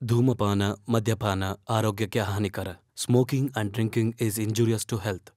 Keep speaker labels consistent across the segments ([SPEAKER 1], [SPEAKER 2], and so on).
[SPEAKER 1] ಧೂಮಪಾನ ಮದ್ಯಪಾನ ಆರೋಗ್ಯಕ್ಕೆ ಹಾನಿಕರ smoking and drinking is injurious to health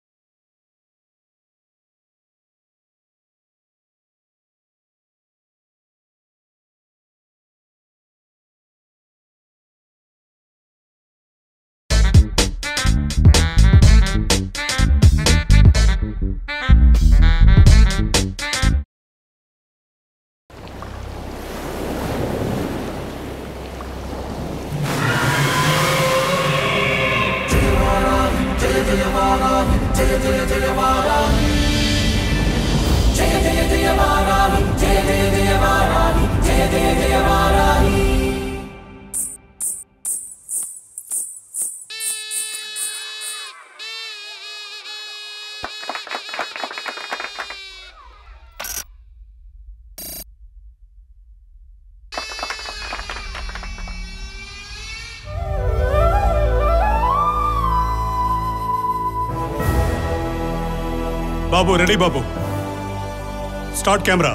[SPEAKER 2] Babu ready Babu start camera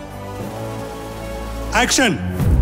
[SPEAKER 2] action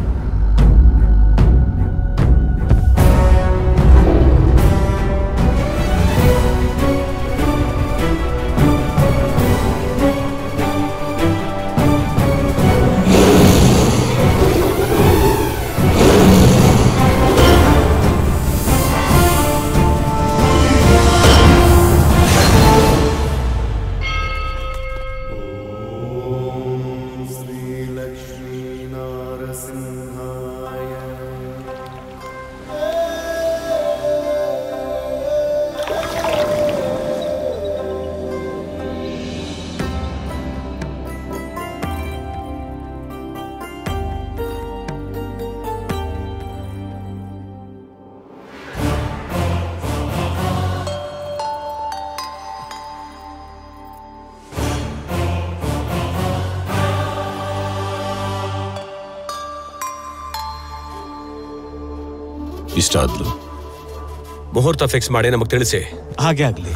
[SPEAKER 3] ಇಷ್ಟ ಆದ್ಲು
[SPEAKER 4] ಮುಹೂರ್ತ ಫಿಕ್ಸ್ ಮಾಡಿ ನಮಗೆ ತಿಳಿಸಿ
[SPEAKER 5] ಹಾಗೆ ಆಗ್ಲಿ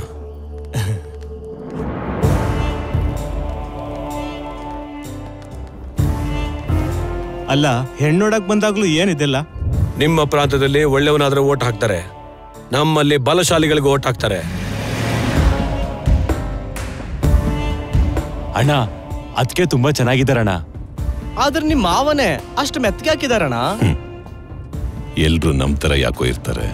[SPEAKER 5] ಅಲ್ಲ ಹೆಣ್ಣೋಡಕ್ ಬಂದಾಗ್ಲೂ ಏನಿದೆಲ್ಲ
[SPEAKER 4] ನಿಮ್ಮ ಪ್ರಾಂತದಲ್ಲಿ ಒಳ್ಳೆಯವನಾದ್ರೆ ಓಟ್ ಹಾಕ್ತಾರೆ ನಮ್ಮಲ್ಲಿ ಬಲಶಾಲಿಗಳಿಗೆ ಓಟ್ ಹಾಕ್ತಾರೆ
[SPEAKER 5] ಅಣ್ಣ ಅದಕ್ಕೆ ತುಂಬಾ ಚೆನ್ನಾಗಿದ್ದಾರಣ್ಣ
[SPEAKER 6] ಆದ್ರೆ ನಿಮ್ ಮಾವನೇ ಅಷ್ಟು ಮೆತ್ತಗೆ ಹಾಕಿದಾರಣ
[SPEAKER 3] ಎಲ್ರು ನಮ್ ತರ ಯಾಕೋ ಇರ್ತಾರೆ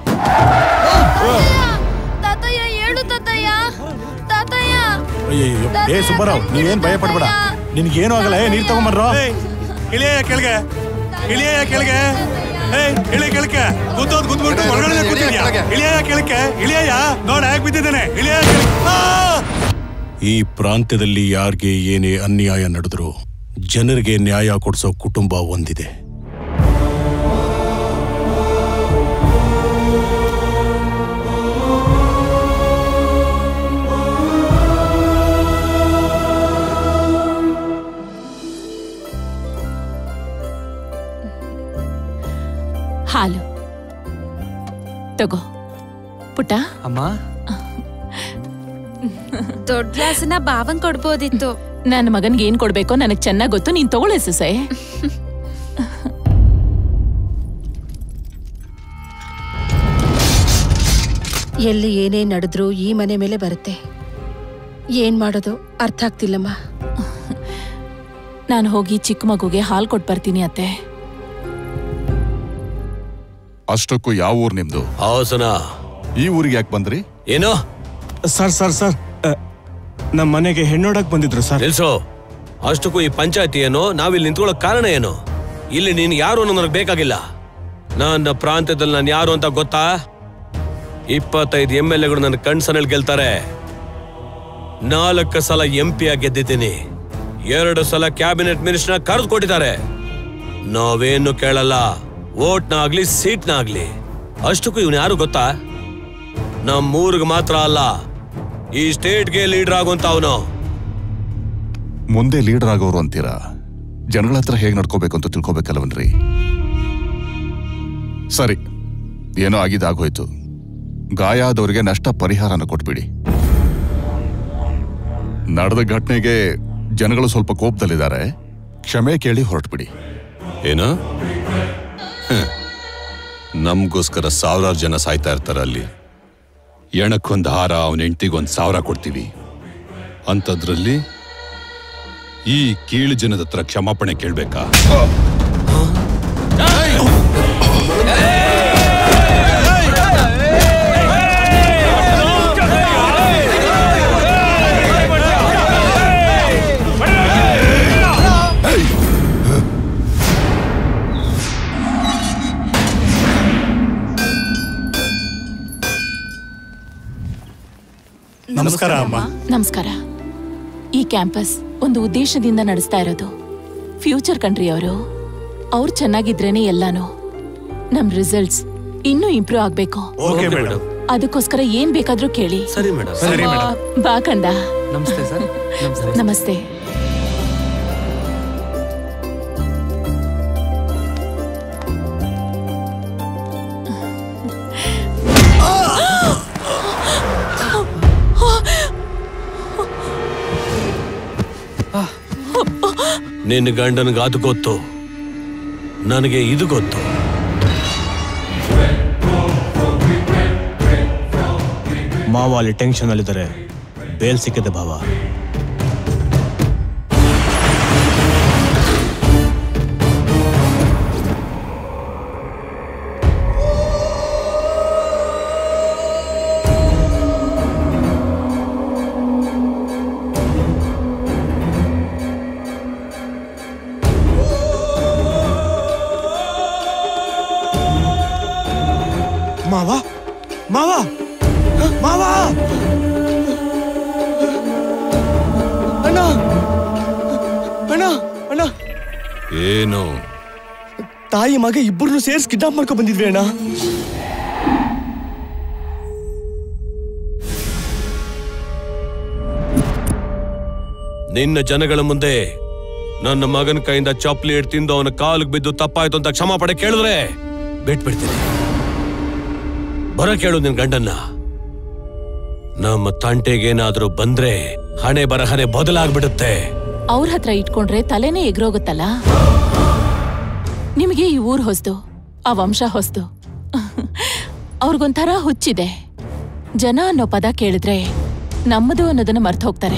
[SPEAKER 7] ತಾತಯ್ಯ ಹೇಳು ತಾತಯ್ಯ ತಾತಯ್ಯ
[SPEAKER 8] ಅಯ್ಯಯ್ಯೋ ಏ ಸುಬ್ಬರಾವ್ ನೀವೇನ್ ಭಯ ಪಡ್ಬೇಡ ನಿನ್ಗೇನು ಆಗಲ್ಲ ಏ ನೀರ್ ತಗೊಂಬರ್ರೋ
[SPEAKER 2] ಇಳಿಯ ಕೆಳಗೆ ಇಳಿಯ ಕೆಳಗೆ ಏಯ್ ಇಳಿ ಕೆಳಕ್ಕೆ ಕೂತೋದ್ ಕೂತ್ಬಿಟ್ಟು ಹೊರಗಡೆ ಕೂತಿದ್ಯಾ ಇಳಿಯ ಕೆಳಕ್ಕೆ ಇಳಿಯ ನೋಡ ಹೇಗ್ ಬಿದ್ದಿದ್ದಾನೆ ಇಳಿಯ
[SPEAKER 8] ಈ ಪ್ರಾಂತ್ಯದಲ್ಲಿ ಯಾರಿಗೆ ಏನೇ ಅನ್ಯಾಯ ನಡೆದ್ರು ಜನರಿಗೆ ನ್ಯಾಯ ಕೊಡಿಸೋ ಕುಟುಂಬ ಒಂದಿದೆ
[SPEAKER 9] ಹಾಲು ತಗೋ ಪುಟ್ಟ
[SPEAKER 6] ಅಮ್ಮ
[SPEAKER 7] ದೊಡ್ಡ ಗ್ಲಾಸ್ನ ಭಾವನ್ ಕೊಡ್ಬೋದಿತ್ತು
[SPEAKER 9] ನನ್ನ ಮಗನ್ಗೆ ಏನ್ ಕೊಡ್ಬೇಕೋ ನನಗ್ ಚೆನ್ನಾಗ್ ಗೊತ್ತು ನೀನ್ ತಗೊಳ್ಳೆ ಸೊಸೆ
[SPEAKER 10] ಎಲ್ಲಿ ಏನೇ ನಡೆದ್ರೂ ಈ ಮನೆ ಮೇಲೆ ಬರುತ್ತೆ ಏನ್ ಮಾಡೋದು ಅರ್ಥ ಆಗ್ತಿಲ್ಲಮ್ಮ
[SPEAKER 9] ನಾನು ಹೋಗಿ ಚಿಕ್ಕ ಮಗುಗೆ ಹಾಲ್ ಕೊಟ್ ಬರ್ತೀನಿ ಅತ್ತೆ
[SPEAKER 3] ಅಷ್ಟಕ್ಕೂ ಯಾವ ಊರ್ ನಿಮ್ದು
[SPEAKER 4] ಹಾಸನ
[SPEAKER 3] ಈ ಊರಿಗೆ ಯಾಕೆ ಬಂದ್ರಿ
[SPEAKER 4] ಏನು
[SPEAKER 5] ಸರ್ ಸರ್ ಸರ್ ಅ, ನಮ್ ಮನೆಗೆ ಹೆಣ್ಣೋಡಕ್ ಬಂದಿದ್ರು ಸರ್
[SPEAKER 4] ನಿಲ್ಸು ಅಷ್ಟಕ್ಕೂ ಈ ಪಂಚಾಯತಿ ಏನು ನಾವಿಲ್ಲಿ ನಿಂತ್ಕೊಳ್ಳೋ ಕಾರಣ ಏನು ಇಲ್ಲಿ ನೀನು ಯಾರು ಅನ್ನೋ ನನಗೆ ಬೇಕಾಗಿಲ್ಲ ನನ್ನ ಪ್ರಾಂತ್ಯದಲ್ಲಿ ನಾನು ಯಾರು ಅಂತ ಗೊತ್ತಾ ಇಪ್ಪತ್ತೈದು ಎಂ ಎಲ್ ಎಗಳು ನನ್ನ ಕಣ್ಸನಲ್ಲಿ ಗೆಲ್ತಾರೆ ನಾಲ್ಕು ಸಲ ಎಂ ಪಿ ಆಗಿ ಗೆದ್ದಿದ್ದೀನಿ ಎರಡು ಸಲ ಕ್ಯಾಬಿನೆಟ್ ಮಿನಿಸ್ಟರ್ ಕರೆದು ಕೊಟ್ಟಿದ್ದಾರೆ ನಾವೇನು ಕೇಳಲ್ಲ ವೋಟ್ನ ಆಗ್ಲಿ ಸೀಟ್ನ ಆಗ್ಲಿ ಅಷ್ಟಕ್ಕೂ ಇವನು ಯಾರು ಗೊತ್ತಾ ನಮ್ಮೂರಿಗೆ ಮಾತ್ರ ಅಲ್ಲ ಈ ಸ್ಟೇಟ್ಗೆ ಲೀಡರ್ ಆಗುವಂತ ಅವನು
[SPEAKER 3] ಮುಂದೆ ಲೀಡರ್ ಆಗೋರು ಅಂತೀರಾ ಜನಗಳ ಹತ್ರ ಹೇಗ್ ನಡ್ಕೋಬೇಕು ಅಂತ ತಿಳ್ಕೊಬೇಕಲ್ವನ್ರಿ ಸರಿ ಏನೋ ಆಗಿದ್ದು ಆಗೋಯ್ತು ಗಾಯ ಆದವ್ರಿಗೆ ನಷ್ಟ ಪರಿಹಾರನ ಕೊಟ್ಬಿಡಿ ನಡೆದ ಘಟನೆಗೆ ಜನಗಳು ಸ್ವಲ್ಪ ಕೋಪದಲ್ಲಿದ್ದಾರೆ ಕ್ಷಮೆ ಕೇಳಿ ಹೊರಟ್ಬಿಡಿ ಏನು ನಮ್ಗೋಸ್ಕರ ಸಾವಿರಾರು ಜನ ಸಾಯ್ತಾ ಇರ್ತಾರ ಅಲ್ಲಿ ಎಣಕ್ಕೊಂದು ಹಾರ ಅವನ ಹೆಂಡತಿಗೊಂದು ಸಾವಿರ ಕೊಡ್ತೀವಿ ಅಂಥದ್ರಲ್ಲಿ ಈ ಕೀಳು ಜನದ ಹತ್ರ ಕ್ಷಮಾಪಣೆ ಕೇಳ್ಬೇಕಾ
[SPEAKER 2] ನಮಸ್ಕಾರ ಅಮ್ಮ
[SPEAKER 9] ನಮಸ್ಕಾರ ಈ ಕ್ಯಾಂಪಸ್ ಒಂದು ಉದ್ದೇಶದಿಂದ ನಡೆಸ್ತಾ ಇರೋದು ಫ್ಯೂಚರ್ ಕಂಟ್ರಿ ಅವರು ಅವ್ರು ಚೆನ್ನಾಗಿದ್ರೇನೆ ಎಲ್ಲಾನು ನಮ್ ರಿಸಲ್ಟ್ಸ್ ಇನ್ನೂ ಇಂಪ್ರೂವ್ ಆಗ್ಬೇಕು
[SPEAKER 2] ಓಕೆ ಮೇಡಮ್
[SPEAKER 9] ಅದಕ್ಕೋಸ್ಕರ ಏನ್ ಬೇಕಾದ್ರೂ ಕೇಳಿ
[SPEAKER 4] ಸರಿ ಮೇಡಮ್
[SPEAKER 2] ಸರಿ
[SPEAKER 9] ಆ,
[SPEAKER 2] ಮೇಡಮ್
[SPEAKER 9] ಬಾ ಕಂದ
[SPEAKER 1] ನಮಸ್ತೆ ಸರ್ ನಮಸ್ತೆ
[SPEAKER 9] ನಮಸ್ತೆ
[SPEAKER 4] ನಿನ್ನ ಗಂಡನಿಗೆ ಅದು ಗೊತ್ತು ನನಗೆ ಇದು ಗೊತ್ತು
[SPEAKER 5] ಮಾವ ಅಲ್ಲಿ ಟೆನ್ಷನ್ ಅಲ್ಲಿದ್ದಾರೆ ಬೇಲ್ ಸಿಕ್ಕಿದೆ ಭಾವ ಮಾವ ಮಾವ ಮಾವ
[SPEAKER 6] ಅಣ್ಣ ಅಣ್ಣ ಅಣ್ಣ
[SPEAKER 3] ಏನು
[SPEAKER 6] ತಾಯಿ ಮಗ ಇಬ್ಬರನ್ನು ಸೇರ್ಸ್ ಕಿಡ್ನಾಪ್ ಮಾಡ್ಕೊ ಬಂದಿದ್ವಿ ಅಣ್ಣ
[SPEAKER 4] ನಿನ್ನ ಜನಗಳ ಮುಂದೆ ನನ್ನ ಮಗನ ಕೈಯಿಂದ ಚಾಕ್ಲೇಟ್ ತಿಂದು ಅವನ ಕಾಲಿಗೆ ಬಿದ್ದು ತಪ್ಪಾಯ್ತು ಅಂತ ಕ್ಷಮಾಪಣೆ ಕೇಳಿದ್ರೆ ಬಿಟ್ಬಿಡ್ತೀನಿ ಬರ ಕೇಳು ನಿನ್ ಗಂಡನ್ನ ನಮ್ಮ ತಂಟೆಗೇನಾದ್ರೂ ಬಂದ್ರೆ ಹಣೆ ಬರಹನೆ ಬದಲಾಗ್ಬಿಡುತ್ತೆ
[SPEAKER 9] ಅವ್ರ ಹತ್ರ ಇಟ್ಕೊಂಡ್ರೆ ತಲೆನೇ ಎಗ್ರೋಗುತ್ತಲ್ಲ ನಿಮಗೆ ಈ ಊರ್ ಹೊಸ್ದು ಆ ವಂಶ ಹೊಸ್ದು ಅವ್ರಿಗೊಂಥರ ಹುಚ್ಚಿದೆ ಜನ ಅನ್ನೋ ಪದ ಕೇಳಿದ್ರೆ ನಮ್ಮದು ಅನ್ನೋದನ್ನ ಮರ್ತು ಹೋಗ್ತಾರೆ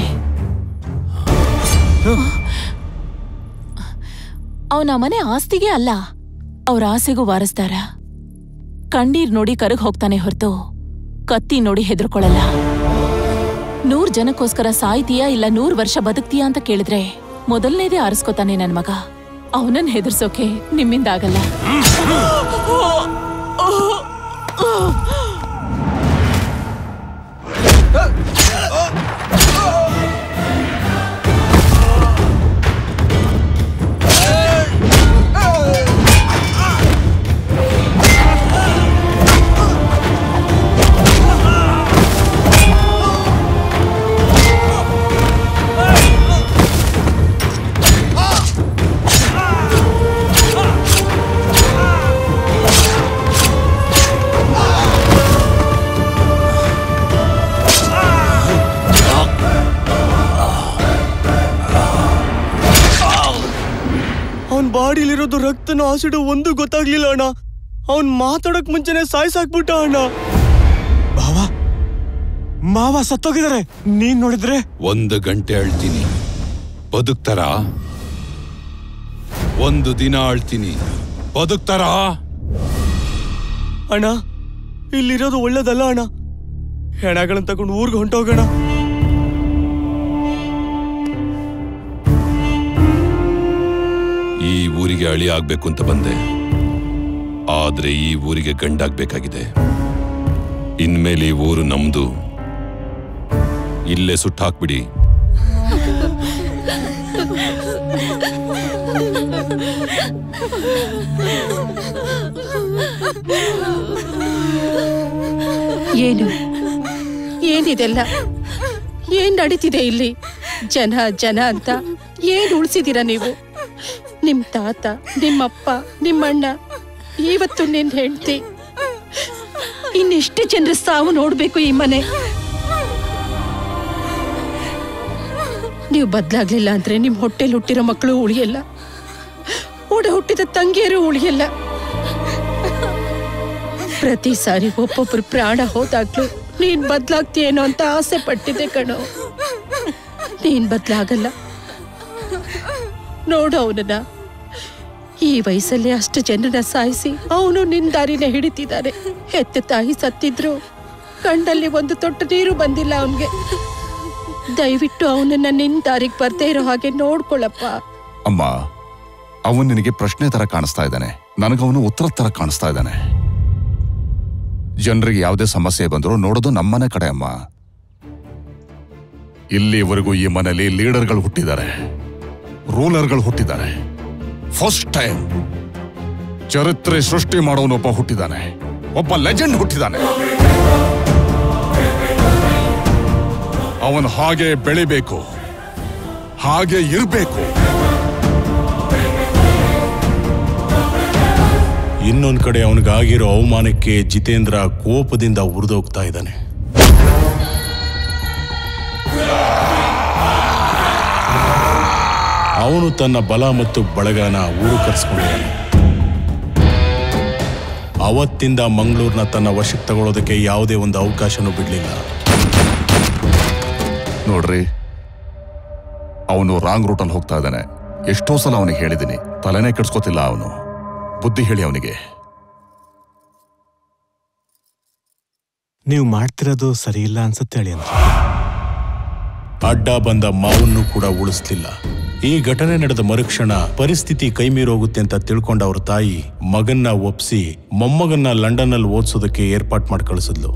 [SPEAKER 9] ಅವನ ಮನೆ ಆಸ್ತಿಗೆ ಅಲ್ಲ ಅವ್ರ ಆಸೆಗೂ ವಾರಸ್ದಾರ ಕಣ್ಣೀರ್ ನೋಡಿ ಕರಗ್ ಹೋಗ್ತಾನೆ ಹೊರತು ಕತ್ತಿ ನೋಡಿ ಹೆದರ್ಕೊಳ್ಳಲ್ಲ ನೂರ್ ಜನಕ್ಕೋಸ್ಕರ ಸಾಯ್ತೀಯಾ ಇಲ್ಲ ನೂರ್ ವರ್ಷ ಬದುಕ್ತೀಯಾ ಅಂತ ಕೇಳಿದ್ರೆ ಮೊದಲನೇದೇ ಆರಿಸ್ಕೋತಾನೆ ನನ್ ಮಗ ಅವನನ್ನ ಹೆದರ್ಸೋಕೆ ನಿಮ್ಮಿಂದ ಆಗಲ್ಲ
[SPEAKER 6] ಅವನ್ ಬಾಡಿಲಿರೋದು ರಕ್ತನ ಆಸಿಡು ಒಂದು ಗೊತ್ತಾಗ್ಲಿಲ್ಲ ಅಣ್ಣ ಅವನ್ ಮಾತಾಡಕ್ ಮುಂಚೆನೆ ಸಾಯ್ಸಾಕ್ಬಿಟ್ಟ ಅಣ್ಣ
[SPEAKER 5] ಭಾವ ಮಾವ ಸತ್ತೋಗಿದ್ದಾರೆ ನೀನ್ ನೋಡಿದ್ರೆ
[SPEAKER 3] ಒಂದು ಗಂಟೆ ಅಳ್ತೀನಿ ಬದುಕ್ತಾರ ಒಂದು ದಿನ ಅಳ್ತೀನಿ ಬದುಕ್ತಾರ
[SPEAKER 6] ಅಣ್ಣ ಇಲ್ಲಿರೋದು ಒಳ್ಳೇದಲ್ಲ ಅಣ್ಣ ಹೆಣಗಳನ್ನ ತಗೊಂಡು ಊರ್ಗ್ ಹೊಂಟೋಗೋಣ
[SPEAKER 3] ಈ ಊರಿಗೆ ಅಳಿ ಆಗ್ಬೇಕು ಅಂತ ಬಂದೆ ಆದ್ರೆ ಈ ಊರಿಗೆ ಗಂಡಾಗ್ಬೇಕಾಗಿದೆ ಇನ್ಮೇಲೆ ಈ ಊರು ನಮ್ದು ಇಲ್ಲೇ ಸುಟ್ಟಾಕ್ಬಿಡಿ
[SPEAKER 10] ಏನು ಏನಿದೆಲ್ಲ ಏನ್ ನಡೀತಿದೆ ಇಲ್ಲಿ ಜನ ಜನ ಅಂತ ಏನ್ ಉಳಿಸಿದೀರ ನೀವು ನಿಮ್ ತಾತ ನಿಮ್ಮಪ್ಪ ನಿಮ್ಮಣ್ಣ ಇವತ್ತು ನಿನ್ ಹೆಂಡತಿ ಇನ್ನೆಷ್ಟು ಜನರ ಸಾವು ನೋಡ್ಬೇಕು ಈ ಮನೆ ನೀವು ಬದ್ಲಾಗ್ಲಿಲ್ಲ ಅಂದ್ರೆ ನಿಮ್ ಹೊಟ್ಟೆಲ್ ಹುಟ್ಟಿರೋ ಮಕ್ಕಳು ಉಳಿಯಲ್ಲ ಓಡ ಹುಟ್ಟಿದ ತಂಗಿಯರು ಉಳಿಯಲ್ಲ ಪ್ರತಿ ಸಾರಿ ಒಬ್ಬೊಬ್ರು ಪ್ರಾಣ ಹೋದಾಗ್ಲೂ ನೀನ್ ಬದ್ಲಾಗ್ತೀಯೇನೋ ಅಂತ ಆಸೆ ಪಟ್ಟಿದ್ದೆ ಕಣೋ ನೀನ್ ಬದ್ಲಾಗಲ್ಲ ನೋಡು ಅವನನ್ನ ಈ ವಯಸ್ಸಲ್ಲಿ ಅಷ್ಟು ಜನನ ಸಾಯಿಸಿ ಅವನು ನಿನ್ ದಾರಿನ ಹಿಡಿತಿದ್ದಾನೆ ಹೆತ್ತ ತಾಯಿ ಸತ್ತಿದ್ರು ಕಣ್ಣಲ್ಲಿ ಒಂದು ತೊಟ್ಟು ನೀರು ಬಂದಿಲ್ಲ ಅವನ್ಗೆ ದಯವಿಟ್ಟು ಅವನನ್ನ ನಿನ್ ದಾರಿಗೆ ಬರ್ದೇ ಇರೋ ಹಾಗೆ ನೋಡ್ಕೊಳಪ್ಪ
[SPEAKER 11] ಅಮ್ಮ ಅವನ್ ನಿನಗೆ ಪ್ರಶ್ನೆ ತರ ಕಾಣಿಸ್ತಾ ಇದ್ದಾನೆ ನನಗವನು ಉತ್ತರ ತರ ಕಾಣಿಸ್ತಾ ಇದ್ದಾನೆ ಜನರಿಗೆ ಯಾವುದೇ ಸಮಸ್ಯೆ ಬಂದರೂ ನೋಡೋದು ನಮ್ಮನೆ ಕಡೆ ಅಮ್ಮ ಇಲ್ಲಿವರೆಗೂ ಈ ಮನೆಯಲ್ಲಿ ಲೀಡರ್ಗಳು ಹುಟ್ಟಿದ್ದಾರೆ ರೂಲರ್ಗಳು ಹುಟ್ಟಿದ್ದಾರೆ ಫಸ್ಟ್ ಟೈಮ್ ಚರಿತ್ರೆ ಸೃಷ್ಟಿ ಮಾಡೋನೊಬ್ಬ ಹುಟ್ಟಿದ್ದಾನೆ ಒಬ್ಬ ಲೆಜೆಂಡ್ ಹುಟ್ಟಿದ್ದಾನೆ ಅವನು ಹಾಗೆ ಬೆಳಿಬೇಕು ಹಾಗೆ ಇರಬೇಕು
[SPEAKER 8] ಇನ್ನೊಂದ್ ಕಡೆ ಅವನಿಗಾಗಿರೋ ಅವಮಾನಕ್ಕೆ ಜಿತೇಂದ್ರ ಕೋಪದಿಂದ ಉರಿದೋಗ್ತಾ ಇದ್ದಾನೆ ಅವನು ತನ್ನ ಬಲ ಮತ್ತು ಬಳಗನ ಊರು ಕರೆಸ್ಕೊಂಡಿದ್ದಾನೆ ಅವತ್ತಿಂದ ಮಂಗಳೂರ್ನ ತನ್ನ ವಶಕ್ಕೆ ತಗೊಳ್ಳೋದಕ್ಕೆ ಯಾವುದೇ ಒಂದು ಅವಕಾಶನೂ ಬಿಡಲಿಲ್ಲ
[SPEAKER 11] ನೋಡ್ರಿ ಅವನು ರಾಂಗ್ ರೂಟಲ್ಲಿ ಹೋಗ್ತಾ ಇದ್ದಾನೆ ಎಷ್ಟೋ ಸಲ ಅವನಿಗೆ ಹೇಳಿದ್ದೀನಿ ತಲೆನೇ ಕೆಡ್ಸ್ಕೊತಿಲ್ಲ ಅವನು ಬುದ್ಧಿ ಹೇಳಿ ಅವನಿಗೆ
[SPEAKER 5] ನೀವು ಮಾಡ್ತಿರೋದು ಸರಿ ಇಲ್ಲ ಅನ್ಸುತ್ತೆ ಹೇಳಿ ಅಂತ
[SPEAKER 8] ಅಡ್ಡ ಬಂದ ಮಾವನ್ನು ಕೂಡ ಉಳಿಸ್ಲಿಲ್ಲ ಈ ಘಟನೆ ನಡೆದ ಮರುಕ್ಷಣ ಪರಿಸ್ಥಿತಿ ಕೈಮೀರೋಗುತ್ತೆ ಅಂತ ತಿಳ್ಕೊಂಡ ಅವ್ರ ತಾಯಿ ಮಗನ್ನ ಒಪ್ಸಿ ಮೊಮ್ಮಗನ್ನ ಲಂಡನ್ನಲ್ಲಿ ಓದಿಸೋದಕ್ಕೆ ಏರ್ಪಾಟ್ ಮಾಡಿ ಕಳಿಸಿದ್ಲು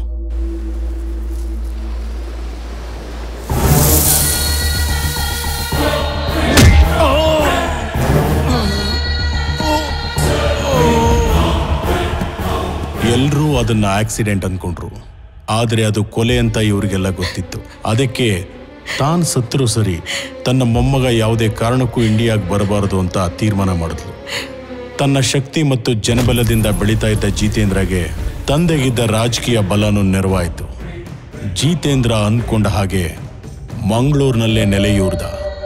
[SPEAKER 8] ಎಲ್ರೂ ಅದನ್ನ ಆಕ್ಸಿಡೆಂಟ್ ಅನ್ಕೊಂಡ್ರು ಆದ್ರೆ ಅದು ಕೊಲೆ ಅಂತ ಇವರಿಗೆಲ್ಲ ಗೊತ್ತಿತ್ತು ಅದಕ್ಕೆ ತಾನ್ ಸತ್ರು ಸರಿ ತನ್ನ ಮೊಮ್ಮಗ ಯಾವುದೇ ಕಾರಣಕ್ಕೂ ಇಂಡಿಯಾಗೆ ಬರಬಾರದು ಅಂತ ತೀರ್ಮಾನ ಮಾಡಿದ್ಲು ತನ್ನ ಶಕ್ತಿ ಮತ್ತು ಜನಬಲದಿಂದ ಬೆಳೀತಾ ಇದ್ದ ಜಿತೇಂದ್ರಗೆ ತಂದೆಗಿದ್ದ ರಾಜಕೀಯ ಬಲನೂ ನೆರವಾಯಿತು ಜಿತೇಂದ್ರ ಅನ್ಕೊಂಡ ಹಾಗೆ ಮಂಗಳೂರಿನಲ್ಲೇ ನೆಲೆಯೂರ್ದ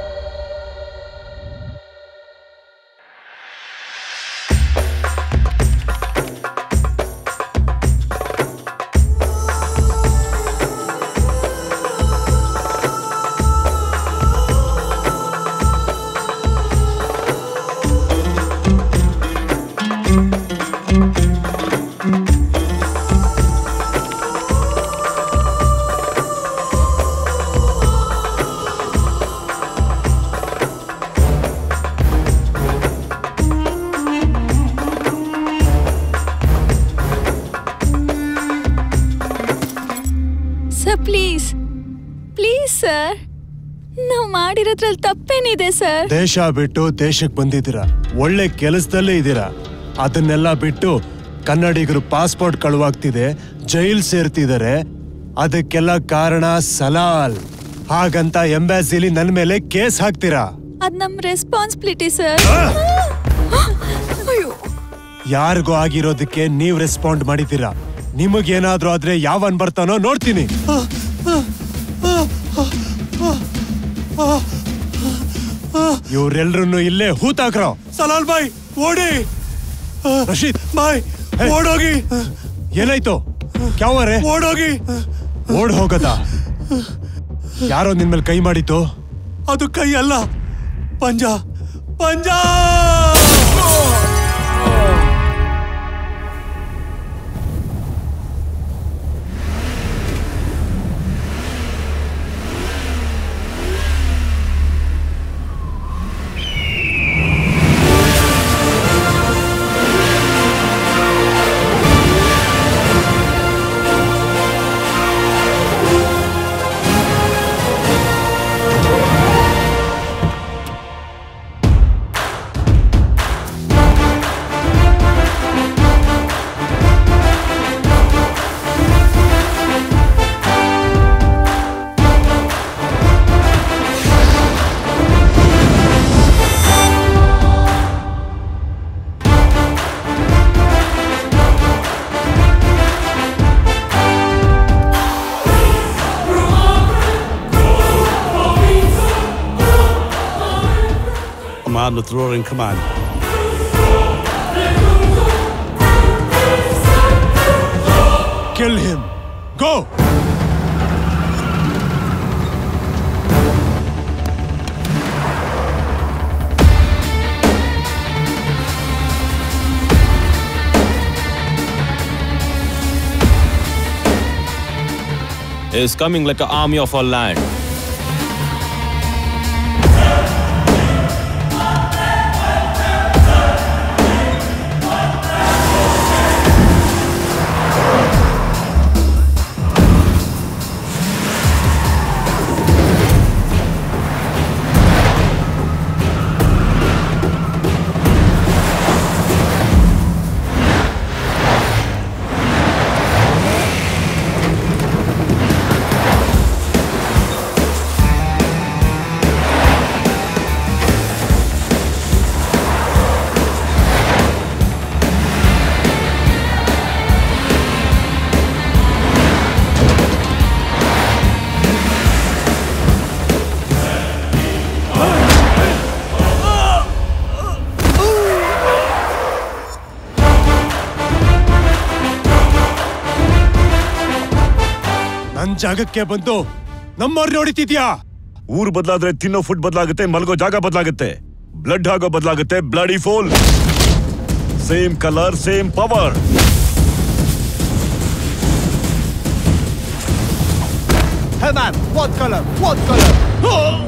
[SPEAKER 12] ಸರ್ ಪ್ಲೀಸ್ ಪ್ಲೀಸ್ ಸರ್ ನಾವು ಮಾಡಿರೋದ್ರಲ್ಲಿ ತಪ್ಪೇನಿದೆ ಸರ್
[SPEAKER 13] ದೇಶ ಬಿಟ್ಟು ದೇಶಕ್ಕೆ ಬಂದಿದ್ದೀರಾ ಒಳ್ಳೆ ಕೆಲಸದಲ್ಲೇ ಇದ್ದೀರಾ ಅದನ್ನೆಲ್ಲ ಬಿಟ್ಟು ಕನ್ನಡಿಗರು ಪಾಸ್ಪೋರ್ಟ್ ಕಳುವಾಗ್ತಿದೆ ಜೈಲ್ ಸೇರ್ತಿದ್ದಾರೆ ಅದಕ್ಕೆಲ್ಲ ಕಾರಣ ಸಲಾಲ್ ಹಾಗಂತ ಎಂಬಾಸಿಲಿ ನನ್ನ ಮೇಲೆ ಕೇಸ್ ಹಾಕ್ತೀರಾ
[SPEAKER 12] ಅದ್ ನಮ್ ರೆಸ್ಪಾನ್ಸಿಬಿಲಿಟಿ ಸರ್ ಅಯ್ಯೋ
[SPEAKER 13] ಯಾರಿಗೂ ಆಗಿರೋದಕ್ಕೆ ನೀವ್ ರೆಸ್ಪಾಂಡ್ ಮಾಡಿದ್ದೀರಾ ನಿಮಗೇನಾದ್ರೂ ಆದ್ರೆ ಯಾವನ್ ಬರ್ತಾನೋ ನೋಡ್ತೀನಿ ಇವ್ರೆಲ್ರನ್ನು ಇಲ್ಲೇ ಹೂತಾಕ್ರೋ
[SPEAKER 2] ಸಲಾಲ್ ಬಾಯ್ ಓಡಿ
[SPEAKER 13] ರಶೀದ್
[SPEAKER 2] ಬಾಯ್ ಓಡೋಗಿ
[SPEAKER 13] ಏನಾಯ್ತು ಕ್ಯಾವರೇ
[SPEAKER 2] ಓಡೋಗಿ
[SPEAKER 13] ಓಡ್ ಹೋಗದ ಯಾರೋ ನಿನ್ ಮೇಲೆ ಕೈ ಮಾಡಿತ್ತು
[SPEAKER 2] ಅದು ಕೈ ಅಲ್ಲ ಪಂಜ ಪಂಜ
[SPEAKER 14] Come on, with roaring, come on.
[SPEAKER 13] Kill him. Go!
[SPEAKER 15] is coming like an army of our land.
[SPEAKER 13] ನನ್ ಜಾಗಕ್ಕೆ ಬಂದು ನಮ್ಮವ್ರನ್ನ ಹೊಡಿತಿದ್ಯಾ
[SPEAKER 16] ಊರ್ ಬದಲಾದ್ರೆ ತಿನ್ನೋ ಫುಡ್ ಬದಲಾಗುತ್ತೆ ಮಲ್ಗೋ ಜಾಗ ಬದಲಾಗುತ್ತೆ ಬ್ಲಡ್ ಆಗೋ ಬದಲಾಗುತ್ತೆ bloody fool same colour same power
[SPEAKER 13] Hey man, what color? What color?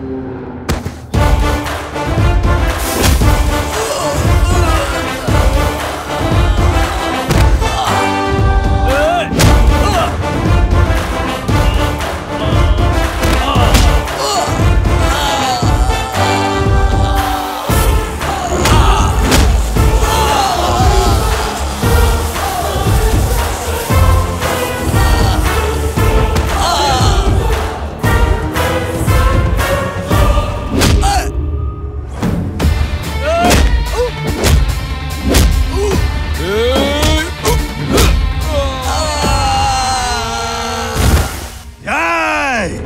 [SPEAKER 16] Yay!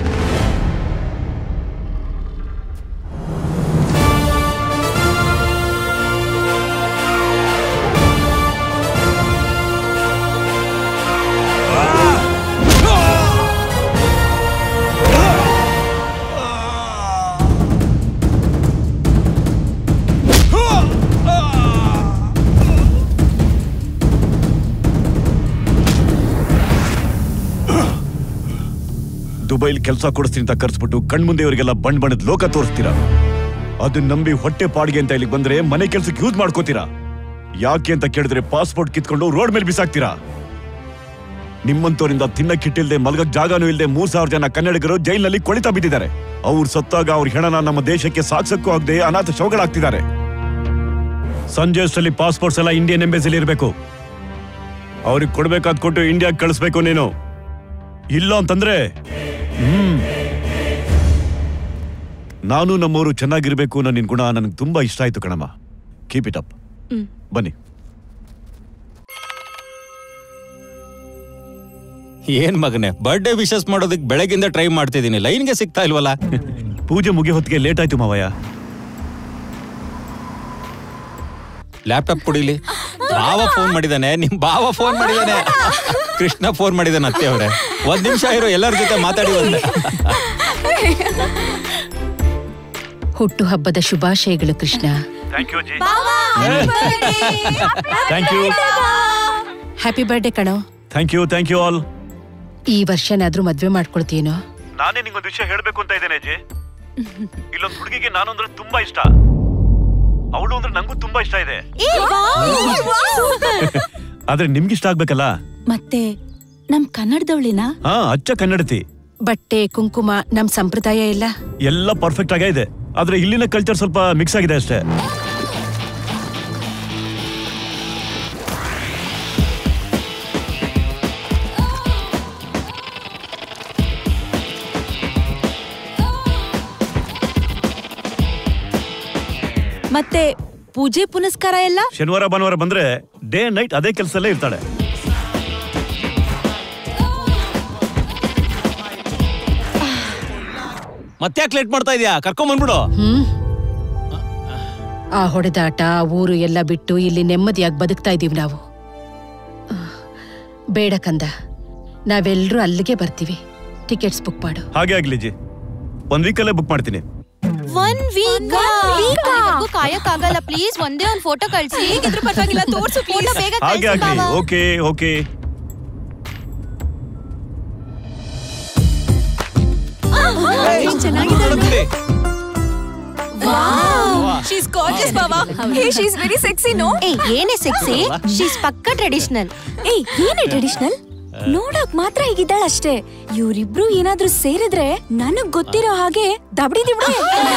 [SPEAKER 16] ದುಬೈಲಿ ಕೆಲಸ ಕೊಡಿಸ್ತೀನಿ ಅಂತ ಕರ್ಸ್ಬಿಟ್ಟು ಕಣ್ಮುಂದೆ ಇವರಿಗೆಲ್ಲ ಬಣ್ಣ ಬಣ್ಣದ ಲೋಕ ತೋರಿಸ್ತೀರಾ ಅದನ್ನ ನಂಬಿ ಹೊಟ್ಟೆ ಪಾಡಿಗೆ ಅಂತ ಇಲ್ಲಿಗೆ ಬಂದ್ರೆ ಮನೆ ಕೆಲ್ಸಕ್ಕೆ ಯೂಸ್ ಮಾಡ್ಕೋತೀರಾ ಯಾಕೆ ಅಂತ ಕೇಳಿದ್ರೆ ಪಾಸ್ಪೋರ್ಟ್ ಕಿತ್ಕೊಂಡು ರೋಡ್ ಮೇಲೆ ಬಿಸಾಕ್ತೀರಾ ನಿಮ್ಮಂತವರಿಂದ ತಿನ್ನಕ್ಕಿಟ್ಟಿಲ್ದೆ ಮಲ್ಗಕ್ ಜಾಗನೂ ಇಲ್ಲದೆ ಮೂರ್ ಸಾವಿರ ಜನ ಕನ್ನಡಿಗರು ಜೈಲಿನಲ್ಲಿ ಕೊಳಿತಾ ಬಿದ್ದಿದ್ದಾರೆ ಅವ್ರು ಸತ್ತಾಗ ಅವ್ರ ಹೆಣನ ನಮ್ಮ ದೇಶಕ್ಕೆ ಸಾಕ್ಸಕ್ಕೂ ಆಗದೆ ಅನಾಥ ಶವಗಳಾಗ್ತಿದ್ದಾರೆ ಸಂಜೆ ಅಷ್ಟರಲ್ಲಿ ಪಾಸ್ಪೋರ್ಟ್ಸ್ ಎಲ್ಲ ಇಂಡಿಯನ್ ಎಂಬೆಸಿಲಿ ಇರಬೇಕು ಅವ್ರಿಗೆ ಕೊಡ್ಬೇಕಾದ್ ಕೊಟ್ಟು ಇಂಡಿಯಾಗೆ ಕಳಿಸ್ಬೇಕು ನೀನು ಇಲ್ಲ ಅಂತಂದ್ರೆ ಹ್ಮ್ ನಾನು ನಮ್ಮವರು ಚೆನ್ನಾಗಿರ್ಬೇಕು ಅನ್ನೋ ನಿನ್ ಗುಣ ನನಗೆ ತುಂಬಾ ಇಷ್ಟ ಆಯ್ತು ಕಣಮ್ಮ ಕೀಪ್ ಇಟ್ ಅಪ್ ಬನ್ನಿ
[SPEAKER 15] ಏನ್ ಮಗನೆ ಬರ್ಡೇ ವಿಶಸ್ ಮಾಡೋದಕ್ಕೆ ಬೆಳಗಿಂದ ಟ್ರೈ ಮಾಡ್ತಿದ್ದೀನಿ ಲೈನ್ಗೆ ಸಿಗ್ತಾ ಇಲ್ವಲ್ಲ
[SPEAKER 16] ಪೂಜೆ ಮುಗಿ ಹೊತ್ತಿಗೆ ಲೇಟ್ ಆಯ್ತು ಮಾವಯ್ಯ
[SPEAKER 15] ಲ್ಯಾಪ್ಟಾಪ್ ಕೊಡಿಲಿ ಬಾವ ಫೋನ್ ಮಾಡಿದಾನೆ ನಿಮ್ ಬಾವ ಫೋನ್ ಮಾಡಿದಾನೆ ಕೃಷ್ಣ ಫೋನ್ ಮಾಡಿದಾನೆ ಅತ್ತೆ ಅವ್ರೆ ಒಂದ್ ನಿಮಿಷ ಇರೋ ಎಲ್ಲರ ಜೊತೆ ಮಾತಾಡಿ ಬಂದೆ
[SPEAKER 10] ಹುಟ್ಟು ಹಬ್ಬದ ಶುಭಾಶಯಗಳು Krishna
[SPEAKER 16] thank you thank you
[SPEAKER 10] happy birthday ಕಣೋ
[SPEAKER 16] thank you thank you all
[SPEAKER 10] ಈ ವರ್ಷನಾದ್ರೂ ಮದ್ವೆ ಮಾಡ್ಕೊಳ್ತೀನೋ
[SPEAKER 16] ನಾನೇ ನಿಂಗೊಂದು ವಿಷಯ ಹೇಳ್ಬೇಕು ಅಂತ ಇದ್ದೇನೆ ಅಜ್ಜಿ ಇಲ್ಲೊಂದು ಹುಡುಗಿಗೆ ನಾನು ಅಂದ್ರೆ ತುಂಬಾ ಇಷ್ಟ ಅವಳು ಅಂದ್ರೆ ನಂಗೂ ತುಂಬಾ ಇಷ್ಟ ಇದೆ ಆದ್ರೆ ನಿಮ್ಗೆ ಇಷ್ಟ ಆಗ್ಬೇಕಲ್ಲ
[SPEAKER 12] ಮತ್ತೆ ನಮ್ ಕನ್ನಡದವಳಿನ
[SPEAKER 16] ಹಾ ಅಚ್ಚ ಕನ್ನಡತಿ
[SPEAKER 10] ಬಟ್ಟೆ ಕುಂಕುಮ ನಮ್ ಸಂಪ್ರದಾಯ ಎಲ್ಲ
[SPEAKER 16] ಎಲ್ಲ ಪರ್ಫೆಕ್ಟ್ ಆಗೇ ಇದೆ ಆದ್ರೆ ಇಲ್ಲಿನ ಕಲ್ಚರ್ ಸ್ವಲ್ಪ ಮಿಕ್ಸ್ ಆಗಿದೆ ಅಷ್ಟೇ
[SPEAKER 12] ಮತ್ತೆ ಪೂಜೆ ಪುನಸ್ಕಾರ ಎಲ್ಲ
[SPEAKER 16] ಶನಿವಾರ ಭಾನುವಾರ ಬಂದ್ರೆ ಡೇ ನೈಟ್ ಅದೇ ಕೆಲಸದಲ್ಲೇ ಇರ್ತಾಳೆ
[SPEAKER 15] ಮತ್ತ್ಯಾಕ್ ಲೇಟ್ ಮಾಡ್ತಾ ಇದೀಯಾ ಕರ್ಕೊಂಡ್ ಬಂದ್ಬಿಡು
[SPEAKER 10] ಹ್ಮ್ ಆ ಹೊಡೆದಾಟ ಆ ಊರು ಎಲ್ಲ ಬಿಟ್ಟು ಇಲ್ಲಿ ನೆಮ್ಮದಿಯಾಗಿ ಬದುಕ್ತಾ ಇದೀವಿ ನಾವು ಬೇಡ ಕಂದ ನಾವೆಲ್ಲರೂ ಅಲ್ಲಿಗೆ ಬರ್ತೀವಿ ಟಿಕೆಟ್ಸ್ ಬುಕ್ ಮಾಡು
[SPEAKER 16] ಹಾಗೆ ಆಗ್ಲಿ ಜಿ ಒಂದ್ ವೀಕಲ್ಲೇ ಬುಕ್ ಮಾಡ್ತೀನಿ
[SPEAKER 7] ಒನ್ ವೀಕ್ ಕಾಯಕ್ಕಾಗಲ್ಲ ಪ್ಲೀಸ್ ಒಂದೇ ಒಂದ್ ಫೋಟೋ ಕಳ್ಸಿ ಹೇಗಿದ್ರು ಪರವಾಗಿಲ್ಲ ತೋರ್ಸು ಫೋಟೋ ಬೇಗ
[SPEAKER 16] ಹಾಗೆ
[SPEAKER 7] ಕಳ್ಸಿ
[SPEAKER 16] ಆಗ್ಲಿ
[SPEAKER 7] ಬಾವ.
[SPEAKER 16] ಓಕೆ ಓಕೆ
[SPEAKER 7] She's gorgeous, ಬಾವ. Hey, she's very sexy, no?
[SPEAKER 17] ಏಯ್ ಏನೇ ಸೆಕ್ಸಿ ಶೀಸ್ ಪಕ್ಕ ಟ್ರೆಡಿಷನಲ್
[SPEAKER 18] ಏಯ್ ಏನೇ ಟ್ರೆಡಿಷನಲ್ ನೋಡಕ್ ಮಾತ್ರ ಹೀಗಿದ್ದಾಳ ಅಷ್ಟೇ ಇವ್ರಿಬ್ರು ಏನಾದ್ರೂ ಸೇರಿದ್ರೆ ನನಗ್ ಗೊತ್ತಿರೋ ಹಾಗೆ ದಬಡಿ ದಿಬಡಿ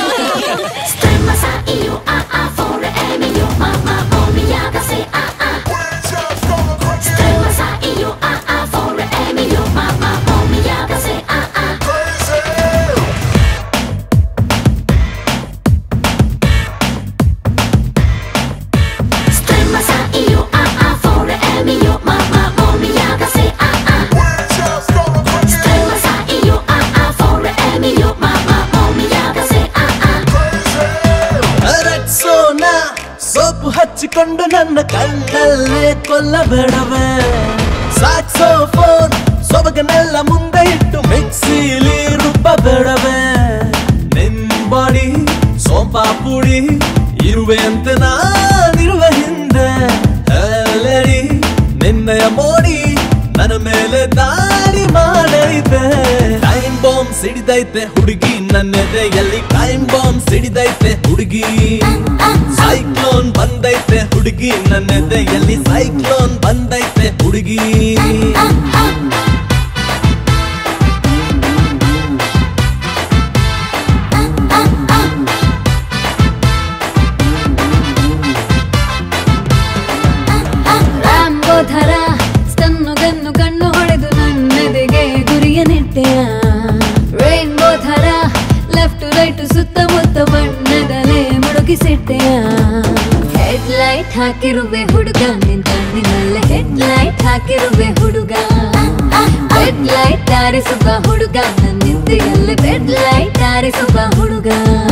[SPEAKER 6] ರಟ್ಸೋನ ಸೋಪು ಹಚ್ಚಿಕೊಂಡು ನನ್ನ ಕಣ್ಣಲ್ಲೇ ಕೊಲ್ಲಬೇಡವೆ ಸಾಕ್ಸೋಫೋನ್ ಸೊಬಗನೆಲ್ಲ ಮುಂದೆ ಇಟ್ಟು ಮಿಕ್ಸಿಲಿ ರುಬ್ಬಬೇಡವೆ ನಿನ್ ಬಾಡಿ ಸೋಂಪಾ ಪುಡಿ ಇರುವೆ ಅಂತ ನಾನಿರುವೆ ಹಿಂದೆ ಹೇಳಡಿ ನಿನ್ನೆಯ ಮೋಡಿ ನನ್ನ ಮೇಲೆ ದಾಳಿ ಮಾಡೈತೆ ಟೈಮ್ ಬಾಂಬ್ ಸಿಡಿದೈತೆ ಹುಡುಗಿ ನನ್ನೆದೆಯಲ್ಲಿ ಟೈಮ್ ಬಾಂಬ್ ಸಿಡಿದೈತೆ ಹುಡುಗಿ ಸೈಕ್ಲೋನ್ ಬಂದೈತೆ ಹುಡುಗಿ ನನ್ನೆದೆಯಲ್ಲಿ ಸೈಕ್ಲೋನ್ ಬಂದೈತೆ ಹುಡುಗಿ
[SPEAKER 19] ರಾಂಬೋ ಥರ ಸ್ಟನ್ನು ಗನ್ನು ಕಣ್ಣು ಹೊಡೆದು ನನ್ನೆದೆಗೆ ಗುರಿಯ ನೆಟ್ಟೆಯ ರೈನ್ಬೋ ಥರ ಲೆಫ್ಟ್ ರೈಟ್ ಸುತ್ತಮುತ್ತ ಬಣ್ಣದಲೆ ಮುಡುಗಿಸಿಟ್ಟೆಯ ಹೆಡ್ ಲೈಟ್ ಹಾಕಿರುವೆ ಹುಡುಗ ನಿನ್ ಕಣ್ಣಿನಲ್ಲೇ ಹೆಡ್ ಲೈಟ್ ಹಾಕಿರುವೆ ಹುಡುಗ ಬೆಡ್ ಲೈಟ್ ಆರಿಸುವ ಹುಡುಗ ನನ್ನ ನಿದ್ದೆಯಲ್ಲಿ ಬೆಡ್ ಲೈಟ್ ಆರಿಸುವ ಹುಡುಗ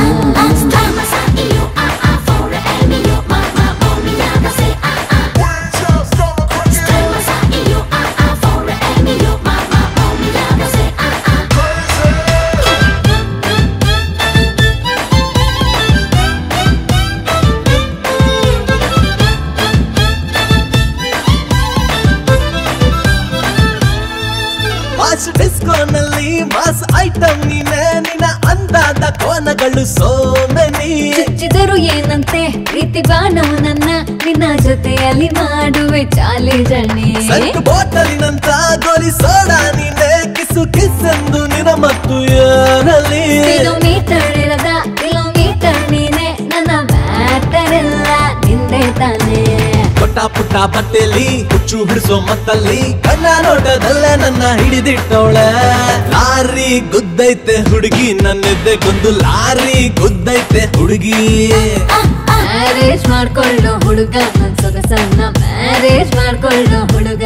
[SPEAKER 6] ಮಾಸ್ ಡಿಸ್ಕೋನಲ್ಲಿ ಮಾಸ್ ಐಟಮ್ ನೀನೆ ನಿನ್ನ ಅಂದಾದ ಕೋನಗಳು ಸೋಮನಿ
[SPEAKER 19] ಚುಚ್ಚಿದರು ಏನಂತೆ ಪ್ರೀತಿ ಬಾಣವು ನನ್ನ ನಿನ್ನ ಜೊತೆಯಲ್ಲಿ ಮಾಡುವೆ ಚಾಲಿ ಜಣಿ
[SPEAKER 6] ಸೆಟ್ ಬಾಟಲಿನಂತ ಗೋಲಿ ಸೋಡಾ ನೀನೆ ಕಿಸು ಕಿಸ್ ಎಂದು ನಿನ ಮತ್ತು ಏರಲ್ಲಿ
[SPEAKER 19] ಕಿಲೋಮೀಟರ್ ಇರದ ಕಿಲೋಮೀಟರ್ ನೀನೆ ನನ್ನ ಮ್ಯಾಟರ್ ಎಲ್ಲ ನಿಂದೆ ತಾನೇ
[SPEAKER 6] ಪುಟ್ಟ ಪುಟ್ಟ ಬಟ್ಟೆಲಿ ಹುಚ್ಚು ಬಿಡಿಸೋ ಮತ್ತಲ್ಲಿ ಕಣ್ಣ ನೋಟದಲ್ಲೇ ನನ್ನ ಹಿಡಿದಿಟ್ಟವಳೆ ಲಾರಿ ಗುದ್ದೈತೆ ಹುಡುಗಿ ನನ್ನೆದ್ದೆ ಗೊಂದು ಲಾರಿ ಗುದ್ದೈತೆ ಹುಡುಗಿ
[SPEAKER 19] ಮ್ಯಾರೇಜ್ ಮಾಡ್ಕೊಳ್ಳೋ ಹುಡುಗ ನನ್ ಸೊಗಸನ್ನ ಮ್ಯಾರೇಜ್ ಮಾಡ್ಕೊಳ್ಳೋ ಹುಡುಗ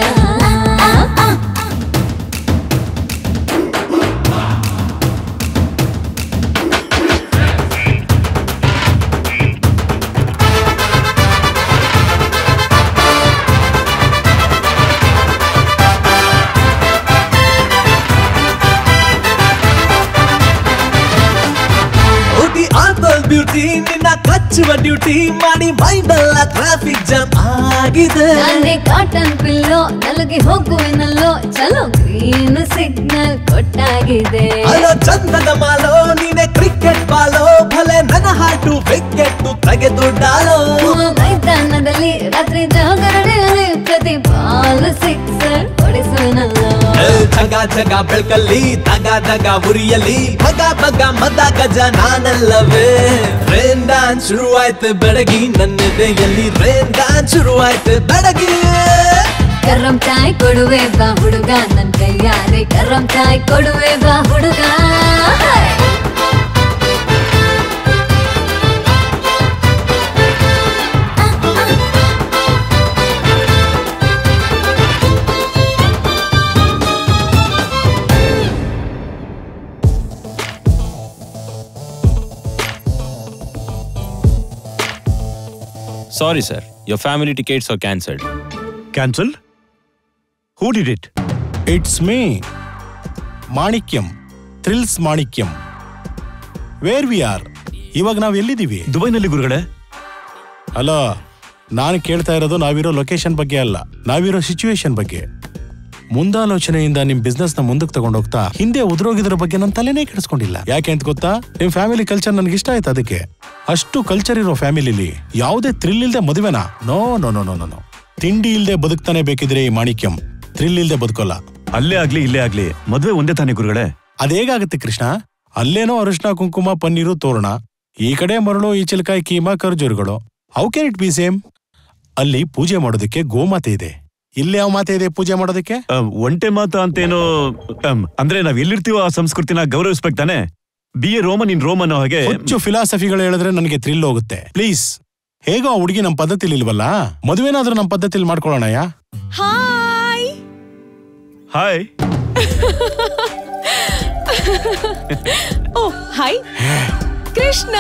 [SPEAKER 6] ಊಟಿ ಆಲ್ಕೋಲ್ ಬ್ಯೂಟಿ ನಿನ್ನ ಕಚ್ಚುವ ಡ್ಯೂಟಿ ಮಾಡಿ ಮೈಂಡ್ ಎಲ್ಲ ಟ್ರಾಫಿಕ್ ಜಾಮ್ ಆಗಿದೆ
[SPEAKER 19] ನಾನೇ ಕಾಟನ್ ಪಿಲ್ಲೋ ನಲಗಿ ಹೋಗುವೆನಲ್ಲೋ ಚಲೋ ಗ್ರೀನ್ ಸಿಗ್ನಲ್ ಕೊಟ್ಟಾಗಿದೆ
[SPEAKER 6] ಅಲೋ ಚಂದದ ಮಾಲೋ ನೀನೆ ಕ್ರಿಕೆಟ್ ಬಾಲೋ ಭಲೆ ನನ್ನ ಹಾಟು ವಿಕೆಟ್ ತೆಗೆದು ಡಾಲೋ
[SPEAKER 19] ಮೈದಾನದಲ್ಲಿ ರಾತ್ರಿ ಜಾಗರಣೆಯಲ್ಲಿ ಪ್ರತಿ ಬಾಲ್ ಸಿಕ್ಸರ್ ಹೊಡಿಸುವೆನಲ್ಲೋ
[SPEAKER 6] ಏ, ಜಗ ಜಗ ಬೆಳಕಲ್ಲಿ ದಗ ದಗ ಉರಿಯಲಿ ಬಗ ಬಗ ಮದ ಗಜ ನಾನಲ್ಲವೇ ರೇನ್ ಡ್ಯಾನ್ಸ್ ಶುರುವಾಯ್ತು ಬೆಳಗಿ ನನ್ನೆದೆಯಲ್ಲಿ ರೇನ್ ಡ್ಯಾನ್ಸ್ ಶುರುವಾಯ್ತು ಬೆಳಗಿ
[SPEAKER 19] ಕರಂ ಚಾಯ್ ಕೊಡುವೆ ಬಾ ಹುಡುಗ ನನ್ ಕೈಯಾರೆ ಕರಂ ಚಾಯ್ ಕೊಡುವೆ ಬಾ ಹುಡುಗ
[SPEAKER 15] Sorry, sir. Your family tickets are cancelled.
[SPEAKER 16] Cancelled? Who did it
[SPEAKER 8] it's me Manikyam thrills Manikyam where we are ಇವಾಗ ನಾವ್ ಎಲ್ಲಿದ್ದೀವಿ
[SPEAKER 16] ದುಬೈನಲ್ಲಿ ಗುರುಗಳೇ
[SPEAKER 8] ಹಲೋ ನಾನು ಕೇಳ್ತಾ ಇರೋದು ನಾವಿರೋ ಲೊಕೇಶನ್ ಬಗ್ಗೆ ಅಲ್ಲ ನಾವಿರೋ ಸಿಚುವೇಶನ್ ಬಗ್ಗೆ ಮುಂದಾಲೋಚನೆಯಿಂದ ನಿಮ್ ಬಿಸ್ನೆಸ್ ನ ಮುಂದಕ್ಕೆ ತಗೊಂಡೋಗ್ತಾ ಹಿಂದೆ ಉದುರೋಗಿದ್ರ ಬಗ್ಗೆ ನನ್ನ ತಲೆನೇ ಕೆಡಿಸ್ಕೊಂಡಿಲ್ಲ ಯಾಕೆ ಅಂತ ಗೊತ್ತಾ ನಿಮ್ ಫ್ಯಾಮಿಲಿ ಕಲ್ಚರ್ ನನ್ಗೆ ಇಷ್ಟ ಆಯ್ತು ಅದಕ್ಕೆ ಅಷ್ಟು ಕಲ್ಚರ್ ಇರೋ ಫ್ಯಾಮಿಲಿಲಿ ಯಾವುದೇ ಥ್ರಿಲ್ ಇಲ್ದೆ ಮದುವೆನಾ no no no no no ತಿಂಡಿ ಇಲ್ದೆ ಬದುಕ್ತಾನೆ ಬೇಕಿದ್ರೆ ಈ ಮಾಣಿಕ್ಯಂ ಥ್ರಿಲ್ ಇಲ್ದೆ ಬದುಕೋಲ್ಲ
[SPEAKER 16] ಅಲ್ಲೇ ಆಗ್ಲಿ ಇಲ್ಲೇ ಆಗ್ಲಿ ಮದ್ವೆ ಒಂದೇ ತಾನೇ ಗುರುಗಳೇ
[SPEAKER 8] ಅದೇಗಾಗುತ್ತೆ ಕೃಷ್ಣ ಅಲ್ಲೇನೋ ಅರಿಶಿನ ಕುಂಕುಮ ಪನ್ನೀರು ತೋರಣ ಈ ಕಡೆ ಮರಳು ಈಚಲಕಾಯಿ ಕೀಮಾ ಖರ್ಜೂರುಗಳು how can it be same ಅಲ್ಲಿ ಪೂಜೆ ಮಾಡೋದಕ್ಕೆ ಗೋಮಾತೆ ಇದೆ ಇಲ್ಲಿ ಯಾವ ಮಾತೆ ಇದೆ ಪೂಜೆ ಮಾಡೋದಕ್ಕೆ
[SPEAKER 16] ಅಮ್, ಒಂಟೆ ಮಾತ ಅಂತೇನೋ ಅಮ್, ಅಂದ್ರೆ ನಾವ್ ಎಲ್ಲಿರ್ತೀವೋ ಆ ಸಂಸ್ಕೃತಿನ ಗೌರವಿಸ್ಬೇಕು ತಾನೆ be a Roman in Rome ಅನ್ನೋ ಹಾಗೆ
[SPEAKER 8] ಹೆಚ್ಚು ಫಿಲಾಸಫಿಗಳು ಹೇಳಿದ್ರೆ ನನಗೆ ಥ್ರಿಲ್ ಹೋಗುತ್ತೆ ಪ್ಲೀಸ್ ಹೇಗೋ ಆ ಹುಡುಗಿ ನಮ್ಮ ಪದ್ಧತಿಲಿ ಇಲ್ವಲ್ಲ ಮದುವೆನಾದ್ರೂ ನಮ್ಮ ಪದ್ಧತಿಲಿ ಮಾಡ್ಕೊಳ್ಳೋಣಯ್ಯ
[SPEAKER 9] hi
[SPEAKER 16] hi
[SPEAKER 9] oh hi Krishna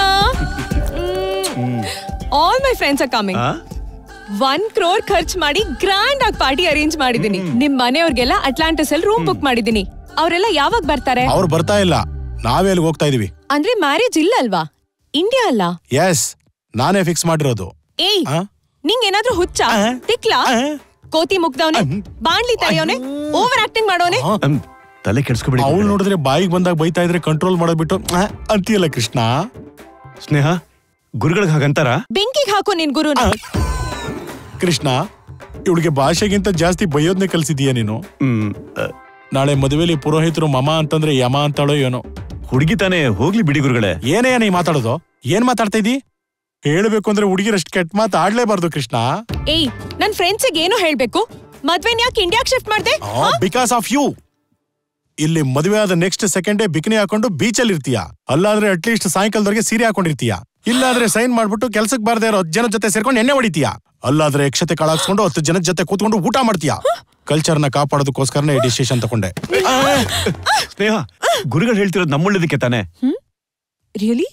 [SPEAKER 9] all my friends are coming one crore ಖರ್ಚ್ ಮಾಡಿ ಗ್ರ್ಯಾಂಡ್ ಆಗಿ ಪಾರ್ಟಿ ಅರೇಂಜ್ ಮಾಡಿದೀನಿ ನಿಮ್ ಮನೆಯವ್ರಿಗೆಲ್ಲ ಅಟ್ಲಾಂಟಿಸ್ ಅಲ್ಲಿ ರೂಮ್ ಬುಕ್ ಮಾಡಿದೀನಿ ಅವರೆಲ್ಲ ಯಾವಾಗ ಬರ್ತಾರೆ
[SPEAKER 8] ಅವ್ರು ಬರ್ತಾ ಇಲ್ಲ ನಾವೇ ಅಲ್ಲಿಗೆ ಹೋಗ್ತಾ ಇದೀವಿ
[SPEAKER 9] ಅಂದ್ರೆ ಮ್ಯಾರೇಜ್ ಇಲ್ಲ ಅಲ್ವಾ ಇಂಡಿಯಾ ಅಲ್ಲ
[SPEAKER 8] ಎಸ್ ನಾನೇ ಫಿಕ್ಸ್ ಮಾಡಿರೋದು
[SPEAKER 9] ಏಯ್ ನಿಂಗ್ ಏನಾದ್ರೂ ಹುಚ್ಚ ತಿಕ್ಲಾ ಕೋತಿ ಮುಗ್ದವನೆ ಬಾಣ್ಲಿ ತಡೆಯೋನೆ ಓವರ್ ಆಕ್ಟಿಂಗ್ ಮಾಡೋನೆ
[SPEAKER 16] ಅಮ್, ತಲೆ ಕೆಡ್ಸ್ಕೊಬೇಡಿ
[SPEAKER 8] ಅವಳು ನೋಡಿದ್ರೆ ಬಾಯಿಗೆ ಬಂದಾಗ ಬೈತಾ ಇದ್ರೆ ಕಂಟ್ರೋಲ್ ಮಾಡೋದ್ಬಿಟ್ಟು ಆ, ಅಂತೀಯಲ್ಲ ಕೃಷ್ಣ
[SPEAKER 16] ಸ್ನೇಹ ಗುರುಗಳಿಗೆ ಹಾಗಂತಾರ
[SPEAKER 9] ಬೆಂಕಿಗೆ ಹಾಕು ನಿನ್ ಗುರುನ
[SPEAKER 8] ಕೃಷ್ಣ ಇವಳಿಗೆ ಭಾಷೆಗಿಂತ ಜಾಸ್ತಿ ಬೈಯೋದ್ನೇ ಕಲ್ಸಿದೀಯ ನೀನು ನಾಳೆ ಮದುವೆಲಿ ಪುರೋಹಿತರು ಮಮ ಅಂತಂದ್ರೆ ಯಮ ಅಂತಾಳೋ ಏನೋ
[SPEAKER 16] ಹುಡುಗಿ ತಾನೇ ಹೋಗ್ಲಿ ಬಿಡಿ ಗುರುಗಳೇ
[SPEAKER 8] ಏನೇ ನೀ ಮಾತಾಡೋದು ಏನ್ ಮಾತಾಡ್ತಾ ಇದೀ ಹೇಳ್ಬೇಕು ಅಂದ್ರೆ ಹುಡುಗಿರಷ್ಟು ಕೆಟ್ಟ ಮಾತು ಆಡ್ಲೇಬಾರ್ದು ಕೃಷ್ಣ
[SPEAKER 9] ಏಯ್ ನನ್ ಫ್ರೆಂಡ್ಸಿಗೆ ಏನು ಹೇಳ್ಬೇಕು ಮದ್ವೆನ್ ಯಾಕೆ ಇಂಡಿಯಾಕ್ ಶಿಫ್ಟ್ ಮಾಡ್ದೆ
[SPEAKER 8] ಬಿಕಾಸ್ ಆಫ್ ಯು ಇಲ್ಲಿ ಮದುವೆ ಆದ ನೆಕ್ಸ್ಟ್ ಸೆಕೆಂಡೇ ಬಿಕಿನಿ ಹಾಕೊಂಡು ಬೀಚಲ್ಲಿ ಇರ್ತೀಯ ಅಲ್ಲಾದ್ರೆ ಅಟ್ಲೀಸ್ಟ್ ಸಾಯಂಕಾಲದವರೆಗೆ ಸೀರೆ ಹಾಕೊಂಡಿರ್ತೀಯ ಇಲ್ಲಾದ್ರೆ ಸೈನ್ ಮಾಡ್ಬಿಟ್ಟು ಕೆಲ್ಸಕ್ಕೆ ಬಾರದೇ ಇರೋ ಹತ್ತು ಜನ ಜೊತೆ ಸೇರ್ಕೊಂಡು ಎಣ್ಣೆ ಹೊಡಿತೀಯ ಅಲ್ಲಾದ್ರೆ ಯಕ್ಷತೆ ಕಾಳಾಕ್ಸ್ಕೊಂಡು ಹತ್ತು ಜನದ ಜೊತೆ ಕೂತ್ಕೊಂಡು ಊಟ ಮಾಡ್ತೀಯ ಕಲ್ಚರ್ನ ಕಾಪಾಡೋದಕ್ಕೋಸ್ಕರನೇ ಡಿಸಿಷನ್ ತಗೊಂಡೆ
[SPEAKER 16] ಸ್ನೇಹ ಗುರುಗಳು ಹೇಳ್ತಿರೋದು ನಮ್ಮೊಳ್ಳೇದಕ್ಕೆ ತಾನೆ
[SPEAKER 9] ರಿಯಲಿ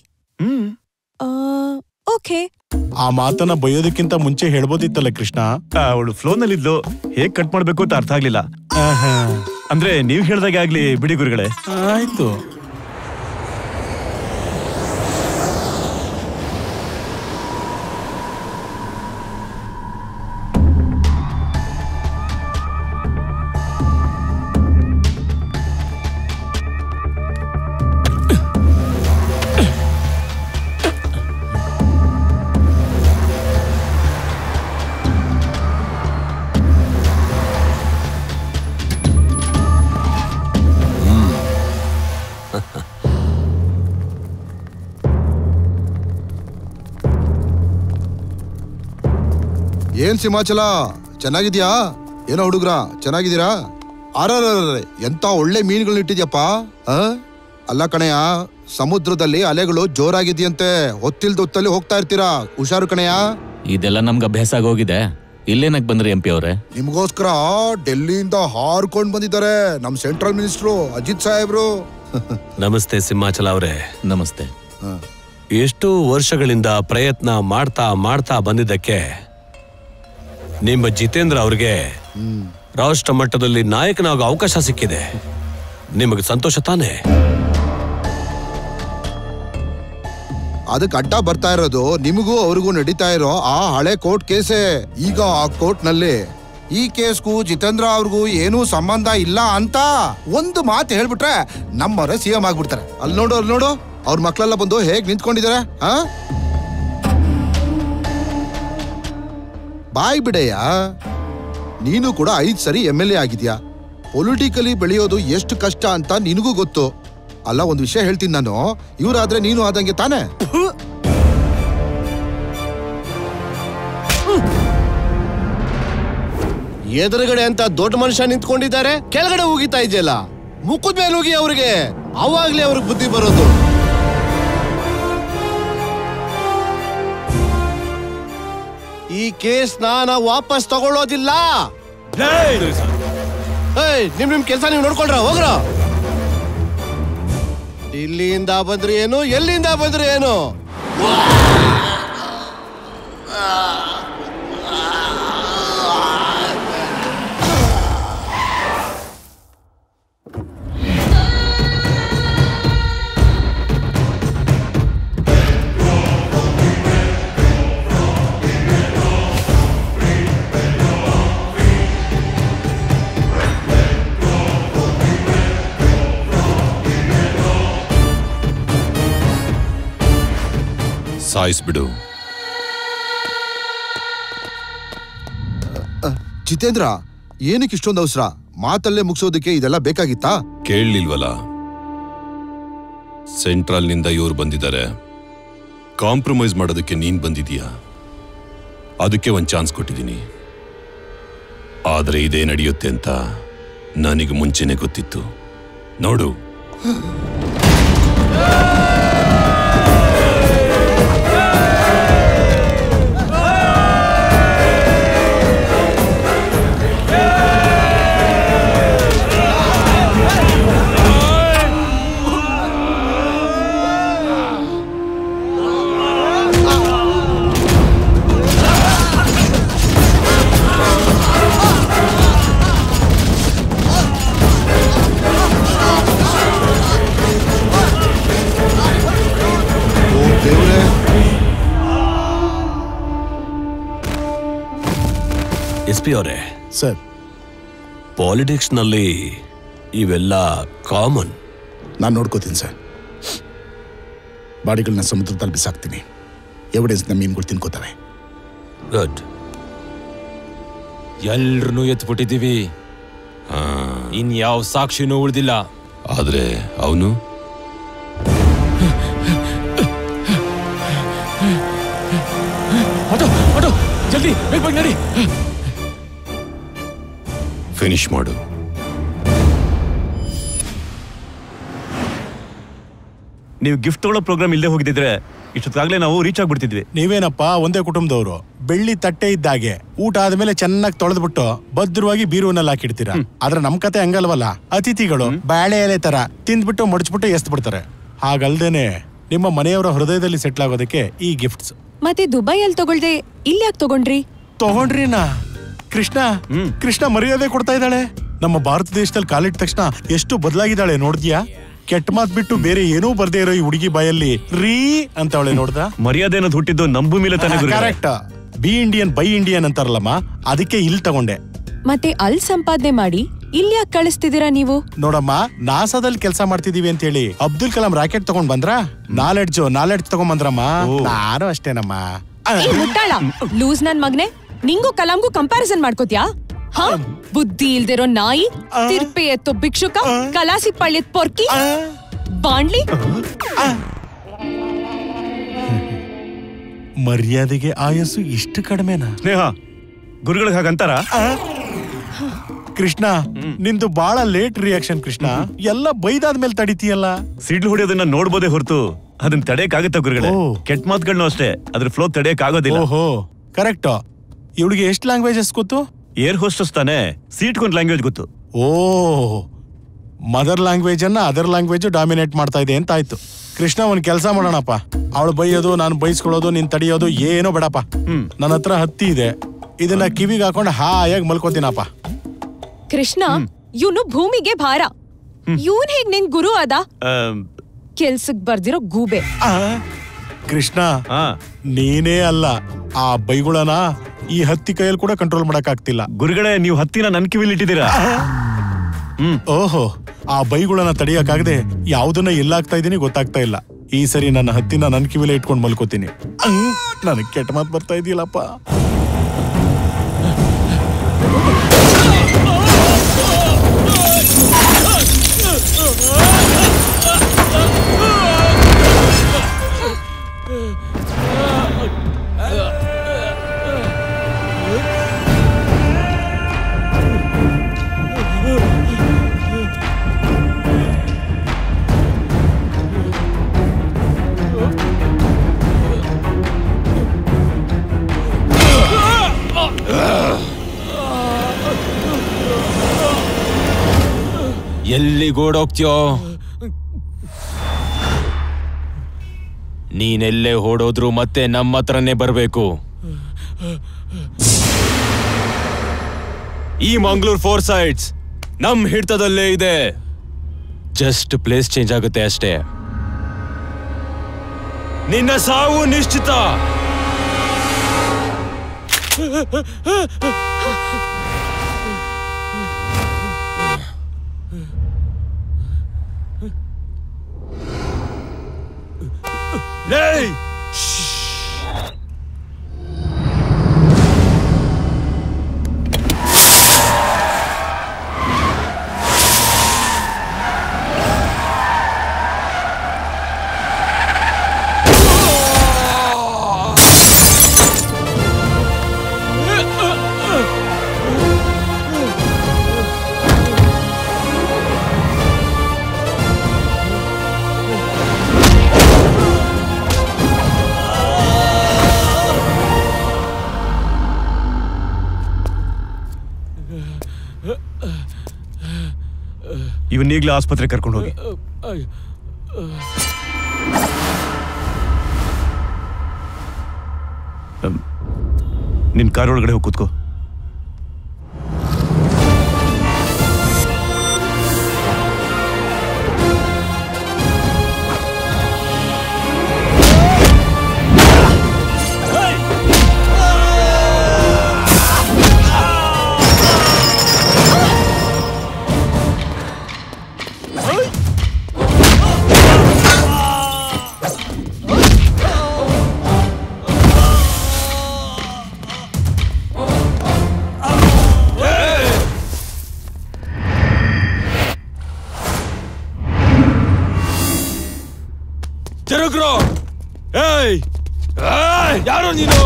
[SPEAKER 9] ಓಕೆ
[SPEAKER 8] ಆ ಮಾತನ್ನ ಬೈಯೋದಕ್ಕಿಂತ ಮುಂಚೆ ಹೇಳ್ಬೋದಿತ್ತಲ್ಲ ಕೃಷ್ಣ
[SPEAKER 16] ಅವಳು ಫ್ಲೋ ನಲ್ಲಿದ್ಲು ಹೇಗ್ ಕಟ್ ಮಾಡ್ಬೇಕು ಅಂತ ಅರ್ಥ ಆಗ್ಲಿಲ್ಲ ಅಂದ್ರೆ ನೀವ್ ಹೇಳ್ದಾಗೆ ಆಗ್ಲಿ ಬಿಡಿ ಗುರುಗಳೇ
[SPEAKER 8] ಆಯ್ತು
[SPEAKER 20] ಏನ್ ಸಿಮಾಚಲ ಚೆನ್ನಾಗಿದ್ಯಾ ಏನೋ ಹುಡುಗ್ರ ಚೆನ್ನಾಗಿದ್ದೀರಾ ಅರರರೆ ಎಂತ ಒಳ್ಳೆ ಮೀನುಗಳನ್ನ ಇಟ್ಟಿದ್ಯಪ್ಪ ಆ? ಅಲ್ಲ ಕಣಯ್ಯ ಸಮುದ್ರದಲ್ಲಿ ಅಲೆಗಳು ಜೋರಾಗಿದ್ಯಂತೆ ಹೊತ್ತಿಲ್ದ ಹೊತ್ತಲ್ಲಿ ಹೋಗ್ತಾ ಇರ್ತೀರಾ ಹುಷಾರು ಕಣಯ್ಯ
[SPEAKER 15] ಇದೆಲ್ಲ ನಮ್ಗೆ ಅಭ್ಯಾಸ ಆಗೋಗಿದೆ ಇಲ್ಲೇನಕ್ ಬಂದ್ರಿ ಎಂ ಪಿ ಅವ್ರೆ
[SPEAKER 20] ನಿಮಗೋಸ್ಕರ ಡೆಲ್ಲಿಯಿಂದ ಹಾರ್ಕೊಂಡ್ ಬಂದಿದ್ದಾರೆ ನಮ್ ಸೆಂಟ್ರಲ್ ಮಿನಿಸ್ಟ್ರು ಅಜಿತ್ ಸಾಹೇಬ್ರು
[SPEAKER 4] ನಮಸ್ತೆ ಸಿಂಹಾಚಲ ಅವರೇ
[SPEAKER 15] ನಮಸ್ತೆ
[SPEAKER 4] ಎಷ್ಟು ವರ್ಷಗಳಿಂದ ಪ್ರಯತ್ನ ಮಾಡ್ತಾ ಮಾಡ್ತಾ ಬಂದಿದ್ದಕ್ಕೆ ನಿಮ್ಮ ಜಿತೇಂದ್ರ ಅವ್ರಿಗೆ ರಾಷ್ಟ್ರ ಮಟ್ಟದಲ್ಲಿ ನಾಯಕನಾಗೋ ಅವಕಾಶ ಸಿಕ್ಕಿದೆ ನಿಮಗೆ ಸಂತೋಷ ತಾನೇ
[SPEAKER 20] ಅದಕ್ಕೆ ಅಡ್ಡ ಬರ್ತಾ ಇರೋದು ನಿಮಗೂ ಅವ್ರಿಗೂ ನಡೀತಾ ಇರೋ ಆ ಹಳೆ ಕೋರ್ಟ್ ಕೇಸೇ ಈಗ ಆ ಕೋರ್ಟ್ ನಲ್ಲಿ ಈ ಕೇಸ್ಗೂ ಜಿತೇಂದ್ರ ಅವ್ರಿಗೂ ಏನೂ ಸಂಬಂಧ ಇಲ್ಲ ಅಂತ ಒಂದು ಮಾತು ಹೇಳ್ಬಿಟ್ರೆ ನಮ್ಮವರೇ ಸಿ ಎಂ ಆಗ್ಬಿಡ್ತಾರೆ ಅಲ್ಲಿ ನೋಡು ಅಲ್ಲಿ ನೋಡು ಅವ್ರ ಮಕ್ಳೆಲ್ಲ ಬಂದು ಹೇಗ್ ನಿಂತ್ಕೊಂಡಿದ್ದಾರೆ ಆ ಬಾಯ್ ಬಿಡೆಯ ನೀನು ಕೂಡ ಐದ್ ಸರಿ ಎಮ್ ಎಲ್ ಎ ಆಗಿದ್ಯಾ ಪೊಲಿಟಿಕಲಿ ಬೆಳೆಯೋದು ಎಷ್ಟು ಕಷ್ಟ ಅಂತ ನಿನಗೂ ಗೊತ್ತು ಅಲ್ಲ ಒಂದು ವಿಷಯ ಹೇಳ್ತೀನಿ ನಾನು ಇವರಾದ್ರೆ ನೀನು ಆದಂಗೆ ತಾನೇ
[SPEAKER 21] ಎದುರುಗಡೆ ಅಂತ ದೊಡ್ಡ ಮನುಷ್ಯ ನಿಂತ್ಕೊಂಡಿದ್ದಾರೆ ಕೆಳಗಡೆ ಹೋಗಿತಾ ಇದೆಯಲ್ಲ ಮುಖದ ಮೇಲೆ ಹೋಗಿ ಅವ್ರಿಗೆ ಅವಾಗ್ಲೇ ಅವ್ರಿಗೆ ಬುದ್ಧಿ ಬರೋದು ಈ ಕೇಸ್ ನಾವು ವಾಪಸ್ ತಗೊಳ್ಳೋದಿಲ್ಲ ಏಯ್, ನಿಮ್ ನಿಮ್ ಕೆಲಸ ನೀವು ನೋಡ್ಕೊಳ್ರ ಹೋಗ್ರ ಇಲ್ಲಿಂದ ಬಂದ್ರಿ ಏನು ಎಲ್ಲಿಂದ ಬಂದ್ರಿ ಏನು
[SPEAKER 3] ಸಾಯಿಸ್ಬಿಡು
[SPEAKER 20] ಜಿತೇಂದ್ರ ಏನಕ್ಕೆ ಇಷ್ಟೊಂದು ಅವಸರ ಮಾತಲ್ಲೇ ಮುಗಿಸೋದಕ್ಕೆ ಇದೆಲ್ಲ ಬೇಕಾಗಿತ್ತಾ
[SPEAKER 3] ಕೇಳಲಿಲ್ವಲ್ಲ ಸೆಂಟ್ರಲ್ನಿಂದ ಇವ್ರು ಬಂದಿದ್ದಾರೆ ಕಾಂಪ್ರಮೈಸ್ ಮಾಡೋದಕ್ಕೆ ನೀನ್ ಬಂದಿದೀಯಾ ಅದಕ್ಕೆ ಒಂದು ಚಾನ್ಸ್ ಕೊಟ್ಟಿದ್ದೀನಿ ಆದರೆ ಇದೇ ನಡೆಯುತ್ತೆ ಅಂತ ನನಗೆ ಮುಂಚೆನೆ ಗೊತ್ತಿತ್ತು ನೋಡು
[SPEAKER 4] ಎಸ್ ಪಿ ಅವರೇ
[SPEAKER 8] ಸರ್
[SPEAKER 4] ಪಾಲಿಟಿಕ್ಸ್ ನಲ್ಲಿ ಇವೆಲ್ಲ ಕಾಮನ್
[SPEAKER 1] ನಾನು ನೋಡ್ಕೋತೀನಿ ಸರ್ ಬಾಡಿಗಳನ್ನ ಸಮುದ್ರದಲ್ಲಿ ಬಿಸಾಕ್ತೀನಿ ಎವಿಡೆನ್ಸ್ನ ಮೀನುಗಳು ತಿನ್ಕೋತವೆ
[SPEAKER 4] ಗುಡ್
[SPEAKER 15] ಎಲ್ರನ್ನೂ ಎತ್ಬಿಟ್ಟಿದ್ದೀವಿ ಇನ್ ಯಾವ ಸಾಕ್ಷಿನೂ ಉಳ್ದಿಲ್ಲ
[SPEAKER 3] ಆದ್ರೆ ಅವನು
[SPEAKER 15] ಆಟೋ ಆಟೋ ಜಲ್ದಿ ಬೇಗ ಬೇಗ ನಡಿ
[SPEAKER 3] ಫಿನಿಶ್ ಮಾಡು
[SPEAKER 16] ನೀವು ಗಿಫ್ಟ್ ತಗೊಳ್ಳೋ ಪ್ರೋಗ್ರಾಮ್ ಇಲ್ಲದೆ ಹೋಗಿದ್ದಿದ್ರೆ ಇಷ್ಟೊತ್ತಾಗ್ಲೇ ನಾವು ರೀಚ್ ಆಗ್ಬಿಡ್ತಿದ್ವಿ
[SPEAKER 8] ನೀವೇನಪ್ಪ ಒಂದೇ ಕುಟುಂಬದವರು ಬೆಳ್ಳಿ ತಟ್ಟೆ ಇದ್ದಾಗೆ ಊಟ ಆದ್ಮೇಲೆ ಚೆನ್ನಾಗಿ ತೊಳೆದ್ಬಿಟ್ಟು ಭದ್ರವಾಗಿ ಬೀರುವನ್ನೆಲ್ಲ ಹಾಕಿಡ್ತೀರಾ ಆದ್ರೆ ನಮ್ ಕತೆ ಹಂಗಲ್ವಲ್ಲ ಅತಿಥಿಗಳು ಬಾಳೆ ಎಲೆ ತರ ತಿಂದ್ಬಿಟ್ಟು ಮಡಚ್ಬಿಟ್ಟು ಎಸ್ತ್ ಬಿಡ್ತಾರೆ ಹಾಗಲ್ದೇನೆ ನಿಮ್ಮ ಮನೆಯವರ ಹೃದಯದಲ್ಲಿ ಸೆಟ್ಲ್ ಆಗೋದಕ್ಕೆ ಈ ಗಿಫ್ಟ್ಸ್
[SPEAKER 22] ಮತ್ತೆ ದುಬೈಯಲ್ಲಿ ತಗೊಳ್ದೆ ಇಲ್ಲಿ ಯಾಕೆ ತಗೊಂಡ್ರಿ
[SPEAKER 8] ತಗೊಂಡ್ರಿನಾ ಕೃಷ್ಣ ಕೃಷ್ಣ ಮರ್ಯಾದೆ ಕೊಡ್ತಾ ಇದ್ದಾಳೆ ನಮ್ಮ ಭಾರತ ದೇಶದಲ್ಲಿ ಕಾಲಿಟ್ಟ ತಕ್ಷಣ ಎಷ್ಟು ಬದಲಾಗಿದ್ದಾಳೆ ನೋಡ್ದ್ಯಾ ಕೆಟ್ಟ ಮಾತ್ ಬಿಟ್ಟು ಬೇರೆ ಏನೂ ಬರ್ದೇ ಇರೋ ಈ ಹುಡುಗಿ ಬಾಯಲ್ಲಿ ರೀ ಅಂತ ಅವಳೆ ನೋಡ್ದ
[SPEAKER 16] ಮರ್ಯಾದೆ ಅನ್ನೋದು ಹುಟ್ಟಿದ್ದು ನಂಬು ಮೇಲೆ ತಾನೇ ಗುರುಗಳೇ.
[SPEAKER 8] Correct be Indian buy Indian ಅಂತಾರಲ್ಲಮ್ಮ ಅದಕ್ಕೆ ಇಲ್ಲಿ ತಗೊಂಡೆ
[SPEAKER 22] ಮತ್ತೆ ಅಲ್ಲಿ ಸಂಪಾದನೆ ಮಾಡಿ ಇಲ್ಲಿ ಯಾಕೆ ಕಳಿಸ್ತಿದ್ದೀರಾ ನೀವು
[SPEAKER 8] ನೋಡಮ್ಮ ನಾಸಾದಲ್ಲಿ ಕೆಲಸ ಮಾಡ್ತಿದೀವಿ ಅಂತ ಹೇಳಿ ಅಬ್ದುಲ್ ಕಲಾಂ ರಾಕೆಟ್ ತಗೊಂಡ್ ಬಂದ್ರ ನಾಲೆಡ್ಜ್ ನಾಲೆಡ್ಜ್ ತಗೊಂಡ್ ಬಂದ್ರಮ್ಮ ನಾನು ಅಷ್ಟೇನಮ್ಮ
[SPEAKER 22] ಏ, ಮುಟ್ಟಾಳ ಲೂಸ್ ನನ್ ಮಗ್ನೆ ನಿಂಗೂ ಕಲಾಂಗೂ ಕಂಪ್ಯಾರಿಸನ್ ಮಾಡ್ಕೋತ್ಯಾ ಹಾ ಬುದ್ಧಿ ಇಲ್ದಿರೋ ನಾಯಿ ತಿರ್ಪೆ ಎತ್ತೋ ಭಿಕ್ಷುಕ ಕಲಾಸಿ ಪಳ್ಳಿದ್ ಪೊರ್ಕಿ ಬಾಂಡ್ಲಿ
[SPEAKER 8] ಮರ್ಯಾದೆಗೆ ಆಯಸ್ಸು ಇಷ್ಟು ಕಡಿಮೆನಾ
[SPEAKER 16] ಸ್ನೇಹ ಗುರುಗಳಿಗೆ ಹಾಗಂತಾರ
[SPEAKER 8] ಕೃಷ್ಣ ನಿಂದು ಬಹಳ ಲೇಟ್ ರಿಯಾಕ್ಷನ್ ಕೃಷ್ಣ ಎಲ್ಲ ಬೈದಾದ್ಮೇಲೆ ತಡಿತೀಯಲ್ಲ
[SPEAKER 16] ಸಿಡ್ಲು ಹೊಡಿಯೋದನ್ನ ನೋಡ್ಬೋದೇ ಹೊರತು ಅದನ್ನ ತಡೆಯಕ್ಕಾಗತ್ತ ಗುರುಗಳೇ ಕೆಟ್ಟ ಮಾತುಗಳನ್ನೂ ಅಷ್ಟೇ ಅದ್ರ ಫ್ಲೋ ತಡೆಯಕ್ ಆಗೋದಿಲ್ಲ
[SPEAKER 8] ಓಹೋ ಕರೆಕ್ಟ್ ಇವಳಿಗೆ ಎಷ್ಟು ಲ್ಯಾಂಗ್ವೇಜಸ್ ಗೊತ್ತು
[SPEAKER 16] ಏರ್ ಹೋಸ್ಟಸ್ ತಾನೆ ಸೀಟ್ಗೊಂದು ಲ್ಯಾಂಗ್ವೇಜ್ ಗೊತ್ತು
[SPEAKER 8] ಓ ಮದರ್ ಲ್ಯಾಂಗ್ವೇಜ್ ಅನ್ನ ಅದರ್ ಲ್ಯಾಂಗ್ವೇಜ್ ಡಾಮಿನೇಟ್ ಮಾಡ್ತಾ ಇದೆ ಅಂತ ಆಯ್ತು ಕೃಷ್ಣ ಒಂದ್ ಕೆಲಸ ಮಾಡೋಣಪ್ಪ ಅವಳು ಬೈಯೋದು ನಾನು ಬೈಸ್ಕೊಳ್ಳೋದು ನೀನ್ ತಡಿಯೋದು ಏನೋ ಬೇಡಪ್ಪ ನನ್ನ ಹತ್ರ ಹತ್ತಿ ಇದೆ ಇದನ್ನ ಕಿವಿಗೆ ಹಾಕೊಂಡು ಹಾಯಾಗಿ ಮಲ್ಕೋತೀನಪ್ಪ
[SPEAKER 22] ಕೃಷ್ಣ ಇವನು ಭೂಮಿಗೆ ಭಾರ ಇವನ್ ಹೇಗ್ ನಿನ್ ಗುರು ಅದ ಕೆಲ್ಸಕ್ ಬರ್ದಿರೋ ಗೂಬೆ
[SPEAKER 8] ಕೃಷ್ಣ ನೀನೇ ಅಲ್ಲ ಆ ಬೈಗುಳನ ಈ ಹತ್ತಿ ಕೈಯಲ್ಲಿ ಕೂಡ ಕಂಟ್ರೋಲ್ ಮಾಡಕ್ ಆಗ್ತಿಲ್ಲ
[SPEAKER 16] ಗುರುಗಳೇ ನೀವು ಹತ್ತಿನ ನನ್ ಕಿವಿಲಿ ಇಟ್ಟಿದ್ದೀರಾ
[SPEAKER 8] ಓಹೋ ಆ ಬೈಗುಳನ ತಡಿಯಕ್ಕಾಗದೆ ಯಾವ್ದನ್ನ ಎಲ್ಲಾಗ್ತಾ ಇದೀನಿ ಗೊತ್ತಾಗ್ತಾ ಇಲ್ಲ ಈ ಸರಿ ನನ್ನ ಹತ್ತಿನ ನನ್ ಕಿವಿಲೆ ಇಟ್ಕೊಂಡು ಮಲ್ಕೋತೀನಿ ನನಗ್ ಕೆಟ್ಟ ಮಾತು ಬರ್ತಾ ಇದೆಯಲ್ಲಪ್ಪ
[SPEAKER 15] ಎಲ್ಲಿಗೋಡೋಗ್ತೀಯೋ ನೀನೆಲ್ಲೇ ಓಡೋದ್ರು ಮತ್ತೆ ನಮ್ಮ ಹತ್ರನೇ ಬರ್ಬೇಕು ಈ ಮಂಗ್ಳೂರ್ ಫೋರ್ ಸೈಡ್ಸ್ ನಮ್ ಹಿಡಿತದಲ್ಲೇ ಇದೆ ಜಸ್ಟ್ ಪ್ಲೇಸ್ ಚೇಂಜ್ ಆಗುತ್ತೆ ಅಷ್ಟೇ ನಿನ್ನ ಸಾವು ನಿಶ್ಚಿತ ಲೇ! ಶ್ಶ್!
[SPEAKER 16] ಇವನ್ ಈಗಲೇ ಆಸ್ಪತ್ರೆ ಕರ್ಕೊಂಡು ಹೋಗಿ ಅಮ್, ನಿನ್ ಕಾರ್ ಒಳಗಡೆ ಹೋಗಿ ಕೂತ್ಕೋ
[SPEAKER 4] ತಿರುಗ್ರು ಏಯ್ ಏಯ್, ಯಾರು ನೀನು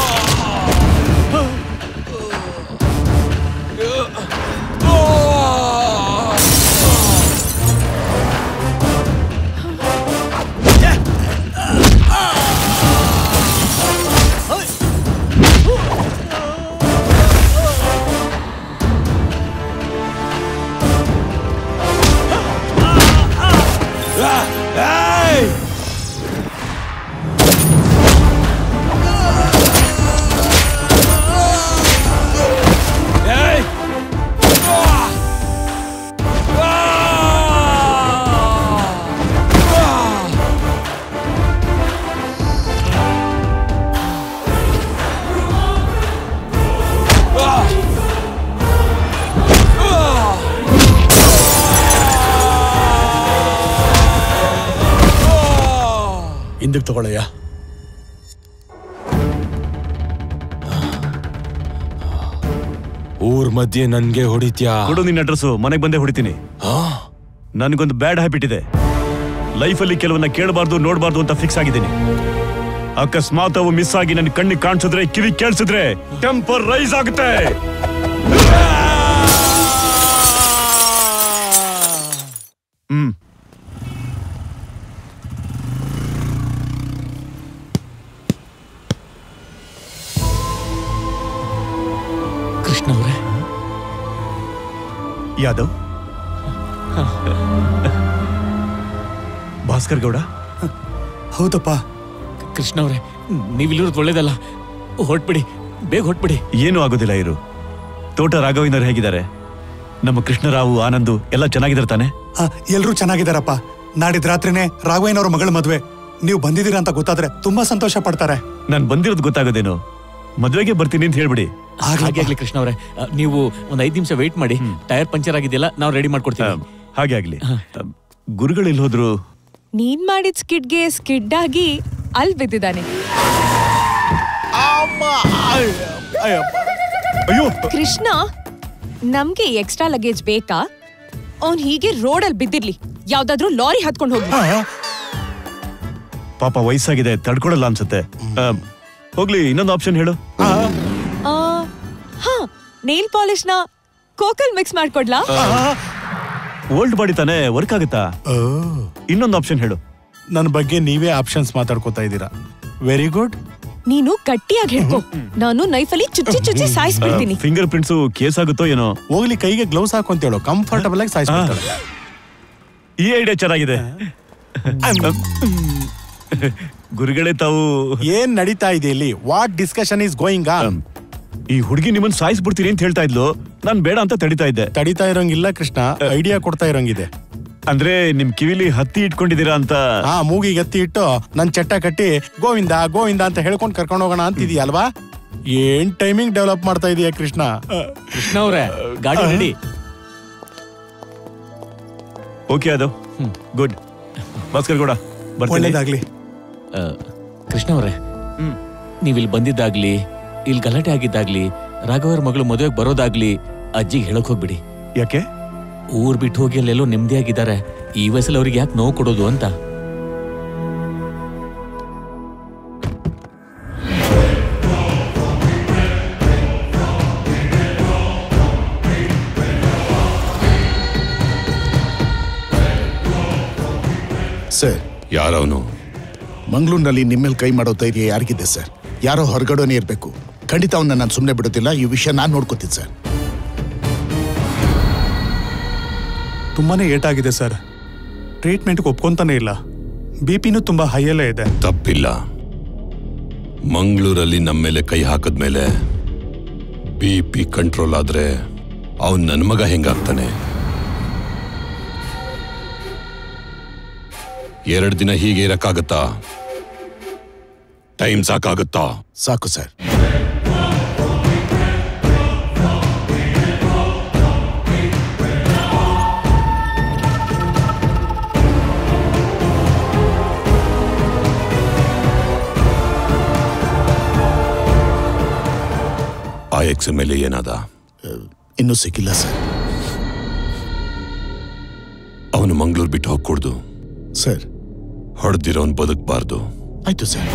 [SPEAKER 4] ಏಯ್ ಏಯ್
[SPEAKER 8] ಹಿಂದಕ್ಕೆ ತಗೊಳ್ಳಯ್ಯ
[SPEAKER 4] ಊರ್ ಮಧ್ಯೆ ನನ್ಗೆ ಹೊಡಿತ್ಯಾ
[SPEAKER 16] ಕೊಡು ನಿನ್ನ ಅಡ್ರೆಸ್ ಮನೆಗೆ ಬಂದೇ ಹೊಡಿತೀನಿ ನನಗೊಂದು ಬ್ಯಾಡ್ ಹ್ಯಾಬಿಟ್ ಇದೆ ಲೈಫಲ್ಲಿ ಕೆಲವನ್ನ ಕೇಳಬಾರ್ದು ನೋಡಬಾರ್ದು ಅಂತ ಫಿಕ್ಸ್ ಆಗಿದ್ದೀನಿ ಅಕಸ್ಮಾತ್ ಅವು ಮಿಸ್ ಆಗಿ ನನ್ನ ಕಣ್ಣಿಗೆ ಕಾಣಿಸಿದ್ರೆ ಕಿವಿ ಕೇಳಿಸಿದ್ರೆ ಟೆಂಪರ್ ರೈಸ್ ಆಗುತ್ತೆ ಹ್ಮ್
[SPEAKER 15] ಕೃಷ್ಣ ಅವರೇ
[SPEAKER 16] ಯಾದವ್ ಭಾಸ್ಕರ್ ಗೌಡ
[SPEAKER 8] ಹೌದಪ್ಪ
[SPEAKER 15] ಕೃಷ್ಣ ಅವರೇ ನೀವಿಲ್ಲಿರೋದು ಒಳ್ಳೇದಲ್ಲ ಹೊಟ್ಬಿಡಿ ಬೇಗ ಹೊಟ್ಬಿಡಿ
[SPEAKER 16] ಏನೂ ಆಗೋದಿಲ್ಲ ಇರು ತೋಟ ರಾಘವೇಂದ್ರ ಹೇಗಿದ್ದಾರೆ ನಮ್ಮ ಕೃಷ್ಣರಾವು ಆನಂದು ಎಲ್ಲ ಚೆನ್ನಾಗಿದ್ದಾರೆ ತಾನೆ
[SPEAKER 2] ಎಲ್ರೂ ಚೆನ್ನಾಗಿದ್ದಾರಪ್ಪ ನಾಡಿದ್ ರಾತ್ರಿನೇ ರಾಘವೇನ್ ಅವ್ರ ಮಗಳ ಮದ್ವೆ ನೀವು ಬಂದಿದ್ದೀರಾ ಅಂತ ಗೊತ್ತಾದ್ರೆ ತುಂಬಾ ಸಂತೋಷ ಪಡ್ತಾರೆ
[SPEAKER 16] ನಾನು ಬಂದಿರೋದು ಗೊತ್ತಾಗೋದೇನು ಮದ್ವೆಗೆ ಬರ್ತೀನಿ ಅಂತ ಹೇಳ್ಬಿಡಿ
[SPEAKER 15] ಹಾಗೆ ಆಗ್ಲಿ ಕೃಷ್ಣ ಅವರೇ ಅ, ನೀವು ಒಂದ್ ಐದ್ ನಿಮಿಷ ವೇಟ್ ಮಾಡಿ ಟೈರ್ ಪಂಚರ್ ಆಗಿದೆಯಲ್ಲ ನಾವು ರೆಡಿ ಮಾಡ್ಕೊಡ್ತೀವಿ
[SPEAKER 16] ಹಾಗೆ ಆಗ್ಲಿ ಗುರುಗಳು ಇಲ್ಲಿ ಹೋದ್ರು
[SPEAKER 22] ನೀನ್ ಮಾಡಿದ ಸ್ಕಿಡ್ಗೆ ಸ್ಕಿಡ್ ಆಗಿ ಅಲ್ಲಿ ಬಿದ್ದಿದ್ದಾನೆ
[SPEAKER 16] ಅಯ್ಯೋ
[SPEAKER 22] ಕೃಷ್ಣ ನಮ್ಗೆ ಎಕ್ಸ್ಟ್ರಾ ಲಗೇಜ್ ಬೇಕಾ ಅವ್ನ್ ಹೀಗೆ ರೋಡಲ್ಲಿ ಬಿದ್ದಿರ್ಲಿ ಯಾವ್ದಾದ್ರೂ ಲಾರಿ ಹತ್ಕೊಂಡು ಹೋಗ್ಲಿ
[SPEAKER 16] ಪಾಪ ವಯಸ್ಸಾಗಿದೆ ತಡ್ಕೊಳಲ್ಲ ಅನ್ಸುತ್ತೆ ಆ, ಹೋಗ್ಲಿ ಇನ್ನೊಂದು ಆಪ್ಷನ್ ಹೇಳು
[SPEAKER 22] ಆ, ಹಾ ನೇಲ್ ಪಾಲಿಶ್ ನ ಕೋಕಲ್ ಮಿಕ್ಸ್ ಮಾಡ್ಕೊಡ್ಲಾ
[SPEAKER 16] ಓಲ್ಡ್ ಬಾಡಿ ತಾನೆ ವರ್ಕ್ ಆಗುತ್ತಾ ಇನ್ನೊಂದು ಆಪ್ಷನ್ ಹೇಳು
[SPEAKER 8] ನನ್ನ ಬಗ್ಗೆ ನೀವೇ ಆಪ್ಷನ್ಸ್ ಮಾತಾಡ್ಕೋತಾ ಇದ್ದೀರಾ ವೆರಿ ಗುಡ್
[SPEAKER 22] ನೀನು ಗಟ್ಟಿಯಾಗಿ ಹಿಡ್ಕೊ ನಾನು ನೈಫಲ್ಲಿ ಚುಚ್ಚಿ ಚುಚ್ಚಿ ಸಾಯಿಸ್ಬಿಡ್ತೀನಿ
[SPEAKER 16] ಫಿಂಗರ್ ಪ್ರಿಂಟ್ಸ್ ಕೇಸ್ ಆಗುತ್ತೋ ಏನೋ
[SPEAKER 8] ಹೋಗ್ಲಿ ಕೈಗೆ ಗ್ಲೌಸ್ ಹಾಕೊಂತೇಳು ಕಂಫರ್ಟಬಲ್ ಆಗಿ ಸಾಯಿಸ್ಬಿಡ್ತಾಳೆ
[SPEAKER 16] ಈ ಐಡಿಯಾ ಚೆನ್ನಾಗಿದೆ ಗುರುಗಳೇ ತಾವು
[SPEAKER 8] ಏನ್ ನಡೀತಾ ಇದೆ ಇಲ್ಲಿ what discussion is going on
[SPEAKER 16] ಈ ಹುಡುಗಿ ನಿಮ್ಮನ್ನ ಸಾಯಿಸ್ಬಿಡ್ತೀನಿ ಅಂತ ಹೇಳ್ತಾ ಇದ್ಲು ನಾನ್ ಬೇಡ ಅಂತ ತಡಿತಾ ಇದ್ದೆ
[SPEAKER 8] ತಡಿತಾ ಇರೋಂಗಿಲ್ಲ ಕೃಷ್ಣ ಐಡಿಯಾ ಕೊಡ್ತಾ ಇರೋಂಗಿದೆ
[SPEAKER 16] ಅಂದ್ರೆ ನಿಮ್ ಕಿವಿಲಿ ಹತ್ತಿ ಇಟ್ಕೊಂಡಿದೀರಾ ಅಂತ
[SPEAKER 8] ಹಾ ಮೂಗಿಗೆ ಎತ್ತಿ ಇಟ್ಟು ನನ್ ಚಟ್ಟ ಕಟ್ಟಿ ಗೋವಿಂದ ಗೋವಿಂದ ಅಂತ ಹೇಳ್ಕೊಂಡು ಕರ್ಕೊಂಡು ಹೋಗೋಣ ಅಂತಿದ್ಯಲ್ವಾ ಏನ್ ಟೈಮಿಂಗ್ ಡೆವಲಪ್ ಮಾಡ್ತಾ ಇದೀಯ ಕೃಷ್ಣ
[SPEAKER 15] ಕೃಷ್ಣ ಅವರೇ ಗಾಡಿ ರೆಡಿ
[SPEAKER 16] ಓಕೆ ಅದು ಗುಡ್ ಭಾಸ್ಕರ್ ಗೌಡ ಬರ್ತೀನಿ
[SPEAKER 2] ಒಳ್ಳೇದಾಗ್ಲಿ
[SPEAKER 15] ಕೃಷ್ಣ ಅವರೇ ನೀವಿಲ್ಲಿ ಬಂದಿದ್ದಾಗ್ಲಿ ಇಲ್ಲಿ ಗಲಾಟೆ ಆಗಿದ್ದಾಗ್ಲಿ ರಾಘವರ ಮಗಳು ಮದುವೆಗೆ ಬರೋದಾಗ್ಲಿ ಅಜ್ಜಿಗೆ ಹೇಳಕ್ ಹೋಗ್ಬಿಡಿ
[SPEAKER 16] ಯಾಕೆ
[SPEAKER 15] ಊರ್ ಬಿಟ್ಟು ಹೋಗಿ ಅಲ್ಲೆಲ್ಲೋ ನೆಮ್ಮದಿಯಾಗಿದ್ದಾರೆ ಈ ವಯಸ್ಸಲ್ಲಿ ಅವ್ರಿಗೆ ಯಾಕೆ ನೋವು ಕೊಡೋದು ಅಂತ
[SPEAKER 1] ಸರ್
[SPEAKER 3] ಯಾರವನು
[SPEAKER 1] ಮಂಗಳೂರಿನಲ್ಲಿ ನಿಮ್ಮೇಲೆ ಕೈ ಮಾಡೋ ಧೈರ್ಯ ಯಾರಿಗಿದೆ ಸರ್ ಯಾರೋ ಹೊರಗಡೆನೇ ಇರಬೇಕು ಖಂಡಿತ ಅವನ್ನ ನಾನು ಸುಮ್ಮನೆ ಬಿಡೋದಿಲ್ಲ ಈ ವಿಷಯ ನಾನು ನೋಡ್ಕೋತೀನಿ ಸರ್
[SPEAKER 2] ತುಂಬಾನೇ ಏಟಾಗಿದೆ ಸರ್ ಟ್ರೀಟ್ಮೆಂಟ್ಗೆ ಒಪ್ಕೊಂತಾನೆ ಇಲ್ಲ ಬಿ ಪಿನೂ ತುಂಬಾ ಹೈಯಲ್ಲೇ ಇದೆ
[SPEAKER 3] ತಪ್ಪಿಲ್ಲ ಮಂಗಳೂರಲ್ಲಿ ನಮ್ಮ ಮೇಲೆ ಕೈ ಹಾಕಿದ್ಮೇಲೆ ಬಿ ಪಿ ಕಂಟ್ರೋಲ್ ಆದ್ರೆ ಅವನ್ ನನ್ನ ಮಗ ಹೆಂಗಾಗ್ತಾನೆ ಎರಡು ದಿನ ಹೀಗೆ ಇರಕ್ಕಾಗತ್ತಾ ಟೈಮ್ ಸಾಕಾಗುತ್ತಾ
[SPEAKER 1] ಸಾಕು ಸರ್
[SPEAKER 3] ಆ ಎಕ್ಸ್ ಮೇಲೆ ಏನಾದ
[SPEAKER 1] ಇನ್ನೂ ಸಿಕ್ಕಿಲ್ಲ ಸರ್
[SPEAKER 3] ಅವನು ಮಂಗಳೂರು ಬಿಟ್ಟು ಹೋಗ್ಕೊಡ್ದು
[SPEAKER 1] ಸರ್
[SPEAKER 3] ಹೊಡೆದಿರೋನ್ ಬದುಕಬಾರ್ದು
[SPEAKER 1] ಆಯ್ತು ಸರ್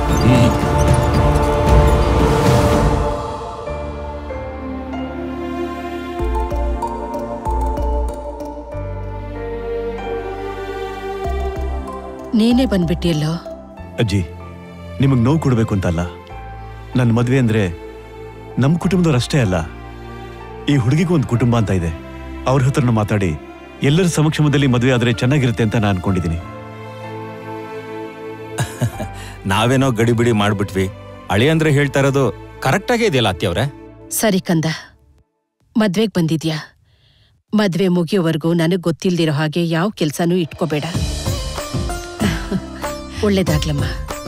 [SPEAKER 10] ನೀನೇ ಬಂದ್ಬಿಟ್ಟಿಯಲ್ಲೋ
[SPEAKER 16] ಅಜ್ಜಿ ನಿಮಗೆ ನೋವು ಕೊಡಬೇಕು ಅಂತಲ್ಲ ನನ್ನ ಮದುವೆ ಅಂದ್ರೆ ನಮ್ಮ ಕುಟುಂಬದವ್ರು ಅಷ್ಟೇ ಅಲ್ಲ ಈ ಹುಡುಗಿಗೂ ಒಂದು ಕುಟುಂಬ ಅಂತ ಇದೆ ಅವ್ರ ಹತ್ರನ ಮಾತಾಡಿ ಎಲ್ಲರ ಸಮಕ್ಷಮದಲ್ಲಿ ಮದುವೆ ಆದ್ರೆ ಚೆನ್ನಾಗಿರುತ್ತೆ ಅಂತ ನಾನು ಅನ್ಕೊಂಡಿದ್ದೀನಿ
[SPEAKER 15] ನಾವೇನೋ ಗಡಿಬಿಡಿ ಮಾಡ್ಬಿಟ್ವಿ ಅಳಿ ಅಂದ್ರೆ ಹೇಳ್ತಾ ಇರೋದು ಕರೆಕ್ಟಾಗೇ ಇದೆಯಲ್ಲ ಅತ್ತೆಯವ್ರೆ
[SPEAKER 10] ಸರಿ ಕಂದ ಮದ್ವೆಗ್ ಬಂದಿದ್ಯಾ ಮದ್ವೆ ಮುಗಿಯೋವರೆಗೂ ನನಗ್ ಗೊತ್ತಿಲ್ದಿರೋ ಹಾಗೆ ಯಾವ ಕೆಲ್ಸನೂ ಇಟ್ಕೋಬೇಡ ಒಳ್ಳೇದಾಗ್ಲಮ್ಮ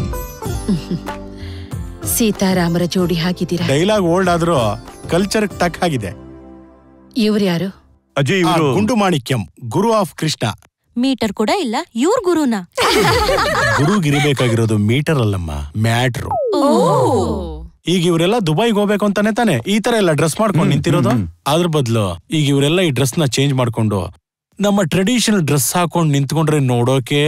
[SPEAKER 10] ಸೀತಾರಾಮರ ಜೋಡಿ ಹಾಕಿದ್ದೀರಾ
[SPEAKER 8] ಡೈಲಾಗ್ ಓಲ್ಡ್ ಆದ್ರೂ ಕಲ್ಚರ್ ಟಕ್ ಆಗಿದೆ
[SPEAKER 10] ಇವ್ರು ಯಾರು
[SPEAKER 16] ಅಜ್ಜಿ
[SPEAKER 8] ಆ, ಗುಂಡು ಮಾಣಿಕ್ಯಂ ಗುರು ಆಫ್ ಕೃಷ್ಣ
[SPEAKER 7] ಮೀಟರ್ ಕೂಡ ಇಲ್ಲ ಇವ್ರ ಗುರುನ
[SPEAKER 8] ಗುರುಗಿರಿಬೇಕಾಗಿರೋದು ಮೀಟರ್ ಅಲ್ಲಮ್ಮ ಮ್ಯಾಟ್ರು ಈಗ ಇವರೆಲ್ಲ ದುಬೈಗೆ ಹೋಗ್ಬೇಕು ಅಂತಾನೆ ತಾನೆ ಈ ತರ ಎಲ್ಲ ಡ್ರೆಸ್ ಮಾಡ್ಕೊಂಡು ನಿಂತಿರೋದು ಅದ್ರ ಬದಲು ಈಗ ಇವರೆಲ್ಲ ಈ ಡ್ರೆಸ್ ನ ಚೇಂಜ್ ಮಾಡ್ಕೊಂಡು ನಮ್ಮ ಟ್ರೆಡಿಷನಲ್ ಡ್ರೆಸ್ ಹಾಕೊಂಡು ನಿಂತ್ಕೊಂಡ್ರೆ ನೋಡೋಕೆ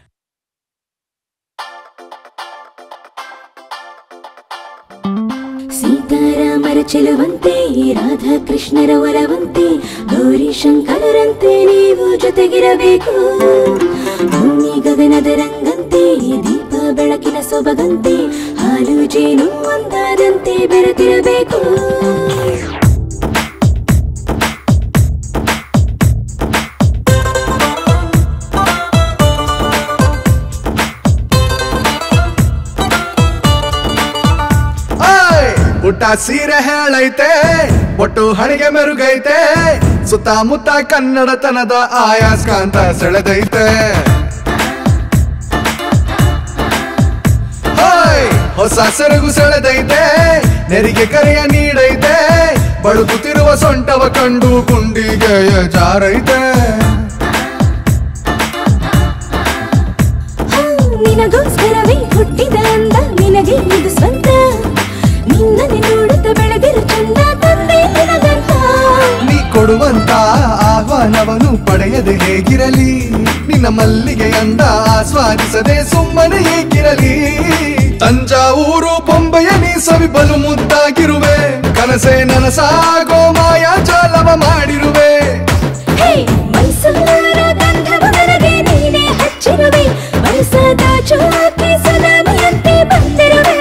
[SPEAKER 5] ಸೀತಾರಾಮರ ಚೆಲುವಂತೆ ರಾಧಾ ಕೃಷ್ಣರ ಒಲವಂತೆ ಗೌರಿ ಶಂಕರರಂತೆ ನೀವು ಜೊತೆಗಿರಬೇಕು ಭೂಮಿ ಗಗನದ ರಂಗಂತೆ ದೀಪ ಬೆಳಕಿನ ಸೊಬಗಂತೆ ಹಾಲು ಜೇನು ಒಂದಾದಂತೆ ಬೆರೆತಿರಬೇಕು
[SPEAKER 11] ಓಯ್! ಪುಟ್ಟ ಸೀರೆ ಹೇಳೈತೆ ಒಟ್ಟು ಹಣಿಗೆ ಮೆರುಗೈತೆ ಸುತ್ತಮುತ್ತ ಕನ್ನಡತನದ ಆಯಾಸ್ಕಾಂತ ಸೆಳೆದೈತೆ ಓಯ್! ಹೊಸ ಸೆರಗು ಸೆಳೆದೈತೆ ನೆರಿಗೆ ಕರೆಯ ನೀಡೈತೆ ಬಳುಕುತ್ತಿರುವ ಸೊಂಟವ ಕಂಡು ಗುಂಡಿಗೆಯ ಜಾರೈತೆ
[SPEAKER 5] ನಿನಗೋಸ್ಕರವೇ ಹುಟ್ಟಿದ ಅಂದ ನಿನಗೆ ಇದು ಸ್ವಂತ ನಿನ್ನನೆ ನೋಡುತ್ತ ಬೆಳೆದಿರು ಚಂದ ತಂದೆ ನಿನಗಂತ
[SPEAKER 11] ನೀ ಕೊಡುವಂತ ಆಹ್ವಾನವನ್ನು ಪಡೆಯದೆ ಹೇಗಿರಲಿ ನಿನ್ನ ಮಲ್ಲಿಗೆ ಅಂದ ಆಸ್ವಾದಿಸದೆ ಸುಮ್ಮನೆ ಏಕಿರಲಿ ತಂಜಾವೂರು ಬೊಂಬೆಯ ನೀ ಸವಿಬಲು ಮುದ್ದಾಗಿರುವೆ ಕನಸೆ ನನಸಾಗೋ ಮಾಯಾ ಜಾಲವ ಮಾಡಿರುವೆ
[SPEAKER 5] ಹೇ ಮೈಸೂರ ಗಂಧವ ನನಗೆ ನೀನೇ ಹಚ್ಚಿರುವೆ ಮನಸದ ಚೋಕಿ ಸುನಾಮಿಯಂತೆ ಬಂದಿರುವೆ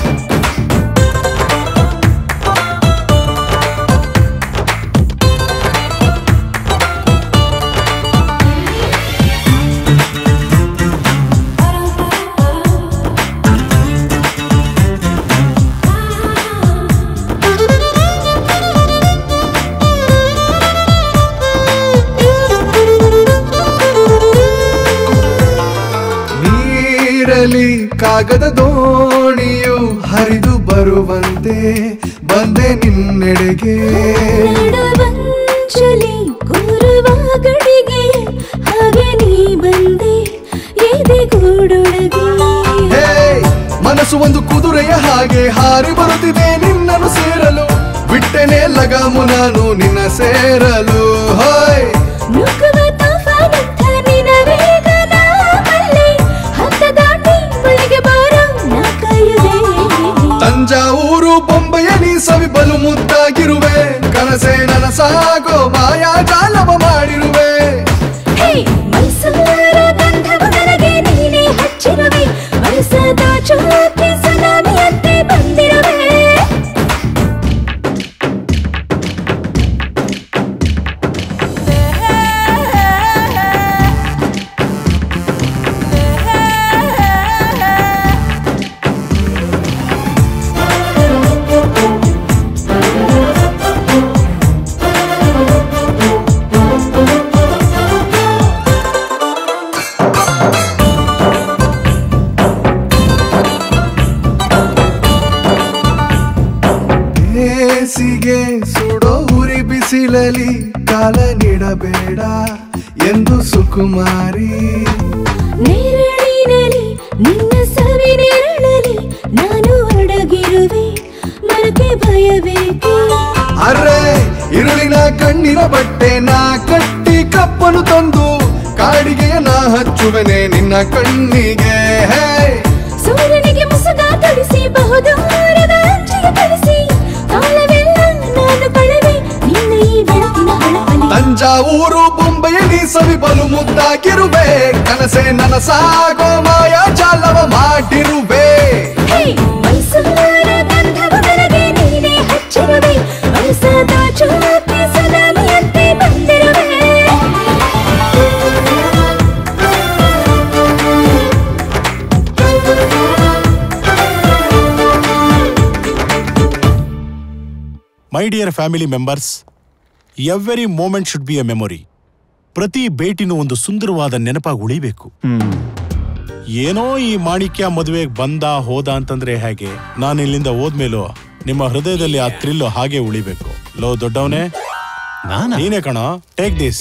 [SPEAKER 11] ನೀರಲಿ ಕಾಗದ ದೋಣಿಯು ಹರಿದು ಬರುವಂತೆ ಬಂದೆ ನಿನ್ನೆಡೆಗೆ
[SPEAKER 5] ನಡುವಂಚಲಿ ಕೂರುವ ಗಡಿಗೆ ಹಾಗೆ ನೀ ಬಂದೆ ಎದೆಗೂಡೊಳಗೆ
[SPEAKER 11] ಹೇ ಮನಸ್ಸು ಒಂದು ಕುದುರೆಯ ಹಾಗೆ ಹಾರಿ ಬರುತ್ತಿದೆ ನಿನ್ನನ್ನು ಸೇರಲು ಬಿಟ್ಟೆನೆ ಲಗಾಮು ನಾನು ನಿನ್ನ ಸೇರಲು ಹೋಯ್
[SPEAKER 5] ನುಗ್ಗುವ ತುಫಾನಂಥ ನಿನ ವೇಗದ ಮಲ್ಲೆ ಹತ್ತ ದಾಟಿ ಬಳಿಗೆ ಬಾರೋ ನಾ ಕಾಯುವೆ
[SPEAKER 11] ತಂಜಾವೂರು ಬೊಂಬೆಯ ನೀ ಸವಿಬಲು ಮುದ್ದಾಗಿರುವೆ ಕನಸೆ ನನಸಾಗೋ ಮಾಯಾ ಜಾಲವ ಮಾಡಿರುವೆ
[SPEAKER 5] ಹೇ ಮೈಸೂರ ಗಂಧವ ನನಗೆ ನೀನೇ ಹಚ್ಚಿರುವೆ ಮನಸದ ಚೋಕಿ ಸುನಾಮಿಯಂತೆ ಬಂದಿರುವೆ
[SPEAKER 11] ಹೇ ನೆರಳಲಿ ಕಾಲ ನೀಡಬೇಡ ಎಂದು ಸುಕುಮಾರಿ
[SPEAKER 5] ನೆರಳಿನಲಿ ನಿನ್ನ ಸವಿ ನೆರಳಲಿ ನಾನು ಅಡಗಿರುವೆ ಮನಕ್ಕೆ ಭಯಬೇಕೆ
[SPEAKER 11] ಅರೆ ಇರುಳಿನ ಕಣ್ಣಿನ ಬಟ್ಟೆ ನಾ ಕಟ್ಟಿ ಕಪ್ಪನು ತಂದು ಕಾಡಿಗೆಯ ನಾ ಹಚ್ಚುವೆನೆ ನಿನ್ನ ಕಣ್ಣಿಗೆ ಹೇ
[SPEAKER 5] ಸೂರ್ಯನಿಗೆ ಮುಸುಗ ತೊಡಿಸಿ ಬಹುದೂರದ ಅಂಚಿಗೆ ತಡಿಸಿ ಕಾಲವೆಲ್ಲ ನಾನು ಕಳವೆ ನಿನ್ನ ಈ ಬೆಳಕಿನ ಹೊಳಪಲಿ
[SPEAKER 11] ತಂಜಾವೂರು ಬೊಂಬೆಯಲ್ಲಿ ಸವಿ ಬಲು ಮುದ್ದಾಗಿರುವೆ ಕನಸೆ ನನಸಾಗೋ ಮಾಯಾ ಜಾಲವ ಮಾಡಿರುವೆ
[SPEAKER 5] ಹೇ, ಮೈಸೂರ ಗಂಧವ ನನಗೆ ನೀನೇ ಹಚ್ಚಿರುವೆ ಮನಸದ ಚೂಪಿ ಸುನಾಮಿಯಂತೆ ಬಂದಿರುವೆ
[SPEAKER 8] my dear family members every moment should be a memory ಪ್ರತಿ ಭೇಟಿನೂ ಒಂದು ಸುಂದರವಾದ ನೆನಪಾಗಿ ಉಳಿಬೇಕು ಏನೋ ಈ ಮಾಣಿಕ್ಯ ಮದುವೆಗೆ ಬಂದ ಹೋದ ಅಂತಂದ್ರೆ ಹೇಗೆ ನಾನು ಇಲ್ಲಿಂದ ಹೋದ್ಮೇಲೂ ನಿಮ್ಮ ಹೃದಯದಲ್ಲಿ ಆ ಥ್ರಿಲ್ಲು ಹಾಗೆ ಉಳಿಬೇಕು ಲೋ ದೊಡ್ಡವನೇ ನೀನೇ ಕಣ take this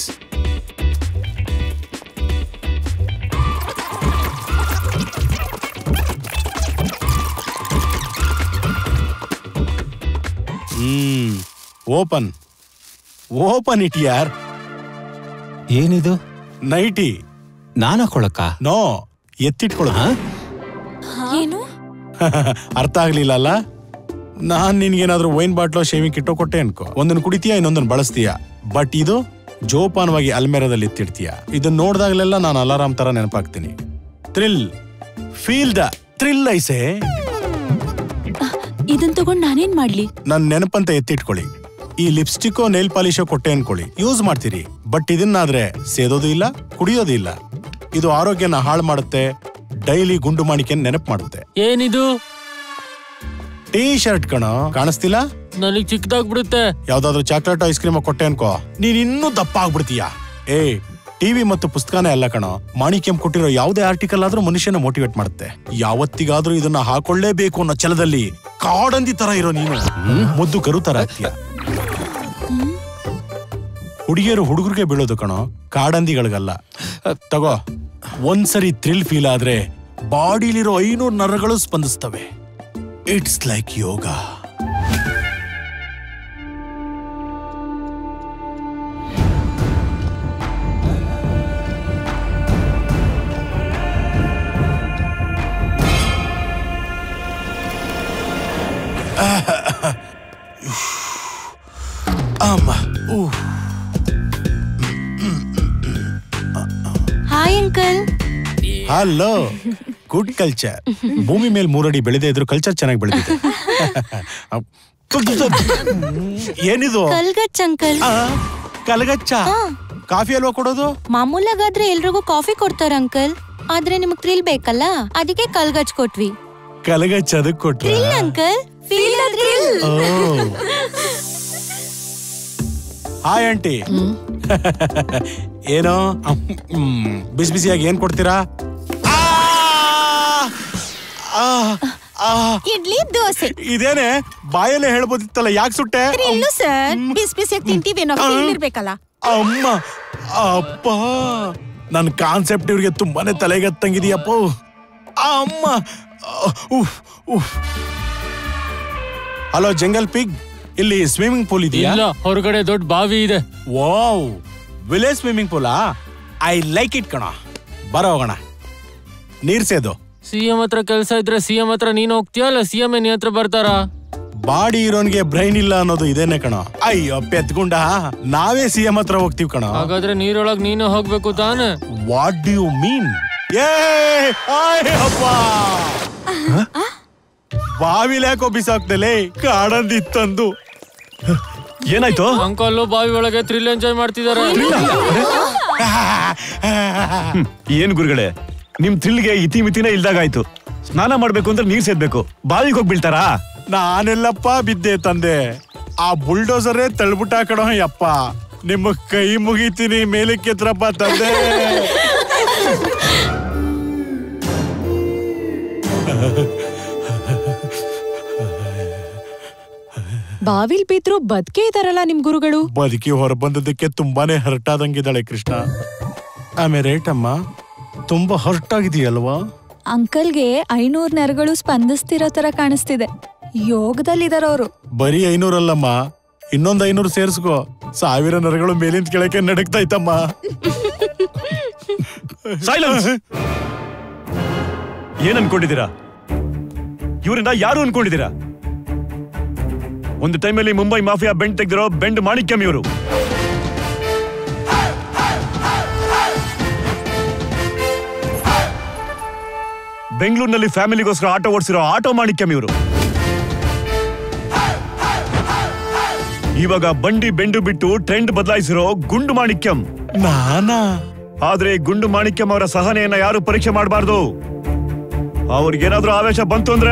[SPEAKER 8] hmm open open it ಯಾರ್
[SPEAKER 15] ಏನಿದು
[SPEAKER 8] ನೈಟಿ
[SPEAKER 15] ನಾನು ಹಾಕೊಳಕ್ಕ
[SPEAKER 8] ನೋ ಎತ್ತಿಟ್ಕೊಳ
[SPEAKER 9] ಏನು
[SPEAKER 8] ಅರ್ಥ ಆಗ್ಲಿಲ್ಲ ಅಲ್ಲ ನಾನ್ ನಿನ್ಗೇನಾದ್ರೂ ವೈನ್ ಬಾಟ್ಲೋ ಶೇವಿಂಗ್ ಕಿಟ್ಟೋ ಕೊಟ್ಟೆ ಅನ್ಕೋ ಒಂದನ್ನು ಕುಡಿತೀಯ ಇನ್ನೊಂದನ್ನು ಬಳಸ್ತೀಯ ಬಟ್ ಇದು ಜೋಪಾನವಾಗಿ ಅಲ್ಮೇರದಲ್ಲಿ ಎತ್ತಿಡ್ತೀಯ ಇದನ್ನ ನೋಡ್ದಾಗ್ಲೆಲ್ಲ ನಾನು ಅಲಾರಾಮ್ ತರ ನೆನಪಾಗ್ತೀನಿ ಥ್ರಿಲ್ ಫೀಲ್ ದ ಥ್ರಿಲ್ ಐಸೆ
[SPEAKER 9] ಇದನ್ ತಗೊಂಡ್ ನಾನೇನ್ ಮಾಡ್ಲಿ
[SPEAKER 8] ನನ್ ನೆನಪಂತ ಎತ್ತಿಟ್ಕೊಳ್ಳಿ ಈ ಲಿಪ್ಸ್ಟಿಕ್ಕೋ ನೇಲ್ ಪಾಲಿಶೋ ಕೊಟ್ಟೆ ಅನ್ಕೊಳ್ಳಿ ಯೂಸ್ ಮಾಡ್ತೀರಿ ಬಟ್ ಇದನ್ನಾದ್ರೆ ಸೇದೋದು ಇಲ್ಲ ಕುಡಿಯೋದು ಇಲ್ಲ ಇದು ಆರೋಗ್ಯನ ಹಾಳು ಮಾಡುತ್ತೆ ಡೈಲಿ ಗುಂಡು ಮಾಣಿಕೆ ನೆನಪು ಮಾಡುತ್ತೆ
[SPEAKER 13] ಏನಿದು
[SPEAKER 8] ಟೀ ಶರ್ಟ್ ಕಣ ಕಾಣಿಸ್ತಿಲ್ಲ
[SPEAKER 13] ನನಗ್ ಚಿಕ್ಕದಾಗ್ಬಿಡುತ್ತೆ
[SPEAKER 8] ಯಾವ್ದಾದ್ರು ಚಾಕ್ಲೇಟ್ ಐಸ್ ಕ್ರೀಮ್ ಕೊಟ್ಟೆ ಅನ್ಕೋ ನೀನ್ ಇನ್ನೂ ದಪ್ಪ ಆಗ್ಬಿಡ್ತೀಯ ಏ ಟಿವಿ ಮತ್ತು ಪುಸ್ತಕನೇ ಅಲ್ಲ ಕಣೋ ಮಾಣಿಕ್ಯಂ ಕೊಟ್ಟಿರೋ ಯಾವುದೇ ಆರ್ಟಿಕಲ್ ಆದ್ರೂ ಮನುಷ್ಯನ ಮೋಟಿವೇಟ್ ಮಾಡುತ್ತೆ ಯಾವತ್ತಿಗಾದ್ರೂ ಇದನ್ನ ಹಾಕೊಳ್ಳೇಬೇಕು ಅನ್ನೋ ಛಲದಲ್ಲಿ ಕಾಡಂದಿ ತರ ಇರೋ ನೀನು ಮುದ್ದು ಕರು ತರ ಆಗ್ತೀಯ ಹುಡುಗಿಯರು ಹುಡುಗರಿಗೆ ಬೀಳೋದು ಕಣೋ ಕಾಡಂದಿಗಳಿಗಲ್ಲ ತಗೋ ಒಂದ್ಸರಿ ಥ್ರಿಲ್ ಫೀಲ್ ಆದ್ರೆ ಬಾಡಿಲಿರೋ ಐನೂರು ನರಗಳು ಸ್ಪಂದಿಸ್ತವೆ ಇಟ್ಸ್ ಲೈಕ್ ಯೋಗ ಅಮ್ಮ ಊ
[SPEAKER 7] hi uncle
[SPEAKER 8] hello good culture ಭೂಮಿ ಮೇಲೆ ಮೂರಡಿ ಬೆಳೆದೇ ಇದ್ರು ಕಲ್ಚರ್ ಚೆನ್ನಾಗಿ ಬೆಳೆದಿದೆ ಏನಿದು
[SPEAKER 7] ಕಲ್ಗಚ್ ಅಂಕಲ್
[SPEAKER 8] ಕಲಗಚ್ಚ ಕಾಫಿ ಅಲ್ವಾ ಕೊಡೋದು
[SPEAKER 7] ಮಾಮೂಲಾಗಾದ್ರೆ ಎಲ್ರಿಗೂ ಕಾಫಿ ಕೊಡ್ತಾರ ಅಂಕಲ್ ಆದ್ರೆ ನಿಮಗ್ ಥ್ರಿಲ್ ಬೇಕಲ್ಲ ಅದಕ್ಕೆ ಕಲ್ಗಚ್ ಕೊಟ್ವಿ
[SPEAKER 8] ಕಲಗಚ್ಚ ಅದಕ್ಕೆ ಕೊಟ್ರ
[SPEAKER 7] thrill uncle feel thrill
[SPEAKER 8] hi aunty ಏನೋ ಹ್ಮ್, ಬಿಸಿ ಬಿಸಿಯಾಗಿ ಏನ್ ಕೊಡ್ತೀರಾ ಆ, ಆ,
[SPEAKER 10] ಇಡ್ಲಿ ದೋಸೆ
[SPEAKER 8] ಇದೇನೆ ಬಾಯಲ್ಲೇ ಹೇಳ್ಬೋದಿತ್ತಲ್ಲ ಯಾಕೆ ಸುಟ್ಟೆ
[SPEAKER 10] ಇಲ್ಲೂ ಸರ್ ಬಿಸಿ ಬಿಸಿಯಾಗಿ ತಿಂತೀವೇನೋ ಫೀಲ್ ಇರ್ಬೇಕಲ್ಲ
[SPEAKER 8] ಅಮ್ಮ ಅಪ್ಪ ನನ್ನ ಕಾನ್ಸೆಪ್ಟ್ ಇವ್ರಿಗೆ ತುಂಬಾನೇ ತಲೆಗತ್ತಂಗಿದೆಯಪ್ಪ ಅಮ್ಮ ಉಫ್ ಉಫ್ ಹಲೋ ಜಂಗಲ್ ಪಿಗ್ ಇಲ್ಲಿ ಸ್ವಿಮ್ಮಿಂಗ್ ಪೂಲ್ ಇದೆಯಾ
[SPEAKER 13] ಇಲ್ಲ ಹೊರಗಡೆ ದೊಡ್ಡ ಬಾವಿ ಇದೆ
[SPEAKER 8] ವಾವ್ ವಿಲೇಜ್ ಸ್ವಿಮ್ಮಿಂಗ್ ಪೂಲಾ ಐ ಲೈಕ್ ಇಟ್ ಕಣ ಬರೋ ಹೋಗೋಣ ನೀರ್ ಸೇದು
[SPEAKER 13] ಸಿಎಂ ಹತ್ರ ಕೆಲ್ಸ ಇದ್ರೆ ಸಿಎಂ ಹತ್ರ ನೀನ್ ಹೋಗ್ತೀಯಾ ಅಲ್ಲ ಸಿಎಂ ನೀ ಹತ್ರ ಬರ್ತಾರಾ
[SPEAKER 8] ಬಾಡಿ ಇರೋನ್ಗೆ ಬ್ರೈನ್ ಇಲ್ಲ ಅನ್ನೋದು ಇದೇನೆ ಕಣ ಅಯ್ಯೋ ಪೆತ್ಗುಂಡ ನಾವೇ ಸಿ ಎಂ ಹತ್ರ ಹೋಗ್ತೀವಿ ಕಣ
[SPEAKER 13] ಹಾಗಾದ್ರೆ ನೀರೊಳಗ್ ನೀನು ಹೋಗ್ಬೇಕು ತಾನೆ
[SPEAKER 8] ವಾಟ್ ಡು ಯು ಮೀನ್ ಏ ಆಯ್ ಅಪ್ಪ ಬಾವಿಲಿ ಯಾಕೋ ಬಿಸಾಕ್ದಲೆ ಕಾಡಂದಿತ್ತಂದು
[SPEAKER 16] ಏನಾಯ್ತು
[SPEAKER 13] ಅಂಕಲ್ ಬಾವಿ ಒಳಗೆ ಥ್ರಿಲ್ ಎಂಜಾಯ್ ಮಾಡ್ತಿದಾರೆ
[SPEAKER 16] ಏನ್ ಗುರುಗಳೇ ನಿಮ್ ಥ್ರಿಲ್ಗೆ ಇತಿ ಮಿತಿನೇ ಇಲ್ದಾಗಾಯ್ತು ಸ್ನಾನ ಮಾಡ್ಬೇಕು ಅಂದ್ರೆ ನೀರ್ ಸೇದ್ಬೇಕು ಬಾವಿಗೆ ಹೋಗಿ ಬೀಳ್ತಾರಾ
[SPEAKER 8] ನಾನೆಲ್ಲಪ್ಪ ಬಿದ್ದೆ ತಂದೆ ಆ ಬುಲ್ಡೋಸರೇ ತಳ್ಬಿಟ್ಟ ಕಣೋ ಯಪ್ಪ ನಿಮ್ಮ ಕೈ ಮುಗಿತೀನಿ ಮೇಲಕ್ಕೆ ಎತ್ರಪ್ಪ ತಂದೆ
[SPEAKER 22] ಬಾವಿಲ್ ಬಿದ್ರು ಬದ್ಕೆ ಇದಾರಲ್ಲ ನಿಮ್ ಗುರುಗಳು
[SPEAKER 8] ಬದುಕಿ ಹೊರಬಂದದಕ್ಕೆ ತುಂಬಾನೇ ಹರ್ಟ್ ಆದಂಗಿದ್ದಾಳೆ ಕೃಷ್ಣ ಆಮೇಲೆ ರೇಟಮ್ಮ ತುಂಬಾ ಹರ್ಟ್ ಆಗಿದೆಯಲ್ವಾ
[SPEAKER 18] ಅಂಕಲ್ಗೆ ಐನೂರ್ ನೆರಗಳು ಸ್ಪಂದಿಸ್ತಿರೋ ತರ ಕಾಣಿಸ್ತಿದೆ ಯೋಗದಲ್ಲಿದಾರವ್ರು
[SPEAKER 8] ಬರೀ ಐನೂರಲ್ಲಮ್ಮ ಇನ್ನೊಂದ್ ಐನೂರು ಸೇರ್ಸ್ಕೋ ಸಾವಿರ ನರಗಳು ಮೇಲಿಂದ ಕೆಳಕ್ಕೆ ನಡಕ್ತಾ ಇತ್ತಮ್ಮ
[SPEAKER 16] ಸೈಲೆನ್ಸ್ ಏನ್ ಅನ್ಕೊಂಡಿದ್ದೀರಾ ಇವರಿಂದ ಯಾರು ಅನ್ಕೊಂಡಿದ್ದೀರಾ ಒಂದು ಟೈಮಲ್ಲಿ ಮುಂಬೈ ಮಾಫಿಯಾ ಬೆಂಡ್ ತೆಗೆದಿರೋ ಬೆಂಡ್ ಮಾಣಿಕ್ಯಂ ಇವರು ಬೆಂಗಳೂರಿನಲ್ಲಿ ಫ್ಯಾಮಿಲಿಗೋಸ್ಕರ ಆಟೋ ಓಡಿಸಿರೋ ಆಟೋ ಮಾಣಿಕ್ಯಂ ಇವರು ಇವಾಗ ಬಂಡಿ ಬೆಂಡು ಬಿಟ್ಟು ಟ್ರೆಂಡ್ ಬದಲಾಯಿಸಿರೋ ಗುಂಡು ಮಾಣಿಕ್ಯಂ
[SPEAKER 8] ನಾನಾ
[SPEAKER 16] ಆದ್ರೆ ಗುಂಡು ಮಾಣಿಕ್ಯಂ ಅವರ ಸಹನೆಯನ್ನ ಯಾರು ಪರೀಕ್ಷೆ ಮಾಡಬಾರ್ದು ಅವ್ರಿಗೇನಾದ್ರೂ ಆವೇಶ ಬಂತು ಅಂದ್ರೆ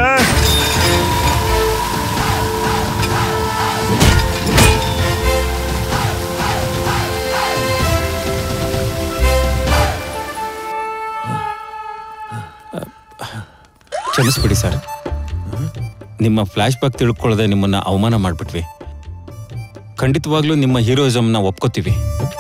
[SPEAKER 15] ಕ್ಷಮಿಸ್ಬಿಡಿ ಸರ್ ನಿಮ್ಮ ಫ್ಲಾಶ್ ಬ್ಯಾಕ್ ತಿಳ್ಕೊಳ್ಳದೆ ನಿಮ್ಮನ್ನ ಅವಮಾನ ಮಾಡ್ಬಿಟ್ವಿ ಖಂಡಿತವಾಗ್ಲೂ ನಿಮ್ಮ ಹೀರೋಯಿಸಮ್ನ ಒಪ್ಕೋತೀವಿ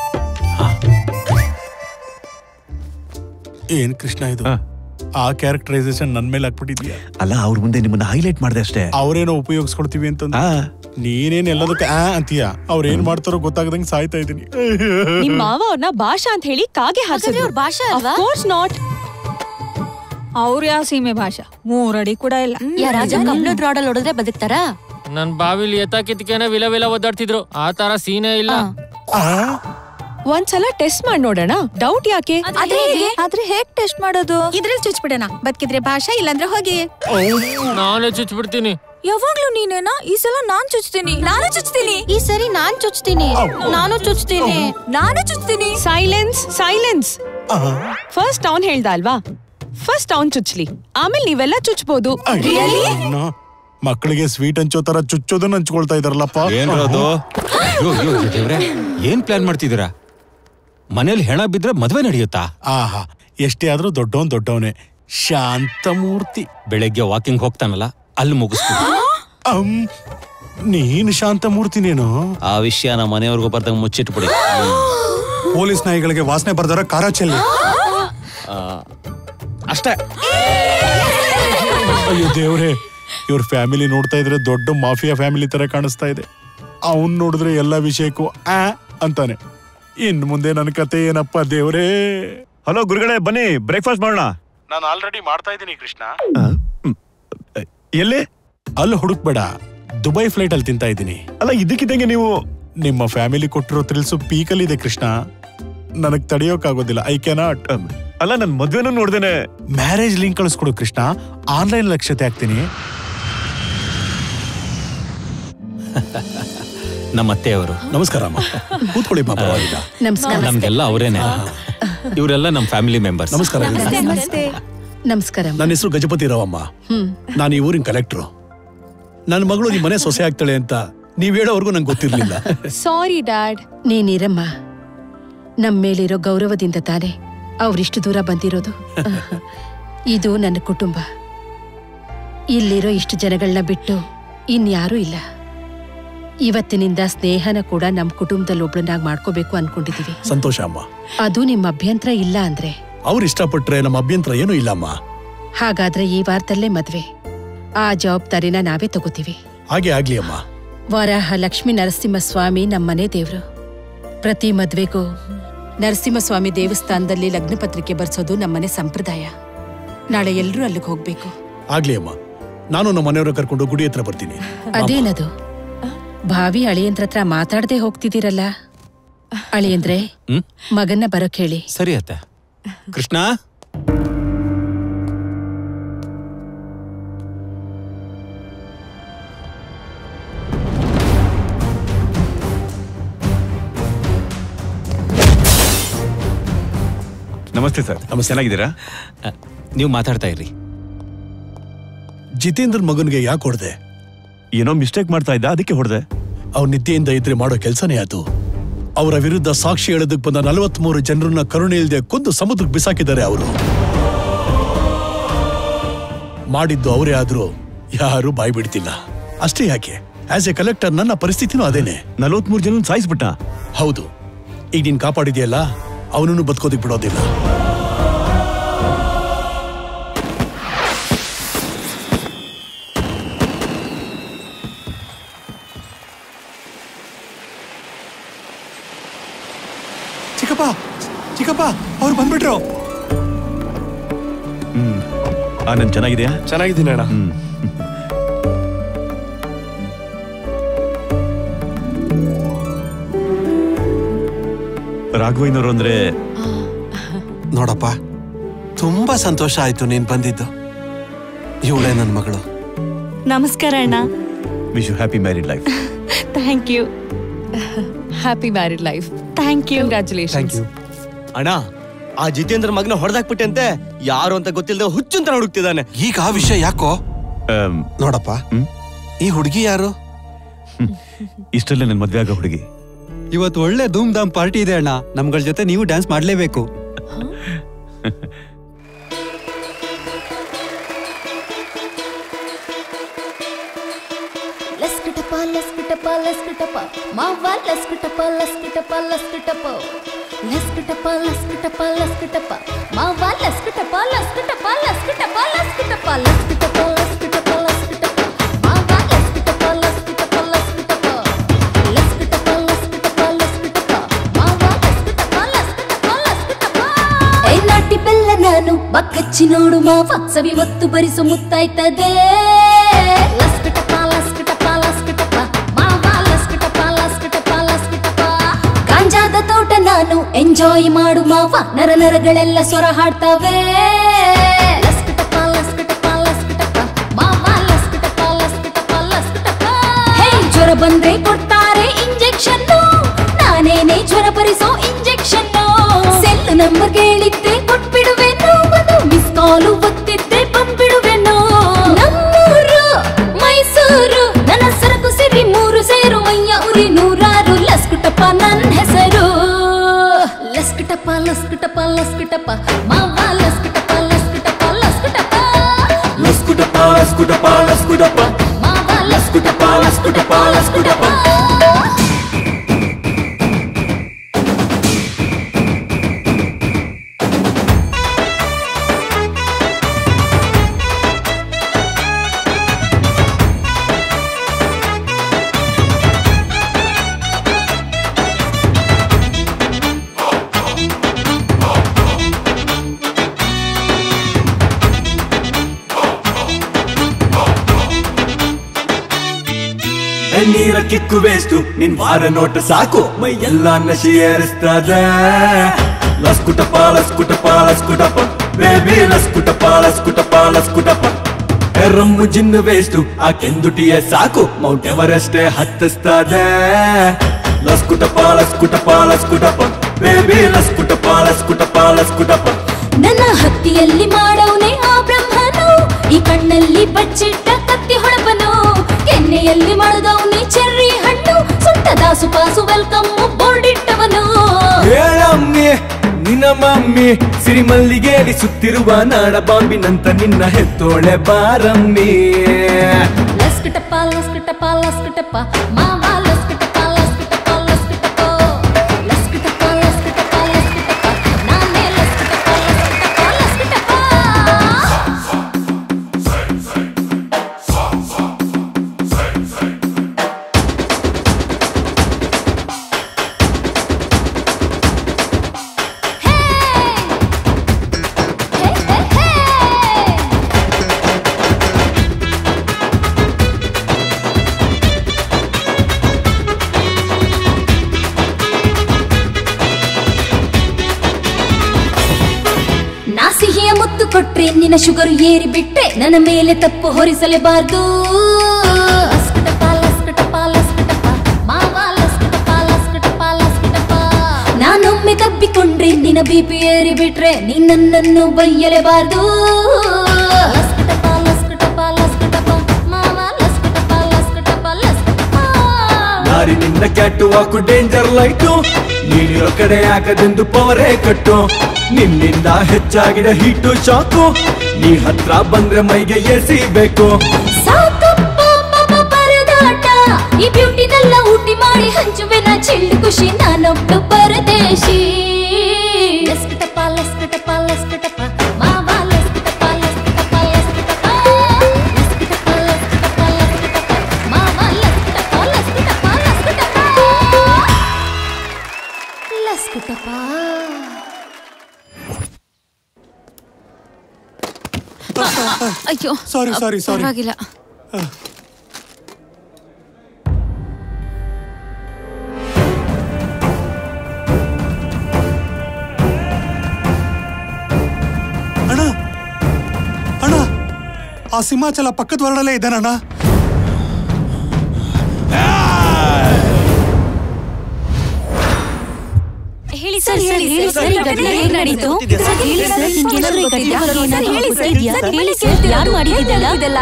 [SPEAKER 8] ಏನ್ ಕೃಷ್ಣ ಇದು ಆ ಕ್ಯಾರೆಕ್ಟರೈಸೇಷನ್ ನನ್ ಮೇಲೆ ಹಾಕ್ಬಿಟ್ಟಿದ್ಯಾ
[SPEAKER 16] ಅಲ್ಲ ಅವ್ರ ಮುಂದೆ ನಿಮ್ಮನ್ನ ಹೈಲೈಟ್ ಮಾಡಿದೆ ಅಷ್ಟೇ
[SPEAKER 8] ಅವ್ರೇನೋ ಉಪಯೋಗಿಸ್ಕೊಳ್ತೀವಿ ಅಂತಂದ ನೀನೇನ್ ಎಲ್ಲದಕ್ಕೆ ಆ ಅಂತೀಯ ಅವ್ರ ಏನ್ ಮಾಡ್ತಾರೋ ಗೊತ್ತಾಗದಂಗ್ ಸಾಯ್ತಾ ಇದೀನಿ
[SPEAKER 22] ನಿಮ್ ಮಾವ ಅವ್ರನ್ನ ಭಾಷಾ ಅಂತ ಹೇಳಿ ಕಾಗೆ ಹಾಕಿದ್ರು
[SPEAKER 7] ಭಾಷಾ ಅಲ್ವಾ
[SPEAKER 22] ಕೋರ್ಸ್ ನಾಟ್
[SPEAKER 18] ಅವ್ರ ಯಾವ ಸೀಮೆ ಭಾಷಾ ಮೂರಡಿ ಕೂಡ ಇಲ್ಲ
[SPEAKER 7] ಯಾ ರಾಜ ಕಂಪ್ಲೀಟ್ ರಾಡಲ್ಲಿ ಹೊಡೆದ್ರೆ ಬದುಕ್ತಾರಾ
[SPEAKER 13] ನನ್ ಬಾವಿಲಿ ಎತ್ತ ಕಿತ್ಕೇನೆ ವಿಲ ವಿಲ ಒದ್ದಾಡ್ತಿದ್ರು ಆ ತರ ಸೀನೇ ಇಲ್ಲ
[SPEAKER 22] ಒಂದ್ಸಲ ಟೆಸ್ಟ್ ಮಾಡಿ ನೋಡೋಣ ಡೌಟ್ ಯಾಕೆ
[SPEAKER 18] ಆದ್ರೆ ಹೇಗೆ ಆದ್ರೆ ಹೇಗ್ ಟೆಸ್ಟ್ ಮಾಡೋದು ಇದ್ರಲ್ಲಿ ಚುಚ್ಬಿಡೋಣ ಬದುಕಿದ್ರೆ ಭಾಷಾ ಇಲ್ಲಾಂದ್ರೆ ಹೋಗಿ
[SPEAKER 13] ನಾನೇ ಚುಚ್ಬಿಡ್ತೀನಿ
[SPEAKER 18] ಯಾವಾಗ್ಲೂ ನೀನೇನಾ ಈ ಸಲ ನಾನ್ ಚುಚ್ತೀನಿ ನಾನು ಚುಚ್ತೀನಿ
[SPEAKER 7] ಈ ಸರಿ ನಾನ್ ಚುಚ್ತೀನಿ ನಾನು ಚುಚ್ತೀನಿ
[SPEAKER 18] ನಾನು ಚುಚ್ತೀನಿ
[SPEAKER 22] ಸೈಲೆನ್ಸ್ ಸೈಲೆನ್ಸ್ ಫಸ್ಟ್ ಅವ್ನ್ ಹೇಳ್ದ ಅಲ್ವಾ ಫಸ್ಟ್ ಅವ್ನ್ ಚುಚ್ಲಿ ಆಮೇಲೆ ನೀವೆಲ್ಲ ಚುಚ್ಬೋದು
[SPEAKER 8] ಅಣ್ಣ, ಮಕ್ಕಳಿಗೆ ಸ್ವೀಟ್ ಹಂಚೋ ತರ ಚುಚ್ಚೋದನ್ನ ಹಂಚ್ಕೊಳ್ತಾ ಇದಾರಲ್ಲಪ್ಪ
[SPEAKER 15] ಏನ್ರದು ಅಯ್ಯೋ, ಅಯ್ಯೋ, ದೇವ್ರೇ, ಏನ್ ಪ್ಲಾನ್ ಮಾಡ್ತಿದ್ದೀರಾ ಮನೇಲಿ ಹೆಣ ಬಿದ್ರೆ ಮದ್ವೆ ನಡೆಯುತ್ತಾ
[SPEAKER 8] ಆಹಾ ಎಷ್ಟೇ ಆದ್ರೂ ದೊಡ್ಡವನ್ ದೊಡ್ಡವನೇ ಶಾಂತಮೂರ್ತಿ
[SPEAKER 15] ಬೆಳಗ್ಗೆ ವಾಕಿಂಗ್ ಹೋಗ್ತಾನಲ್ಲ ಅಲ್ಲಿ ಮುಗಿಸ್ತೀನಿ
[SPEAKER 8] ಅಮ್, ನೀನ್ ಶಾಂತಮೂರ್ತಿನೇನು
[SPEAKER 12] ಆ ವಿಷಯ ನಮ್ಮ ಮನೆಯವ್ರಿಗೂ ಬರ್ದಂಗ್ ಮುಚ್ಚಿಟ್ಬಿಡಿ
[SPEAKER 2] ಪೊಲೀಸ್ ನಾಯಿಗಳಿಗೆ ವಾಸನೆ ಬರ್ದಾರ ಕಾರ ಚೆಲ್ಲಿ
[SPEAKER 12] ಅಷ್ಟೇ
[SPEAKER 8] ಅಯ್ಯೋ ದೇವ್ರೆ ಇವ್ರ ಫ್ಯಾಮಿಲಿ ನೋಡ್ತಾ ಇದ್ರೆ ದೊಡ್ಡ ಮಾಫಿಯಾ ಫ್ಯಾಮಿಲಿ ತರ ಕಾಣಿಸ್ತಾ ಇದೆ ಅವನ್ ನೋಡಿದ್ರೆ ಎಲ್ಲಾ ವಿಷಯಕ್ಕೂ ಆ ಅಂತಾನೆ ಇನ್ ಮುಂದೆ ನನ್ನ ಕತೆ ಏನಪ್ಪ ದೇವ್ರೇ
[SPEAKER 16] ಹಲೋ ಗುರುಗಳೇ ಬನ್ನಿ ಬ್ರೇಕ್ಫಾಸ್ಟ್ ಮಾಡೋಣ
[SPEAKER 8] ನಾನು ಆಲ್ರೆಡಿ ಮಾಡ್ತಾ ಇದ್ದೀನಿ ಕೃಷ್ಣ
[SPEAKER 16] ಎಲ್ಲಿ
[SPEAKER 8] ಅಲ್ಲಿ ಹುಡುಕ್ಬೇಡ ದುಬೈ ಫ್ಲೈಟ್ ಅಲ್ಲಿ ತಿಂತಾ ಇದ್ದೀನಿ
[SPEAKER 16] ಅಲ್ಲ ಇದಕ್ಕಿದ್ದಂಗೆ ನೀವು
[SPEAKER 8] ನಿಮ್ಮ ಫ್ಯಾಮಿಲಿ ಕೊಟ್ಟಿರೋ ಥ್ರಿಲ್ಸು ಪೀಕಲ್ಲಿ ಇದೆ ಕೃಷ್ಣ ನನಗ್ ತಡೆಯೋಕ್ಕಾಗೋದಿಲ್ಲ ಐ ಕೆನಾಟ್
[SPEAKER 16] ಅಲ್ಲ ನನ್ ಮದ್ವೆನೂ ನೋಡ್ದೇನೆ
[SPEAKER 8] ಮ್ಯಾರೇಜ್ ಲಿಂಕ್ ಕಳಿಸ್ಕೊಡು ಕೃಷ್ಣ ಆನ್ಲೈನ್ ಲಕ್ಷ್ಯತೆ ಆಗ್ತೀನಿ
[SPEAKER 15] ನಮ್ಮ ಅತ್ತೆಯವರು
[SPEAKER 8] ನಮಸ್ಕಾರ ಅಮ್ಮ ಕೂತ್ಕೊಳ್ಳಿ ಅಮ್ಮ, ಪರವಾಗಿಲ್ಲ
[SPEAKER 10] ನಮಸ್ಕಾರ.
[SPEAKER 15] ನಮ್ಗೆಲ್ಲ ಅವರೇನೆ ಇವರೆಲ್ಲ ನಮ್ಮ ಫ್ಯಾಮಿಲಿ ಮೆಂಬರ್ಸ್
[SPEAKER 8] ನಮಸ್ಕಾರ
[SPEAKER 10] ನಮಸ್ಕಾರ
[SPEAKER 1] ನನ್ನ ಹೆಸರು ಗಜಪತಿ ರಾವಮ್ಮ
[SPEAKER 10] ಹ್ಮ್
[SPEAKER 1] ನಾನು ಈ ಊರಿನ ಕಲೆಕ್ಟ್ರು ನನ್ನ ಮಗಳು ನಿಮ್ಮ ಮನೆ ಸೊಸೆ ಆಗ್ತಾಳೆ ಅಂತ ನೀವ್ ಹೇಳೋವರೆಗೂ ನಂಗೆ ಗೊತ್ತಿರ್ಲಿಲ್ಲ
[SPEAKER 22] ಸಾರಿ ಡ್ಯಾಡ್
[SPEAKER 10] ನೀನಿರಮ್ಮ ನಮ್ ಮೇಲಿರೋ ಗೌರವದಿಂದ ತಾನೆ ಅವ್ರಿಷ್ಟು ದೂರ ಬಂದಿರೋದು ಇದು ನನ್ನ ಕುಟುಂಬ ಇಲ್ಲಿರೋ ಇಷ್ಟು ಜನಗಳನ್ನ ಬಿಟ್ಟು ಇನ್ಯಾರೂ ಇಲ್ಲ ಇವತ್ತಿನಿಂದ ಸ್ನೇಹನ ಕೂಡ ನಮ್ ಕುಟುಂಬದಲ್ಲಿ ಒಬ್ಳನ್ನಾಗಿ ಮಾಡ್ಕೋಬೇಕು ಅನ್ಕೊಂಡಿದೀವಿ
[SPEAKER 1] ಸಂತೋಷ ಅಮ್ಮ
[SPEAKER 10] ಅದು ನಿಮ್ಮ ಅಭ್ಯಂತರ ಇಲ್ಲ ಅಂದ್ರೆ
[SPEAKER 1] ಅವ್ರು ಇಷ್ಟಪಟ್ರೆ ನಮ್ಮ ಅಭ್ಯಂತರ ಏನೂ ಇಲ್ಲಮ್ಮ
[SPEAKER 10] ಹಾಗಾದ್ರೆ ಈ ವಾರದಲ್ಲೇ ಮದ್ವೆ ಆ ಜವಾಬ್ದಾರಿನ ನಾವೇ ತಗೋತೀವಿ
[SPEAKER 1] ಹಾಗೆ ಆಗ್ಲಿ ಅಮ್ಮ
[SPEAKER 10] ವರಾಹ ಲಕ್ಷ್ಮೀ ನರಸಿಂಹಸ್ವಾಮಿ ನಮ್ಮನೆ ದೇವ್ರು ಪ್ರತಿ ಮದ್ವೆಗೂ ನರಸಿಂಹಸ್ವಾಮಿ ದೇವಸ್ಥಾನದಲ್ಲಿ ಲಗ್ನ ಪತ್ರಿಕೆ ಬರ್ಸೋದು ನಮ್ಮನೆ ಸಂಪ್ರದಾಯ ನಾಳೆ ಎಲ್ರೂ ಅಲ್ಲಿಗೆ ಹೋಗ್ಬೇಕು
[SPEAKER 1] ಆಗ್ಲಿ ಅಮ್ಮ ನಾನು ನಮ್ಮ ಮನೆಯವ್ರ ಕರ್ಕೊಂಡು ಗುಡಿ ಹತ್ರ ಬರ್ತೀನಿ
[SPEAKER 10] ಅದೇನದು ಭಾವಿ ಅಳಿಯಂದ್ರ ಹತ್ರ ಮಾತಾಡದೆ ಹೋಗ್ತಿದ್ದೀರಲ್ಲ ಅಳಿಯಂದ್ರೆ ಮಗನ್ನ ಬರೋಕ್ ಹೇಳಿ
[SPEAKER 15] ಸರಿ ಅತ್ತೆ ಕೃಷ್ಣ
[SPEAKER 16] ನಮಸ್ತೆ ಸರ್ ಚೆನ್ನಾಗಿದ್ದೀರಾ
[SPEAKER 15] ನೀವು ಮಾತಾಡ್ತಾ ಇರ್ರಿ
[SPEAKER 1] ಜಿತೇಂದ್ರ ಮಗನ್ಗೆ ಯಾಕೆ ಹೊಡೆದೆ
[SPEAKER 16] ಏನೋ ಮಿಸ್ಟೇಕ್ ಮಾಡ್ತಾ ಇದ್ದ ಅದಕ್ಕೆ ಹೊಡೆದೆ
[SPEAKER 1] ಅವ್ರ ನಿದ್ದೆಯಿಂದ ಇದ್ರೆ ಮಾಡೋ ಕೆಲಸನೇ ಅದು ಅವರ ವಿರುದ್ಧ ಸಾಕ್ಷಿ ಹೇಳೋದಕ್ಕೆ ಬಂದ ನಲವತ್ಮೂರು ಜನರನ್ನ ಕರುಣೆ ಇಲ್ಲದೆ ಕೊಂದು ಸಮುದ್ರಕ್ಕೆ ಬಿಸಾಕಿದ್ದಾರೆ ಅವರು ಮಾಡಿದ್ದು ಅವರೇ ಆದ್ರೂ ಯಾರು ಬಾಯ್ ಬಿಡ್ತಿಲ್ಲ ಅಷ್ಟೇ ಯಾಕೆ ಆಸ್ ಎ ಕಲೆಕ್ಟರ್ ನನ್ನ ಪರಿಸ್ಥಿತಿನೂ ಅದೇನೆ
[SPEAKER 16] ನಲವತ್ಮೂರು ಜನ ಸಾಯಿಸ್ಬಿಟ್ಟ
[SPEAKER 1] ಹೌದು ಈಗ ನೀನ್ ಕಾಪಾಡಿದ್ಯಲ್ಲ ಅವನನ್ನು ಬದುಕೋದಿಕ್ ಬಿಡೋದಿಲ್ಲ
[SPEAKER 2] ಚಿಕ್ಕಪ್ಪ ಚಿಕ್ಕಪ್ಪ ಅವ್ರು ಬಂದ್ಬಿಟ್ರು
[SPEAKER 16] ಹ್ಮ್ ಆನಂದ್ ಚೆನ್ನಾಗಿದೆಯಾ
[SPEAKER 21] ಚೆನ್ನಾಗಿದ್ದೀನಿ ಅಣ್ಣ
[SPEAKER 16] ಹ್ಮ್ ರಾಘವೇಂದ್ರ ಅಂದ್ರೆ
[SPEAKER 21] ನೋಡಪ್ಪ ತುಂಬಾ ಸಂತೋಷ ಆಯ್ತು ನೀನ್ ಬಂದಿದ್ದು ಇವಳೇ ನನ್ನ ಮಗಳು
[SPEAKER 18] ನಮಸ್ಕಾರ ಅಣ್ಣ
[SPEAKER 16] wish you happy married life
[SPEAKER 18] thank you
[SPEAKER 22] happy married life
[SPEAKER 18] thank you
[SPEAKER 22] congratulations
[SPEAKER 21] ಅಣ್ಣ ಆ ಜಿತೇಂದ್ರ ಮಗನ ಹೊಡೆದಾಕ್ಬಿಟ್ಟಂತೆ ಯಾರು ಅಂತ ಗೊತ್ತಿಲ್ಲದೆ ಹುಚ್ಚಂತ ಹುಡುಕ್ತಿದ್ದಾನೆ ಈಗ ಆ ವಿಷಯ ಯಾಕೋ ನೋಡಪ್ಪ ಈ ಹುಡುಗಿ ಯಾರು
[SPEAKER 16] ಇಷ್ಟಲ್ಲೇ ನನ್ನ ಮದ್ವೆ ಆಗೋ ಹುಡುಗಿ
[SPEAKER 14] ಇವತ್ತು ಒಳ್ಳೆ ಧೂಮ್ ಧಾಮ್ ಪಾರ್ಟಿ ಇದೆ ಅಣ್ಣ ನಮ್ಗಳ ಜೊತೆ ನೀವು ಡ್ಯಾನ್ಸ್ ಮಾಡ್ಲೇಬೇಕು
[SPEAKER 5] ಲಸ್ಕಟಪ ಲಸ್ಕಟಪ ಲಸ್ಕಟಪ ಮಾವ ಲಸ್ಕಟಪ ಲಸ್ಕಟಪ ಲಸ್ಕಟಪ ಲಸ್ಕಟಪ ಲಸ್ಕಟಪ ಲಸ್ಕಟಪ ಮಾವ ಲಸ್ಕಟಪ ಲಸ್ಕಟಪ ಲಸ್ಕಟಪ ಲಸ್ಕಟಪ ಲಸ್ಕಟಪ ಲಸ್ಕಟಪ ಲಸ್ಕಟಪ ಮಾವ ಲಸ್ಕಟಪ ಲಸ್ಕಟಪ ಲಸ್ಕಟಪ ಲಸ್ಕಟಪ ಲಸ್ಕಟಪ ಲಸ್ಕಟಪ ಮಾವ ಲಸ್ಕಟಪ ಲಸ್ಕಟಪ ಲಸ್ಕಟಪ ಏ ನಾಟಿ ಬೆಲ್ಲ ನಾನು ಬಕ್ಕಚ್ಚಿ ನೋಡು ಮಾವ ಸವಿ ಒತ್ತು ಬರಿಸು ಮುತ್ತಾಯ್ತದೆ ಲಸ್ಕಟಪ ಲಸ್ಕಟಪ ಲಸ್ಕಟಪ ಮಾವ ಲಸ್ಕಟಪ ಲಸ್ಕಟಪ ಲಸ್ಕಟಪ ಗಾಂಜಾದ ತೋಟ ನಾನು ಎಂಜಾಯ್ ಮಾಡು ಮಾವ ನರ ನರಗಳೆಲ್ಲ ಸ್ವರ ಹಾಡ್ತವೆ ಲಸ್ಕಟಪ ಲಸ್ಕಟಪ ಲಸ್ಕಟಪ ಮಾವ ಲಸ್ಕಟಪ ಲಸ್ಕಟಪ ಲಸ್ಕಟಪ ಹೇ ಜ್ವರ ಬಂದ್ರೆ ಕೊಡ್ತಾರೆ ಇಂಜೆಕ್ಷನ್ ನಾನೇನೆ ಜ್ವರ ಭರಿಸೋ ಇಂಜೆಕ್ಷನ್ ಸೆಲ್ ನಂಬರ್ ಕೇಳಿದ್ದೆ ಕೊಟ್ಬಿಡುವೆನು ಒಂದು ಮಿಸ್ ಕಾಲು ಒತ್ತಿದ್ದೆ ಬಂದ್ಬಿಡುವೆನು ನಮ್ಮೂರು ಮೈಸೂರು ನನ್ನ ಸರಕು ಸಿರಿ ಮೂರು ಸೇರು ಮೈಯ ಉರಿ ನೂರಾರು ಲಸ್ಕುಟಪ್ಪ ನನ್ನ ಹೆಸರು ಲಸ್ಕಟಪ್ಪ ಲಸ್ಕಟಪ್ಪ ಲಸ್ಕಟಪ್ಪ ಮಾವ ಲಸ್ಕಟಪ್ಪ ಲಸ್ಕಟಪ್ಪ ಲಸ್ಕಟಪ್ಪ
[SPEAKER 6] ಲಸ್ಕುಟಪ್ಪ ಲಸ್ಕುಟಪ್ಪ ಲಸ್ಕುಟಪ್ಪ
[SPEAKER 5] ಮಾವ
[SPEAKER 6] ಲಸ್ಕುಟಪ್ಪ ಲಸ್ಕುಟಪ್ಪ ಲಸ್ಕುಟಪ್ಪ ನೀರ ಕಿಕ್ಕು ವೇಸ್ಟು ನಿನ್ ವಾರ ನೋಟ ಸಾಕು ಮೈ ಎಲ್ಲ ನಶಿ ಏರಿಸ್ತದೆ ಲಸ್ಕುಟಪ್ಪ ಲಸ್ಕುಟಪ್ಪ ಲಸ್ಕುಟಪ್ಪ ಬೇಬಿ ಲಸ್ಕುಟಪ್ಪ ಲಸ್ಕುಟಪ್ಪ ಲಸ್ಕುಟಪ್ಪ ರಮ್ಮು ಜಿನ್ನು ವೇಸ್ಟು ಆ ಕೆಂದುಟಿಯ ಸಾಕು ಮೌಂಟ್ ಎವರೆಸ್ಟ್ ಹತ್ತಿಸ್ತದೆ ಲಸ್ಕುಟಪ್ಪ ಲಸ್ಕುಟಪ್ಪ ಲಸ್ಕುಟಪ್ಪ ಬೇಬಿ ಲಸ್ಕುಟಪ್ಪ ಲಸ್ಕುಟಪ್ಪ ಲಸ್ಕುಟಪ್ಪ
[SPEAKER 5] ನನ್ನ ಹತ್ತಿಯಲ್ಲಿ ಮಾಡವನೇ ಆ ಬ್ರಹ್ಮನು ಈ ಕಣ್ಣಲ್ಲಿ ಬಚ್ಚಿಟ್ಟ ಕತ್ತಿ ಹೊಳಪನು ಕೆನ್ನೆಯಲ್ಲಿ ಮಾಡದವನೇ ಚೆರ್ರಿ ಹಣ್ಣು ಸುಟ್ಟದ ಸುಪಾಸು ವೆಲ್ಕಮ್ ಬೋರ್ಡ್ ಇಟ್ಟವನು
[SPEAKER 6] ಹೇಳಮ್ಮಿ ನಿನ್ನ ಮಮ್ಮಿ ಸಿರಿಮಲ್ಲಿಗೆಯಲ್ಲಿ ಸುತ್ತಿರುವ ನಾಡ ಬಾಂಬಿನಂತ ನಿನ್ನ ಹೆತ್ತೋಳೆ ಬಾರಮ್ಮಿ
[SPEAKER 5] ಲಸ್ಕಟಪ್ಪ ಲಸ್ಕಟಪ್ಪ ಲಸ್ಕಟಪ್ಪ ಮಾವ ಲಸ್ಕಟಪ್ಪ ಲಸ್ಕಟಪ್ಪ ಲಸ್ಕಟಪ್ಪ ಲಸ್ಕಟಪ್ಪ ಲಸ್ಕಟಪ್ಪ ಲಸ್ಕಟಪ್ಪ ನಾನೇ ಲಸ್ಕಟಪ್ಪ ಲಸ್ಕಟಪ್ಪ ಲಸ್ಕಟಪ್ಪ ನಾ ಸಿಹಿಯ ಮುತ್ತು ಕೊಟ್ರೆ ನಿನ್ನ ಶುಗರ್ ಏರಿ ಬಿಟ್ರೆ ನನ್ನ ಮೇಲೆ ತಪ್ಪು ಹೊರಿಸಲೇಬಾರ್ದು ಲಸ್ಕಟಪ್ಪ, ಲಸ್ಕಟಪ್ಪ, ಲಸ್ಕಟಪ್ಪ, ಮಾವ ಲಸ್ಕಟಪ್ಪ, ಲಸ್ಕಟಪ್ಪ, ಲಸ್ಕಟಪ್ಪ. ನಾನೊಮ್ಮೆ ತಬ್ಬಿಕೊಂಡ್ರೆ ನಿನ್ನ ಬಿಪಿ ಏರಿ ಬಿಟ್ರೆ ನೀ ನನ್ನನ್ನು ಬೈಯಲೇಬಾರ್ದು ಲಸ್ಕಟಪ್ಪ, ಲಸ್ಕಟಪ್ಪ, ಲಸ್ಕಟಪ್ಪ, ಮಾವ ಲಸ್ಕಟಪ್ಪ, ಲಸ್ಕಟಪ್ಪ, ಲಸ್ಕಟಪ್ಪ.
[SPEAKER 6] ದಾರಿ ನಿನ್ನ ಕ್ಯಾಟು ಹಾಕು ಡೇಂಜರ್ ಲೈಟು ನೀನಿರೋ ಕಡೆ ಆಗದೆಂದು ಪವರೇ ಕಟ್ಟು ನಿನ್ನಿಂದ ಹೆಚ್ಚಾಗಿದೆ ಹೀಟು ಶಾಕು ನೀ ಹತ್ರ ಬಂದ್ರೆ ಮೈಗೆ ಎಸಿ ಬೇಕು
[SPEAKER 5] ಸಾಕಪ್ಪ ಪಾಪ ಪರದಾಟ ಈ ಬ್ಯೂಟಿನೆಲ್ಲ ಊಟಿ ಮಾಡಿ ಹಂಚುವೆನ ಚಿಳ್ಳು ಖುಷಿ ನಾನೊಬ್ಳು ಪರದೇಶಿ ಲಸ್ಕಟಪ್ಪ ಲಸ್ಕಟಪ್ಪ ಲಸ್ಕಟಪ್ಪ ಮಾವ ಲಸ್ಕಟಪ್ಪ ಲಸ್ಕಟಪ್ಪ ಲಸ್ಕಟಪ್ಪ ಲಸ್ಕಟಪ್ಪ ಲಸ್ಕಟಪ್ಪ ಲಸ್ಕಟಪ್ಪ ಮಾವ ಲಸ್ಕಟಪ್ಪ ಲಸ್ಕಟಪ್ಪ ಲಸ್ಕಟಪ್ಪ ಲಸ್ಕಟಪ್ಪ
[SPEAKER 7] ಅಯ್ಯೋ
[SPEAKER 2] Sorry, sorry, sorry.
[SPEAKER 7] ಪರವಾಗಿಲ್ಲ
[SPEAKER 2] ಅಣ್ಣ ಅಣ್ಣ ಆ ಸಿಂಹಾಚಲ ಪಕ್ಕದ ಹೊರಡಲ್ಲೇ ಇದ್ದಾನಣ್ಣ
[SPEAKER 18] ಹೇಳಿ ಸರ್ ಹೇಳಿ ಹೇಳಿ ಸರ್ ಈ ಘಟನೆ ಹೇಗ್ ನಡೀತು ಸರ್ ಹೇಳಿ ಸರ್ ನಿಮ್ಗೇನಾದ್ರೂ ಈ ಘಟನೆ ಬಗ್ಗೆ ಏನಾದ್ರೂ ಹೇಳಿ ಸರ್
[SPEAKER 9] ಗೊತ್ತಿದ್ಯಾ?
[SPEAKER 18] ಸರ್ ಹೇಳಿ ಸರ್ ಯಾರು ಮಾಡಿದ್ದೆಲ್ಲ ಇದೆಲ್ಲ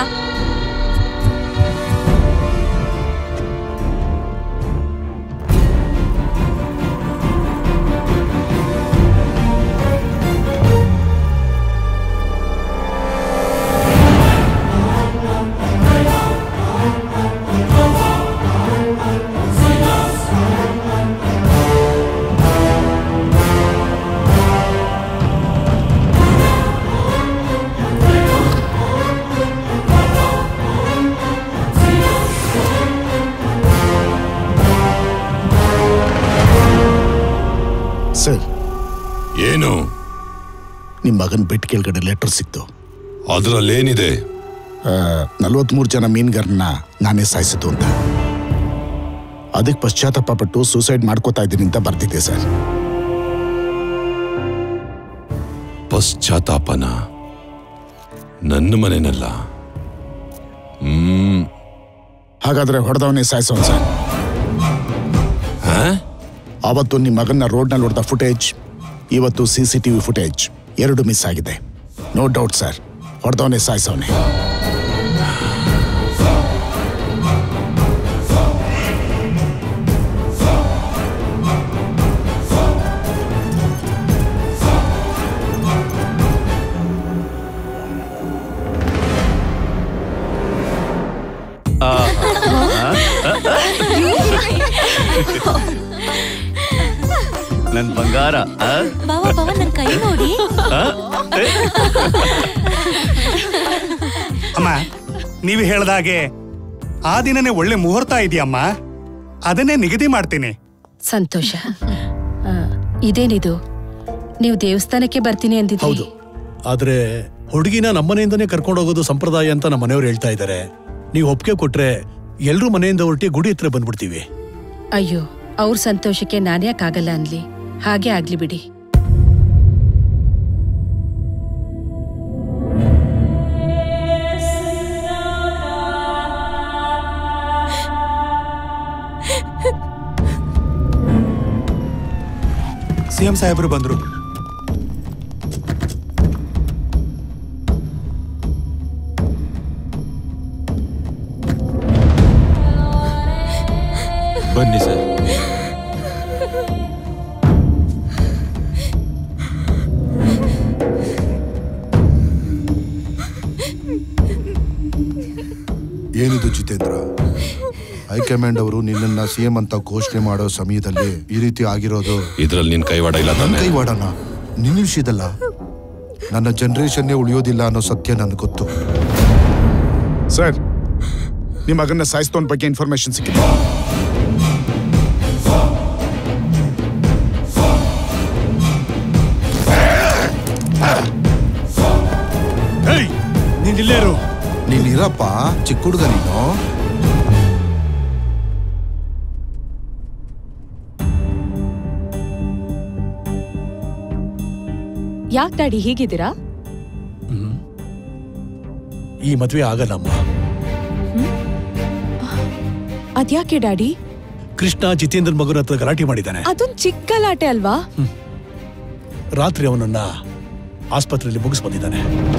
[SPEAKER 1] ಸರ್
[SPEAKER 3] ಏನು
[SPEAKER 1] ನಿಮ್ಮ ಮಗನ್ ಬೆಟ್ ಕೆಳಗಡೆ ಲೆಟರ್ ಸಿಕ್ತು
[SPEAKER 3] ಅದ್ರಲ್ಲೇನಿದೆ
[SPEAKER 1] ನಲ್ವತ್ಮೂರು ಜನ ಮೀನುಗಾರನ್ನ ನಾನೇ ಸಾಯಿಸಿತು ಅಂತ ಅದಕ್ಕೆ ಪಶ್ಚಾತ್ತಾಪ ಪಟ್ಟು ಸೂಸೈಡ್ ಮಾಡ್ಕೋತಾ ಇದ್ದೀನಿ ಅಂತ ಬರ್ತಿದ್ದೆ ಸರ್
[SPEAKER 3] ಪಶ್ಚಾತ್ತಾಪನ ನನ್ನ ಮನೆನಲ್ಲ ಹ್ಮ್
[SPEAKER 1] ಹಾಗಾದ್ರೆ ಹೊಡೆದವನೇ ಸಾಯಿಸೋನ್ ಸರ್ ಅವತ್ತು ನಿಮ್ಮ ಮಗನ್ನ ರೋಡ್ನಲ್ಲಿ ಹೊಡೆದ ಫುಟೇಜ್ ಇವತ್ತು ಸಿ ಸಿ ಟಿವಿ ಫುಟೇಜ್ ಎರಡು ಮಿಸ್ ಆಗಿದೆ ನೋ ಡೌಟ್ ಸರ್ ಹೊಡೆದವನೇ ಸಾಯಿಸೋನೆ
[SPEAKER 21] ನನ್ ಬಂಗಾರ ಆ?
[SPEAKER 18] ಬಾವ ಬಾವ ನನ್ ಕೈ ನೋಡಿ
[SPEAKER 21] ಆ? ಏ?
[SPEAKER 2] ಅಮ್ಮ ನೀವು ಹೇಳ್ದ ಹಾಗೆ ಆ ದಿನನೇ ಒಳ್ಳೆ ಮುಹೂರ್ತ ಇದೆಯಮ್ಮ ಅದನ್ನೇ ನಿಗದಿ ಮಾಡ್ತೀನಿ
[SPEAKER 10] ಸಂತೋಷ ಆ, ಇದೇನಿದು ನೀವು ದೇವಸ್ಥಾನಕ್ಕೆ ಬರ್ತೀನಿ ಅಂದಿದ್ರಿ
[SPEAKER 1] ಹೌದು ಆದ್ರೆ ಹುಡುಗಿನ ನಮ್ಮನೆಯಿಂದನೇ ಕರ್ಕೊಂಡು ಹೋಗೋದು ಸಂಪ್ರದಾಯ ಅಂತ ನಮ್ಮ ಮನೆಯವ್ರು ಹೇಳ್ತಾ ಇದ್ದಾರೆ ನೀವು ಒಪ್ಪಿಗೆ ಕೊಟ್ರೆ ಎಲ್ರೂ ಮನೆಯಿಂದ ಹೊರಟಿ ಗುಡಿ ಹತ್ರ ಬಂದ್ಬಿಡ್ತೀವಿ
[SPEAKER 10] ಅಯ್ಯೋ ಅವ್ರ ಸಂತೋಷಕ್ಕೆ ನಾನ್ಯಾಕಾಗಲ್ಲ ಅನ್ಲಿ ಹಾಗೆ ಆಗ್ಲಿ ಬಿಡಿ
[SPEAKER 2] ಸಿಎಂ ಸಾಹೇಬರು ಬಂದ್ರು
[SPEAKER 15] ಬನ್ನಿ ಸರ್
[SPEAKER 20] ಏನಿದು ಜಿತೇಂದ್ರ ಹೈಕಮಾಂಡ್ ಅವರು ನಿನ್ನನ್ನ ಸಿಎಂ ಅಂತ ಘೋಷಣೆ ಮಾಡೋ ಸಮಯದಲ್ಲಿ ಈ ರೀತಿ ಆಗಿರೋದು
[SPEAKER 3] ಇದ್ರಲ್ಲಿ ನಿನ್ ಕೈವಾಡ ಇಲ್ಲ
[SPEAKER 20] ನನ್ನ
[SPEAKER 3] ತಾನೆ
[SPEAKER 20] ಕೈವಾಡನ ನಿನ್ನ ವಿಷಯದಲ್ಲ ನನ್ನ ಜನರೇಷನ್ನೇ ಉಳಿಯೋದಿಲ್ಲ ಅನ್ನೋ ಸತ್ಯ ನನಗೆ ಗೊತ್ತು
[SPEAKER 1] ಸರ್ ನಿಮ್ಮ ಮಗನ್ನ ಸಾಯಿಸ್ತೋನ್ ಬಗ್ಗೆ ಇನ್ಫಾರ್ಮೇಶನ್ ಸಿಕ್ಕಿದೆ
[SPEAKER 2] ನೀನ್ ಇಲ್ಲೇ ಇರು
[SPEAKER 20] ನೀನ್ ಇರಪ್ಪ ಚಿಕ್ಕ ಹುಡುಗ ನೀನು
[SPEAKER 22] ಯಾಕೆ ಡ್ಯಾಡಿ ಹೀಗಿದ್ದೀರಾ
[SPEAKER 1] ಈ ಮದ್ವೆ ಆಗಲ್ಲಮ್ಮ
[SPEAKER 22] ಅದ್ಯಾಕೆ ಡ್ಯಾಡಿ
[SPEAKER 1] ಕೃಷ್ಣ ಜಿತೇಂದ್ರ ಮಗನ ಹತ್ರ ಗಲಾಟೆ ಮಾಡಿದ್ದಾನೆ
[SPEAKER 22] ಅದೊಂದ್ ಚಿಕ್ಕ ಗಲಾಟೆ ಅಲ್ವಾ
[SPEAKER 1] ರಾತ್ರಿ ಅವನನ್ನ ಆಸ್ಪತ್ರೆಯಲ್ಲಿ ಮುಗಿಸ್ ಬಂದಿದ್ದಾನೆ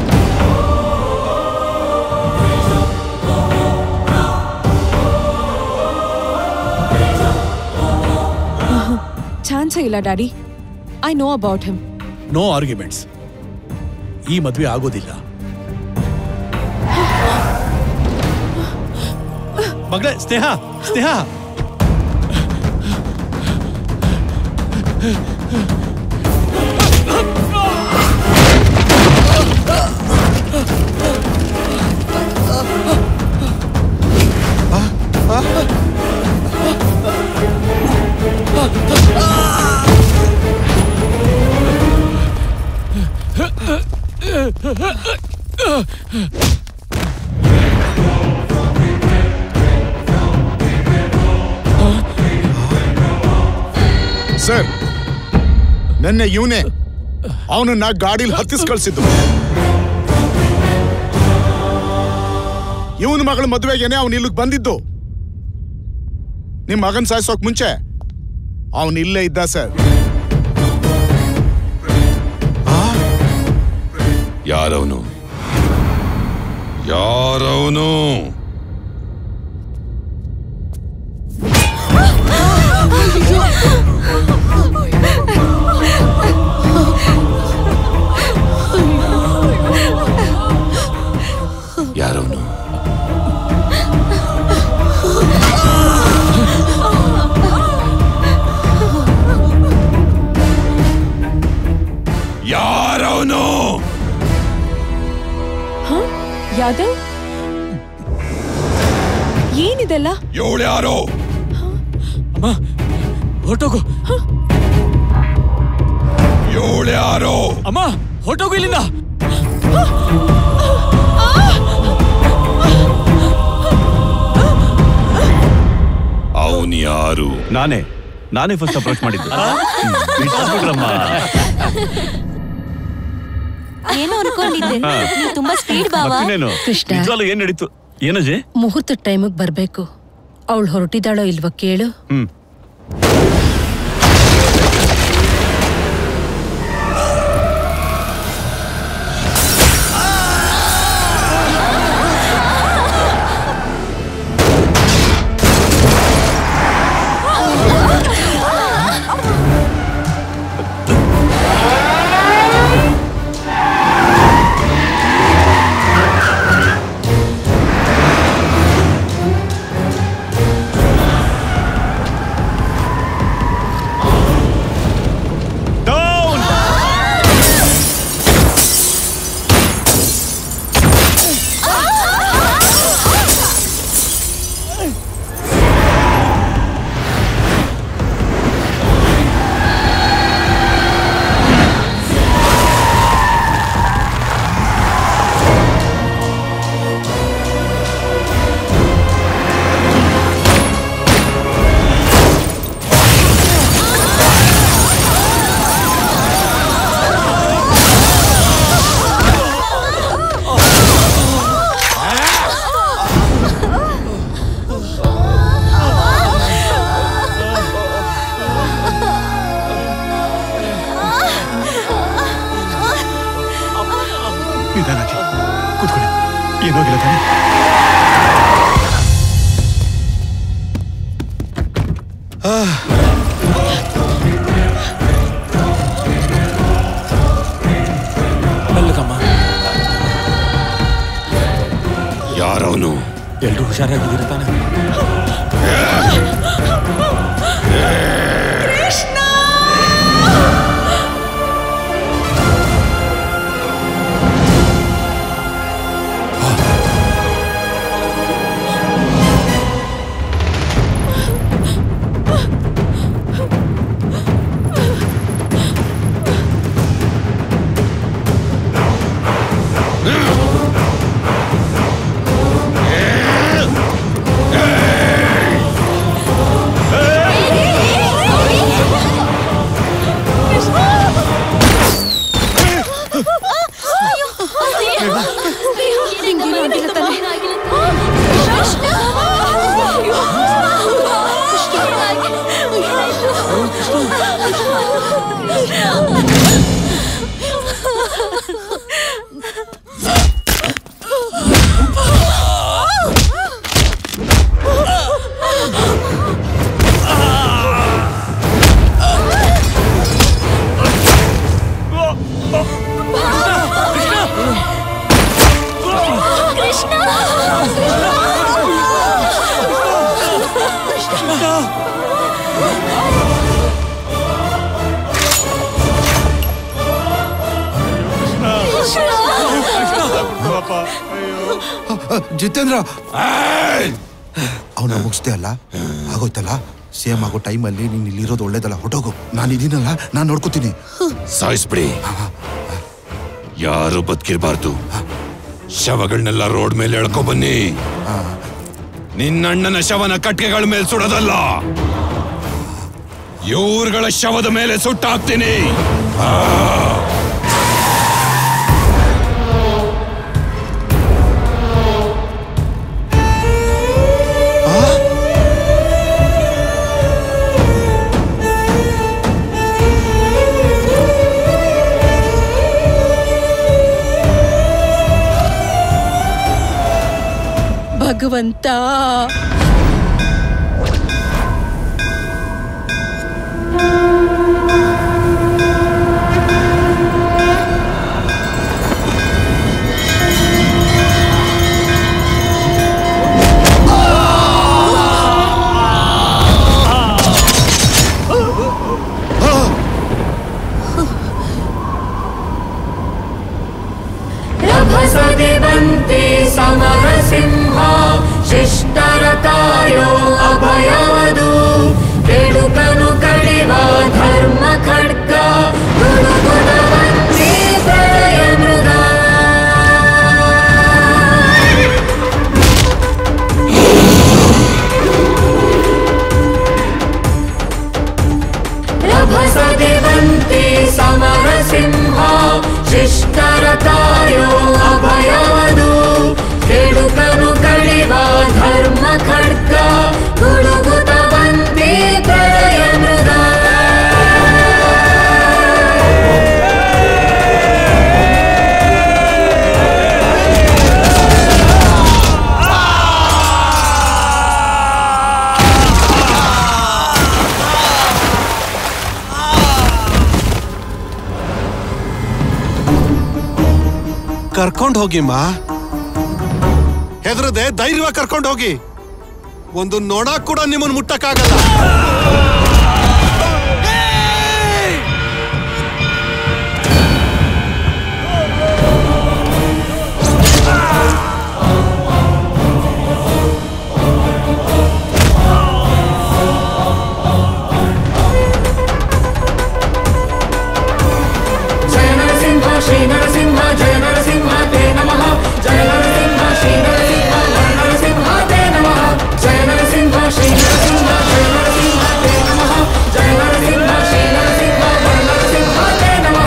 [SPEAKER 22] ಚಾನ್ಸೇ ಇಲ್ಲ daddy I know about him
[SPEAKER 1] no arguments ಈ ಮದ್ವೆ ಆಗೋದಿಲ್ಲ ಮಗಳೇ ಸ್ನೇಹ ಸ್ನೇಹ
[SPEAKER 17] ಸರ್ ನೆನ್ನೆ ಇವನೇ ಅವನನ್ನ ಗಾಡಿಲಿ ಹತ್ತಿಸ್ ಕಳ್ಸಿದ್ದು ಇವನ ಮಗಳ ಮದುವೆಗೇನೆ ಅವನು ಇಲ್ಲಿಗೆ ಬಂದಿದ್ದು ನಿಮ್ ಮಗನ್ ಸಾಯಿಸೋಕ್ ಮುಂಚೆ ಅವನು ಇಲ್ಲೇ ಇದ್ದ ಸರ್
[SPEAKER 3] ಯಾರವನು ಯಾರವನು ಯಾರವನು ಯಾರವನು
[SPEAKER 22] ಹ? ಯಾದವ್ ಏನಿದೆಲ್ಲ
[SPEAKER 3] ಇವಳು ಯಾರು
[SPEAKER 13] ಅಮ್ಮ ಹೊರಟೋಗು
[SPEAKER 3] ಇವಳು ಯಾರು
[SPEAKER 13] ಅಮ್ಮ ಹೊರಟೋಗು ಇಲ್ಲಿಂದ
[SPEAKER 3] ಅವನು ಯಾರು
[SPEAKER 16] ನಾನೇ ನಾನೇ ಫಸ್ಟ್ ಅಪ್ರೋಚ್ ಮಾಡಿದ್ದು ಹ್ಮ್, ಬಿಟ್ಬಿಡ್ರಮ್ಮ.
[SPEAKER 7] ಏನೋ ಅನ್ಕೊಂಡಿದ್ದೆ
[SPEAKER 16] ಹಾ.
[SPEAKER 7] ನೀವ್ ತುಂಬಾ ಸ್ಪೀಡ್ ಬಾವಾ
[SPEAKER 16] ಮತ್ತಿನ್ನೇನು
[SPEAKER 10] ಕೃಷ್ಣ.
[SPEAKER 16] ನಿಜವಾಗ್ಲೂ ಏನ್ ನಡೀತು ಏನಜೆ
[SPEAKER 10] ಮುಹೂರ್ತದ ಟೈಮಿಗೆ ಬರ್ಬೇಕು ಅವಳು ಹೊರಟಿದ್ದಾಳೋ ಇಲ್ವೋ ಕೇಳು
[SPEAKER 16] ಹ್ಮ್
[SPEAKER 2] ನಿಧಾನಾಗಿ ಕೂತ್ಕೊಳ್ಳಿ ಏನೋಗಿಲ್ಲ ತಾನೆ
[SPEAKER 13] ಮೆಲ್ಲಗಮ್ಮ
[SPEAKER 3] ಯಾರವನು
[SPEAKER 13] ಎಲ್ರು ಹುಷಾರಾಗಿದ್ದೀರ ತಾನೆ
[SPEAKER 5] ಕೃಷ್ಣ
[SPEAKER 17] ಪಾಪ
[SPEAKER 20] ಜಿತೇಂದ್ರ ಅವನ ಮುಗಿಸ್ದೆ ಅಲ್ಲ ಆಗೋಯ್ತಲ್ಲ ಸೇಮ್ ಆಗೋ ಟೈಮಲ್ಲಿ ನೀನ್ ಇಲ್ಲಿರೋದು ಒಳ್ಳೇದಲ್ಲ ಹೊಟ್ಟೋಗು ನಾನು ಇದೀನಲ್ಲ ನಾನು ನೋಡ್ಕೋತೀನಿ
[SPEAKER 3] ಸಾಯಿಸ್ಬಿಡಿ ಯಾರು ಬದುಕಿರ್ಬಾರ್ದು ಶವಗಳನ್ನೆಲ್ಲ ರೋಡ್ ಮೇಲೆ ಎಳ್ಕೊ ಬನ್ನಿ ನಿನ್ನಣ್ಣನ ಶವನ ಕಟ್ಗೆಗಳ ಮೇಲೆ ಸುಡೋದಲ್ಲ ಇವ್ರುಗಳ ಶವದ ಮೇಲೆ ಸುಟ್ಟಾಕ್ತೀನಿ ಆ!
[SPEAKER 10] ಭಗವಂತ
[SPEAKER 4] रभसदिवन्ति समरसिंह शिष्टरतायो अभयवदु केडुकनु कडिव धर्म खड्ग गुरुगुणवन्ति प्रलय मृगा रभसदिवन्ति समरसिंह शिष्टरतायो अभयवदु केडुकनु कडिव धर्म खड्ग गुडुगुतवन्ति प्रलय मृगा
[SPEAKER 19] ಕರ್ಕೊಂಡ್ ಹೋಗಿ ಮಾ ಹೆದರದೆ ಧೈರ್ಯವಾಗಿ ಕರ್ಕೊಂಡ್ ಹೋಗಿ ಒಂದು ನೊಣ ಕೂಡ ನಿಮ್ಮನ್ನು ಮುಟ್ಟಕ್ಕಾಗಲ್ಲ
[SPEAKER 4] जय नरसिंह श्री नरसिंह जय नरसिंह ते नमः जय नरसिंह श्री नरसिंह वर नरसिंह ते नमः जय नरसिंह श्री नरसिंह जय नरसिंह ते नमः जय नरसिंह श्री नरसिंह वर नरसिंह ते नमः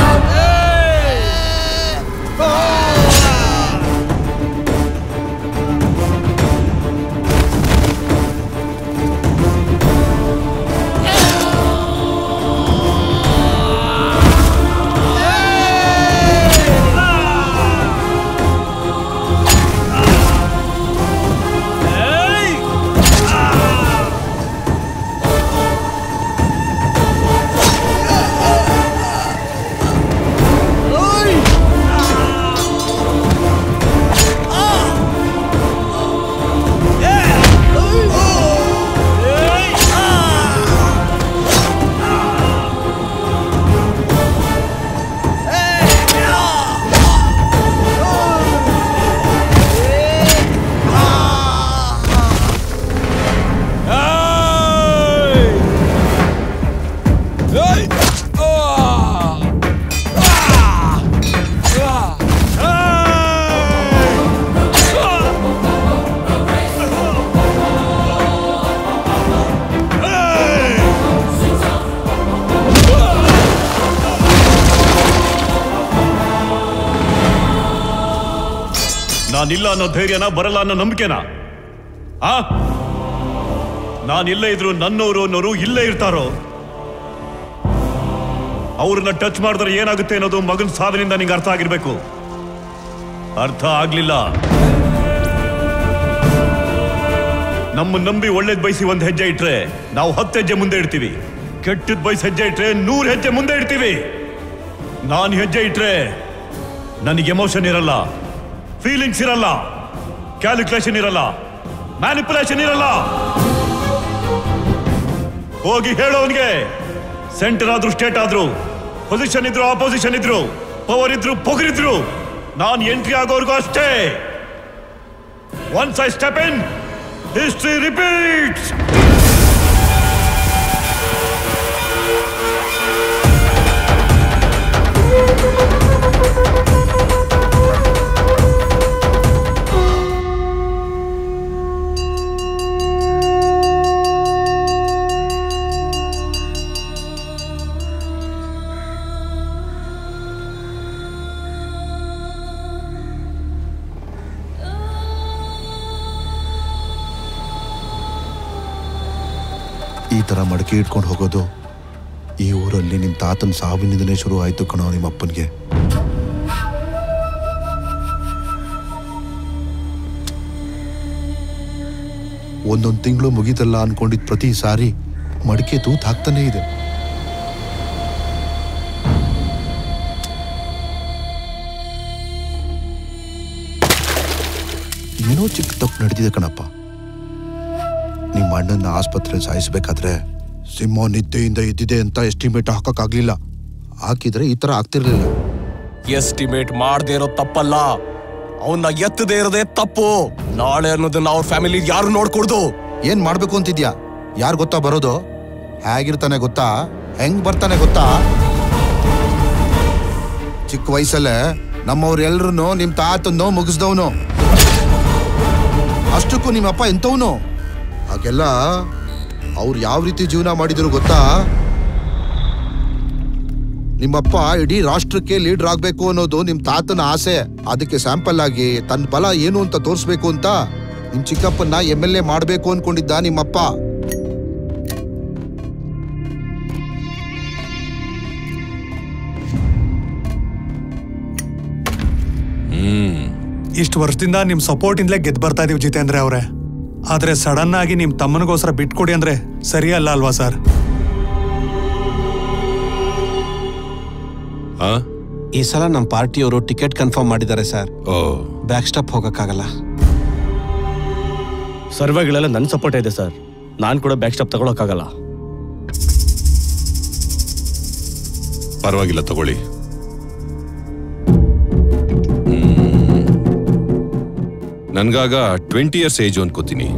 [SPEAKER 16] ನಾನಿಲ್ಲ ಅನ್ನೋ ಧೈರ್ಯನ ಬರಲ್ಲ ಅನ್ನೋ ನಂಬಿಕೆನಾ ಆ ನಾನಿಲ್ಲೇ ಇದ್ರು ನನ್ನವರು ಅನ್ನೋರು ಇಲ್ಲೇ ಇರ್ತಾರೋ ಅವ್ರನ್ನ ಟಚ್ ಮಾಡಿದ್ರೆ ಏನಾಗುತ್ತೆ ಅನ್ನೋದು ಮಗನ ಸಾಧನೆಯಿಂದ ನಿಂಗೆ ಅರ್ಥ ಆಗಿರ್ಬೇಕು ಅರ್ಥ ಆಗ್ಲಿಲ್ಲ ನಮ್ಮ ನಂಬಿ ಒಳ್ಳೇದ್ ಬಯಸಿ ಒಂದ್ ಹೆಜ್ಜೆ ಇಟ್ರೆ ನಾವು ಹತ್ತು ಹೆಜ್ಜೆ ಮುಂದೆ ಇಡ್ತೀವಿ ಕೆಟ್ಟದ್ ಬಯಸಿ ಹೆಜ್ಜೆ ಇಟ್ರೆ ನೂರ್ ಹೆಜ್ಜೆ ಮುಂದೆ ಇಡ್ತೀವಿ ನಾನ್ ಹೆಜ್ಜೆ ಇಟ್ರೆ ನನಗೆ ಎಮೋಷನ್ ಇರಲ್ಲ ಫೀಲಿಂಗ್ಸ್ ಇರಲ್ಲ ಕ್ಯಾಲ್ಕುಲೇಷನ್ ಇರಲ್ಲ ಮ್ಯಾನಿಪುಲೇಷನ್ ಇರಲ್ಲ ಹೋಗಿ ಹೇಳೋನ್ಗೆ ಸೆಂಟರ್ ಆದ್ರೂ ಸ್ಟೇಟ್ ಆದ್ರೂ ಪೊಸಿಷನ್ ಇದ್ರು ಆಪೋಸಿಷನ್ ಇದ್ರು ಪವರ್ ಇದ್ರು ಪೊಗರಿದ್ರು ನಾನ್ ಎಂಟ್ರಿ ಆಗೋರ್ಗೂ ಅಷ್ಟೇ once I step in history repeats
[SPEAKER 20] ಈ ತರ ಮಡಕೆ ಇಟ್ಕೊಂಡು ಹೋಗೋದು ಈ ಊರಲ್ಲಿ ನಿಮ್ ತಾತನ ಸಾವಿನಿಂದನೇ ಶುರು ಆಯ್ತು ಕಣೋ ನಿಮ್ಮ ಅಪ್ಪನ್ಗೆ ಒಂದೊಂದ್ ತಿಂಗಳು ಮುಗೀತಲ್ಲ ಅನ್ಕೊಂಡಿದ್ ಪ್ರತಿ ಸಾರಿ ಮಡಿಕೆ ತೂತ್ ಹಾಕ್ತಾನೆ ಇದೆ ಏನೋ ಚಿಕ್ಕ ತಪ್ಪು ನಡೆದಿದೆ ಕಣಪ್ಪ ನಿಮ್ಮ ಅಣ್ಣನ ಆಸ್ಪತ್ರೆ ಸಾಯಿಸ್ಬೇಕಾದ್ರೆ ಸಿಂಹ ನಿದ್ದೆಯಿಂದ ಇದ್ದಿದೆ ಅಂತ ಎಸ್ಟಿಮೇಟ್ ಹಾಕಕ್ಕಾಗ್ಲಿಲ್ಲ ಹಾಕಿದ್ರೆ ಈ ತರ ಆಗ್ತಿರ್ಲಿಲ್ಲ
[SPEAKER 21] ಎಸ್ಟಿಮೇಟ್ ಮಾಡದೇ ಇರೋ ತಪ್ಪಲ್ಲ ಅವನ್ನ ಎತ್ತದೇ ಇರೋದೇ ತಪ್ಪು ನಾಳೆ ಅನ್ನೋದನ್ನ ಅವ್ರ ಫ್ಯಾಮಿಲಿ ಯಾರು ನೋಡ್ಕೊಡ್ದು
[SPEAKER 20] ಏನ್ ಮಾಡ್ಬೇಕು ಅಂತಿದ್ಯಾ ಯಾರು ಗೊತ್ತಾ ಬರೋದು ಹೇಗಿರ್ತಾನೆ ಗೊತ್ತಾ ಹೆಂಗ್ ಬರ್ತಾನೆ ಗೊತ್ತಾ ಚಿಕ್ಕ ವಯಸ್ಸಲ್ಲೇ ನಮ್ಮವ್ರ ಎಲ್ರು ನಿಮ್ ತಾತನ್ನೋ ಮುಗಿಸ್ದವನು ಅಷ್ಟಕ್ಕೂ ನಿಮ್ಮಪ್ಪ ಎಂತವನು ಹಾಗೆಲ್ಲ ಅವ್ರು ಯಾವ ರೀತಿ ಜೀವನ ಮಾಡಿದ್ರು ಗೊತ್ತಾ ನಿಮ್ಮಪ್ಪ ಇಡೀ ರಾಷ್ಟ್ರಕ್ಕೆ ಲೀಡರ್ ಆಗ್ಬೇಕು ಅನ್ನೋದು ನಿಮ್ ತಾತನ ಆಸೆ ಅದಕ್ಕೆ ಸ್ಯಾಂಪಲ್ ಆಗಿ ತನ್ನ ಬಲ ಏನು ಅಂತ ತೋರಿಸ್ಬೇಕು ಅಂತ ನಿಮ್ ಚಿಕ್ಕಪ್ಪನ್ನ ಎಂ ಎಲ್ ಎ ಮಾಡ್ಬೇಕು ಅನ್ಕೊಂಡಿದ್ದ ನಿಮ್ಮಪ್ಪ
[SPEAKER 3] ಹ್ಮ್
[SPEAKER 2] ಇಷ್ಟು ವರ್ಷದಿಂದ ನಿಮ್ ಸಪೋರ್ಟ್ ಇಂದಲೇ ಗೆದ್ದು ಬರ್ತಾ ಇದೀವಿ ಜಿತೇಂದ್ರ ಅವರೇ ಆದ್ರೆ ಸಡನ್ ಆಗಿ ನಿಮ್ ತಮ್ಮನಿಗೋಸ್ಕರ ಬಿಟ್ಕೊಡಿ ಅಂದ್ರೆ ಸರಿಯಲ್ಲ ಅಲ್ವಾ ಸರ್
[SPEAKER 3] ಆ
[SPEAKER 11] ಈ ಸಲ ನಮ್ಮ ಪಾರ್ಟಿಯವರು ಟಿಕೆಟ್ ಕನ್ಫರ್ಮ್ ಮಾಡಿದ್ದಾರೆ ಸರ್
[SPEAKER 3] ಓ
[SPEAKER 11] ಬ್ಯಾಕ್ ಸ್ಟಾಪ್ ಹೋಗಕ್ಕಾಗಲ್ಲ
[SPEAKER 21] ಸರ್ವೆಗಳೆಲ್ಲ ನನ್ನ ಸಪೋರ್ಟ್ ಇದೆ ಸರ್ ನಾನು ಕೂಡ ಬ್ಯಾಕ್ ಸ್ಟಾಪ್ ತಗೊಳಕ್ಕಾಗಲ್ಲ
[SPEAKER 3] ಪರವಾಗಿಲ್ಲ ತಗೊಳ್ಳಿ ನನ್ಗಾಗ ಟ್ವೆಂಟಿ ಇಯರ್ಸ್ ಏಜು ಅನ್ಕೋತೀನಿ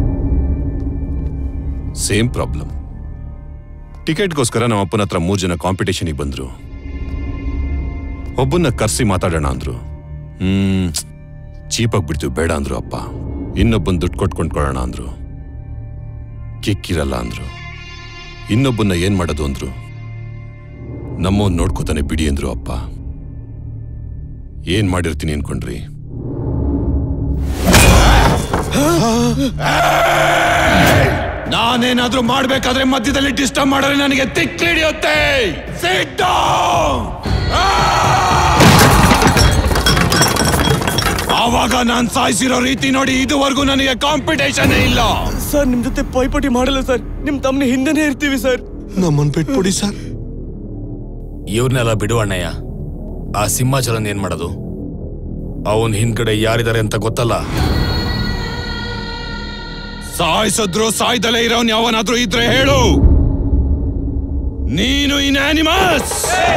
[SPEAKER 3] ಸೇಮ್ ಪ್ರಾಬ್ಲಮ್ ಟಿಕೆಟ್ಗೋಸ್ಕರ ನಮ್ಮ ಅಪ್ಪನ ಹತ್ರ ಮೂರು ಜನ ಕಾಂಪಿಟೇಷನ್ಗೆ ಬಂದ್ರು ಒಬ್ಬನ್ನ ಕರ್ಸಿ ಮಾತಾಡೋಣ ಅಂದ್ರು ಹ್ಮ್ ಚೀಪಾಗಿ ಬಿಡ್ತೀವಿ ಬೇಡ ಅಂದ್ರು ಅಪ್ಪ ಇನ್ನೊಬ್ಬನ್ ದುಡ್ಡು ಕೊಟ್ಕೊಂಡ್ಕೊಳ್ಳೋಣ ಅಂದ್ರು ಕಿಕ್ಕಿರಲ್ಲ ಅಂದ್ರು ಇನ್ನೊಬ್ಬನ್ನ ಏನ್ ಮಾಡೋದು ಅಂದ್ರು ನಮ್ಮವ್ನ್ ನೋಡ್ಕೋತಾನೆ ಬಿಡಿ ಅಂದ್ರು ಅಪ್ಪ ಏನ್ ಮಾಡಿರ್ತೀನಿ ಅನ್ಕೊಂಡ್ರಿ ನಾನೇನಾದ್ರೂ ಮಾಡ್ಬೇಕಾದ್ರೆ ಮಧ್ಯದಲ್ಲಿ ಡಿಸ್ಟರ್ಬ್ ಮಾಡಿದ್ರೆ ನನಗೆ ತಿಕ್ಕಿಡಿಯುತ್ತೆ Sit down! ಆವಾಗ ನಾನ್ ಸಾಯಿಸಿರೋ ರೀತಿ ನೋಡಿ ಇದುವರೆಗೂ ನನಗೆ ಕಾಂಪಿಟೇಷನ್ ಇಲ್ಲ
[SPEAKER 21] ಸರ್ ನಿಮ್ ಜೊತೆ ಪೈಪೋಟಿ ಮಾಡಲ್ಲ ಸರ್ ನಿಮ್ ತಮ್ಮನ ಹಿಂದೆನೇ ಇರ್ತೀವಿ ಸರ್
[SPEAKER 11] ನಮ್ಮನ್ ಬಿಟ್ಬಿಡಿ ಸರ್
[SPEAKER 12] ಇವ್ರನ್ನೆಲ್ಲ ಬಿಡು ಅಣ್ಣಯ್ಯ ಆ ಸಿಂಹಾಚಲನ್ ಏನ್ ಮಾಡೋದು ಅವನ್ ಹಿಂದ್ಗಡೆ ಯಾರಿದ್ದಾರೆ ಅಂತ ಗೊತ್ತಲ್ಲ
[SPEAKER 3] ಸಾಯಿಸಿದ್ರು ಸಾಯ್ದಲೇ ಇರೋನ್ ಯಾವನಾದ್ರೂ ಇದ್ರೆ ಹೇಳು ನೀನು ಇನ್ಯಾನಿಮಸ್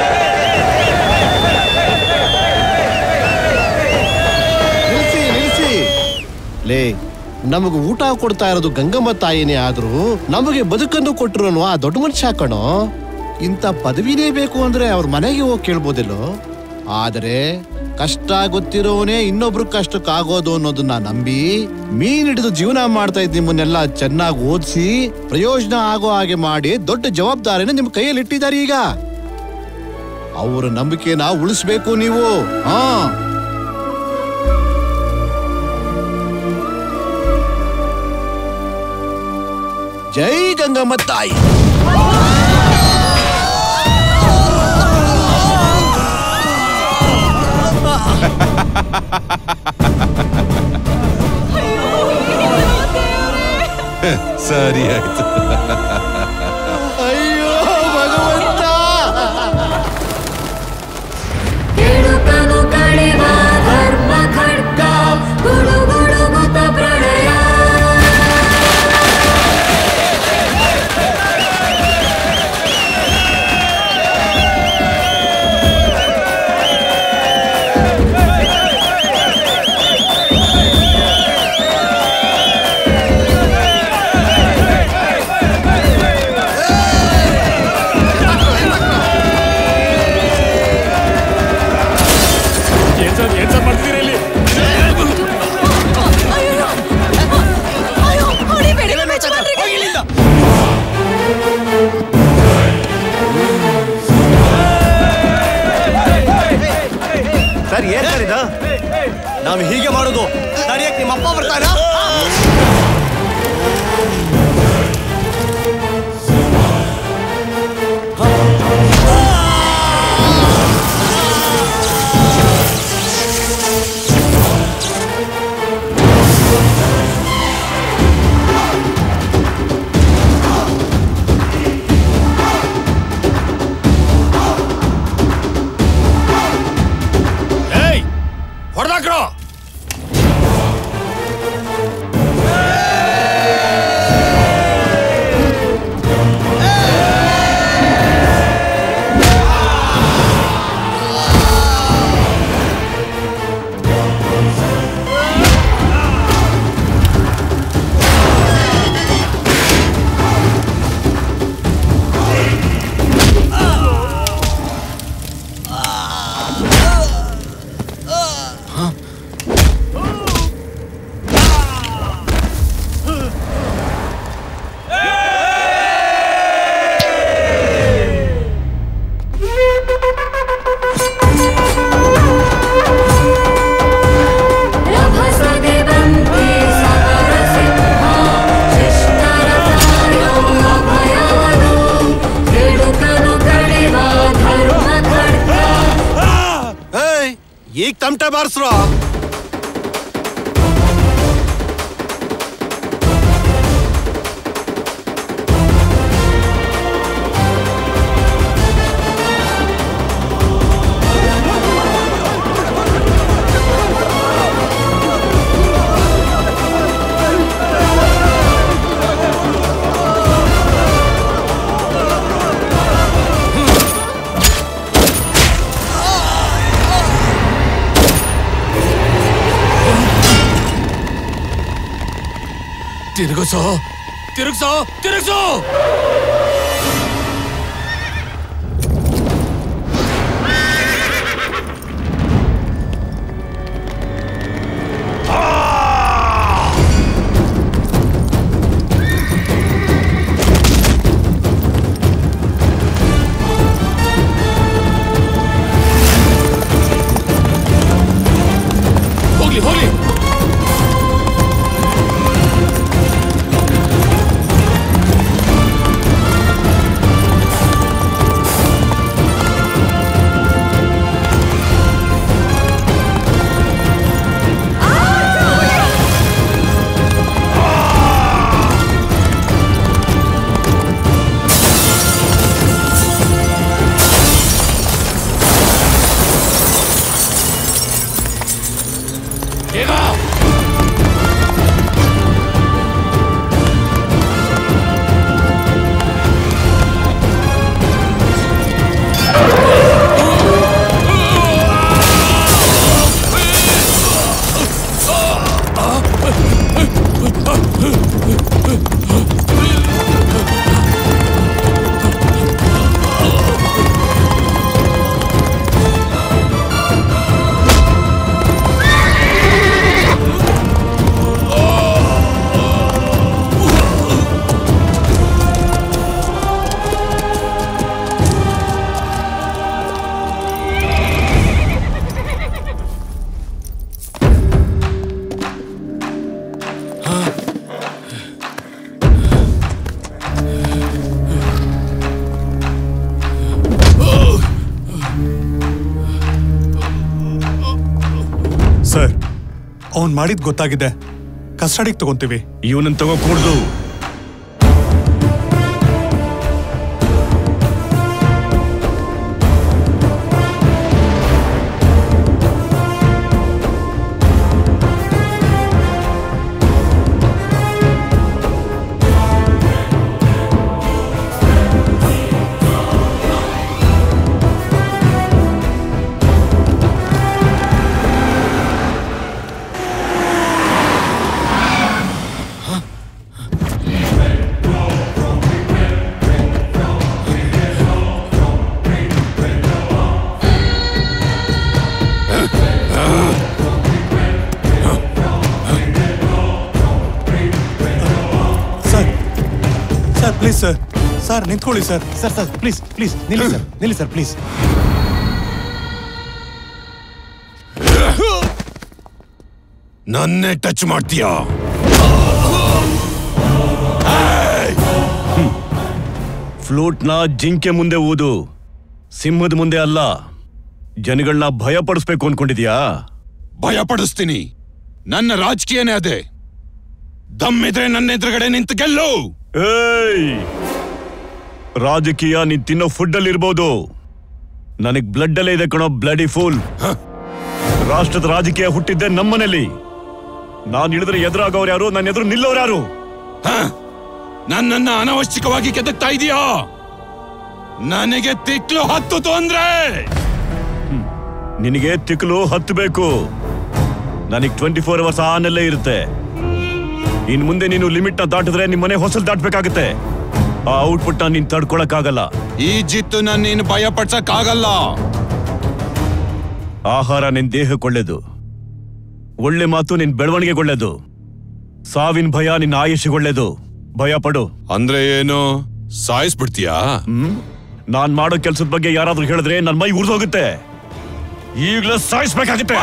[SPEAKER 11] ನಿಲ್ಸಿ ನಿಲ್ಸಿ ಲೇ ನಮಗೆ ಊಟ ಕೊಡ್ತಾ ಇರೋದು ಗಂಗಮ್ಮ ತಾಯಿನೇ ಆದ್ರೂ ನಮಗೆ ಬದುಕನ್ನು ಕೊಟ್ಟಿರೋನು ಆ ದೊಡ್ಡ ಮನುಷ್ಯ ಕಣೋ ಇಂಥ ಪದವಿನೇ ಬೇಕು ಅಂದ್ರೆ ಅವ್ರ ಮನೆಗೆ ಹೋಗಿ ಕೇಳ್ಬೋದಿಲ್ಲೋ ಆದರೆ ಕಷ್ಟ ಗೊತ್ತಿರೋನೇ ಇನ್ನೊಬ್ರ ಕಷ್ಟಕ್ಕಾಗೋದು ಅನ್ನೋದನ್ನ ನಂಬಿ ಮೀನ್ ಹಿಡಿದು ಜೀವನ ಮಾಡ್ತಾ ಇದ್ ನಿಮ್ಮನ್ನೆಲ್ಲ ಚೆನ್ನಾಗಿ ಓದಿಸಿ ಪ್ರಯೋಜನ ಆಗೋ ಹಾಗೆ ಮಾಡಿ ದೊಡ್ಡ ಜವಾಬ್ದಾರಿನ ನಿಮ್ ಕೈಯಲ್ಲಿ ಇಟ್ಟಿದ್ದಾರೆ ಈಗ ಅವರ ನಂಬಿಕೆನ ಉಳಿಸ್ಬೇಕು ನೀವು ಹಾ ಜೈ ಗಂಗಮ್ಮ ತಾಯಿ
[SPEAKER 3] ಸರಿ ಆಯ್ತು
[SPEAKER 11] ಅಯ್ಯೋ ಭಗವಂತ
[SPEAKER 4] ಕೆಡುಕನು ಕಳೆವ ಧರ್ಮ ಖಡ್ಗ ಗುಡು ಗುಡುಗುತ್ತ ಪ್ರಳಯ
[SPEAKER 6] Hey!
[SPEAKER 21] ನಾವ್ ಹೀಗೆ ಮಾಡೋದು ತಡಿಯಕ್ ನಿಮ್ಮ ಅಪ್ಪ ಬರ್ತಾರಾ
[SPEAKER 12] ಏಯ್ ಹೊಡೆದಾಕ್ರೋ
[SPEAKER 4] ರಭಸದೆವಂತೆ ಸಮರಸಿಂಹ ಶಿಷ್ಟರಸಾಯೋ ಅಭಯವನು ಕೆಡುಕನು ಕಡೆವ ಧರ್ಮ ಖಡ್ಗ
[SPEAKER 19] ಏಯ್ ಈಗ ತಮಟೆ ಬಾರಿಸ್ರೋ
[SPEAKER 12] ತಿರುಗಿಸೋ ತಿರುಗಿಸೋ ತಿರುಗಿಸೋ ಹೋಗ್ಲಿ ಹೋಗ್ಲಿ ಬೇಗ
[SPEAKER 2] ಸರ್ ಅವ್ನ್ ಮಾಡಿದ್ ಗೊತ್ತಾಗಿದೆ ಕಸ್ಟಡಿಗೆ ತಗೊಂತೀವಿ
[SPEAKER 16] ಇವನನ್ನ ತಗೋಕೂಡ್ದು
[SPEAKER 2] sir sir please sir sir ನಿಂತ್ಕೊಳ್ಳಿ sir
[SPEAKER 8] sir sir please please ನಿಲ್ಲಿ ಸರ್ ನಿಲ್ಲಿ ಸರ್ ಪ್ಲೀಸ್
[SPEAKER 3] ನನ್ನೇ ಟಚ್ ಮಾಡ್ತೀಯಾ
[SPEAKER 16] ಫ್ಲೂಟ್ನ ಜಿಂಕೆ ಮುಂದೆ ಊದು ಸಿಂಹದ ಮುಂದೆ ಅಲ್ಲ ಜನಗಳನ್ನ ಭಯ ಪಡಿಸ್ಬೇಕು ಅನ್ಕೊಂಡಿದ್ಯಾ
[SPEAKER 3] ಭಯ ಪಡಿಸ್ತೀನಿ ನನ್ನ ರಾಜಕೀಯನೇ ಅದೇ ದಮ್ಮಿದ್ರೆ ನನ್ನ ಎದುರುಗಡೆ ನಿಂತು ಗೆಲ್ಲು
[SPEAKER 16] ಏಯ್ ರಾಜಕೀಯ ನೀನ್ ತಿನ್ನೋ ಫುಡ್ ಅಲ್ಲಿ ಇರ್ಬೋದು ನನಗ್ ಬ್ಲಡ್ ಅಲ್ಲೇ ಇದೆ ಕಣೋ ಬ್ಲಡಿ ಫೂಲ್ ರಾಷ್ಟ್ರದ ರಾಜಕೀಯ ಹುಟ್ಟಿದ್ದೆ ನಮ್ಮನೇಲಿ ನಾನ್ ಇಳಿದ್ರೆ ಎದುರಾಗೋರು ಯಾರು ನನ್ನ ಎದುರು ನಿಲ್ಲೋರು ಯಾರು
[SPEAKER 3] ನನ್ನನ್ನ ಅನವಶ್ಯಕವಾಗಿ ಕೆದಕ್ತಾ ಇದೀಯಾ ನನಗೆ ತಿಕ್ಲು ಹತ್ತು ತೊಂದ್ರೆ
[SPEAKER 16] ನಿನಗೆ ತಿಕ್ಕಲು ಹತ್ತಬೇಕು ನನಗ್ ಟ್ವೆಂಟಿ ಫೋರ್ ಅವರ್ಸ್ ಆನಲ್ಲೇ ಇರುತ್ತೆ ಇನ್ ಮುಂದೆ ನೀನು ಲಿಮಿಟ್ ನ ದಾಟಿದ್ರೆ ನಿಮ್ ಮನೆ ಹೊಸಲ್ ದಾಟ್ಬೇಕಾಗತ್ತೆ ಆ ಔಟ್ಪುಟ್ ನ ನೀನ್ ತಡ್ಕೊಳಕ್ಕಾಗಲ್ಲ
[SPEAKER 3] ಈ ಜಿತ್ತು ನನ್ನ ನೀನು ಭಯ ಪಡ್ಸಕ್ ಆಗಲ್ಲ
[SPEAKER 16] ಆಹಾರ ನಿನ್ ದೇಹಕ್ಕೆ ಒಳ್ಳೇದು ಒಳ್ಳೆ ಮಾತು ನಿನ್ ಬೆಳವಣಿಗೆಗೆ ಒಳ್ಳೇದು ಸಾವಿನ ಭಯ ನಿನ್ನ ಆಯುಷ್ಗೆ ಒಳ್ಳೇದು ಭಯ ಪಡು
[SPEAKER 3] ಅಂದ್ರೆ ಏನು ಸಾಯಿಸ್ಬಿಡ್ತೀಯಾ
[SPEAKER 16] ನಾನ್ ಮಾಡೋ ಕೆಲ್ಸದ ಬಗ್ಗೆ ಯಾರಾದ್ರೂ ಹೇಳಿದ್ರೆ ನನ್ ಮೈ ಉರ್ದೋಗುತ್ತೆ ಈಗ್ಲೇ ಸಾಯಿಸ್ಬೇಕಾಗುತ್ತೆ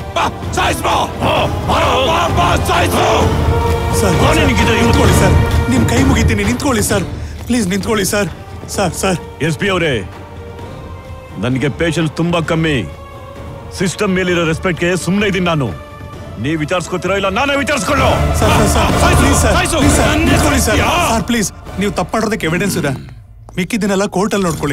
[SPEAKER 2] ಸರ್ ನಿಂತ್ಕೊಳ್ಳಿ ಸರ್ ನಿಮ್ ಕೈ ಮುಗಿತೀನಿ ನಿಂತ್ಕೊಳ್ಳಿ ಸರ್ ಪ್ಲೀಸ್ ನಿಂತ್ಕೊಳ್ಳಿ sir sir sir
[SPEAKER 16] S P ಅವರೇ ನನಗೆ ಪೇಷನ್ಸ್ ತುಂಬಾ ಕಮ್ಮಿ ಸಿಸ್ಟಮ್ ಮೇಲಿರೋ ರೆಸ್ಪೆಕ್ಟ್ಗೆ ಸುಮ್ಮನೆ ಇದ್ದೀನಿ ನಾನು ನೀವ್ ವಿಚಾರಿಸ್ಕೊತಿರೋ ಇಲ್ಲ ನಾನೇ ವಿಚಾರಿಸ್ಕೊಳ್ಳೋ
[SPEAKER 2] sir sir sir please sir please sir ನಿಂತ್ಕೊಳ್ಳಿ ಸರ್ ಸರ್ ಪ್ಲೀಸ್ ನೀವು ತಪ್ಪು ಮಾಡೋದಕ್ಕೆ ಎವಿಡೆನ್ಸ್ ಇದೆ ಮಿಕ್ಕಿದ್ದನ್ನೆಲ್ಲ ಕೋರ್ಟಲ್ಲಿ ನೋಡ್ಕೊಳ್ಳಿ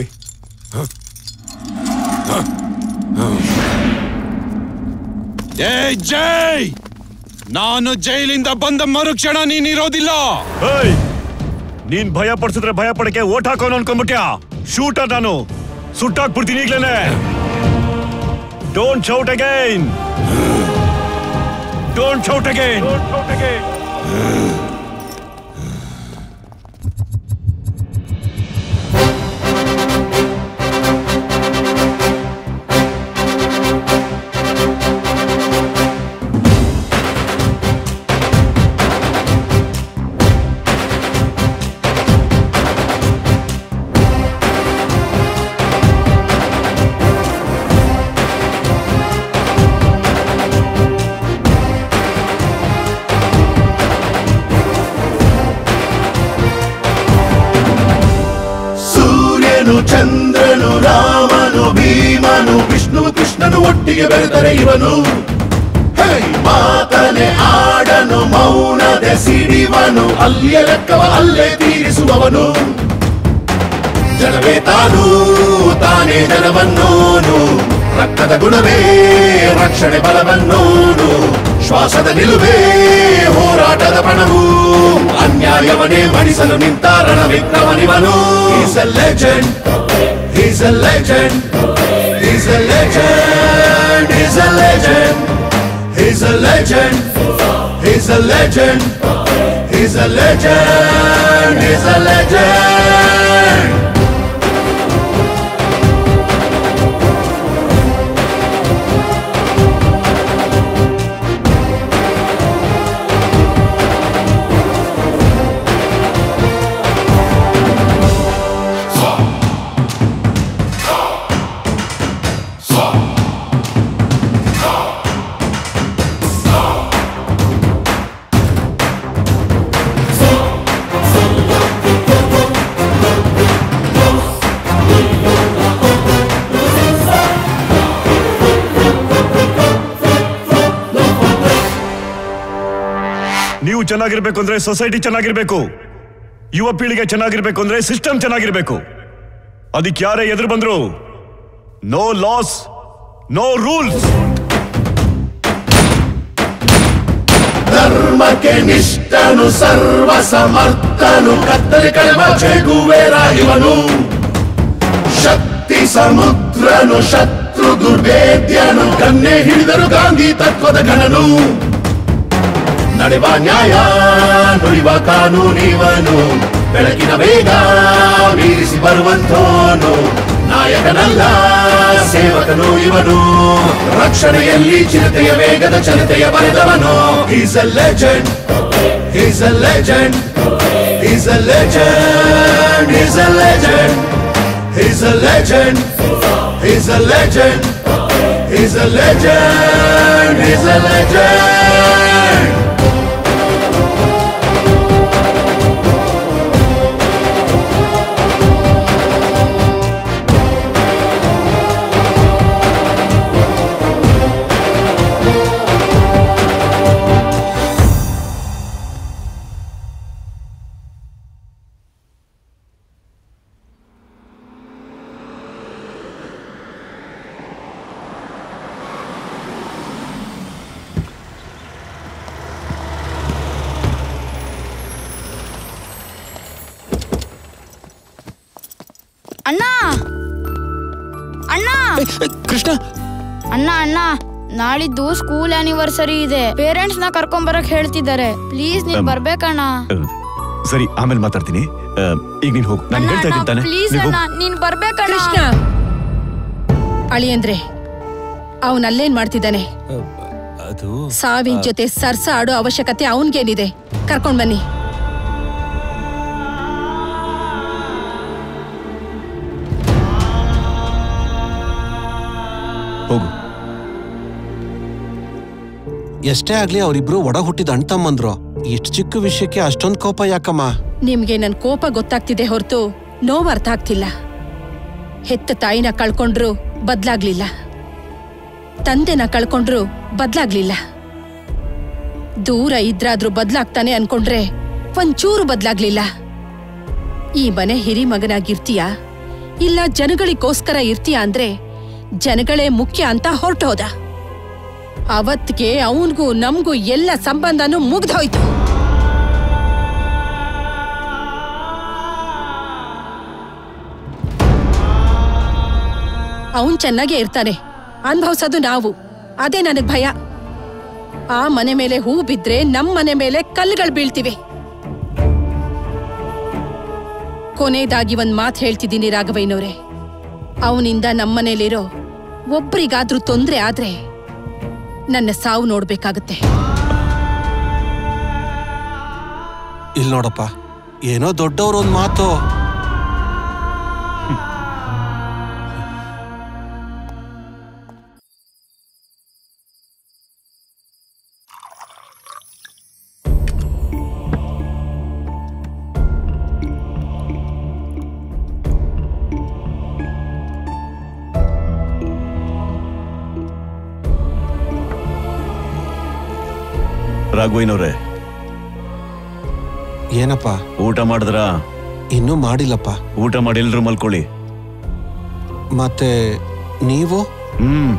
[SPEAKER 3] ಏ ಜೈ ನಾನು ಜೈಲಿಂದ ಬಂದ ಮರುಕ್ಷಣ ನೀನಿರೋದಿಲ್ಲ
[SPEAKER 16] ಏಯ್ ನೀನ್ ಭಯ ಪಡಿಸಿದ್ರೆ ಭಯ ಪಡಕ್ಕೆ ಓಟ್ ಹಾಕೋನು ಅನ್ಕೊಂಡ್ಬಿಟ್ಯಾ ಶೂಟರ್ ನಾನು ಸುಟ್ಟಾಕ್ಬಿಡ್ತೀನಿ ಈಗ್ಲೇನೆ don't shout again don't shout again
[SPEAKER 9] ಸೂರ್ಯನು ಚಂದ್ರನು ರಾಮನು ಭೀಮನು ವಿಷ್ಣು ಕೃಷ್ಣನು ಒಟ್ಟಿಗೆ ಬೆರೆತರೆ ಇವನು ಹೇ, ಮಾತನೆ ಆಡನು ಮೌನದೆ ಸಿಡಿವನು ಅಲ್ಲಿಯ ಲೆಕ್ಕವ ಅಲ್ಲೇ ತೀರಿಸುವವನು ಜನವೇ ತಾನು ತಾನೇ ಜನವನ್ನೋನು ರಕ್ತದ ಗುಣವೇ ರಕ್ಷಣೆ ಬಲವನ್ನೋನು ಶ್ವಾಸದ ನಿಲುವೇ ಹೋರಾಟದ ಪಣವು ಅನ್ಯಾಯವನೇ ಮಡಿಸಲು ನಿಂತ ರಣವಿಕ್ರಮನಿವನು is a legend is a legend is a legend is a legend is a legend is a legend is a legend is a legend
[SPEAKER 16] ನೀವು ಚೆನ್ನಾಗಿರ್ಬೇಕು ಅಂದ್ರೆ ಸೊಸೈಟಿ ಚೆನ್ನಾಗಿರ್ಬೇಕು ಯುವ ಪೀಳಿಗೆ ಚೆನ್ನಾಗಿರ್ಬೇಕು ಅಂದ್ರೆ ಸಿಸ್ಟಮ್ ಚೆನ್ನಾಗಿರ್ಬೇಕು ಅದಕ್ಕೆ ಯಾರೇ ಎದುರು ಬಂದ್ರು ನೋ ಲಾಸ್ ನೋ ರೂಲ್ಸ್
[SPEAKER 9] ಧರ್ಮಕ್ಕೆ ನಿಷ್ಠನು ಸರ್ವ ಸಮರ್ಥನು ಕತ್ತಲೆ ಕಳೆವ ಚೆಗುವೆರ ಇವನು ಶಕ್ತಿ ಸಮುದ್ರನು ಶತ್ರು ದುರ್ವೇದ್ಯನು ಕನ್ನೆ ಹಿಡಿದರು ಗಾಂಧಿ ತತ್ವದ ಗಣನು ನಡೆವ ನ್ಯಾಯ ನುಡಿವ ಕಾನೂನಿವನು ಬೆಳಕಿನ ವೇಗ ಮೀರಿಸಿ ಬರುವಂತೋನು ನಾಯಕನಲ್ಲ ಸೇವಕನು ಇವನು ರಕ್ಷಣೆಯಲ್ಲಿ ಚಿರತೆಯ ವೇಗದ ಚಲತೆಯ ಬರೆದವನು is a legend is a legend is a legend is a legend is a legend is a legend is a legend is a legend
[SPEAKER 14] ಅಣ್ಣ ಅಣ್ಣ
[SPEAKER 21] ಕೃಷ್ಣ
[SPEAKER 14] ಅಣ್ಣ ಅಣ್ಣ ನಾಳಿದ್ದು ಸ್ಕೂಲ್ ಆನಿವರ್ಸರಿ ಇದೆ ಪೇರೆಂಟ್ಸ್ ನ ಕರ್ಕೊಂಡ್ ಬರಕ್ ಹೇಳ್ತಿದ್ದಾರೆ ಪ್ಲೀಸ್ ನೀನ್
[SPEAKER 16] ಅಮ್.
[SPEAKER 14] ಬರ್ಬೇಕಣ್ಣ
[SPEAKER 16] ಸರಿ ಆಮೇಲೆ ಮಾತಾಡ್ತೀನಿ ಆ, ಈಗ ನೀನ್ ಹೋಗು ನಾನು ಹೇಳ್ತಾ ಇದ್ದೀನಿ ತಾನೆ
[SPEAKER 14] ಪ್ಲೀಸ್
[SPEAKER 16] ನೀನ್
[SPEAKER 14] ಅಣ್ಣ
[SPEAKER 16] ಹೋಗು.
[SPEAKER 14] ನೀನ್ ಬರ್ಬೇಕಣ್ಣ
[SPEAKER 10] ಕೃಷ್ಣ ಅಳಿಯಂದ್ರೆ ಅವನ್ ಅಲ್ಲೇನ್ ಮಾಡ್ತಿದ್ದಾನೆ
[SPEAKER 21] ಅದು
[SPEAKER 10] ಸಾವಿನ ಜೊತೆ ಸರ್ಸ ಆಡೋ ಅವಶ್ಯಕತೆ ಅವನ್ಗೇನಿದೆ ಕರ್ಕೊಂಡ್ ಬನ್ನಿ
[SPEAKER 21] ಹೋಗು ಎಷ್ಟೇ ಆಗ್ಲಿ ಅವರಿಬ್ರು ಒಡ ಹುಟ್ಟಿದ ಅಣ್ಣ ತಮ್ಮಂದ್ರು ಇಷ್ಟು ಚಿಕ್ಕ ವಿಷಯಕ್ಕೆ ಅಷ್ಟೊಂದ್ ಕೋಪ ಯಾಕಮ್ಮ
[SPEAKER 10] ನಿಮ್ಗೆ ನನ್ ಕೋಪ ಗೊತ್ತಾಗ್ತಿದೆ ಹೊರತು ನೋವು ಅರ್ಥ ಆಗ್ತಿಲ್ಲ ಹೆತ್ತ ತಾಯಿನ ಕಳ್ಕೊಂಡ್ರು ಬದ್ಲಾಗ್ಲಿಲ್ಲ ತಂದೆನ ಕಳ್ಕೊಂಡ್ರು ಬದ್ಲಾಗ್ಲಿಲ್ಲ ದೂರ ಇದ್ರಾದ್ರೂ ಬದ್ಲಾಗ್ತಾನೆ ಅನ್ಕೊಂಡ್ರೆ ಒಂಚೂರು ಬದ್ಲಾಗ್ಲಿಲ್ಲ ಈ ಮನೆ ಹಿರಿ ಮಗನಾಗಿರ್ತೀಯ ಇಲ್ಲ ಜನಗಳಿಗೋಸ್ಕರ ಇರ್ತೀಯ ಅಂದ್ರೆ ಜನಗಳೇ ಮುಖ್ಯ ಅಂತ ಹೊರಟೋದ ಅವತ್ತಿಗೆ ಅವನ್ಗೂ ನಮ್ಗೂ ಎಲ್ಲ ಸಂಬಂಧನೂ ಮುಗ್ದೋಯ್ತು ಅವನ್ ಚೆನ್ನಾಗೇ ಇರ್ತಾನೆ ಅನ್ಭವ್ಸೋದು ನಾವು ಅದೇ ನನಗ್ ಭಯ ಆ ಮನೆ ಮೇಲೆ ಹೂ ಬಿದ್ರೆ ನಮ್ ಮನೆ ಮೇಲೆ ಕಲ್ಲುಗಳು ಬೀಳ್ತಿವೆ ಕೊನೆಯದಾಗಿ ಒಂದ್ ಮಾತು ಹೇಳ್ತಿದ್ದೀನಿ ರಾಘವಯ್ಯನವ್ರೆ ಅವನಿಂದ ನಮ್ಮನೇಲಿರೋ ಒಬ್ರಿಗಾದ್ರೂ ತೊಂದ್ರೆ ಆದ್ರೆ ನನ್ನ ಸಾವು ನೋಡ್ಬೇಕಾಗತ್ತೆ
[SPEAKER 21] ಇಲ್ ನೋಡಪ್ಪ ಏನೋ ದೊಡ್ಡವ್ರ ಒಂದ್ ಮಾತು
[SPEAKER 16] ರಾಘವಯ್ಯನವ್ರೆ
[SPEAKER 21] ಏನಪ್ಪ
[SPEAKER 16] ಊಟ ಮಾಡಿದ್ರಾ
[SPEAKER 21] ಇನ್ನೂ ಮಾಡಿಲ್ಲಪ್ಪ
[SPEAKER 16] ಊಟ ಮಾಡಿ ಎಲ್ರು ಮಲ್ಕೊಳ್ಳಿ
[SPEAKER 21] ಮತ್ತೆ ನೀವು
[SPEAKER 16] ಹ್ಮ್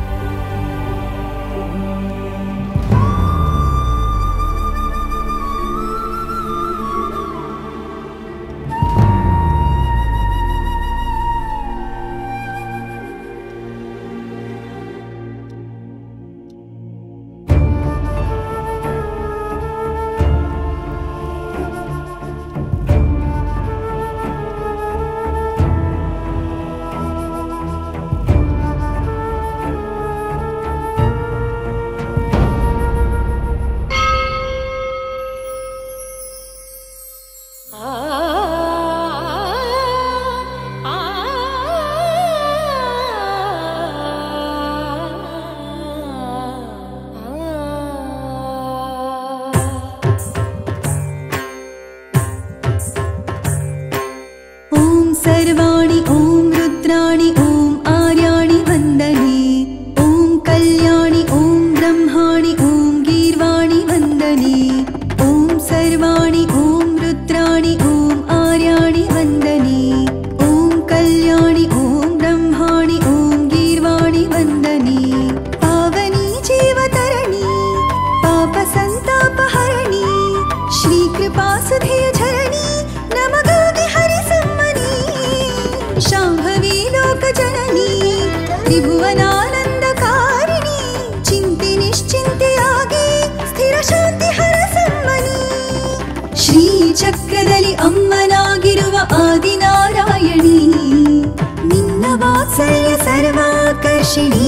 [SPEAKER 18] ॐ सर्वाणि ॐ रुद्राणि ॐ आर्याणि वन्दने ॐ कल्याणि ॐ ब्रह्माणि ॐ गीर्वाणि वन्दने ॐ सर्वाणि ॐ रुद्राणि ॐ आर्याणि वन्दने ॐ कल्याणि ॐ ब्रह्माणि ॐ गीर्वाणि वन्दने पावनी जीवतरणि पापसन्तापहरणि श्रीकृपासुधे झरणि नमगामि हरिसम्मनि शाम्भवी लोकजननी त्रिभुवनानन्दकारिणि चिन्ति निश्चिन्ತೆಯಾಗಿ ಸ್ಥಿರ ಶಾಂತಿ ಹರಸಮ್ಮನಿ ಶ್ರೀಚಕ್ರದಲ್ಲಿ ಅಮ್ಮನಾಗಿರುವ ಆದಿನಾರಾಯಣಿ ನಿನ್ನ ವಾತ್ಸಲ್ಯ ಸರ್ವಾಕರ್ಷಿಣಿ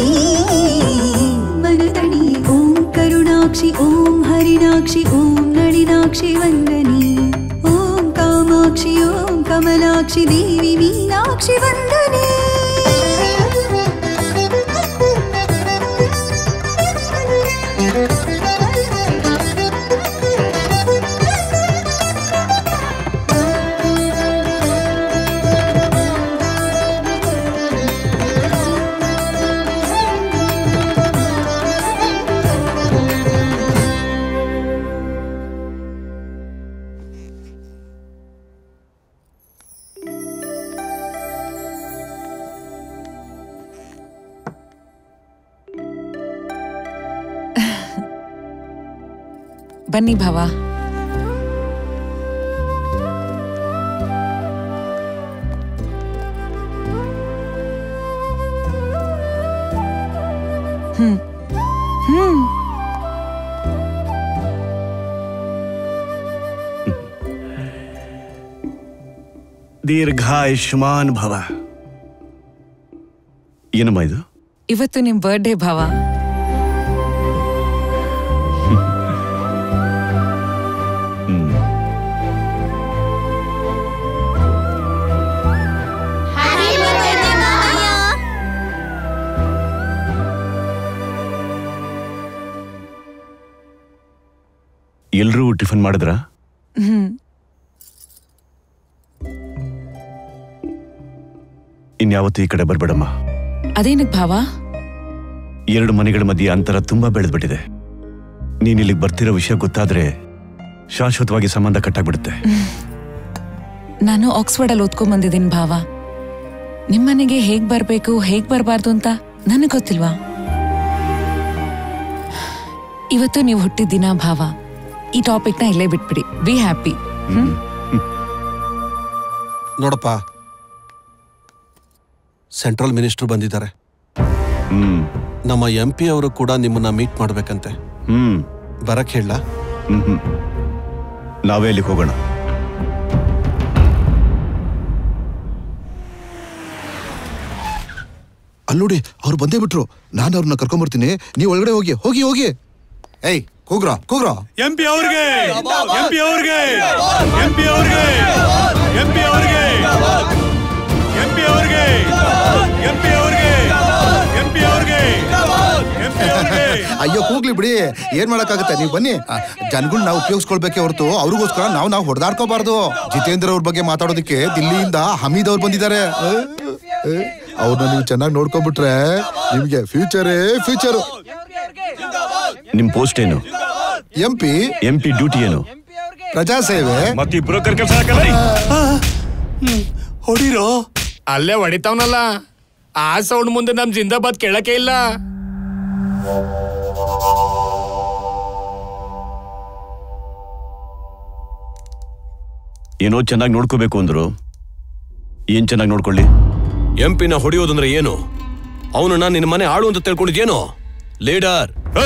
[SPEAKER 18] ಮನದಣಿ ಓಂ ಕರುಣಾಕ್ಷಿ ಓಂ ಹರಿಣಾಕ್ಷಿ ಓಂ ನಳಿನಾಕ್ಷಿ ವಂದನಿ ಓಂ ಕಾಮಾಕ್ಷಿ ಓಂ ಕಮಲಾಕ್ಷಿ ದೇವಿ ಮೀನಾಕ್ಷಿ ವಂದನೆ
[SPEAKER 23] ಬನ್ನಿ ಭವ
[SPEAKER 16] ದೀರ್ಘಾಯುಷ್ಮಾನ್ ಭವ ಏನಮ್ಮ ಇದು
[SPEAKER 23] ಇವತ್ತು ನಿಮ್ ಬರ್ಡೇ ಭಾವ
[SPEAKER 16] ಎಲ್ರೂ ಟಿಫನ್ ಮಾಡಿದ್ರಾ
[SPEAKER 23] ಹ್ಮ್
[SPEAKER 16] ಇನ್ಯಾವತ್ತೂ ಈ ಕಡೆ ಬರ್ಬೇಡಮ್ಮ
[SPEAKER 23] ಅದೇನಕ್ ಭಾವ
[SPEAKER 16] ಎರಡು ಮನೆಗಳ ಮಧ್ಯೆ ಅಂತರ ತುಂಬಾ ಬೆಳೆದ್ಬಿಟ್ಟಿದೆ ನೀನ್ ಇಲ್ಲಿಗೆ ಬರ್ತಿರೋ ವಿಷಯ ಗೊತ್ತಾದ್ರೆ ಶಾಶ್ವತವಾಗಿ ಸಂಬಂಧ ಕಟ್ಟಾಗ್ಬಿಡುತ್ತೆ
[SPEAKER 23] ನಾನು ಆಕ್ಸ್ಫರ್ಡ್ ಅಲ್ಲಿ ಓದ್ಕೊಂಡ್ ಬಂದಿದ್ದೀನಿ ಭಾವ ನಿಮ್ಮನೆಗೆ ಹೇಗ್ ಬರ್ಬೇಕು ಹೇಗ್ ಬರ್ಬಾರ್ದು ಅಂತ ನನಗ್ ಗೊತ್ತಿಲ್ವಾ ಇವತ್ತು ನೀವು ಹುಟ್ಟಿದ ದಿನ ಭಾವ ಈ ಟಾಪಿಕ್ನ ಇಲ್ಲೇ ಬಿಟ್ಬಿಡಿ ಬಿ ಹ್ಯಾಪಿ
[SPEAKER 19] ನೋಡಪ್ಪ ಸೆಂಟ್ರಲ್ ಮಿನಿಸ್ಟರ್ ಬಂದಿದ್ದಾರೆ ನಮ್ಮ ಎಂ ಪಿ ಅವರು ಕೂಡ ನಿಮ್ಮನ್ನ ಮೀಟ್ ಮಾಡ್ಬೇಕಂತೆ
[SPEAKER 16] ಹ್ಮ್
[SPEAKER 19] ಬರಕ್ ಹೇಳ
[SPEAKER 16] ಹ್ಮ್ ಹ್ಮ್ ನಾವೇ ಅಲ್ಲಿಗೆ ಹೋಗೋಣ
[SPEAKER 20] ಅಲ್ಲೋಡಿ ಅವ್ರು ಬಂದೇ ಬಿಟ್ರು ನಾನು ಅವ್ರನ್ನ ಕರ್ಕೊಂಬರ್ತೀನಿ ನೀವು ಒಳಗಡೆ ಹೋಗಿ ಹೋಗಿ ಹೋಗಿ ಏಯ್ ಕೂಗ್ರ ಕೂಗ್ರ
[SPEAKER 2] ಎಂ ಪಿ ಅವ್ರಿಗೆ ಎಂ ಪಿ ಅವ್ರಿಗೆ ಎಂ ಪಿ ಅವ್ರಿಗೆ ಎಂ ಪಿ ಅವ್ರಿಗೆ ಎಂ ಪಿ ಅವ್ರಿಗೆ ಎಂ ಪಿ ಅವ್ರಿಗೆ ಎಂ ಪಿ ಅವ್ರಿಗೆ ಎಂ ಪಿ ಅವ್ರಿಗೆ
[SPEAKER 20] ಅಯ್ಯೋ ಕೂಗ್ಲಿ ಬಿಡಿ ಏನ್ ಮಾಡಕ್ಕಾಗತ್ತೆ ನೀವು ಬನ್ನಿ ಜನಗಳನ್ನ ನಾವು ಉಪಯೋಗಿಸ್ಕೊಳ್ಬೇಕೆ ಹೊರತು ಅವ್ರಿಗೋಸ್ಕರ ನಾವು ನಾವು ಹೊಡೆದಾಡ್ಕೋಬಾರ್ದು ಜಿತೇಂದ್ರ ಅವ್ರ ಬಗ್ಗೆ ಮಾತಾಡೋದಕ್ಕೆ ದಿಲ್ಲಿಯಿಂದ ಹಮೀದ್ ಅವ್ರು ಬಂದಿದ್ದಾರೆ ಅವ್ರನ್ನ ನೀವು ಚೆನ್ನಾಗಿ ನೋಡ್ಕೊಂಡ್ಬಿಟ್ರೆ ನಿಮ್ಗೆ ಫ್ಯೂಚರೇ ಫ್ಯೂಚರ್
[SPEAKER 16] ನಿಮ್ ಪೋಸ್ಟ್ ಏನು
[SPEAKER 20] M P
[SPEAKER 16] M P duty ಏನು
[SPEAKER 20] ಪ್ರಜಾಸೇವೆ
[SPEAKER 16] ಮತ್ತೆ ಈ ಬ್ರೋಕರ್ ಕೆಲಸ ಹಾಕಲ್ಲ
[SPEAKER 2] ಹೊಡಿರೋ
[SPEAKER 12] ಅಲ್ಲೇ ಹೊಡಿತಾವ್ನಲ್ಲ ಆ ಸೌಂಡ್ ಮುಂದೆ ನಮ್ ಜಿಂದಾಬಾದ್ ಕೇಳಕ್ಕೆ ಇಲ್ಲ
[SPEAKER 16] ಏನೋ ಚೆನ್ನಾಗಿ ನೋಡ್ಕೋಬೇಕು ಅಂದ್ರು ಏನ್ ಚೆನ್ನಾಗಿ ನೋಡ್ಕೊಳ್ಳಿ
[SPEAKER 1] ಎಂಪಿನ ಹೊಡೆಯೋದಂದ್ರೆ ಏನು ಅವನನ್ನ ನಿನ್ನ ಮನೆ ಆಳು ಅಂತ ತಿಳ್ಕೊಂಡಿದ್ಯೇನೋ ಲೀಡರ್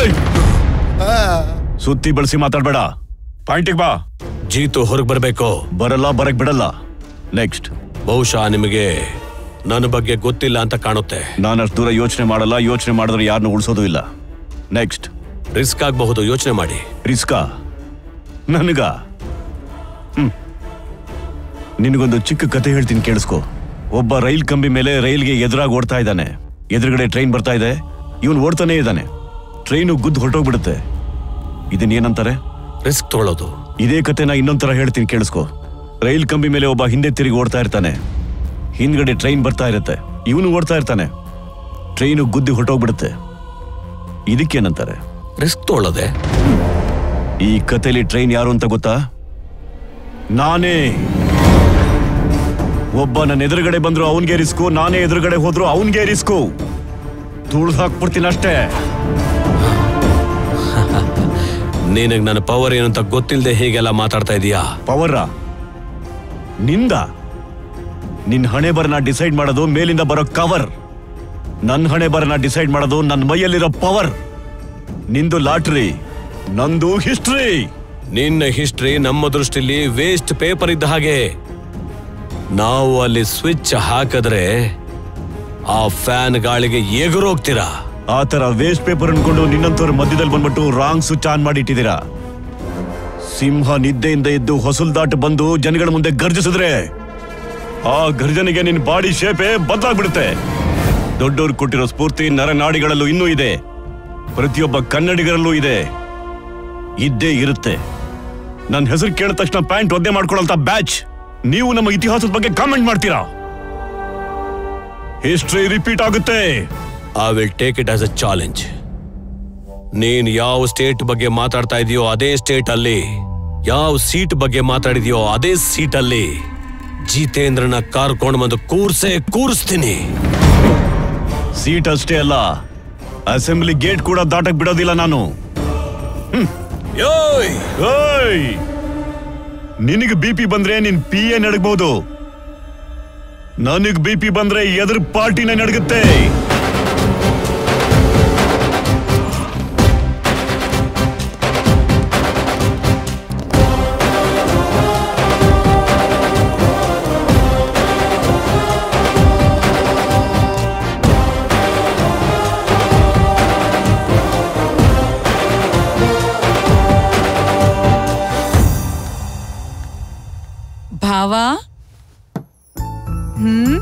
[SPEAKER 16] ಸುತ್ತಿ ಬಳಸಿ ಮಾತಾಡ್ಬೇಡ ಪಾಯಿಂಟಿಗೆ ಬಾ
[SPEAKER 1] ಜೀತು ಹೊರಗೆ ಬರ್ಬೇಕು
[SPEAKER 16] ಬರಲ್ಲ ಬರಕ್ ಬಿಡಲ್ಲ ನೆಕ್ಸ್ಟ್
[SPEAKER 1] ಬಹುಶಃ ನಿಮಗೆ ನನ್ನ ಬಗ್ಗೆ ಗೊತ್ತಿಲ್ಲ ಅಂತ ಕಾಣುತ್ತೆ
[SPEAKER 16] ನಾನು ಅಷ್ಟು ದೂರ ಯೋಚನೆ ಮಾಡಲ್ಲ ಯೋಚನೆ ಮಾಡಿದ್ರೆ ಯಾರನ್ನು ಉಳಿಸೋದು ಇಲ್ಲ ನೆಕ್ಸ್ಟ್
[SPEAKER 1] ರಿಸ್ಕ್ ಆಗಬಹುದು ಯೋಚನೆ ಮಾಡಿ
[SPEAKER 16] ರಿಸ್ಕಾ ನನಗ ಹ್ಮ್ ನಿನಗೊಂದು ಚಿಕ್ಕ ಕತೆ ಹೇಳ್ತೀನಿ ಕೇಳಿಸ್ಕೊ ಒಬ್ಬ ರೈಲ್ ಕಂಬಿ ಮೇಲೆ ರೈಲ್ಗೆ ಎದುರಾಗಿ ಓಡ್ತಾ ಇದ್ದಾನೆ ಎದುರುಗಡೆ ಟ್ರೈನ್ ಬರ್ತಾ ಇದೆ ಇವನು ಓಡ್ತಾನೆ ಇದ್ದಾನೆ ಟ್ರೈನು ಗುದ್ದು ಹೊರಟೋಗ್ಬಿಡುತ್ತೆ ಇದನ್ನೇನಂತಾರೆ
[SPEAKER 1] ರಿಸ್ಕ್ ತಗೊಳ್ಳೋದು
[SPEAKER 16] ಇದೇ ಕತೆನ ಇನ್ನೊಂಥರ ಹೇಳ್ತೀನಿ ಕೇಳಿಸ್ಕೊ ರೈಲ್ ಕಂಬಿ ಮೇಲೆ ಒಬ್ಬ ಹಿಂದೆ ತಿರುಗಿ ಓಡ್ತಾ ಇರ್ತಾನೆ ಹಿಂದ್ಗಡೆ ಟ್ರೈನ್ ಬರ್ತಾ ಇರುತ್ತೆ ಇವನು ಓಡ್ತಾ ಇರ್ತಾನೆ ಟ್ರೈನು ಗುದ್ದಿ ಹೊರಟೋಗ್ಬಿಡುತ್ತೆ ಇದಕ್ಕೇನಂತಾರೆ
[SPEAKER 1] ರಿಸ್ಕ್ ತಗೊಳ್ಳೋದೆ
[SPEAKER 16] ಈ ಕತೆಲಿ ಟ್ರೈನ್ ಯಾರು ಅಂತ ಗೊತ್ತಾ ನಾನೇ ಒಬ್ಬ ನನ್ನ ಎದುರುಗಡೆ ಬಂದ್ರು ಅವನ್ಗೆ ರಿಸ್ಕು ನಾನೇ ಎದುರುಗಡೆ ಹೋದ್ರು ಅವನ್ಗೆ ರಿಸ್ಕು ತುಳ್ದು ಹಾಕ್ಬಿಡ್ತೀನಿ ಅಷ್ಟೇ
[SPEAKER 1] ನಿನಗ್ ನನ್ನ ಪವರ್ ಏನು ಅಂತ ಗೊತ್ತಿಲ್ಲದೆ ಹೀಗೆಲ್ಲ ಮಾತಾಡ್ತಾ ಇದೀಯಾ
[SPEAKER 16] ಪವರ ನಿಂದ ನಿನ್ ಹಣೆ ಬರನ ಡಿಸೈಡ್ ಮಾಡೋದು ಮೇಲಿಂದ ಬರೋ ಕವರ್ ನನ್ನ ಹಣೆ ಬರನ ಡಿಸೈಡ್ ಮಾಡೋದು ನನ್ನ ಮೈಯಲ್ಲಿರೋ ಪವರ್ ನಿಂದು ಲಾಟ್ರಿ ನಂದು ಹಿಸ್ಟ್ರಿ
[SPEAKER 1] ನಿನ್ನ ಹಿಸ್ಟ್ರಿ ನಮ್ಮ ದೃಷ್ಟಿಲಿ ವೇಸ್ಟ್ ಪೇಪರ್ ಇದ್ದ ಹಾಗೆ ನಾವು ಅಲ್ಲಿ ಸ್ವಿಚ್ ಹಾಕಿದ್ರೆ ಆ ಫ್ಯಾನ್ ಗಾಳಿಗೆ ಎಗುರೋಗ್ತೀರಾ
[SPEAKER 16] ಆ ತರ ವೇಸ್ಟ್ ಪೇಪರ್ ಅನ್ಕೊಂಡು ನಿನ್ನಂತವ್ರ ಮಧ್ಯದಲ್ಲಿ ಬಂದ್ಬಿಟ್ಟು ರಾಂಗ್ ಸ್ವಿಚ್ ಆನ್ ಮಾಡಿ ಇಟ್ಟಿದ್ದೀರಾ ಸಿಂಹ ನಿದ್ದೆಯಿಂದ ಎದ್ದು ಹೊಸಲ್ ದಾಟ್ ಬಂದು ಜನಗಳ ಮುಂದೆ ಗರ್ಜಿಸಿದ್ರೆ ಆ ಗರ್ಜನೆಗೆ ನಿನ್ ಬಾಡಿ ಶೇಪೇ ಬದಲಾಗ್ಬಿಡುತ್ತೆ ದೊಡ್ಡವ್ರು ಕೊಟ್ಟಿರೋ ಸ್ಫೂರ್ತಿ ನರನಾಡಿಗಳಲ್ಲೂ ಇನ್ನೂ ಇದೆ ಪ್ರತಿಯೊಬ್ಬ ಕನ್ನಡಿಗರಲ್ಲೂ ಇದೆ ಇದ್ದೇ ಇರುತ್ತೆ ನನ್ನ ಹೆಸರು ಕೇಳಿದ ತಕ್ಷಣ ಪ್ಯಾಂಟ್ ಒದ್ದೆ ಮಾಡ್ಕೊಳ್ಳೋಂತ ಬ್ಯಾಚ್ ನೀವು ನಮ್ಮ ಇತಿಹಾಸದ ಬಗ್ಗೆ ಕಾಮೆಂಟ್ ಮಾಡ್ತೀರಾ ಹಿಸ್ಟ್ರಿ ರಿಪೀಟ್ ಆಗುತ್ತೆ
[SPEAKER 1] I will take it as a challenge ನೀನ್ ಯಾವ ಸ್ಟೇಟ್ ಬಗ್ಗೆ ಮಾತಾಡ್ತಾ ಇದೆಯೋ ಅದೇ ಸ್ಟೇಟ್ ಅಲ್ಲಿ ಯಾವ ಸೀಟ್ ಬಗ್ಗೆ ಮಾತಾಡಿದ್ಯೋ ಅದೇ ಸೀಟ್ ಅಲ್ಲಿ ಜಿತೇಂದ್ರನ ಕಾರ್ಕೊಂಡು ಬಂದು ಕೂರ್ಸೇ ಕೂರಿಸ್ತೀನಿ
[SPEAKER 16] ಸೀಟ್ ಅಷ್ಟೇ ಅಲ್ಲ ಅಸೆಂಬ್ಲಿ ಗೇಟ್ ಕೂಡ ದಾಟಕ್ ಬಿಡೋದಿಲ್ಲ ನಾನು ಓಯ್ ನಿನಗೆ ಬಿ ಪಿ ಬಂದ್ರೆ ನಿನ್ ಪಿ ಎ ನಡಗಬಹುದು ನನಗ್ ಬಿ ಪಿ ಬಂದ್ರೆ ಎದುರು ಪಾರ್ಟಿನ ನಡಗುತ್ತೆ
[SPEAKER 23] ಭಾವ ಹ್ಮ್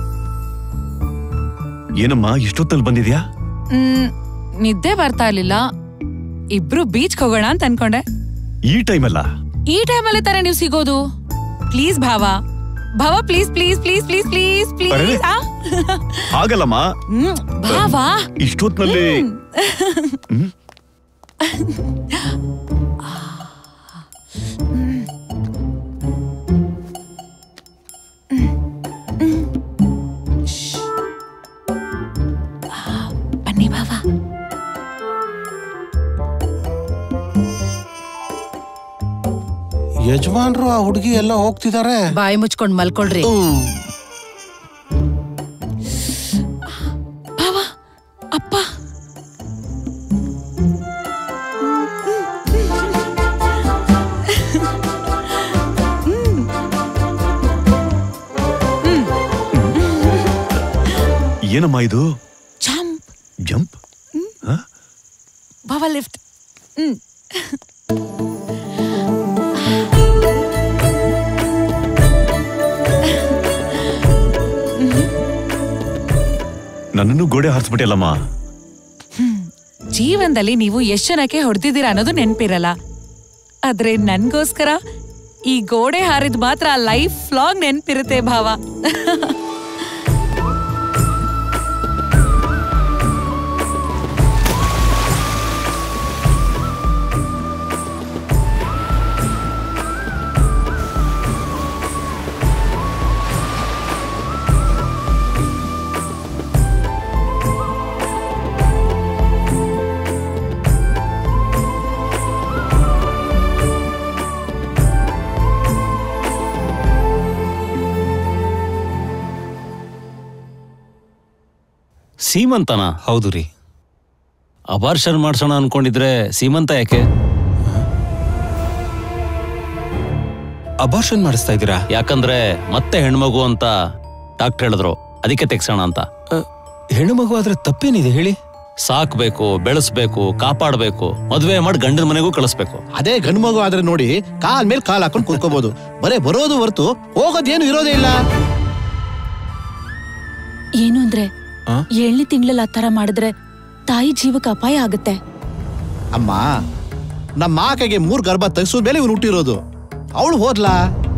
[SPEAKER 16] ಏನಮ್ಮ ಇಷ್ಟೊತ್ತಲ್ಲಿ ಬಂದಿದ್ಯಾ
[SPEAKER 23] ಹ್ಮ್, ನಿದ್ದೆ ಬರ್ತಾ ಇರ್ಲಿಲ್ಲ ಇಬ್ರು ಬೀಚ್ ಹೋಗೋಣ ಅಂತ ಅನ್ಕೊಂಡೆ
[SPEAKER 16] ಈ ಟೈಮಲ್ಲ
[SPEAKER 23] ಈ ಟೈಮಲ್ಲಿ ತಾನೇ ನೀವು ಸಿಗೋದು ಪ್ಲೀಸ್ ಭಾವ ಭಾವ please please please please please
[SPEAKER 16] ಅರೆ?
[SPEAKER 23] ಪ್ಲೀಸ್
[SPEAKER 16] ಆಗಲ್ಲಮ್ಮ
[SPEAKER 23] ಹ್ಮ್ ಭಾವ
[SPEAKER 16] ಇಷ್ಟೊತ್ನಲ್ಲಿ ಹ್ಮ್?
[SPEAKER 23] ಬನ್ನಿ ಭಾವ
[SPEAKER 19] ಯಜಮಾನ್ರು ಆ ಹುಡುಗಿ ಎಲ್ಲ ಹೋಗ್ತಿದ್ದಾರೆ
[SPEAKER 10] ಬಾಯಿ ಮುಚ್ಕೊಂಡ್ ಮಲ್ಕೊಳ್ರಿ
[SPEAKER 23] ಭಾವ ಅಪ್ಪ
[SPEAKER 16] ಏನಮ್ಮ ಇದು
[SPEAKER 23] ಜಂಪ್
[SPEAKER 16] ಜಂಪ್
[SPEAKER 23] ಭಾವ ಲಿಫ್ಟ್ ಹ್ಮ್
[SPEAKER 16] ನನ್ನನ್ನು ಗೋಡೆ ಹಾರಿಸ್ಬಿಟ್ಟಿಲ್ಲಮ್ಮ
[SPEAKER 23] ಜೀವನದಲ್ಲಿ ನೀವು ಎಷ್ಟ್ ಜನಕ್ಕೆ ಹೊಡೆದಿದ್ದೀರಾ ಅನ್ನೋದು ನೆನ್ಪಿರಲ್ಲ ಆದ್ರೆ ನನ್ಗೋಸ್ಕರ ಈ ಗೋಡೆ ಹಾರಿದ್ ಮಾತ್ರ ಲೈಫ್ ಲಾಂಗ್ ನೆನ್ಪಿರುತ್ತೆ ಭಾವ
[SPEAKER 7] ಸೀಮಂತನ ಹೌದು ರೀ ಅಬಾರ್ಷನ್ ಮಾಡ್ಸೋಣ ಅನ್ಕೊಂಡಿದ್ರೆ ಸೀಮಂತ ಯಾಕೆ ಅಬಾರ್ಷನ್ ಮಾಡಿಸ್ತಾ ಇದ್ದೀರಾ ಯಾಕಂದ್ರೆ ಮತ್ತೆ ಹೆಣ್ಮಗು ಅಂತ ಡಾಕ್ಟರ್ ಹೇಳಿದ್ರು ಅದಕ್ಕೆ ತೆಗ್ಸೋಣ ಅಂತ ಹೆಣ್ಣು ಮಗು ಆದ್ರೆ ತಪ್ಪೇನಿದೆ ಹೇಳಿ ಸಾಕ್ಬೇಕು ಬೆಳೆಸ್ಬೇಕು ಕಾಪಾಡ್ಬೇಕು ಮದ್ವೆ ಮಾಡಿ ಗಂಡನ ಮನೆಗೂ ಕಳಿಸ್ಬೇಕು
[SPEAKER 11] ಅದೇ ಗಂಡು ಮಗು ಆದ್ರೆ ನೋಡಿ ಕಾಲ್ ಮೇಲೆ ಕಾಲ್ ಹಾಕೊಂಡು ಕುತ್ಕೋಬಹುದು ಬರೇ ಬರೋದು ಹೊರತು ಹೋಗೋದೇನು ಇರೋದೇ ಇಲ್ಲ
[SPEAKER 15] ಏನು ಅಂದ್ರೆ ಏಳನೇ ತಿಂಗಳಲ್ಲಿ ಆ ತರ ಮಾಡಿದ್ರೆ ತಾಯಿ ಜೀವಕ್ಕೆ ಅಪಾಯ ಆಗುತ್ತೆ
[SPEAKER 11] ಅಮ್ಮ ನಮ್ಮ ಆಕೆಗೆ ಮೂರ್ ಗರ್ಭ ತೆಗ್ಸೋದ್ ಮೇಲೆ ಇವ್ನು ಹುಟ್ಟಿರೋದು ಅವಳು ಹೋದ್ಲಾ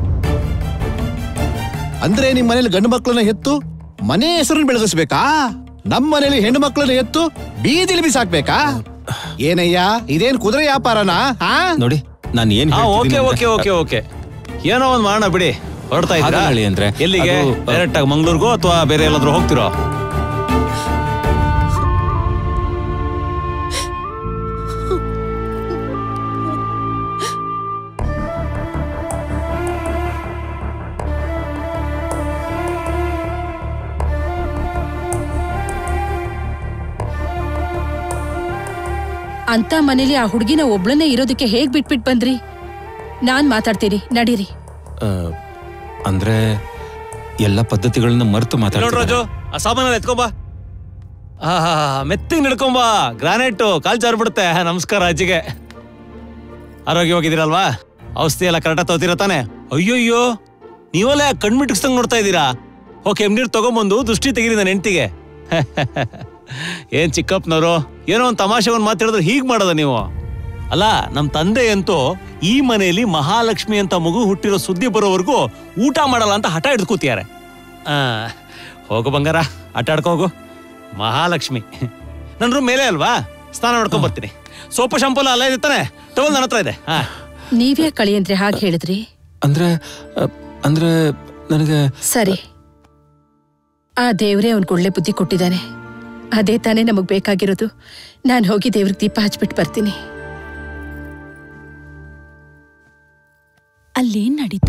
[SPEAKER 11] ಅಂದ್ರೆ ನಿಮ್ ಮನೇಲಿ ಗಂಡು ಮಕ್ಕಳನ್ನ ಹೆತ್ತು ಮನೆ ಹೆಸರನ್ನ ಬೆಳಗಿಸ್ಬೇಕಾ ನಮ್ಮ ಮನೇಲಿ ಹೆಣ್ಣು ಮಕ್ಕಳನ್ನ ಎತ್ತು ಬೀದಿಲಿ ಬಿಸಾಕ್ಬೇಕಾ ಏನಯ್ಯ ಇದೇನ್ ಕುದುರೆ ವ್ಯಾಪಾರನಾ ಹಾ
[SPEAKER 7] ನೋಡಿ ನಾನು ಏನ್
[SPEAKER 11] ಹಾ,
[SPEAKER 7] okay
[SPEAKER 11] okay,
[SPEAKER 7] okay okay okay ಏನೋ ಒಂದ್ ಮಾಡೋಣ ಬಿಡಿ ಹೊರಡ್ತಾ ಇದ್ದೀರಾ
[SPEAKER 1] ಹಾಗಲ್ಲ ಹೇಳಿ ಅಂದ್ರೆ
[SPEAKER 7] ಎಲ್ಲಿಗೆ
[SPEAKER 1] ಅದು,
[SPEAKER 7] ಡೈರೆಕ್ಟ್ ಆಗಿ ಮಂಗ್ಳೂರ್ಗೋ ಅಥವಾ ಬೇರೆ ಎಲ್ಲಾದ್ರೂ ಹೋಗ್ತಿರೋ
[SPEAKER 10] ಅಂತ ಮನೇಲಿ ಆ ಹುಡುಗಿನ ಒಬ್ಳನ್ನೇ ಇರೋದಕ್ಕೆ ಹೇಗ್ ಬಿಟ್ಬಿಟ್ ಬಂದ್ರಿ ನಾನ್ ಮಾತಾಡ್ತೀನಿ ನಡೀರಿ
[SPEAKER 1] ಆ, ಅಂದ್ರೆ ಎಲ್ಲ ಪದ್ಧತಿಗಳನ್ನ ಮರೆತು
[SPEAKER 7] ನೋಡ್
[SPEAKER 1] ಮಾತಾಡ್ತಾರೆ
[SPEAKER 7] ರಾಜು ಆ ಸಾಮಾನ ಎತ್ಕೊಂಬಾ ಆಹಾ ಮೆತ್ತಿಗೆ ನಡ್ಕೊಂಬಾ ಗ್ರಾನೈಟ್ ಕಾಲ್ ಜಾರ್ಬಿಡುತ್ತೆ ನಮಸ್ಕಾರ ಅಜ್ಜಿಗೆ ಆರೋಗ್ಯವಾಗಿದ್ದೀರಲ್ವಾ ಔಷಧಿ ಎಲ್ಲ ಕರೆಕ್ಟಾಗಿ ತಗೋತೀರ ತಾನೆ ಅಯ್ಯೋಯ್ಯೋ ನೀವೆಲ್ಲ ಕಣ್ಮಿಟ್ಸ್ದಂಗ್ ನೋಡ್ತಾ ಇದ್ದೀರಾ ಓಕೆ ಎಮ್ನೀರ್ ತಗೊಂಬಂದು ದೃಷ್ಟಿ ತೆಗೀರಿ ನನ್ನ ಹೆಂಡ್ತಿಗೆ ಏನ್ ಚಿಕ್ಕಪ್ಪನವರು ಏನೋ ಒಂದು ತಮಾಷೆ ಒಂದು ಮಾತಾಡಿದ್ರೆ ಹೀಗ್ ಮಾಡೋದ ನೀವು ಅಲ್ಲ ನಮ್ ತಂದೆ ಅಂತೂ ಈ ಮನೆಯಲ್ಲಿ ಮಹಾಲಕ್ಷ್ಮಿ ಅಂತ ಮಗು ಹುಟ್ಟಿರೋ ಸುದ್ದಿ ಬರೋವರೆಗೂ ಊಟ ಮಾಡಲ್ಲ ಅಂತ ಹಠ ಹಿಡ್ದು ಕೂತಿದ್ದಾರೆ ಆ, ಹೋಗು ಬಂಗಾರ ಆಟ ಆಡ್ಕೊ ಹೋಗು ಮಹಾಲಕ್ಷ್ಮಿ ನನ್ನ ರೂಮ್ ಮೇಲೆ ಅಲ್ವಾ ಸ್ನಾನ ಮಾಡ್ಕೊಂಡ್ ಬರ್ತೀನಿ ಸೋಪು ಶಾಂಪೂಲ ಅಲ್ಲ ಇದೆ ತಾನೆ ಟವಲ್ ನನ್ನ ಹತ್ರ ಇದೆ ಹಾ
[SPEAKER 10] ನೀವೇ ಕಳಿ ಅಂದ್ರೆ ಹಾಗೆ ಹೇಳಿದ್ರಿ
[SPEAKER 1] ಅಂದ್ರೆ ಆ, ಅಂದ್ರೆ ನನಗೆ
[SPEAKER 10] ಸರಿ ಆ ದೇವ್ರೇ ಅವ್ನ್ ಒಳ್ಳೆ ಬುದ್ಧಿ ಕೊಟ್ಟಿದ್ದಾನೆ ಅದೇ ತಾನೇ ನಮಗ್ ಬೇಕಾಗಿರೋದು ನಾನ್ ಹೋಗಿ ದೇವ್ರಿಗೆ ದೀಪ ಹಚ್ಬಿಟ್ಟು ಬರ್ತೀನಿ
[SPEAKER 15] ಅಲ್ಲೇನ್ ನಡೀತು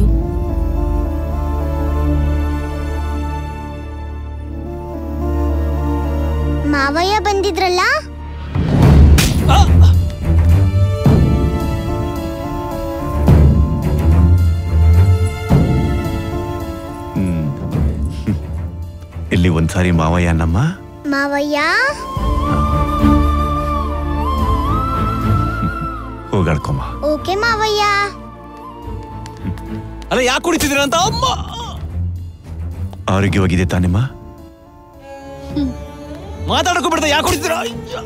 [SPEAKER 22] ಮಾವಯ್ಯ ಬಂದಿದ್ರಲ್ಲ
[SPEAKER 16] ಇಲ್ಲಿ ಒಂದ್ಸಾರಿ ಮಾವಯ್ಯ ನಮ್ಮ
[SPEAKER 22] ಮಾವಯ್ಯ
[SPEAKER 16] ಹೋಗಾಡ್ಕೊಮ್ಮ
[SPEAKER 22] ಓಕೆ ಮಾವಯ್ಯ
[SPEAKER 7] ಅಲ್ಲ ಯಾಕೆ ಕುಡಿತಿದ್ದೀರ ಅಂತ ಅಮ್ಮ
[SPEAKER 16] ಆರೋಗ್ಯವಾಗಿದೆ ತಾನಿಮ್ಮ
[SPEAKER 7] ಮಾತಾಡಕ್ಕೂ ಬಿಡ್ತಾ ಯಾಕೆ ಕುಡಿತೀರಾ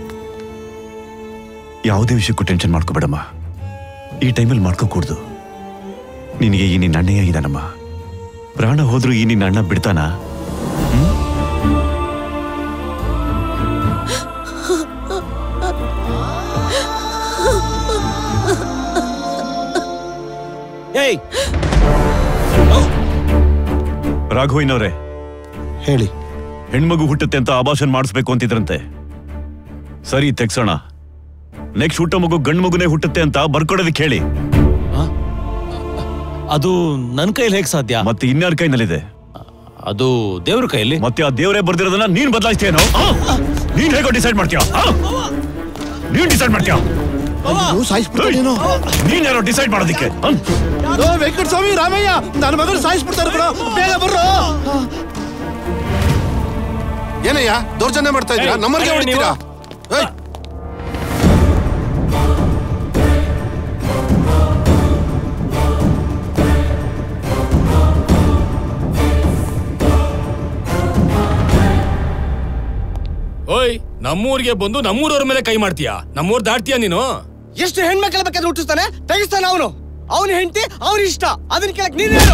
[SPEAKER 16] ಯಾವುದೇ ವಿಷಯಕ್ಕೂ ಟೆನ್ಷನ್ ಮಾಡ್ಕೋಬೇಡಮ್ಮ ಈ ಟೈಮಲ್ಲಿ ಮಾಡ್ಕೋಕೂಡ್ದು ನಿನಗೆ ಈ ನಿನ್ನ ಅಣ್ಣಯ್ಯ ಇದ್ದಾನಮ್ಮ ಪ್ರಾಣ ಹೋದ್ರೂ ಈ ನಿನ್ನ ಅಣ್ಣ ಬಿಡ್ತಾನ
[SPEAKER 7] ಏಯ್
[SPEAKER 16] ರಾಘವಯ್ಯನವ್ರೆ
[SPEAKER 11] ಹೇಳಿ
[SPEAKER 16] ಹೆಣ್ಮಗು ಹುಟ್ಟುತ್ತೆ ಅಂತ ಆಭಾಷನ್ ಮಾಡಿಸ್ಬೇಕು ಅಂತಿದ್ರಂತೆ ಸರಿ ತೆಗ್ಸೋಣ ನೆಕ್ಸ್ಟ್ ಹುಟ್ಟೋ ಮಗು ಗಂಡು ಮಗುನೇ ಹುಟ್ಟುತ್ತೆ ಅಂತ ಬರ್ಕೊಡೋದಕ್ಕೆ ಹೇಳಿ
[SPEAKER 7] ಅದು ನನ್ ಕೈಲಿ ಹೇಗ್ ಸಾಧ್ಯ
[SPEAKER 16] ಮತ್ತೆ ಇನ್ಯಾರ ಕೈನಲ್ಲಿದೆ
[SPEAKER 7] ಅದು ದೇವ್ರ ಕೈಯಲ್ಲಿ
[SPEAKER 16] ಮತ್ತೆ ಆ ದೇವರೇ ಬರ್ದಿರೋದನ್ನ ನೀನ್ ಬದಲಾಯಿಸ್ತೇನೋ ನೀನ್ ಹೇಗೋ ಡಿಸೈಡ್ ಮಾಡ್ತೀಯ ನೀನ್ ಡಿಸೈಡ್ ಮಾಡ್ತೀಯ
[SPEAKER 11] ಸಾಯಿಸ್ಬಿಡ್ತಾನೇನೋ
[SPEAKER 16] ನೀನ್ ಯಾರೋ ಡಿಸೈಡ್ ಮಾಡೋದಿಕ್ಕೆ ಹ?
[SPEAKER 11] ವೆಂಕಟ ಸ್ವಾಮಿ ರಾಮಯ್ಯ ನನ್ನ ಮಗನ ಸಾಯಿಸ್ಬಿಡ್ತಾರೆ ಕಣೋ ಬೇಗ ಬರ್ರೋ
[SPEAKER 19] ಏನಯ್ಯ ದೌರ್ಜನ್ಯ ಮಾಡ್ತಾ ಇದ್ದೀರಾ
[SPEAKER 11] ಏಯ್,
[SPEAKER 19] ನಮ್ಮನ್ಗೆ
[SPEAKER 11] ಏಯ್,
[SPEAKER 19] ಹೊಡಿತೀರಾ ಏಯ್
[SPEAKER 12] ಓಯ್ ನಮ್ಮೂರಿಗೆ ಬಂದು ನಮ್ಮೂರವ್ರ ಮೇಲೆ ಕೈ ಮಾಡ್ತೀಯಾ ನಮ್ಮೂರ್ ದಾಟ್ತೀಯಾ ನೀನು
[SPEAKER 21] ಎಷ್ಟು ಹೆಣ್ಮಕ್ಳ ಬೇಕಾದ್ರೆ ಹುಟ್ಟಿಸ್ತಾನೆ ತೆಗಿಸ್ತಾನೆ ಅವನು ಅವನ ಹೆಂಡತಿ ಅವ್ನ ಇಷ್ಟ ಅದನ್ನ ಕೇಳಕ್ ನೀನೇನು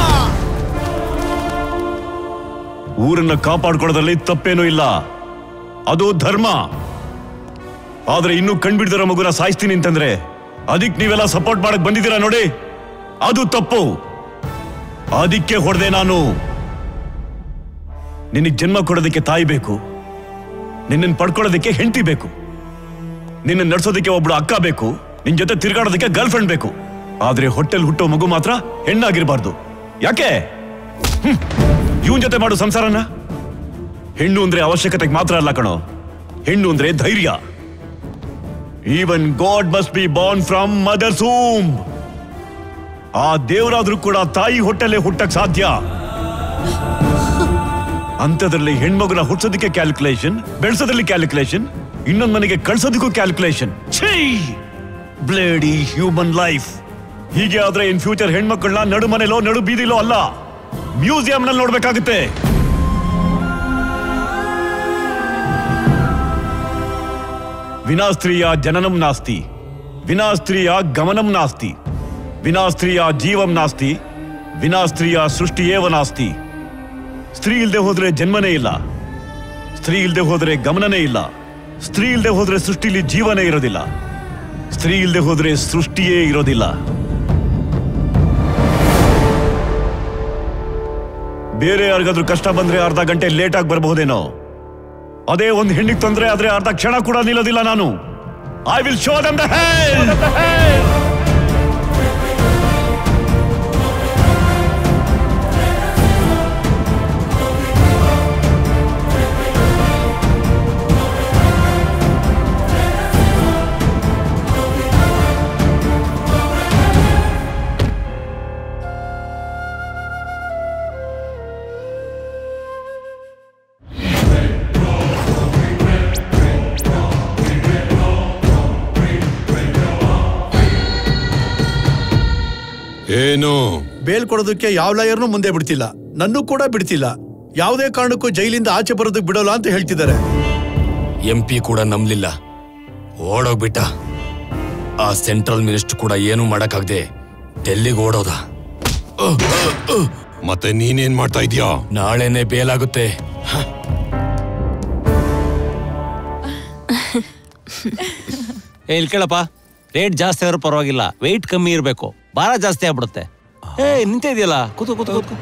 [SPEAKER 16] ಊರನ್ನ ಕಾಪಾಡ್ಕೊಳ್ಳೋದ್ರಲ್ಲಿ ತಪ್ಪೇನೂ ಇಲ್ಲ ಅದು ಧರ್ಮ ಆದ್ರೆ ಇನ್ನೂ ಕಣ್ಬಿಡ್ದಿರೋ ಮಗುನ ಸಾಯಿಸ್ತೀನಿ ಅಂತಂದ್ರೆ ಅದಕ್ಕೆ ನೀವೆಲ್ಲ ಸಪೋರ್ಟ್ ಮಾಡಕ್ ಬಂದಿದ್ದೀರಾ ನೋಡಿ ಅದು ತಪ್ಪು ಅದಕ್ಕೆ ಹೊಡೆದೆ ನಾನು ನಿನಗೆ ಜನ್ಮ ಕೊಡೋದಕ್ಕೆ ತಾಯಿ ಬೇಕು ನಿನ್ನನ್ನು ಪಡ್ಕೊಳ್ಳೋದಕ್ಕೆ ಹೆಂಡತಿ ಬೇಕು ನಿನ್ನ ನಡ್ಸೋದಕ್ಕೆ ಒಬ್ಳು ಅಕ್ಕ ಬೇಕು ನಿನ್ ಜೊತೆ ತಿರ್ಗಾಡೋದಕ್ಕೆ ಗರ್ಲ್ ಫ್ರೆಂಡ್ ಬೇಕು ಆದ್ರೆ ಹೊಟ್ಟೆಲ್ ಹುಟ್ಟೋ ಮಗು ಮಾತ್ರ ಹೆಣ್ಣಾಗಿರ್ಬಾರ್ದು ಯಾಕೆ ಇವನ್ ಜೊತೆ ಮಾಡು ಸಂಸಾರನ ಹೆಣ್ಣು ಅಂದ್ರೆ ಅವಶ್ಯಕತೆಗೆ ಮಾತ್ರ ಅಲ್ಲ ಕಣೋ ಹೆಣ್ಣು ಅಂದ್ರೆ ಧೈರ್ಯ even God must be born from mother's womb ಆ ದೇವರಾದ್ರೂ ಕೂಡ ತಾಯಿ ಹೊಟ್ಟೆಲೆ ಹುಟ್ಟಕ್ ಸಾಧ್ಯ ಅಂಥದ್ರಲ್ಲಿ ಹೆಣ್ಮಗುನ ಹುಟ್ಸೋದಕ್ಕೆ ಕ್ಯಾಲ್ಕುಲೇಷನ್ ಬೆಳೆಸೋದ್ರಲ್ಲಿ ಕ್ಯಾಲ್ಕುಲೇಷನ್ ಇನ್ನೊಂದ್ ಮನೆಗೆ ಕಳ್ಸೋದಕ್ಕೂ ಕ್ಯಾಲ್ಕುಲೇಷನ್ ಛೀ ಬ್ಲೇಡಿ ಹ್ಯೂಮನ್ ಲೈಫ್ ಹೀಗೆ ಆದ್ರೆ ಇನ್ ಫ್ಯೂಚರ್ ಹೆಣ್ಮಕ್ಳನ್ನ ನಡು ಮನೆಲೋ ನಡು ಬೀದಿಲೋ ಅಲ್ಲ ಮ್ಯೂಸಿಯಂ ನಲ್ಲಿ ನೋಡ್ಬೇಕಾಗುತ್ತೆ ವಿನಾ ಸ್ತ್ರೀಯ ಜನನಂ ನಾಸ್ತಿ ವಿನಾ ಸ್ತ್ರೀಯ ಗಮನಂ ನಾಸ್ತಿ ವಿನಾ ಸ್ತ್ರೀಯ ಜೀವಂ ನಾಸ್ತಿ ವಿನಾ ಸ್ತ್ರೀಯ ಸೃಷ್ಟಿಯೇವ ನಾಸ್ತಿ ಸ್ತ್ರೀ ಇಲ್ದೆ ಹೋದ್ರೆ ಜನ್ಮನೇ ಇಲ್ಲ ಸ್ತ್ರೀ ಇಲ್ದೆ ಹೋದ್ರೆ ಗಮನನೇ ಇಲ್ಲ ಸ್ತ್ರೀ ಇಲ್ದೆ ಹೋದ್ರೆ ಸೃಷ್ಟಿಲಿ ಜೀವನೇ ಇರೋದಿಲ್ಲ ಸ್ತ್ರೀ ಇಲ್ದೆ ಹೋದ್ರೆ ಸೃಷ್ಟಿಯೇ ಇರೋದಿಲ್ಲ ಬೇರೆ ಯಾರಿಗಾದ್ರೂ ಕಷ್ಟ ಬಂದ್ರೆ ಅರ್ಧ ಗಂಟೆ ಲೇಟ್ ಆಗಿ ಬರಬಹುದೇನೋ ಅದೇ ಒಂದು ಹೆಣ್ಣಿಗೆ ತೊಂದ್ರೆ ಆದ್ರೆ ಅರ್ಧ ಕ್ಷಣ ಕೂಡ ನಿಲ್ಲೋದಿಲ್ಲ ನಾನು ಐ ವಿಲ್ ಶೋ ದಮ್ ದ
[SPEAKER 3] ಏನು
[SPEAKER 5] ಬೇಲ್ ಕೊಡೋದಕ್ಕೆ ಯಾವ ಲಾಯರ್ನು ಮುಂದೆ ಬಿಡ್ತಿಲ್ಲ ನನ್ನೂ ಕೂಡ ಬಿಡ್ತಿಲ್ಲ ಯಾವುದೇ ಕಾರಣಕ್ಕೂ ಜೈಲಿಂದ ಆಚೆ ಬರೋದಕ್ಕೆ ಬಿಡೋಲ್ಲ ಅಂತ ಹೇಳ್ತಿದ್ದಾರೆ
[SPEAKER 12] ಎಂ ಪಿ ಕೂಡ ನಂಬ್ಲಿಲ್ಲ ಓಡೋಗ್ಬಿಟ್ಟ ಆ ಸೆಂಟ್ರಲ್ ಮಿನಿಸ್ಟರ್ ಕೂಡ ಏನೂ ಮಾಡಕ್ಕಾಗ್ದೆ ಡೆಲ್ಲಿಗೆ ಓಡೋದ
[SPEAKER 3] ಮತ್ತೆ ನೀನೇನ್ ಮಾಡ್ತಾ ಇದೀಯಾ
[SPEAKER 12] ನಾಳೆನೆ ಬೇಲಾಗುತ್ತೆ
[SPEAKER 7] ಏ ಇಲ್ಲಿ ಕೇಳಪ್ಪ ರೇಟ್ ಜಾಸ್ತಿ ಆದ್ರೂ ಪರವಾಗಿಲ್ಲ ವೆಯ್ಟ್ ಕಮ್ಮಿ ಇರಬೇಕು ಭಾರ ಜಾಸ್ತಿ ಆಗ್ಬಿಡುತ್ತೆ ಏ ನಿಂತ ಇದೆಯಲ್ಲ ಕೂತು ಕೂತು ಕೂತು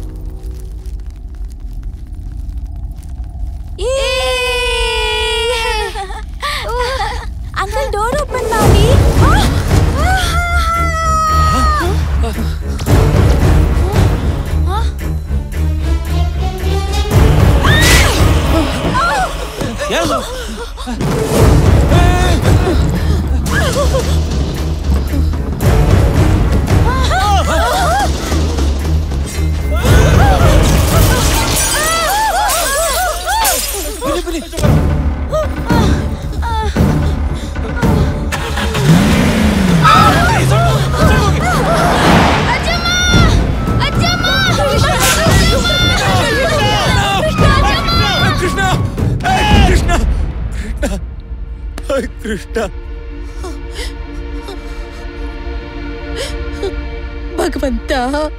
[SPEAKER 4] ಏ
[SPEAKER 2] ಕೃಷ್ಣ ಕೃಷ್ಣ ಕೃಷ್ಣ
[SPEAKER 10] ಭಗವಂತ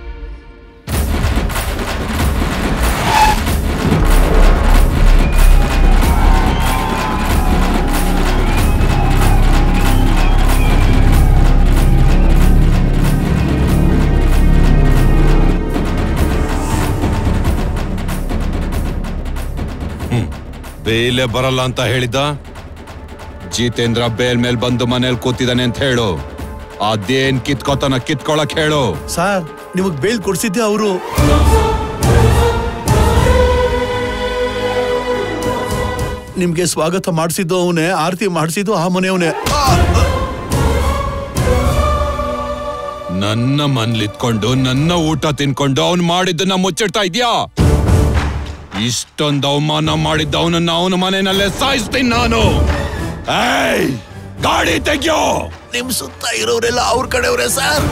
[SPEAKER 3] ಬೇಲೆ ಬರಲ್ಲ ಅಂತ ಹೇಳಿದ್ದ ಜಿತೇಂದ್ರ ಬೇಲ್ ಮೇಲ್ ಬಂದು ಮನೇಲಿ ಕೂತಿದ್ದಾನೆ ಅಂತ ಹೇಳು ಅದೇನ್ ಕಿತ್ಕೋತಾನ ಕಿತ್ಕೊಳಕ್ ಹೇಳು
[SPEAKER 5] ಸರ್ ನಿಮಗ್ ಬೇಲ್ ಕೊಡ್ಸಿದ್ದೆ ಅವರು ನಿಮ್ಗೆ ಸ್ವಾಗತ ಮಾಡಿಸಿದ್ದು ಅವನೇ ಆರತಿ ಮಾಡಿಸಿದ್ದು ಆ ಮನೆಯವನೇ
[SPEAKER 3] ನನ್ನ ಮನ್ಲಿತ್ಕೊಂಡು ನನ್ನ ಊಟ ತಿನ್ಕೊಂಡು ಅವ್ನು ಮಾಡಿದ್ದನ್ನ ಮುಚ್ಚಿಡ್ತಾ ಇದ್ಯಾ ಇಷ್ಟೊಂದು ಅವಮಾನ ಮಾಡಿದ್ದ ಅವನನ್ನ ಅವನ ಮನೆಯಲ್ಲೇ ಸಾಯಿಸ್ತೀನಿ ನಾನು ಏಯ್ ಗಾಡಿ ತೆಗ್ಯೋ
[SPEAKER 5] ನಿಮ್ ಸುತ್ತ ಇರೋರೆಲ್ಲ ಅವ್ರ ಕಡೆಯವ್ರೆ ಸರ್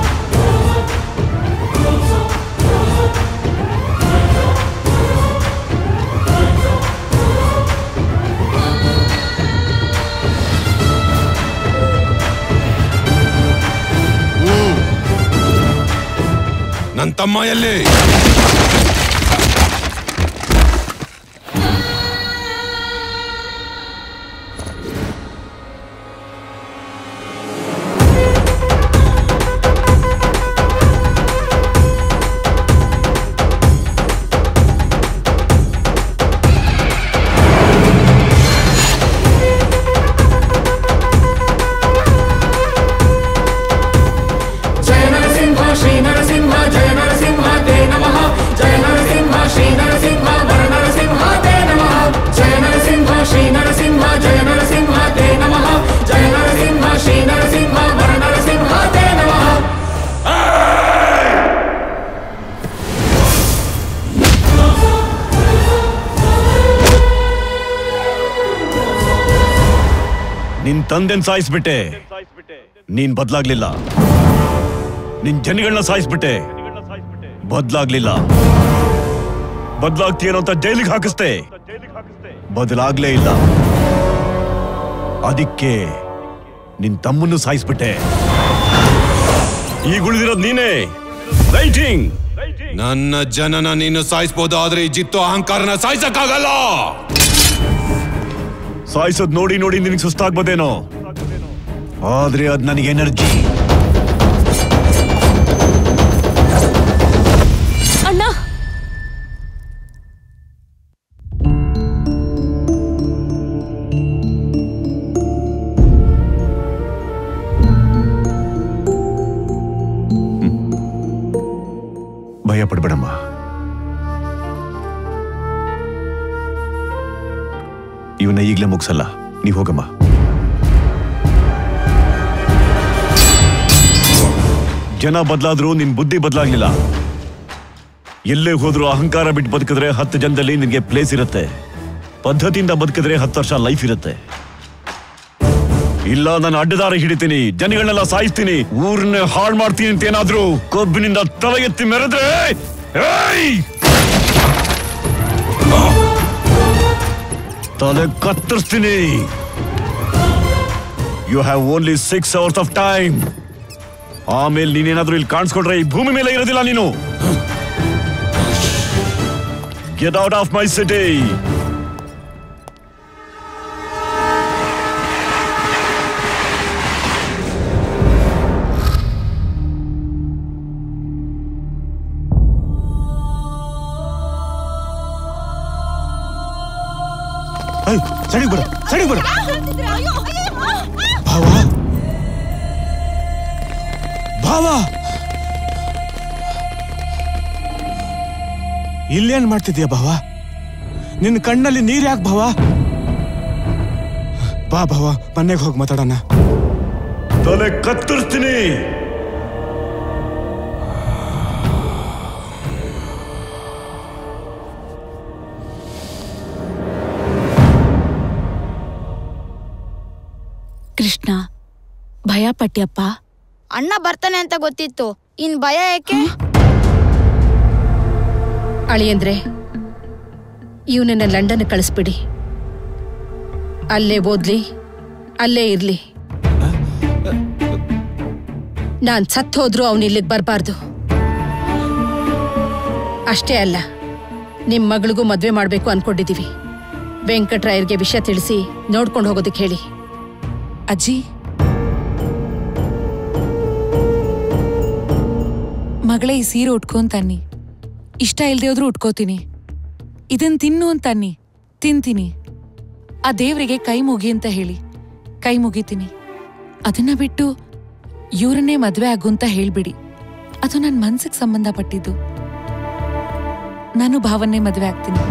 [SPEAKER 3] ನನ್ ತಮ್ಮ ಎಲ್ಲಿ
[SPEAKER 4] जय नरसिंह श्री नरसिंह जय नरसिंह ते नमः जय नरसिंह श्री नरसिंह वर नरसिंह ते नमः जय नरसिंह श्री नरसिंह जय नरसिंह ते नमः जय नरसिंह श्री नरसिंह वर नरसिंह ते नमः
[SPEAKER 16] ನಿನ್ ತಂದೆನ್ ಸಾಯಿಸ್ಬಿಟ್ಟೆ ನೀನ್ ಬದ್ಲಾಗ್ಲಿಲ್ಲ ನಿನ್ ಜನಗಳನ್ನ ಸಾಯಿಸ್ಬಿಟ್ಟೆ ಬದ್ಲಾಗ್ಲಿಲ್ಲ ಬದ್ಲಾಗ್ತೀಯನೋ ಅಂತ ಜೈಲಿಗೆ ಹಾಕಿಸ್ತೆ ಬದಲಾಗ್ಲೇ ಇಲ್ಲ ಅದಕ್ಕೆ ನಿನ್ ತಮ್ಮನ್ನು ಸಾಯಿಸ್ಬಿಟ್ಟೆ ಈಗ ಉಳಿದಿರೋದ್ ನೀನೇ ರೈಟಿಂಗ್
[SPEAKER 3] ನನ್ನ ಜನನ ನೀನು ಸಾಯಿಸ್ಬೋದು ಆದ್ರೆ ಈ ಜಿತ್ತು ಅಹಂಕಾರನ ಸಾಯಿಸಕ್ಕಾಗಲ್ಲ
[SPEAKER 16] ಸಾಯಿಸೋದ್ ನೋಡಿ ನೋಡಿ ನಿನಗೆ ಸುಸ್ತಾಗ್ಬೋದೇನೋ ಆದ್ರೆ ಅದ್ ನನಗೆ ಎನರ್ಜಿ
[SPEAKER 15] ಅಣ್ಣ
[SPEAKER 16] ಭಯ ಪಡ್ಬೇಡಮ್ಮ ಇವನ್ನ ಈಗ್ಲೇ ಮುಗ್ಸಲ್ಲ ನೀವ್ ಹೋಗಮ್ಮ ಜನ ಬದಲಾದ್ರೂ ನಿನ್ ಬುದ್ಧಿ ಬದಲಾಗ್ಲಿಲ್ಲ ಎಲ್ಲೇ ಹೋದ್ರೂ ಅಹಂಕಾರ ಬಿಟ್ಟು ಬದುಕಿದ್ರೆ ಹತ್ತು ಜನದಲ್ಲಿ ನಿನ್ಗೆ ಪ್ಲೇಸ್ ಇರುತ್ತೆ ಪದ್ಧತಿಯಿಂದ ಬದುಕಿದ್ರೆ ಹತ್ತು ವರ್ಷ ಲೈಫ್ ಇರುತ್ತೆ ಇಲ್ಲ ನಾನು ಅಡ್ಡದಾರ ಹಿಡಿತೀನಿ ಜನಗಳನ್ನೆಲ್ಲ ಸಾಯಿಸ್ತೀನಿ ಊರನ್ನ ಹಾಳು ಮಾಡ್ತೀನಿ ಅಂತ ಏನಾದ್ರೂ ಕೊಬ್ಬಿನಿಂದ ತಲೆ ಎತ್ತಿ ಮೆರೆದ್ರೆ ಏಯ್! ತಲೆ ಕತ್ತರಿಸ್ತೀನಿ you have only six hours of time ಆಮೇಲೆ ನೀನೇನಾದ್ರೂ ಇಲ್ಲಿ ಕಾಣಿಸ್ಕೊಂಡ್ರೆ ಈ ಭೂಮಿ ಮೇಲೆ ಇರೋದಿಲ್ಲ ನೀನು get out of my city
[SPEAKER 8] ಸಡಿ ಬಿಡ ಸಡಿ ಬಿಡ ಭಾವ ಭಾವ ಇಲ್ಲೇನ್ ಮಾಡ್ತಿದ್ಯಾ ಭಾವ ನಿನ್ನ ಕಣ್ಣಲ್ಲಿ ನೀರ್ ಯಾಕೆ ಭಾವ ಬಾ ಭಾವ ಮನೆಗೆ ಹೋಗಿ ಮಾತಾಡೋಣ
[SPEAKER 16] ತಲೆ ಕತ್ತರಿಸ್ತೀನಿ
[SPEAKER 15] ಕೃಷ್ಣ ಭಯ ಪಟ್ಯಪ್ಪ
[SPEAKER 14] ಅಣ್ಣ ಬರ್ತಾನೆ ಅಂತ ಗೊತ್ತಿತ್ತು ಇನ್ ಭಯ ಯಾಕೆ
[SPEAKER 10] ಅಳಿಯಂದ್ರೆ ಇವನನ್ನ ಲಂಡನ್ ಕಳಿಸ್ಬಿಡಿ ಅಲ್ಲೇ ಓದ್ಲಿ ಅಲ್ಲೇ ಇರ್ಲಿ ನಾನ್ ಸತ್ ಹೋದ್ರೂ ಅವನು ಇಲ್ಲಿಗೆ ಬರಬಾರ್ದು ಅಷ್ಟೇ ಅಲ್ಲ ನಿಮ್ ಮಗಳಿಗೂ ಮದ್ವೆ ಮಾಡ್ಬೇಕು ಅನ್ಕೊಂಡಿದೀವಿ ವೆಂಕಟ್ರಾಯರ್ಗೆ ವಿಷಯ ತಿಳಿಸಿ ನೋಡ್ಕೊಂಡು ಹೋಗೋದಕ್ಕೆ ಹೇಳಿ
[SPEAKER 23] ಅಜ್ಜಿ ಮಗಳೇ ಈ ಸೀರೆ ಉಟ್ಕೊಂತನ್ನಿ ಇಷ್ಟ ಇಲ್ದೇ ಹೋದ್ರೂ ಉಟ್ಕೋತೀನಿ ಇದನ್ ತಿನ್ನು ಅಂತನ್ನಿ ತಿಂತೀನಿ ಆ ದೇವ್ರಿಗೆ ಕೈ ಮುಗಿ ಅಂತ ಹೇಳಿ ಕೈ ಮುಗಿತೀನಿ ಅದನ್ನ ಬಿಟ್ಟು ಇವ್ರನ್ನೇ ಮದ್ವೆ ಆಗು ಅಂತ ಹೇಳ್ಬಿಡಿ ಅದು ನನ್ನ ಮನ್ಸಿಗೆ ಸಂಬಂಧಪಟ್ಟಿದ್ದು ನಾನು ಭಾವನ್ನೇ ಮದ್ವೆ ಆಗ್ತೀನಿ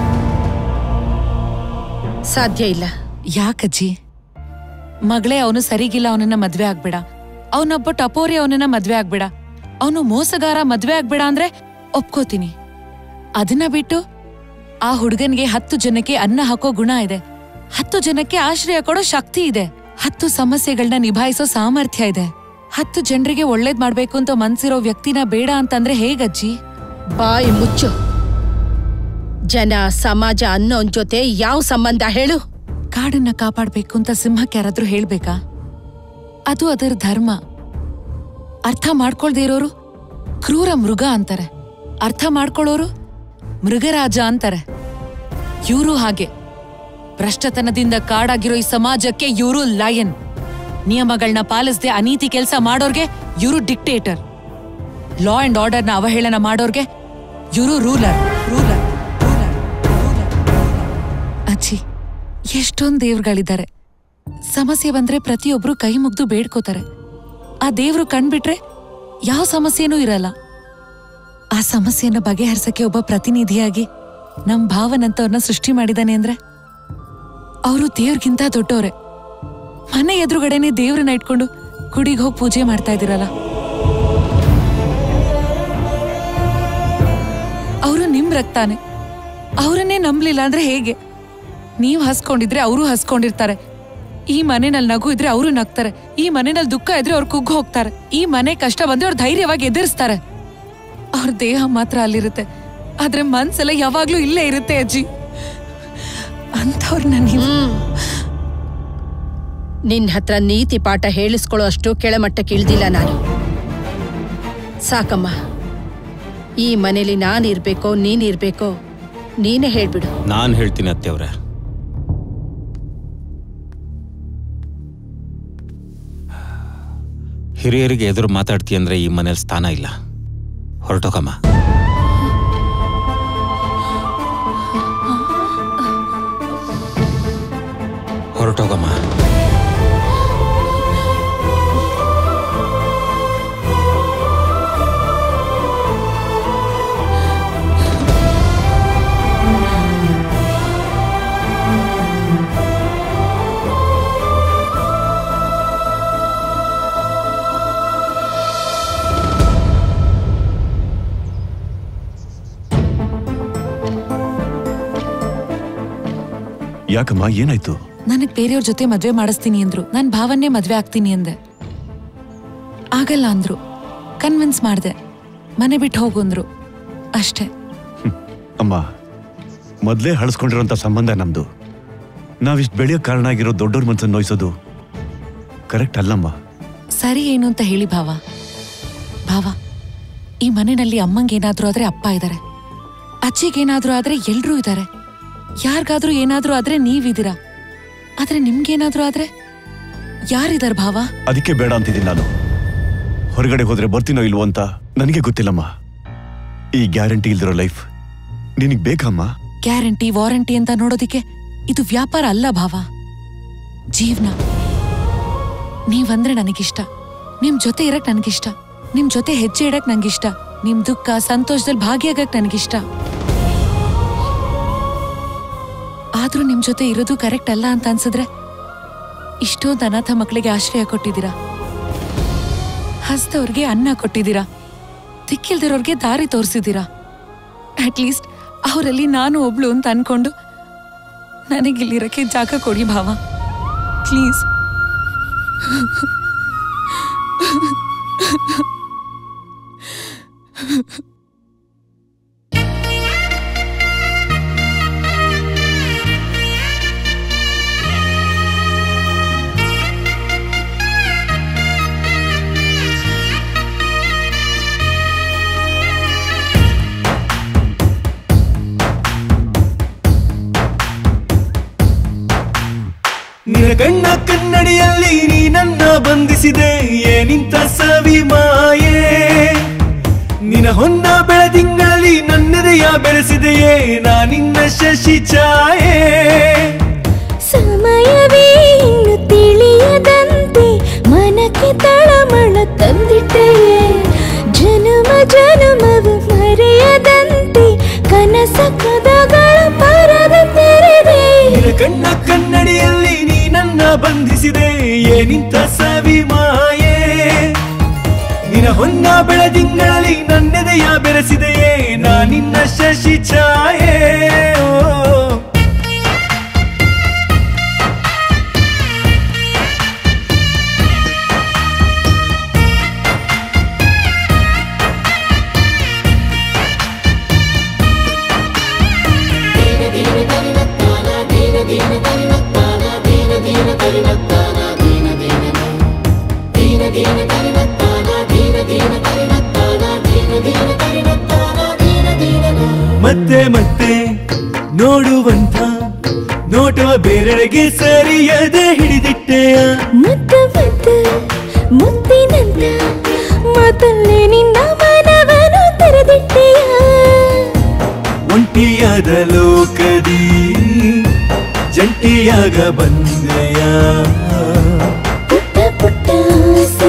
[SPEAKER 10] ಸಾಧ್ಯ ಇಲ್ಲ
[SPEAKER 23] ಯಾಕಜ್ಜಿ ಮಗಳೇ ಅವನು ಸರಿಗಿಲ್ಲ ಅವನನ್ನ ಮದ್ವೆ ಆಗ್ಬೇಡ ಅವನೊಬ್ಬ ಟಪೋರಿ ಅವನನ್ನ ಮದ್ವೆ ಆಗ್ಬೇಡ ಅವನು ಮೋಸಗಾರ ಮದ್ವೆ ಆಗ್ಬೇಡ ಅಂದ್ರೆ ಒಪ್ಕೋತೀನಿ ಅದನ್ನ ಬಿಟ್ಟು ಆ ಹುಡುಗನ್ಗೆ ಹತ್ತು ಜನಕ್ಕೆ ಅನ್ನ ಹಾಕೋ ಗುಣ ಇದೆ ಹತ್ತು ಜನಕ್ಕೆ ಆಶ್ರಯ ಕೊಡೋ ಶಕ್ತಿ ಇದೆ ಹತ್ತು ಸಮಸ್ಯೆಗಳನ್ನ ನಿಭಾಯಿಸೋ ಸಾಮರ್ಥ್ಯ ಇದೆ ಹತ್ತು ಜನರಿಗೆ ಒಳ್ಳೇದ್ ಮಾಡ್ಬೇಕು ಅಂತ ಮನ್ಸಿರೋ ವ್ಯಕ್ತಿನ ಬೇಡ ಅಂತಂದ್ರೆ ಹೇಗಜ್ಜಿ
[SPEAKER 10] ಬಾಯಿ ಮುಚ್ಚು ಜನ ಸಮಾಜ ಅನ್ನೋನ್ ಜೊತೆ ಯಾವ ಸಂಬಂಧ ಹೇಳು
[SPEAKER 23] ಕಾಡನ್ನ ಕಾಪಾಡ್ಬೇಕು ಅಂತ ಸಿಂಹಕ್ಕೆ ಯಾರಾದ್ರೂ ಹೇಳ್ಬೇಕಾ ಅದು ಅದರ ಧರ್ಮ ಅರ್ಥ ಮಾಡ್ಕೊಳ್ದೇ ಇರೋರು ಕ್ರೂರ ಮೃಗ ಅಂತಾರೆ ಅರ್ಥ ಮಾಡ್ಕೊಳ್ಳೋರು ಮೃಗರಾಜ ಅಂತಾರೆ ಇವರು ಹಾಗೆ ಭ್ರಷ್ಟತನದಿಂದ ಕಾಡಾಗಿರೋ ಈ ಸಮಾಜಕ್ಕೆ ಇವರು ಲಯನ್ ನಿಯಮಗಳನ್ನ ಪಾಲಿಸದೆ ಅನೀತಿ ಕೆಲಸ ಮಾಡೋರ್ಗೆ ಇವರು ಡಿಕ್ಟೇಟರ್ ಲಾ ಅಂಡ್ ಆರ್ಡರ್ನ ಅವಹೇಳನ ಮಾಡೋರ್ಗೆ ಇವರು ರೂಲರ್ ರೂಲರ್ ಅಜ್ಜಿ ಎಷ್ಟೊಂದ್ ದೇವ್ರುಗಳಿದ್ದಾರೆ ಸಮಸ್ಯೆ ಬಂದ್ರೆ ಪ್ರತಿಯೊಬ್ರು ಕೈ ಮುಗ್ದು ಬೇಡ್ಕೋತಾರೆ ಆ ದೇವ್ರು ಕಣ್ಬಿಟ್ರೆ ಯಾವ ಸಮಸ್ಯೆನೂ ಇರಲ್ಲ ಆ ಸಮಸ್ಯೆನ ಬಗೆಹರಿಸಕ್ಕೆ ಒಬ್ಬ ಪ್ರತಿನಿಧಿಯಾಗಿ ನಮ್ ಭಾವನಂತವ್ರನ್ನ ಸೃಷ್ಟಿ ಮಾಡಿದಾನೆ ಅಂದ್ರೆ ಅವರು ದೇವ್ರಿಗಿಂತ ದೊಡ್ಡವ್ರೆ ಮನೆ ಎದುರುಗಡೆನೆ ದೇವ್ರನ್ನ ಇಟ್ಕೊಂಡು ಗುಡಿಗೆ ಹೋಗಿ ಪೂಜೆ ಮಾಡ್ತಾ ಇದ್ದೀರಲ್ಲ ಅವರು ನಿಮ್ ರಕ್ತಾನೆ ಅವರನ್ನೇ ನಂಬ್ಲಿಲ್ಲ ಅಂದ್ರೆ ಹೇಗೆ ನೀವ್ ಹಸ್ಕೊಂಡಿದ್ರೆ ಅವರು ಹಸ್ಕೊಂಡಿರ್ತಾರೆ ಈ ಮನೆನಲ್ಲಿ ನಗು ಇದ್ರೆ ಅವರು ನಗ್ತಾರೆ ಈ ಮನೆನಲ್ಲಿ ದುಃಖ ಇದ್ರೆ ಅವ್ರು ಕುಗ್ಗು ಹೋಗ್ತಾರೆ ಈ ಮನೆ ಕಷ್ಟ ಬಂದ್ರೆ ಅವ್ರು ಧೈರ್ಯವಾಗಿ ಎದುರಿಸ್ತಾರೆ ಅವ್ರ ದೇಹ ಮಾತ್ರ ಅಲ್ಲಿರುತ್ತೆ ಆದ್ರೆ ಮನ್ಸೆಲ್ಲ ಯಾವಾಗ್ಲೂ ಇಲ್ಲೇ ಇರುತ್ತೆ ಅಜ್ಜಿ ಅಂಥವ್ರನ್ನ ನೀವು
[SPEAKER 10] ನಿನ್ ಹತ್ರ ನೀತಿ ಪಾಠ ಹೇಳಿಸ್ಕೊಳ್ಳೋ ಅಷ್ಟು ಕೆಳಮಟ್ಟಕ್ಕೆ ಇಳ್ದಿಲ್ಲ ನಾನು ಸಾಕಮ್ಮ ಈ ಮನೇಲಿ ನಾನಿರ್ಬೇಕೋ ನೀನಿರ್ಬೇಕೋ ನೀನೇ ಹೇಳ್ಬಿಡು
[SPEAKER 6] ನಾನು ಹೇಳ್ತೀನಿ ಅತ್ತೆವ್ರೆ ಹಿರಿಯರಿಗೆ ಎದುರು ಮಾತಾಡ್ತಿ ಅಂದ್ರೆ ಈ ಮನೇಲಿ ಸ್ಥಾನ ಇಲ್ಲ ಹೊರಟೋಕಮ್ಮ ಹೊರಟೋಗಮ್ಮ
[SPEAKER 16] ಯಾಕಮ್ಮ ಏನಾಯ್ತು
[SPEAKER 23] ನನಗ್ ಬೇರೆಯವ್ರ ಜೊತೆ ಮದ್ವೆ ಮಾಡಿಸ್ತೀನಿ ಅಂದ್ರು ನಾನ್ ಭಾವನ್ನೇ ಮದ್ವೆ ಆಗ್ತೀನಿ ಅಂದೆ ಆಗಲ್ಲ ಅಂದ್ರು ಕನ್ವಿನ್ಸ್ ಮಾಡ್ದೆ ಮನೆ ಬಿಟ್ಟು ಹೋಗು ಅಂದ್ರು ಅಷ್ಟೇ
[SPEAKER 16] ಅಮ್ಮ ಮೊದ್ಲೇ ಹಳಸ್ಕೊಂಡಿರೋಂಥ ಸಂಬಂಧ ನಮ್ದು ನಾವಿಷ್ಟು ಬೆಳೆಯೋ ಕಾರಣ ಆಗಿರೋ ದೊಡ್ಡವ್ರ ಮನ್ಸನ್ನು ನೋಯಿಸೋದು ಕರೆಕ್ಟ್ ಅಲ್ಲಮ್ಮ
[SPEAKER 23] ಸರಿ ಏನು ಅಂತ ಹೇಳಿ ಭಾವ ಭಾವ ಈ ಮನೆಯಲ್ಲಿ ಅಮ್ಮಂಗೇನಾದ್ರೂ ಆದ್ರೆ ಅಪ್ಪ ಇದಾರೆ ಅಜ್ಜಿಗೇನಾದ್ರೂ ಆದ್ರೆ ಎಲ್ರೂ ಇದಾರೆ ಯಾರಿಗಾದ್ರೂ ಏನಾದ್ರೂ ಆದ್ರೆ ನೀವಿದ್ದೀರಾ ಆದ್ರೆ ನಿಮ್ಗೇನಾದ್ರೂ ಆದ್ರೆ ಯಾರಿದಾರ್ ಭಾವ
[SPEAKER 16] ಅದಕ್ಕೆ ಬೇಡ ಅಂತಿದ್ದೀನಿ ನಾನು ಹೊರಗಡೆ ಹೋದ್ರೆ ಬರ್ತೀನೋ ಇಲ್ವೋ ಅಂತ ನನಗೆ ಗೊತ್ತಿಲ್ಲಮ್ಮ ಈ ಗ್ಯಾರಂಟಿ ಇಲ್ದಿರೋ ಲೈಫ್ ನಿನಗ್ ಬೇಕಮ್ಮ
[SPEAKER 23] ಗ್ಯಾರಂಟಿ ವಾರಂಟಿ ಅಂತ ನೋಡೋದಿಕ್ಕೆ ಇದು ವ್ಯಾಪಾರ ಅಲ್ಲ ಭಾವ ಜೀವನ ನೀವಂದ್ರೆ ನನಗಿಷ್ಟ ನಿಮ್ ಜೊತೆ ಇರಕ್ ನನಗಿಷ್ಟ ನಿಮ್ ಜೊತೆ ಹೆಜ್ಜೆ ಇಡಕ್ ನಂಗಿಷ್ಟ ನಿಮ್ ದುಃಖ ಸಂತೋಷದಲ್ಲಿ ಭಾಗಿಯಾಗಕ್ ನನಗಿಷ್ಟ ಆದ್ರೂ ನಿಮ್ ಜೊತೆ ಇರೋದು ಕರೆಕ್ಟ್ ಅಲ್ಲ ಅಂತ ಅನ್ಸಿದ್ರೆ ಇಷ್ಟೊಂದು ಅನಾಥ ಮಕ್ಕಳಿಗೆ ಆಶ್ರಯ ಕೊಟ್ಟಿದ್ದೀರಾ ಹಸ್ದವ್ರಿಗೆ ಅನ್ನ ಕೊಟ್ಟಿದ್ದೀರಾ ದಿಕ್ಕಿಲ್ದಿರೋರ್ಗೆ ದಾರಿ ತೋರಿಸಿದ್ದೀರಾ ಅಟ್ಲೀಸ್ಟ್ ಅವರಲ್ಲಿ ನಾನು ಒಬ್ಳು ಅಂತ ಅನ್ಕೊಂಡು ನನಗಿಲ್ಲಿರಕ್ಕೆ ಜಾಗ ಕೊಡಿ ಭಾವ ಪ್ಲೀಸ್
[SPEAKER 9] ನಿನ್ನ ಕಣ್ಣ ಕನ್ನಡಿಯಲ್ಲಿ ನೀ ನನ್ನ ಬಂಧಿಸಿದೆ ಏನಿಂತ ಸವಿ ಮಾಯೆ ನಿನ್ನ ಹೊನ್ನ ಬೆಳದಿಂಗಳಲ್ಲಿ ನನ್ನೆದೆಯ ಬೆಳೆಸಿದೆಯೇ ನಾನಿನ್ನ ಶಶಿ ಛಾಯೆ
[SPEAKER 4] ಸಮಯವೇ ಇನ್ನು ತಿಳಿಯದಂತೆ ಮನಕ್ಕೆ ತಳಮಳ ತಂದಿಟ್ಟೆಯೇ ಜನುಮ ಜನುಮವು ಮರೆಯದಂತೆ ಕನಸ ಕದಗಳ ಪರದ ತೆರೆದೆ
[SPEAKER 9] ನಿನ್ನ ಕಣ್ಣ ಕನ್ನಡಿಯಲ್ಲಿ ನೀ ನನ್ನ ಬಂಧಿಸಿದೆ ಏನಿಂತ ಸವಿ ಮಾಯೆ ನಿನ್ನ ಹೊನ್ನ ಬೆಳದಿಂಗಳಲ್ಲಿ ನನ್ನೆದೆಯ ಬೆರೆಸಿದೆಯೇ ನಾನಿನ್ನ ಶಶಿ ಛಾಯೆ ಓ ಮತ್ತೆ ಮತ್ತೆ ನೋಡುವಂತ ನೋಟವ ಬೇರೆಡೆಗೆ ಸರಿಯದೆ ಹಿಡಿದಿಟ್ಟೆಯ
[SPEAKER 4] ಮುತ್ತು ಮುತ್ತು ಮುತ್ತಿನಂತ ಮೊದಲೇ ನಿನ್ನ ಮನವನ್ನು ತೆರೆದಿಟ್ಟೆಯ
[SPEAKER 9] ಒಂಟಿಯಾದ ಲೋಕದಿ ಜಂಟಿಯಾಗ ಬಂದೆಯ
[SPEAKER 4] ಪುಟ್ಟ ಪುಟ್ಟ ಆಸೆ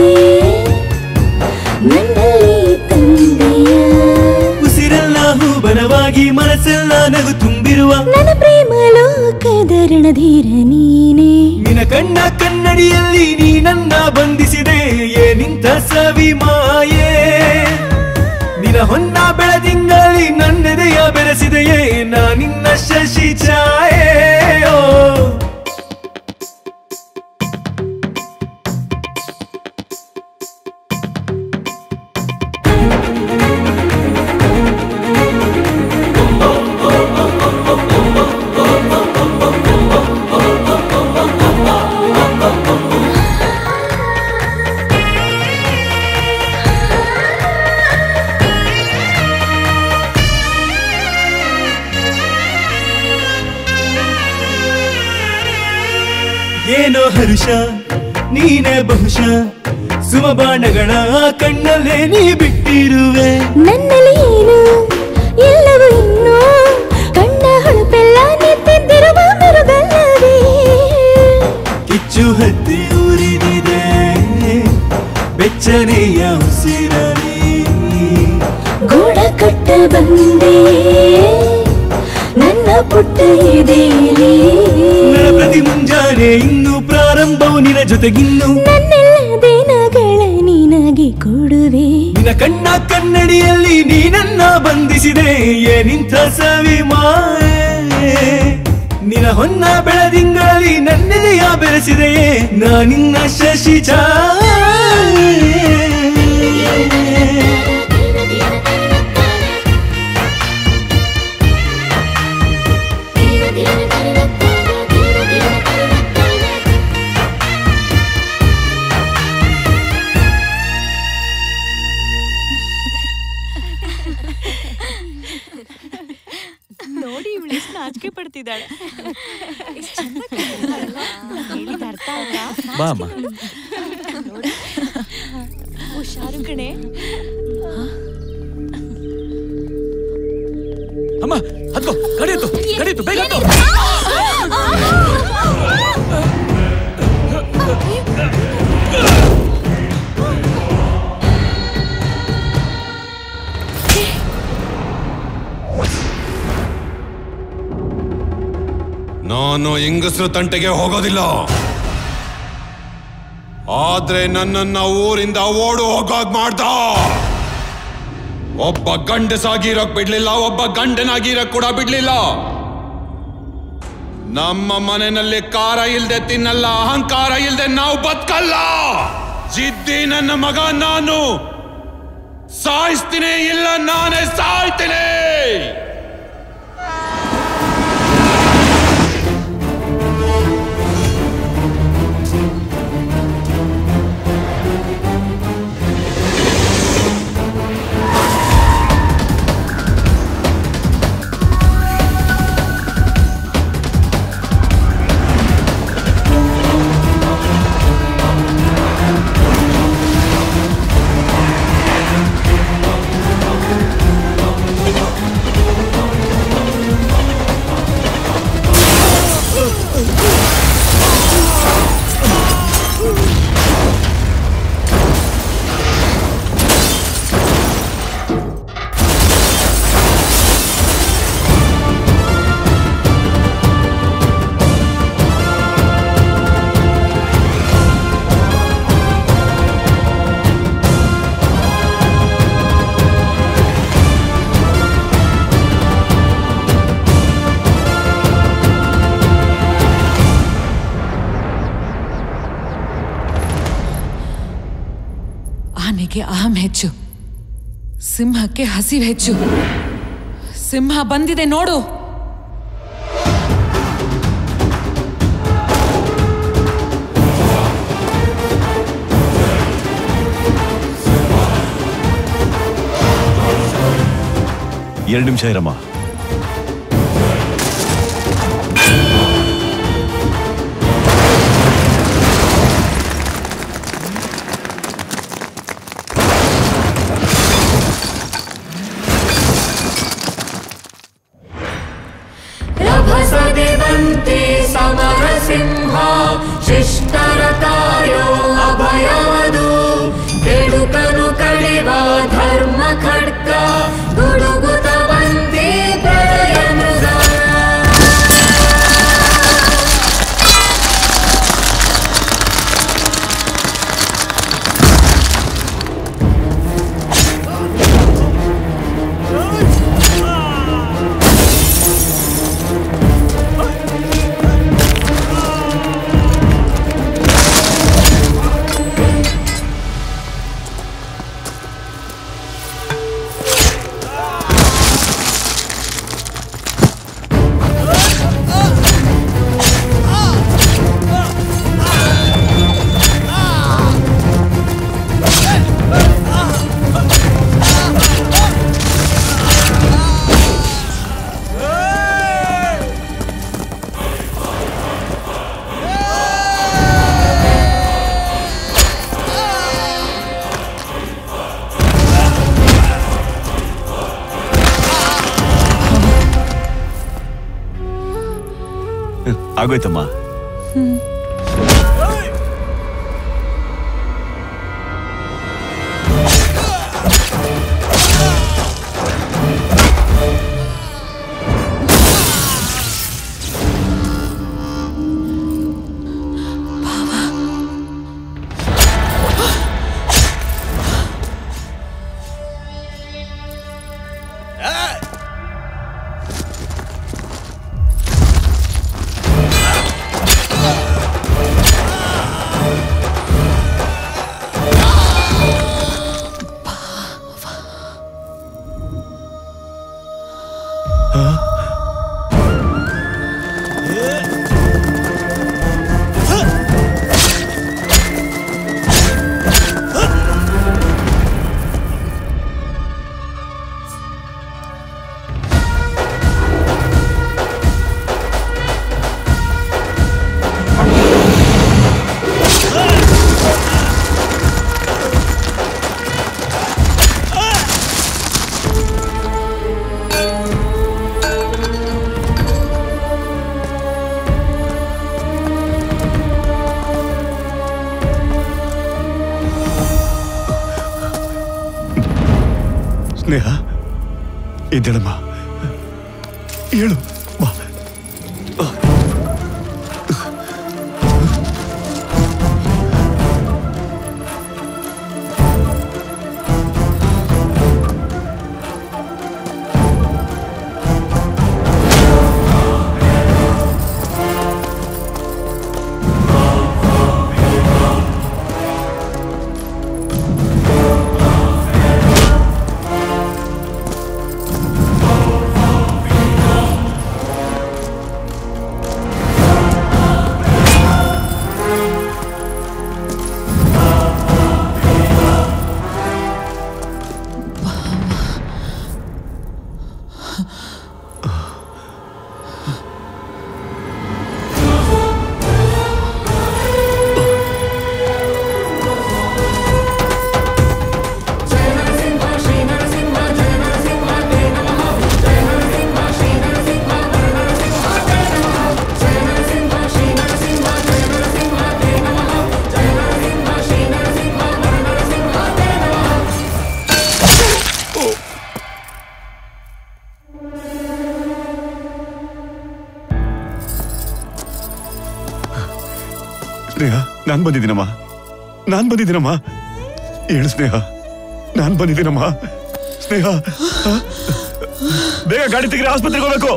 [SPEAKER 4] ನನ್ನಲ್ಲಿ ತಂದೆಯ
[SPEAKER 9] ಉಸಿರೆಲ್ಲ ಹೂಬನವಾಗಿ ಮನಸ್ಸೆಲ್ಲ ನಗು ತುಂಬಿರುವ
[SPEAKER 4] ನನ್ನ ಪ್ರೇಮ ಲೋಕದ ರಣಧೀರ ನೀನೇ
[SPEAKER 9] ನಿನ್ನ ಕಣ್ಣ ಕನ್ನಡಿಯಲ್ಲಿ ನೀ ನನ್ನ ಬಂಧಿಸಿದೆ ಏನಿಂತ ಸವಿ ಮಾಯೆ ನಿನ್ನ ಹೊನ್ನ ಬೆಳದಿಂಗಳಲ್ಲಿ ನನ್ನೆದೆಯ ಬೆರೆಸಿದೆಯೇ ನಾನಿನ್ನ ಶಶಿ ಛಾಯೆ ಓ ಏನೋ ಹರುಷ ನೀನೇ ಬಹುಶಃ ಸುಮಬಾಣಗಳ ಕಣ್ಣಲ್ಲೇ ನೀ ಬಿಟ್ಟಿರುವೆ
[SPEAKER 4] ನನ್ನಲ್ಲಿ ಏನು ಎಲ್ಲವೂ ಇನ್ನೂ ಕಣ್ಣ ಹೊಳಪೆಲ್ಲ ನೆತ್ತಿದ್ದಿರುವ ಮರುಗಲ್ಲವೇ
[SPEAKER 9] ಕಿಚ್ಚು ಹತ್ತಿ ಉರಿದಿದೆ ಬೆಚ್ಚನೆಯ ಉಸಿರಲಿ
[SPEAKER 4] ಗೂಡ ಕಟ್ಟ ಬಂದೆ ನನ್ನ ಪುಟ್ಟ ಎದೆಯಲ್ಲಿ
[SPEAKER 9] ನನ್ನ ಪ್ರತಿ ಮುಂಜಾನೆ ಇನ್ನು ಪ್ರಾರಂಭವು ನಿನ್ನ ಜೊತೆಗಿನ್ನು
[SPEAKER 4] ನನ್ನೆಲ್ಲ ದಿನಗಳ ನಿನಗೆ ಕೊಡುವೆ
[SPEAKER 9] ನಿನ್ನ ಕಣ್ಣ ಕನ್ನಡಿಯಲ್ಲಿ ನೀ ನನ್ನ ಬಂಧಿಸಿದೆ ಏನಿಂತ ಸವಿ ಮಾಯೆ ನಿನ್ನ ಹೊನ್ನ ಬೆಳದಿಂಗಳಲ್ಲಿ ನನ್ನೆದೆಯ ಬೆರೆಸಿದೆಯೇ ನಾನಿನ್ನ ಶಶಿ ಛಾಯೆ
[SPEAKER 15] ನೋಡಿ ಇವಳು ಎಷ್ಟು ನಾಚಿಕೆ ಪಡ್ತಿದ್ದಾಳೆ ಎಷ್ಟ್ ಚಂದ ಕಾಣ್ತಿದ್ದಾಳಲ್ವಾ? ಹೇಳಿದ್ ಅರ್ಥ ಆಯ್ತಾ?
[SPEAKER 7] ಬಾ ಅಮ್ಮ.
[SPEAKER 15] ಹುಷಾರು ಕಣೆ
[SPEAKER 7] ಅಮ್ಮ ಹತ್ಕೋ ಗಾಡಿ ಹತ್ತು ಗಾಡಿ ಹತ್ತು ಬೇಗ ಹತ್ತು
[SPEAKER 3] ನಾನು ಹೆಂಗಸರು ತಂಟೆಗೆ ಹೋಗೋದಿಲ್ಲ ಆದ್ರೆ ನನ್ನನ್ನ ಊರಿಂದ ಓಡು ಹೋಗೋಗ್ ಮಾಡ್ದ ಒಬ್ಬ ಗಂಡಸಾಗಿರೋಕ್ ಬಿಡ್ಲಿಲ್ಲ ಒಬ್ಬ ಗಂಡನಾಗಿರೋಕ್ ಕೂಡ ಬಿಡ್ಲಿಲ್ಲ ನಮ್ಮ ಮನೆಯಲ್ಲಿ ಕಾರ ಇಲ್ದೆ ತಿನ್ನಲ್ಲ ಅಹಂಕಾರ ಇಲ್ದೆ ನಾವು ಬದುಕಲ್ಲ ಜಿದ್ದಿ ನನ್ನ ಮಗ ನಾನು ಸಾಯಿಸ್ತೀನಿ ಇಲ್ಲ ನಾನೇ ಸಾಯ್ತೀನಿ
[SPEAKER 23] ಆನೆಗೆ ಅಹಂ ಹೆಚ್ಚು ಸಿಂಹಕ್ಕೆ ಹಸಿವು ಹೆಚ್ಚು ಸಿಂಹ ಬಂದಿದೆ ನೋಡು
[SPEAKER 16] ಎರಡು ನಿಮಿಷ ಇರಮ್ಮ
[SPEAKER 4] रभसदिवन्ति समरसिंहा शिष्टरतायो अभयवदु केडुकनु कडिव धर्म खड्ग गुडुगुत वन्दे प्रलय मृगा
[SPEAKER 16] ಆಗೋಯ್ತಮ್ಮ ಸ್ನೇಹ ಎದ್ದೇಳಮ್ಮ ಹೇಳು ಬಾ ಸ್ನೇಹ ನಾನ್ ಬಂದಿದ್ದೀನಮ್ಮ ನಾನ್ ಬಂದಿದ್ದೀನಮ್ಮ ಹೇಳು ಸ್ನೇಹ ನಾನ್ ಬಂದಿದ್ದೀನಮ್ಮ ಸ್ನೇಹ ಆ? ಬೇಗ ಗಾಡಿ ತೆಗೀರಿ ಆಸ್ಪತ್ರೆಗೆ ಹೋಗ್ಬೇಕು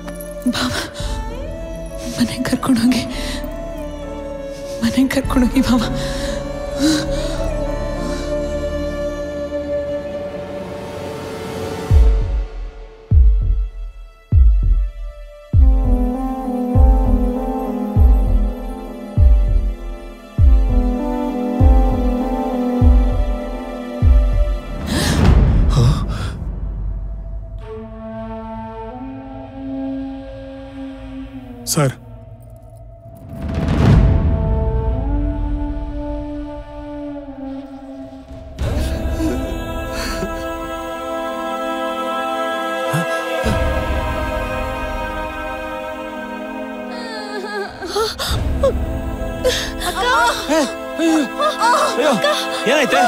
[SPEAKER 23] ಮನೆಗೆ ಕರ್ಕೊಂಡೋಗಿ ಮನೆಗೆ ಕರ್ಕೊಂಡೋಗಿ ಬಾವ
[SPEAKER 8] ಸರ್
[SPEAKER 7] ಅಯ್ಯೋ ಏನಾಯ್ತೆ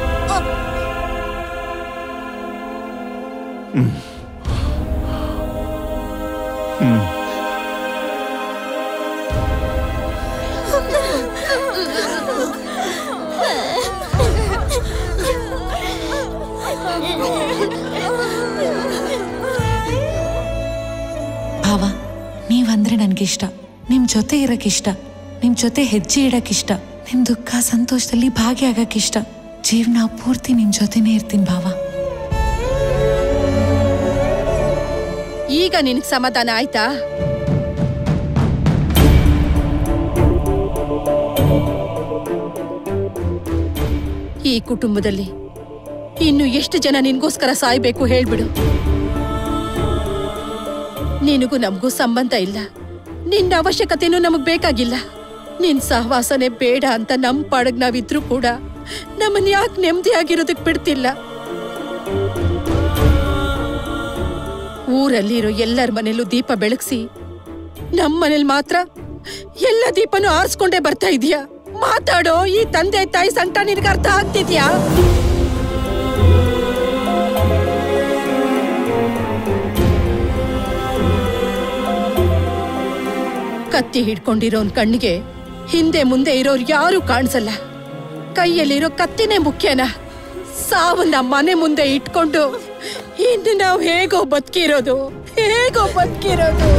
[SPEAKER 16] ಹ್ಮ್
[SPEAKER 23] ಭಾವ ನೀವಂದ್ರೆ ನನ್ಗಿಷ್ಟ ನಿಮ್ ಜೊತೆ ಇರಕ್ಕಿಷ್ಟ ನಿಮ್ ಜೊತೆ ಹೆಜ್ಜೆ ಇಡಕ್ಕಿಷ್ಟ ನಿಮ್ ದುಃಖ ಸಂತೋಷದಲ್ಲಿ ಭಾಗಿಯಾಗಕ್ಕಿಷ್ಟ ಜೀವನ ಪೂರ್ತಿ ನಿಮ್ ಜೊತೆನೇ ಇರ್ತೀನಿ ಭಾವ
[SPEAKER 10] ಈಗ ನಿನಗ್ ಸಮಾಧಾನ ಆಯ್ತಾ ಈ ಕುಟುಂಬದಲ್ಲಿ ಇನ್ನು ಎಷ್ಟು ಜನ ನಿನ್ಗೋಸ್ಕರ ಸಾಯ್ಬೇಕು ಹೇಳ್ಬಿಡು ನಿನಗೂ ನಮಗೂ ಸಂಬಂಧ ಇಲ್ಲ ನಿನ್ನ ಅವಶ್ಯಕತೆನೂ ನಮಗ್ ಬೇಕಾಗಿಲ್ಲ ನಿನ್ ಸಹವಾಸನೆ ಬೇಡ ಅಂತ ನಮ್ ಪಾಡಗ್ ನಾವಿದ್ರು ಕೂಡ ನಮ್ಮನ್ ಯಾಕೆ ನೆಮ್ಮದಿಯಾಗಿರೋದಕ್ ಬಿಡ್ತಿಲ್ಲ ಊರಲ್ಲಿರೋ ಎಲ್ಲರ ಮನೇಲೂ ದೀಪ ಬೆಳಗ್ಸಿ ನಮ್ ಮನೇಲಿ ಮಾತ್ರ ಎಲ್ಲ ದೀಪನೂ ಆರಿಸ್ಕೊಂಡೇ ಬರ್ತಾ ಇದೀಯಾ ಮಾತಾಡೋ ಈ ತಂದೆ ತಾಯಿ ಸಂಟ ನಿನಗೆ ಅರ್ಥ ಆಗ್ತಿದ್ಯಾ ಕತ್ತಿ ಹಿಡ್ಕೊಂಡಿರೋನ್ ಕಣ್ಣಿಗೆ ಹಿಂದೆ ಮುಂದೆ ಇರೋರು ಯಾರು ಕಾಣಿಸಲ್ಲ ಕೈಯಲ್ಲಿರೋ ಕತ್ತಿನೇ ಮುಖ್ಯನಾ ಸಾವನ್ನ ಮನೆ ಮುಂದೆ ಇಟ್ಕೊಂಡು ಇನ್ನು ನಾವು ಹೇಗೋ ಬದುಕಿರೋದು ಹೇಗೋ ಬದುಕಿರೋದು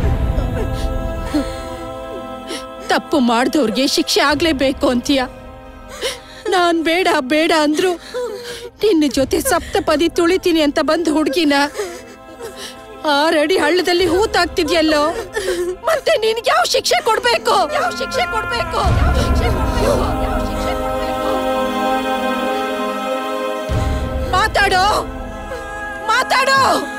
[SPEAKER 10] ತಪ್ಪು ಮಾಡ್ದವ್ರಿಗೆ ಶಿಕ್ಷೆ ಆಗ್ಲೇಬೇಕು ಅಂತೀಯ ನಾನ್ ಬೇಡ ಬೇಡ ಅಂದ್ರು ನಿನ್ನ ಜೊತೆ ಸಪ್ತಪದಿ ತುಳಿತೀನಿ ಅಂತ ಬಂದ್ ಹುಡ್ಗಿನ ಆರಡಿ ಹಳ್ಳದಲ್ಲಿ ಹೂತಾಗ್ತಿದ್ಯಲ್ಲೋ ಮತ್ತೆ ನಿನ್ಗೆ ಯಾವ ಶಿಕ್ಷೆ ಕೊಡ್ಬೇಕು ಯಾವ ಶಿಕ್ಷೆ ಕೊಡ್ಬೇಕು ಯಾವ ಶಿಕ್ಷೆ ಕೊಡ್ಬೇಕು? ಯಾವ ಶಿಕ್ಷೆ ಕೊಡ್ಬೇಕು? ಮಾತಾಡೋ ಮಾತಾಡೋ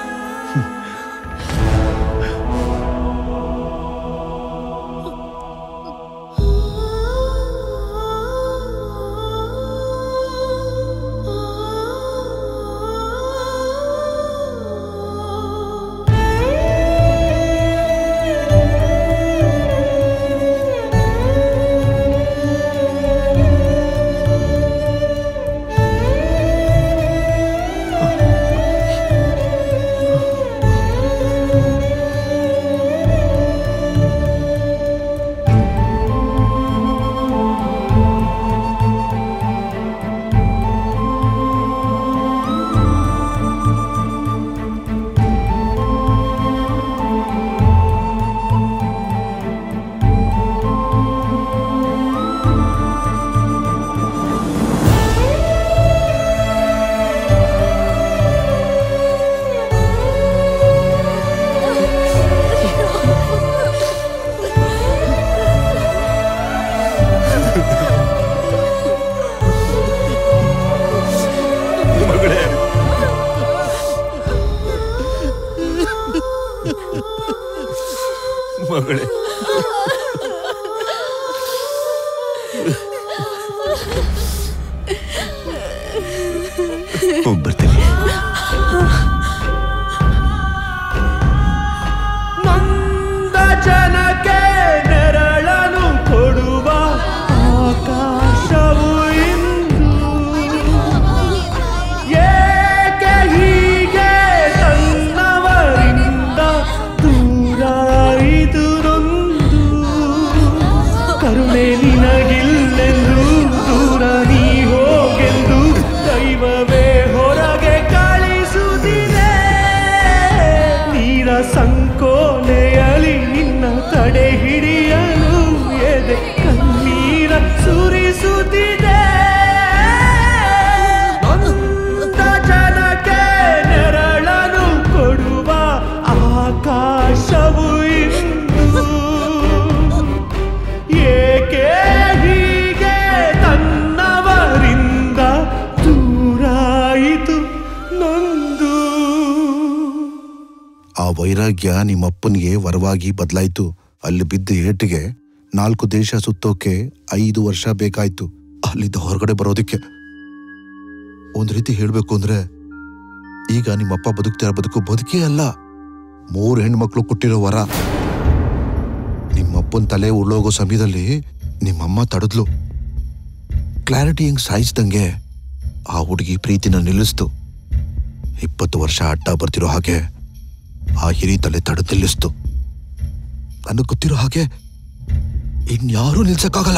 [SPEAKER 16] ಮಗಳೇ ಹೋಗ್ ಬರ್ತೀನಿ
[SPEAKER 9] ನೊಂದ ಜನಕ್ಕೆ ನೆರಳನು ಕೊಡುವ ಆಕಾಶವು ಇಂದು ಏಕೆ ಹೀಗೆ ತನ್ನವರಿಂದ ದೂರ ಇದು ನೊಂದು ಕರುಣೆ ನಿನ
[SPEAKER 20] ವೈರಾಗ್ಯ ನಿಮ್ಮಪ್ಪನಿಗೆ ವರವಾಗಿ ಬದಲಾಯ್ತು ಅಲ್ಲಿ ಬಿದ್ದ ಏಟಿಗೆ ನಾಲ್ಕು ದೇಶ ಸುತ್ತೋಕೆ ಐದು ವರ್ಷ ಬೇಕಾಯ್ತು ಅಲ್ಲಿದ್ದ ಹೊರಗಡೆ ಬರೋದಕ್ಕೆ ಒಂದ್ ರೀತಿ ಹೇಳ್ಬೇಕು ಅಂದ್ರೆ ಈಗ ನಿಮ್ಮಪ್ಪ ಬದುಕ್ತಿರೋ ಬದುಕು ಬದುಕೇ ಅಲ್ಲ ಮೂರು ಹೆಣ್ಮಕ್ಳು ಕೊಟ್ಟಿರೋ ವರ ನಿಮ್ಮಪ್ಪನ ತಲೆ ಉಳ್ಳೋಗೋ ಸಮಯದಲ್ಲಿ ನಿಮ್ಮಮ್ಮ ತಡೆದ್ಲು ಕ್ಲಾರಿಟಿ ಹಿಂಗ್ ಸಾಯಿಸ್ದಂಗೆ ಆ ಹುಡುಗಿ ಪ್ರೀತಿನ ನಿಲ್ಲಿಸ್ತು ಇಪ್ಪತ್ತು ವರ್ಷ ಅಡ್ಡ ಬರ್ತಿರೋ ಹಾಗೆ ಆ ಹಿರಿ ತಲೆ ತಡೆದು ನಿಲ್ಲಿಸ್ತು ನನಗೆ ಗೊತ್ತಿರೋ ಹಾಗೆ ಇನ್ಯಾರೂ ನಿಲ್ಸಕ್ಕಾಗಲ್ಲ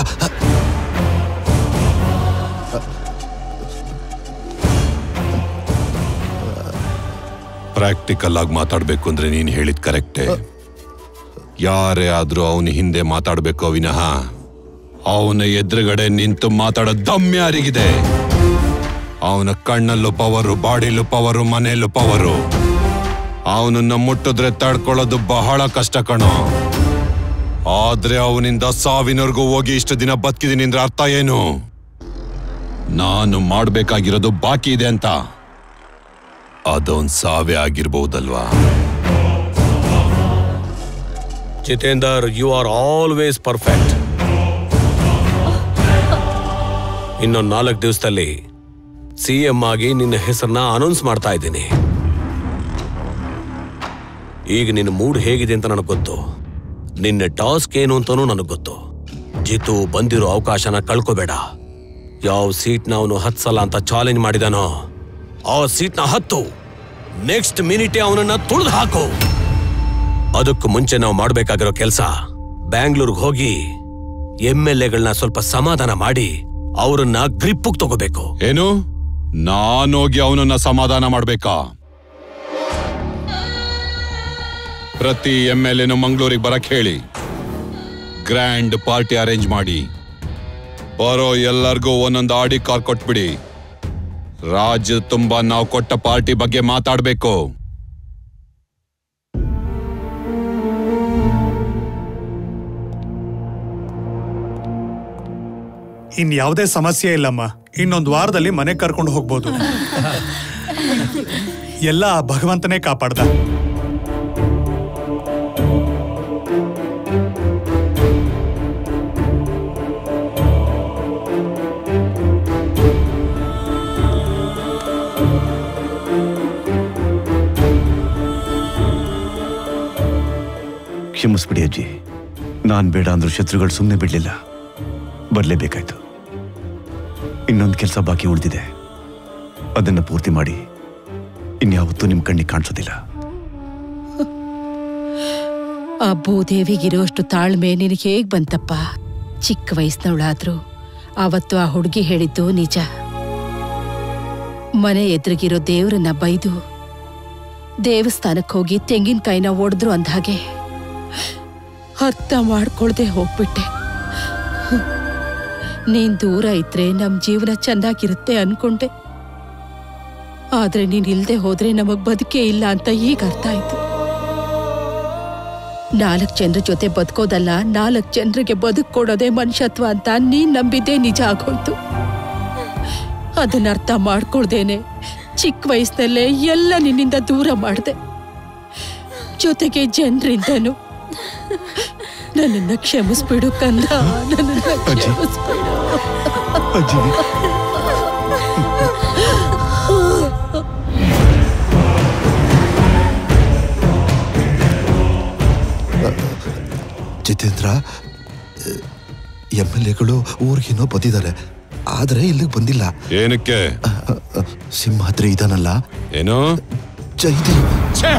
[SPEAKER 3] ಪ್ರಾಕ್ಟಿಕಲ್ ಆಗಿ ಮಾತಾಡ್ಬೇಕು ಅಂದ್ರೆ ನೀನ್ ಹೇಳಿದ್ ಕರೆಕ್ಟೇ ಯಾರೇ ಆದ್ರೂ ಅವನ ಹಿಂದೆ ಮಾತಾಡ್ಬೇಕು ವಿನಃ ಅವನ ಎದುರುಗಡೆ ನಿಂತು ಮಾತಾಡೋ ದಮ್ ಯಾರಿಗಿದೆ ಅವನ ಕಣ್ಣಲ್ಲೂ ಪವರು ಬಾಡಿಲೂ ಪವರು ಮನೆಯಲ್ಲೂ ಪವರು ಅವನನ್ನ ಮುಟ್ಟಿದ್ರೆ ತಡ್ಕೊಳ್ಳೋದು ಬಹಳ ಕಷ್ಟ ಕಣೋ ಆದ್ರೆ ಅವನಿಂದ ಸಾವಿನವರೆಗೂ ಹೋಗಿ ಇಷ್ಟು ದಿನ ಬದುಕಿದೀನಿ ಅಂದ್ರೆ ಅರ್ಥ ಏನು ನಾನು ಮಾಡ್ಬೇಕಾಗಿರೋದು ಬಾಕಿ ಇದೆ ಅಂತ ಅದೊಂದ್ ಸಾವೇ ಆಗಿರ್ಬಹುದಲ್ವಾ
[SPEAKER 1] Jitender you are always perfect ಇನ್ನೊಂದು ನಾಲ್ಕು ದಿವಸದಲ್ಲಿ ಸಿ ಎಂ ಆಗಿ ನಿನ್ನ ಹೆಸರನ್ನ ಅನೌನ್ಸ್ ಮಾಡ್ತಾ ಇದ್ದೀನಿ ಈಗ ನಿನ್ನ ಮೂಡ್ ಹೇಗಿದೆ ಅಂತ ನನಗೆ ಗೊತ್ತು ನಿನ್ನ ಟಾಸ್ಕ್ ಏನು ಅಂತಾನೂ ನನಗೆ ಗೊತ್ತು ಜಿತು ಬಂದಿರೋ ಅವಕಾಶನ ಕಳ್ಕೋಬೇಡ ಯಾವ ಸೀಟ್ನ ಅವನು ಹತ್ಸಲ್ಲ ಅಂತ ಚಾಲೆಂಜ್ ಮಾಡಿದಾನೋ ಆ ಸೀಟ್ನ ಹತ್ತು ನೆಕ್ಸ್ಟ್ ಮಿನಿಟೇ ಅವನನ್ನ ತುಳಿದು ಹಾಕು ಅದಕ್ಕೂ ಮುಂಚೆ ನಾವು ಮಾಡ್ಬೇಕಾಗಿರೋ ಕೆಲಸ ಬ್ಯಾಂಗ್ಳೂರ್ಗೆ ಹೋಗಿ ಎಂ ಎಲ್ ಎಗಳನ್ನ ಸ್ವಲ್ಪ ಸಮಾಧಾನ ಮಾಡಿ ಅವರನ್ನ ಗ್ರಿಪ್ಪುಗ್ ತಗೋಬೇಕು
[SPEAKER 3] ಏನು ನಾನೋಗಿ ಅವನನ್ನ ಸಮಾಧಾನ ಮಾಡ್ಬೇಕಾ ಪ್ರತಿ ಎಂ ಎಲ್ ಎನು ಮಂಗಳೂರಿಗೆ ಬರಕ್ ಹೇಳಿ ಗ್ರ್ಯಾಂಡ್ ಪಾರ್ಟಿ ಅರೇಂಜ್ ಮಾಡಿ ಬರೋ ಎಲ್ಲರಿಗೂ ಒಂದೊಂದು ಆಡಿ ಕಾರ್ ಕೊಟ್ಬಿಡಿ ರಾಜ್ಯ ತುಂಬಾ ನಾವು ಕೊಟ್ಟ ಪಾರ್ಟಿ ಬಗ್ಗೆ ಮಾತಾಡ್ಬೇಕು
[SPEAKER 2] ಇನ್ ಯಾವುದೇ ಸಮಸ್ಯೆ ಇಲ್ಲಮ್ಮ ಇನ್ನೊಂದು ವಾರದಲ್ಲಿ ಮನೆ ಕರ್ಕೊಂಡು ಹೋಗ್ಬೋದು ಎಲ್ಲ ಆ ಭಗವಂತನೇ ಕಾಪಾಡ್ದ
[SPEAKER 16] ಕ್ಷಮಿಸ್ಬಿಡಿ ಅಜ್ಜಿ ನಾನ್ ಬೇಡ ಅಂದ್ರೂ ಶತ್ರುಗಳು ಸುಮ್ಮನೆ ಬಿಡ್ಲಿಲ್ಲ ಬರ್ಲೇಬೇಕಾಯ್ತು ಇನ್ನೊಂದು ಕೆಲಸ ಬಾಕಿ ಉಳಿದಿದೆ ಅದನ್ನ ಪೂರ್ತಿ ಮಾಡಿ ಇನ್ಯಾವತ್ತೂ ನಿಮ್ ಕಣ್ಣಿಗೆ ಕಾಣಿಸೋದಿಲ್ಲ
[SPEAKER 10] ಆ ಭೂದೇವಿಗಿರೋಷ್ಟು ತಾಳ್ಮೆ ನಿನಗೆ ಹೇಗ್ ಬಂತಪ್ಪ ಚಿಕ್ಕ ವಯಸ್ಸಿನವಳಾದ್ರೂ ಆವತ್ತು ಆ ಹುಡುಗಿ ಹೇಳಿದ್ದು ನಿಜ ಮನೆ ಎದುರಿಗಿರೋ ದೇವ್ರನ್ನ ಬೈದು ದೇವಸ್ಥಾನಕ್ಕೆ ಹೋಗಿ ತೆಂಗಿನಕಾಯಿನ ಒಡೆದ್ರು ಅಂದ ಹಾಗೆ ಅರ್ಥ ಮಾಡ್ಕೊಳ್ದೆ ಹೋಗ್ಬಿಟ್ಟೆ ನೀನ್ ದೂರ ಇದ್ರೆ ನಮ್ ಜೀವನ ಚೆನ್ನಾಗಿರುತ್ತೆ ಅನ್ಕೊಂಡೆ ಆದ್ರೆ ನೀನ್ ಇಲ್ದೆ ಹೋದ್ರೆ ನಮಗ್ ಬದುಕೇ ಇಲ್ಲ ಅಂತ ಈಗ ಅರ್ಥ ಆಯ್ತು ನಾಲ್ಕ್ ಜನರ ಜೊತೆ ಬದುಕೋದಲ್ಲ ನಾಲ್ಕ್ ಜನರಿಗೆ ಬದುಕ್ ಕೊಡೋದೇ ಮನುಷ್ಯತ್ವ ಅಂತ ನೀನ್ ನಂಬಿದ್ದೇ ನಿಜ ಆಗೋಯ್ತು ಅದನ್ನ ಅರ್ಥ ಮಾಡ್ಕೊಳ್ದೇನೆ ಚಿಕ್ಕ ವಯಸ್ಸಿನಲ್ಲೇ ಎಲ್ಲ ನಿನ್ನಿಂದ ದೂರ ಮಾಡ್ದೆ ಜೊತೆಗೆ ಜನರಿಂದನು ನನ್ನನ್ನ ಕ್ಷಮಿಸ್ಬಿಡು ಕಂದ ನನ್ನನ್ನ ಕ್ಷಮಿಸ್ಬಿಡು
[SPEAKER 20] ಜಿತೇಂದ್ರ ಎಂ ಎಲ್ ಎಗಳು ಊರಿಗೇನೋ ಬಂದಿದ್ದಾರೆ ಆದ್ರೆ ಇಲ್ಲಿಗೆ ಬಂದಿಲ್ಲ
[SPEAKER 3] ಏನಕ್ಕೆ
[SPEAKER 20] ಸಿಂಹಾದ್ರಿ ಇದಾನಲ್ಲ
[SPEAKER 3] ಏನು
[SPEAKER 20] ಜೈದೇವ್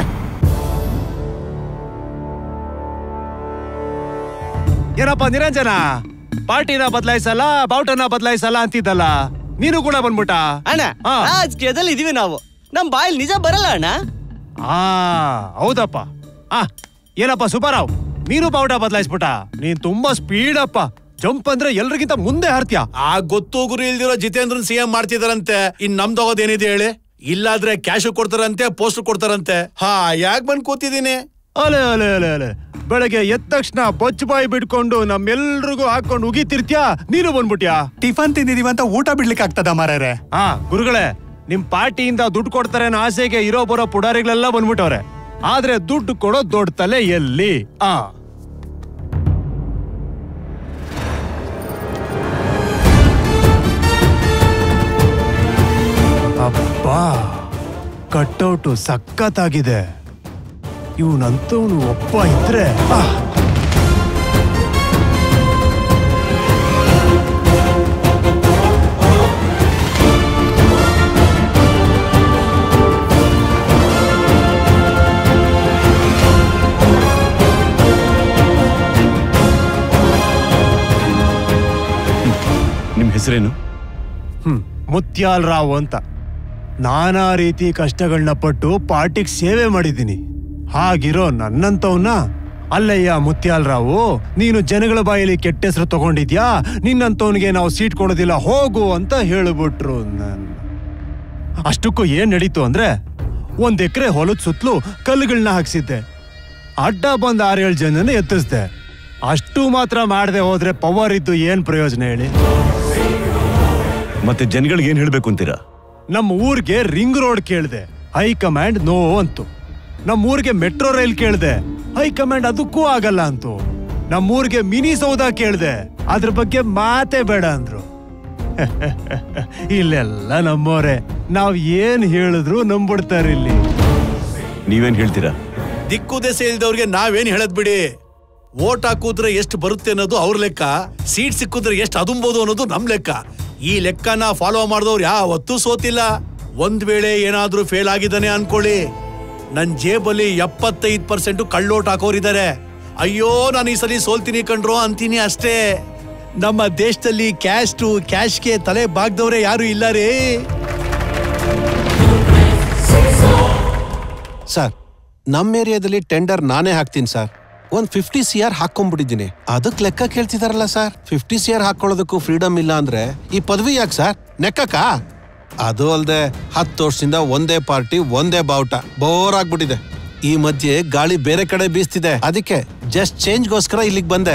[SPEAKER 21] ಏನಪ್ಪ ನಿರಂಜನ ಪಾರ್ಟಿನ ಬದಲಾಯಿಸಲ್ಲ ಬಾವುಟನ ಬದಲಾಯಿಸಲ್ಲ ಅಂತಿದ್ದಲ್ಲ ನೀನು ಕೂಡ ಬಂದ್ಬಿಟ್ಟ ಅಣ್ಣ ರಾಜಕೀಯದಲ್ಲಿ ಇದೀವಿ ನಾವು ನಮ್ ಬಾಯಲ್ಲಿ ನಿಜ ಬರಲ್ಲ ಅಣ್ಣ ಆ ಹೌದಪ್ಪ ಆ ಏನಪ್ಪ ಸುಬ್ಬಾರಾವ್ ನೀನು ಬಾವುಟ ಬದಲಾಯಿಸ್ಬಿಟ್ಟ ನೀನ್ ತುಂಬಾ ಸ್ಪೀಡ್ ಅಪ್ಪ ಜಂಪ್ ಅಂದ್ರೆ ಎಲ್ರಿಗಿಂತ ಮುಂದೆ ಹಾರ್ತ್ಯಾ
[SPEAKER 5] ಆ ಗೊತ್ತು ಗುರು ಇಲ್ದಿರೋ ಜಿತೇಂದ್ರನ್ ಸಿಎಂ ಮಾಡ್ತಿದಾರಂತೆ ಇನ್ ನಮ್ದೋಗೋದೇನಿದೆ ಹೇಳಿ ಇಲ್ಲಾದ್ರೆ ಕ್ಯಾಶ್ ಕೊಡ್ತಾರಂತೆ ಪೋಸ್ಟ್ ಕೊಡ್ತಾರಂತೆ ಹಾ ಯಾಕ್ ಬಂದ್ ಕೂತಿದೀನಿ
[SPEAKER 21] ಅಲೆ ಅಲೆ ಅಲೆ ಅಲೆ ಬೆಳಗ್ಗೆ ಎದ್ದ ತಕ್ಷಣ ಬೊಚ್ಚ ಬಾಯಿ ಬಿಟ್ಕೊಂಡು ನಮ್ಮೆಲ್ರಿಗೂ ಹಾಕೊಂಡು ಉಗಿತಿರ್ತ್ಯಾ ನೀನು ಬಂದ್ಬಿಟ್ಯಾ
[SPEAKER 2] ಟಿಫನ್ ತಿಂದಿದೀವಿ ಅಂತ ಊಟ ಬಿಡ್ಲಿಕ್ಕೆ ಆಗ್ತದ ಮಾರ್ಯಾರೆ
[SPEAKER 21] ಹಾ ಗುರುಗಳೇ ನಿಮ್ ಪಾರ್ಟಿಯಿಂದ ದುಡ್ಡು ಕೊಡ್ತಾರೆ ಅನ್ನೋ ಆಸೆಗೆ ಇರೋ ಬರೋ ಪುಡಾರಿಗಳೆಲ್ಲ ಬಂದ್ಬಿಟ್ಟವ್ರೆ ಆದ್ರೆ ದುಡ್ಡು ಕೊಡೋ ದೊಡ್ಡ ತಲೆ ಎಲ್ಲಿ ಆ ಅಬ್ಬಾ ಕಟ್ಔಟು ಸಖತ್ತಾಗಿದೆ ಇವನಂತವನು ಒಬ್ಬ ಇದ್ರೆ ಆ
[SPEAKER 16] ನಿಮ್ ಹೆಸರೇನು
[SPEAKER 21] ಹ್ಮ್ ಮುತ್ಯಾಲ್ ರಾವ್ ಅಂತ ನಾನಾ ರೀತಿ ಕಷ್ಟಗಳನ್ನ ಪಟ್ಟು ಪಾರ್ಟಿಗೆ ಸೇವೆ ಮಾಡಿದ್ದೀನಿ ಹಾಗಿರೋ ನನ್ನಂತವನ್ನ ಅಲ್ಲಯ್ಯ ಮುತ್ಯಾಲ್ ರಾವು ನೀನು ಜನಗಳ ಬಾಯಲ್ಲಿ ಕೆಟ್ಟ ಹೆಸರು ತಗೊಂಡಿದ್ಯಾ ನಿನ್ನಂತವನಿಗೆ ನಾವು ಸೀಟ್ ಕೊಡೋದಿಲ್ಲ ಹೋಗು ಅಂತ ಹೇಳ್ಬಿಟ್ರು ನನ್ ಅಷ್ಟಕ್ಕೂ ಏನ್ ನಡೀತು ಅಂದ್ರೆ ಒಂದ್ ಎಕರೆ ಹೊಲದ ಸುತ್ತಲೂ ಕಲ್ಲುಗಳನ್ನ ಹಾಕ್ಸಿದ್ದೆ ಅಡ್ಡ ಬಂದ್ ಆರೇಳು ಜನನ ಎತ್ತಿಸ್ದೆ ಅಷ್ಟು ಮಾತ್ರ ಮಾಡದೆ ಹೋದ್ರೆ ಪವರ್ ಇದ್ದು ಏನ್ ಪ್ರಯೋಜನ ಹೇಳಿ
[SPEAKER 16] ಮತ್ತೆ ಜನಗಳಿಗೆ ಏನ್ ಹೇಳ್ಬೇಕು ಅಂತೀರಾ
[SPEAKER 21] ನಮ್ಮ ಊರಿಗೆ ರಿಂಗ್ ರೋಡ್ ಕೇಳಿದೆ ಹೈಕಮಾಂಡ್ ನೋ ಅಂತು ನಮ್ಮ ಊರಿಗೆ ಮೆಟ್ರೋ ರೈಲ್ ಕೇಳಿದೆ ಹೈಕಮಾಂಡ್ ಅದಕ್ಕೂ ಆಗಲ್ಲ ಅಂತು ನಮ್ಮ ಊರಿಗೆ ಮಿನಿ ಸೌಧ ಕೇಳಿದೆ ಅದ್ರ ಬಗ್ಗೆ ಮಾತೇ ಬೇಡ ಅಂದ್ರು ಇಲ್ಲೆಲ್ಲ ನಮ್ಮೋರೆ ನಾವ್ ಏನ್ ಹೇಳಿದ್ರು ನಂಬಿಡ್ತಾರೆ ಇಲ್ಲಿ
[SPEAKER 16] ನೀವೇನ್ ಹೇಳ್ತೀರಾ
[SPEAKER 5] ದಿಕ್ಕು ದೆಸೆ ಇಲ್ದವ್ರಿಗೆ ನಾವೇನ್ ಹೇಳದ್ ಬಿಡಿ ಓಟ್ ಹಾಕುದ್ರೆ ಎಷ್ಟು ಬರುತ್ತೆ ಅನ್ನೋದು ಅವ್ರ ಲೆಕ್ಕ ಸೀಟ್ ಸಿಕ್ಕಿದ್ರೆ ಎಷ್ಟು ಅದುಂಬೋದು ಅನ್ನೋದು ನಮ್ ಲೆಕ್ಕ ಈ ಲೆಕ್ಕನ ಫಾಲೋ ಮಾಡಿದವ್ರು ಯಾವತ್ತೂ ಸೋತಿಲ್ಲ ಒಂದ್ ವೇಳೆ ಏನಾದ್ರೂ ಫೇಲ್ ಆಗಿದ್ದಾನೆ ಅನ್ಕೊಳ್ಳಿ ನನ್ ಜೇಬಲ್ಲಿ ಎಪ್ಪತ್ತೈದು ಪರ್ಸೆಂಟ್ ಕಳ್ಳೋಟ್ ಹಾಕೋರಿದ್ದಾರೆ ಅಯ್ಯೋ ನಾನು ಈ ಸಲ ಸೋಲ್ತೀನಿ ಕಣ್ರೋ ಅಂತೀನಿ ಅಷ್ಟೇ ನಮ್ಮ ದೇಶದಲ್ಲಿ ಕ್ಯಾಶ್ ಟು ಕ್ಯಾಶ್ಗೆ ತಲೆ ಬಾಗ್ದವ್ರೆ ಯಾರು ಇಲ್ಲ ರೀ
[SPEAKER 19] ಸರ್ ನಮ್ಮ ಏರಿಯಾದಲ್ಲಿ ಟೆಂಡರ್ ನಾನೇ ಹಾಕ್ತೀನಿ ಸರ್ ಒಂದ್ ಫಿಫ್ಟಿ ಸಿ ಆರ್ ಹಾಕೊಂಡ್ಬಿಟ್ಟಿದ್ದೀನಿ ಅದಕ್ಕೆ ಲೆಕ್ಕ ಕೇಳ್ತಿದಾರಲ್ಲ ಸರ್ ಫಿಫ್ಟಿ ಸಿ ಆರ್ ಹಾಕೊಳ್ಳೋದಕ್ಕೂ ಫ್ರೀಡಮ್ ಇಲ್ಲ ಅಂದ್ರೆ ಈ ಪದವಿ ಯಾಕೆ ಸರ್ ನೆಕ್ಕಕ್ಕ ಅದು ಅಲ್ದೆ ಹತ್ತು ವರ್ಷದಿಂದ ಒಂದೇ ಪಾರ್ಟಿ ಒಂದೇ ಬಾವುಟ ಬೋರ್ ಆಗ್ಬಿಟ್ಟಿದೆ ಈ ಮಧ್ಯೆ ಗಾಳಿ ಬೇರೆ ಕಡೆ ಬೀಸ್ತಿದೆ ಅದಕ್ಕೆ ಜಸ್ಟ್ ಚೇಂಜ್ಗೋಸ್ಕರ ಇಲ್ಲಿಗೆ ಬಂದೆ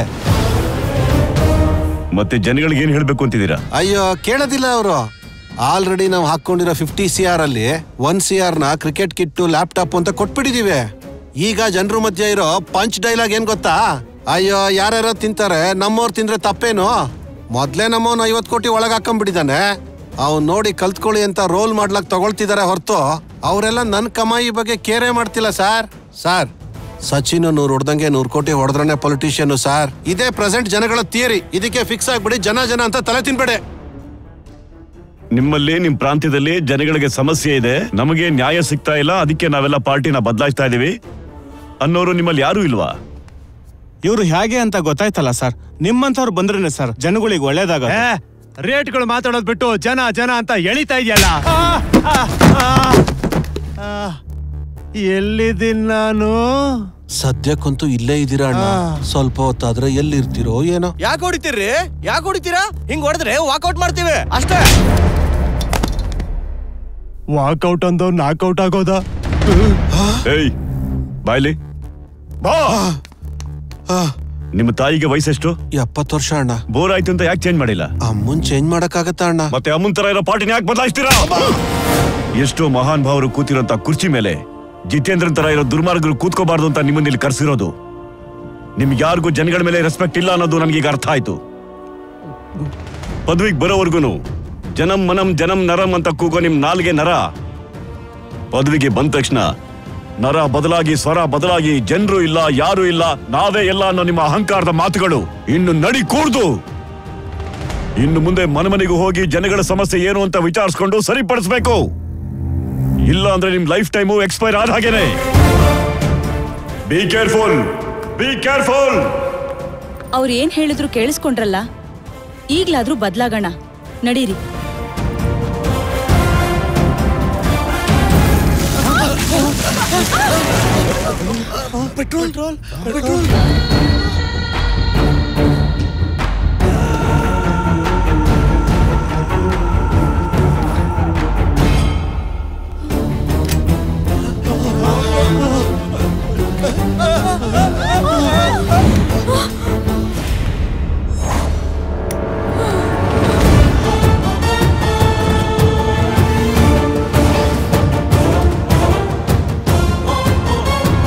[SPEAKER 16] ಮತ್ತೆ ಜನಗಳಿಗೆ ಏನ್ ಹೇಳ್ಬೇಕು ಅಂತಿದ್ದೀರಾ
[SPEAKER 19] ಅಯ್ಯೋ ಕೇಳೋದಿಲ್ಲ ಅವರು ಆಲ್ರೆಡಿ ನಾವು ಹಾಕೊಂಡಿರೋ ಫಿಫ್ಟಿ ಸಿ ಆರ್ ಅಲ್ಲಿ ಒನ್ ಸಿ ಆರ್ ನ ಕ್ರಿಕೆಟ್ ಕಿಟ್ಟು ಲ್ಯಾಪ್ಟಾಪ್ ಅಂತ ಕೊಟ್ಬಿಟ್ಟಿದೀವಿ ಈಗ ಜನರ ಮಧ್ಯೆ ಇರೋ ಪಂಚ್ ಡೈಲಾಗ್ ಏನ್ ಗೊತ್ತಾ ಅಯ್ಯೋ ಯಾರ್ಯಾರೋ ತಿಂತಾರೆ ನಮ್ಮವ್ರು ತಿಂದ್ರೆ ತಪ್ಪೇನು ಮೊದ್ಲೇ ನಮ್ಮವ್ನ ಐವತ್ ಕೋಟಿ ಒಳಗ್ ಹಾಕೊಂಡ್ಬಿಟ್ಟಿದ್ದಾನೆ ಅವ್ನ್ ನೋಡಿ ಕಲ್ತ್ಕೊಳ್ಳಿ ಅಂತ ರೋಲ್ ಮಾಡ್ಲಕ್ ತಗೊಳ್ತಿದಾರೆ ಹೊರತು ಅವರೆಲ್ಲ ನನ್ ಕಮಾಯಿ ಬಗ್ಗೆ ಕೇರೆ ಮಾಡ್ತಿಲ್ಲ ಸರ್ ಸರ್ ಸಚಿನ್ ನೂರ್ ಹೊಡ್ದಂಗೆ ನೂರ್ ಕೋಟಿ ಹೊಡೆದ್ರನೆ ಪೊಲಿಟಿಷಿಯನ್ ಸರ್ ಇದೇ ಪ್ರೆಸೆಂಟ್ ಜನಗಳ ಥಿಯರಿ ಇದಕ್ಕೆ ಫಿಕ್ಸ್ ಆಗ್ಬಿಡಿ ಜನ ಜನ ಅಂತ ತಲೆ ತಿನ್ಬೇಡಿ
[SPEAKER 16] ನಿಮ್ಮಲ್ಲಿ ನಿಮ್ ಪ್ರಾಂತ್ಯದಲ್ಲಿ ಜನಗಳಿಗೆ ಸಮಸ್ಯೆ ಇದೆ ನಮಗೆ ನ್ಯಾಯ ಸಿಗ್ತಾ ಇಲ್ಲ ಅದಕ್ಕೆ ನಾವೆಲ್ಲ ಪಾರ್ಟಿನ ಬದಲಾಯಿಸ್ತಾ ಇದೀವಿ ಅನ್ನೋರು ನಿಮ್ಮಲ್ಲಿ ಯಾರು ಇಲ್ವಾ
[SPEAKER 21] ಇವ್ರು ಹೇಗೆ ಅಂತ ಗೊತ್ತಾಯ್ತಲ್ಲ ಸರ್ ನಿಮ್ಮಂಥವ್ರು ಬಂದ್ರೇನೆ ಸರ್ ಜನಗಳಿಗೆ ಒಳ್ಳೇದಾಗ ರೇಟ್ಗಳು ಮಾತಾಡೋದ್ ಬಿಟ್ಟು ಜನ ಜನ ಅಂತ ಎಳಿತಾ ಇದೆಯಲ್ಲ ಎಲ್ಲಿದ್ದೀನಿ ನಾನು
[SPEAKER 19] ಸದ್ಯಕ್ಕಂತೂ ಇಲ್ಲೇ ಇದೀರ ಅಣ್ಣ ಸ್ವಲ್ಪ ಹೊತ್ತಾದ್ರೆ ಎಲ್ಲಿರ್ತೀರೋ ಏನೋ
[SPEAKER 21] ಯಾಕೆ ಹೊಡಿತೀರಿ ಯಾಕೆ ಹೊಡಿತೀರಾ ಹಿಂಗ್ ಹೊಡೆದ್ರೆ ವಾಕೌಟ್ ಮಾಡ್ತೀವಿ ಅಷ್ಟೇ ವಾಕೌಟ್ ಅಂದವ್ ನಾಕೌಟ್ ಆಗೋದ
[SPEAKER 16] ಏಯ್ ಬಾಯ್ಲಿ ಬಾ ನಿಮ್ಮ ತಾಯಿಗೆ ವಯಸ್ಸೆಷ್ಟು
[SPEAKER 19] ಎಪ್ಪತ್ತು ವರ್ಷ ಅಣ್ಣ
[SPEAKER 16] ಬೋರ್ ಆಯ್ತು ಅಂತ ಯಾಕೆ ಚೇಂಜ್ ಮಾಡಿಲ್ಲ
[SPEAKER 19] ಅಮ್ಮನ್ ಚೇಂಜ್ ಮಾಡಕ್ಕಾಗತ್ತಾ ಅಣ್ಣ
[SPEAKER 16] ಮತ್ತೆ ಅಮ್ಮನ್ ತರ ಇರೋ ಪಾರ್ಟಿನ ಯಾಕೆ ಬದಲಾಯಿಸ್ತೀರಾ ಎಷ್ಟೋ ಮಹಾನ್ ಭಾವರು ಕೂತಿರೋಂತ ಕುರ್ಚಿ ಮೇಲೆ ಜಿತೇಂದ್ರನ್ ತರ ಇರೋ ದುರ್ಮಾರ್ಗರು ಕೂತ್ಕೋಬಾರ್ದು ಅಂತ ನಿಮ್ಮನ್ನ ಇಲ್ಲಿ ಕರ್ಸಿರೋದು ನಿಮ್ಗೆ ಯಾರಿಗೂ ಜನಗಳ ಮೇಲೆ ರೆಸ್ಪೆಕ್ಟ್ ಇಲ್ಲ ಅನ್ನೋದು ನನಗೀಗ ಅರ್ಥ ಆಯ್ತು ಪದವಿಗೆ ಬರೋವರ್ಗುನು ಜನಂ ಮನಂ ಜನಂ ನರಂ ಅಂತ ಕೂಗೋ ನಿಮ್ ನಾಲ್ಗೆ ನರ ಪದವಿಗೆ ಬಂದ ತಕ್ಷಣ ನರ ಬದಲಾಗಿ ಸ್ವರ ಬದಲಾಗಿ ಜನರು ಇಲ್ಲ ಯಾರು ಇಲ್ಲ ನಾವೇ ಎಲ್ಲ ಅನ್ನೋ ನಿಮ್ಮ ಅಹಂಕಾರದ ಮಾತುಗಳು ಇನ್ನು ನಡಿ ಕೂಡ್ದು ಇನ್ನು ಮುಂದೆ ಮನೆಮನೆಗೂ ಹೋಗಿ ಜನಗಳ ಸಮಸ್ಯೆ ಏನು ಅಂತ ವಿಚಾರಿಸ್ಕೊಂಡು ಸರಿಪಡಿಸ್ಬೇಕು ಇಲ್ಲ ಅಂದ್ರೆ ನಿಮ್ ಲೈಫ್ ಟೈಮು ಎಕ್ಸ್ಪೈರ್ ಆದ ಹಾಗೇನೆ ಬಿ ಕೇರ್ಫುಲ್ ಬಿ ಕೇರ್ಫುಲ್
[SPEAKER 15] ಅವ್ರು ಏನ್ ಹೇಳಿದ್ರು ಕೇಳಿಸ್ಕೊಂಡ್ರಲ್ಲ ಈಗ್ಲಾದ್ರೂ ಬದ್ಲಾಗೋಣ ನಡೀರಿ
[SPEAKER 5] ಪೆಟ್ರೋಲ್ ಪೆಟ್ರೋಲ್
[SPEAKER 4] ಆ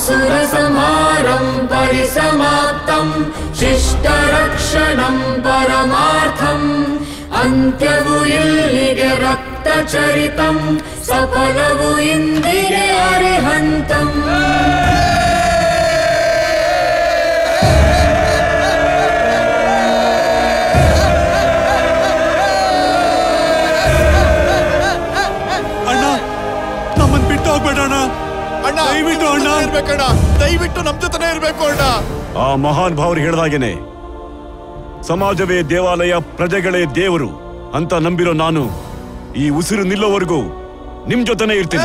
[SPEAKER 4] असुरसंहारम् परिसमाप्तम् शिष्टरक्षणम् परमार्थम् ಅಂತ್ಯವು ಇಲ್ಲಿಗೆ ರಕ್ತಚರಿತಂ ಸಫಲವು ಇಂದಿಗೆ ಅರಿಹಂತಂ
[SPEAKER 2] ಅಣ್ಣ ನಮ್ಮನ್ ಬಿಟ್ಟು ಹೋಗ್ಬೇಡ ಅಣ್ಣ
[SPEAKER 11] ಅಣ್ಣ
[SPEAKER 2] ದಯವಿಟ್ಟು ಅಣ್ಣ
[SPEAKER 11] ಇರ್ಬೇಕಣ್ಣ ದಯವಿಟ್ಟು ನಮ್ ಜೊತೆನೇ ಇರ್ಬೇಕು ಅಣ್ಣ
[SPEAKER 16] ಆ ಮಹಾನ್ ಭಾವರು ಹೇಳ್ದಾಗೇನೆ ಸಮಾಜವೇ ದೇವಾಲಯ ಪ್ರಜೆಗಳೇ ದೇವರು ಅಂತ ನಂಬಿರೋ ನಾನು ಈ ಉಸಿರು ನಿಲ್ಲೋವರೆಗೂ ನಿಮ್ ಜೊತೆನೇ ಇರ್ತೀನಿ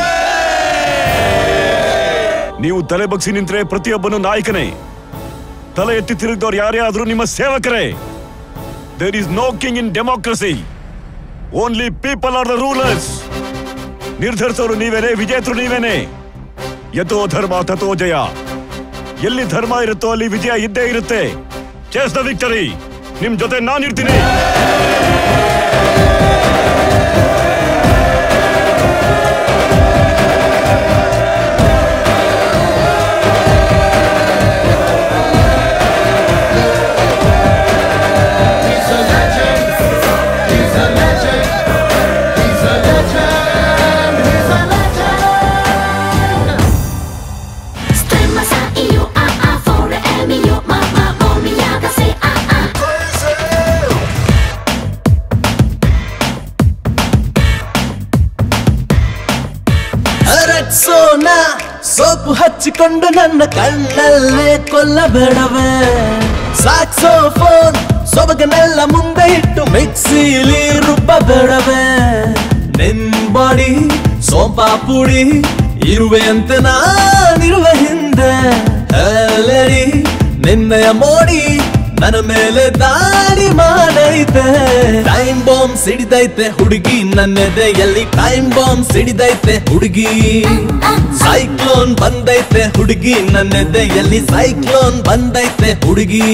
[SPEAKER 16] ನೀವು ತಲೆ ಬಗ್ಸಿ ನಿಂತ್ರೆ ಪ್ರತಿಯೊಬ್ಬನು ನಾಯಕನೇ ತಲೆ ಎತ್ತಿ ತಿರುಗಿದವ್ರು ಯಾರೇ ಆದ್ರೂ ನಿಮ್ಮ ಸೇವಕರೇ there is no king in democracy only people are the rulers ನಿರ್ಧರಿಸೋರು ನೀವೇನೆ ವಿಜೇತರು ನೀವೇನೆ ಯಥೋ ಧರ್ಮ ತಥೋ ಜಯ ಎಲ್ಲಿ ಧರ್ಮ ಇರುತ್ತೋ ಅಲ್ಲಿ ವಿಜಯ ಇದ್ದೇ ಇರುತ್ತೆ ಚೇಸ್ ದ ವಿಕ್ಟರಿ ನಿಮ್ ಜೊತೆ ನಾನಿರ್ತೀನಿ
[SPEAKER 4] Stemma sa io ah ah fore è mio mamma oh mi haga se ah ah
[SPEAKER 13] ಅರಟ್ಸೋನ ಸೋಪು ಹಚ್ಚಿಕೊಂಡು ನನ್ನ ಕಣ್ಣಲ್ಲೇ ಕೊಲ್ಲಬೇಡವೇ ಸಾಕ್ಸೋಫೋನ್ ಸೊಬಗನೆಲ್ಲ ಮುಂದೆ ಇಟ್ಟು ಮಿಕ್ಸಿಲಿ ರುಬ್ಬಬೇಡವೇ ನಿನ್ ಬಾಡಿ ಸೋಂಪ ಪುಡಿ ಇರುವೆ ಅಂತ ನಾನಿರುವೆ ಹಿಂದೆ ಅಲ್ಲರಿ ನಿನ್ನಯ ಮೋಡಿ ನನ್ನ ಮೇಲೆ ದಾಳಿ ಮಾಡೈತೆ ಟೈಮ್ ಬಾಂಬ್ ಸಿಡಿದೈತೆ ಹುಡುಗಿ ನನ್ನೆದೆಯಲ್ಲಿ ಟೈಮ್ ಬಾಂಬ್ ಸಿಡಿದೈತೆ ಹುಡುಗಿ ಸೈಕ್ಲೋನ್ ಬಂದೈತೆ ಹುಡುಗಿ ನನ್ನೆದೆಯಲ್ಲಿ ಸೈಕ್ಲೋನ್ ಬಂದೈತೆ ಹುಡುಗಿ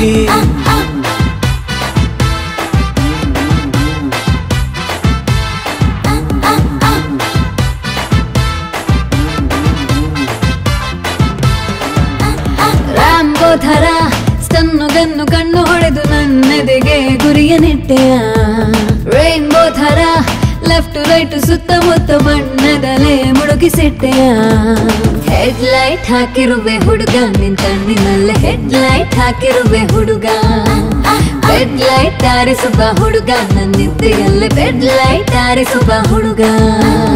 [SPEAKER 17] ರಾಂಬೋ ಥರ ಸ್ಟನ್ನು ಗನ್ನು ಕಣ್ಣು ಹೊಡೆದು ನನ್ನೆದೆಗೆ ಗುರಿಯ ನೆಟ್ಟೆಯ ರೈನ್ಬೋ ಥರ ಲೆಫ್ಟ್ ರೈಟ್ ಸುತ್ತಮುತ್ತ ಬಣ್ಣದಲೆ ಮುಡುಕಿಸಿಟ್ಟೆಯ ಹೆಡ್ ಲೈಟ್ ಹಾಕಿರುವೆ ಹುಡುಗ ನಿನ್ ಕಣ್ಣಿನಲ್ಲೇ ಹೆಡ್ ಲೈಟ್ ಹಾಕಿರುವೆ ಹುಡುಗ ಬೆಡ್ ಲೈಟ್ ಆರಿಸುವ ಹುಡುಗ ನನ್ನ ನಿದ್ದೆಯಲ್ಲೇ ಬೆಡ್ ಲೈಟ್ ಆರಿಸುವ ಹುಡುಗ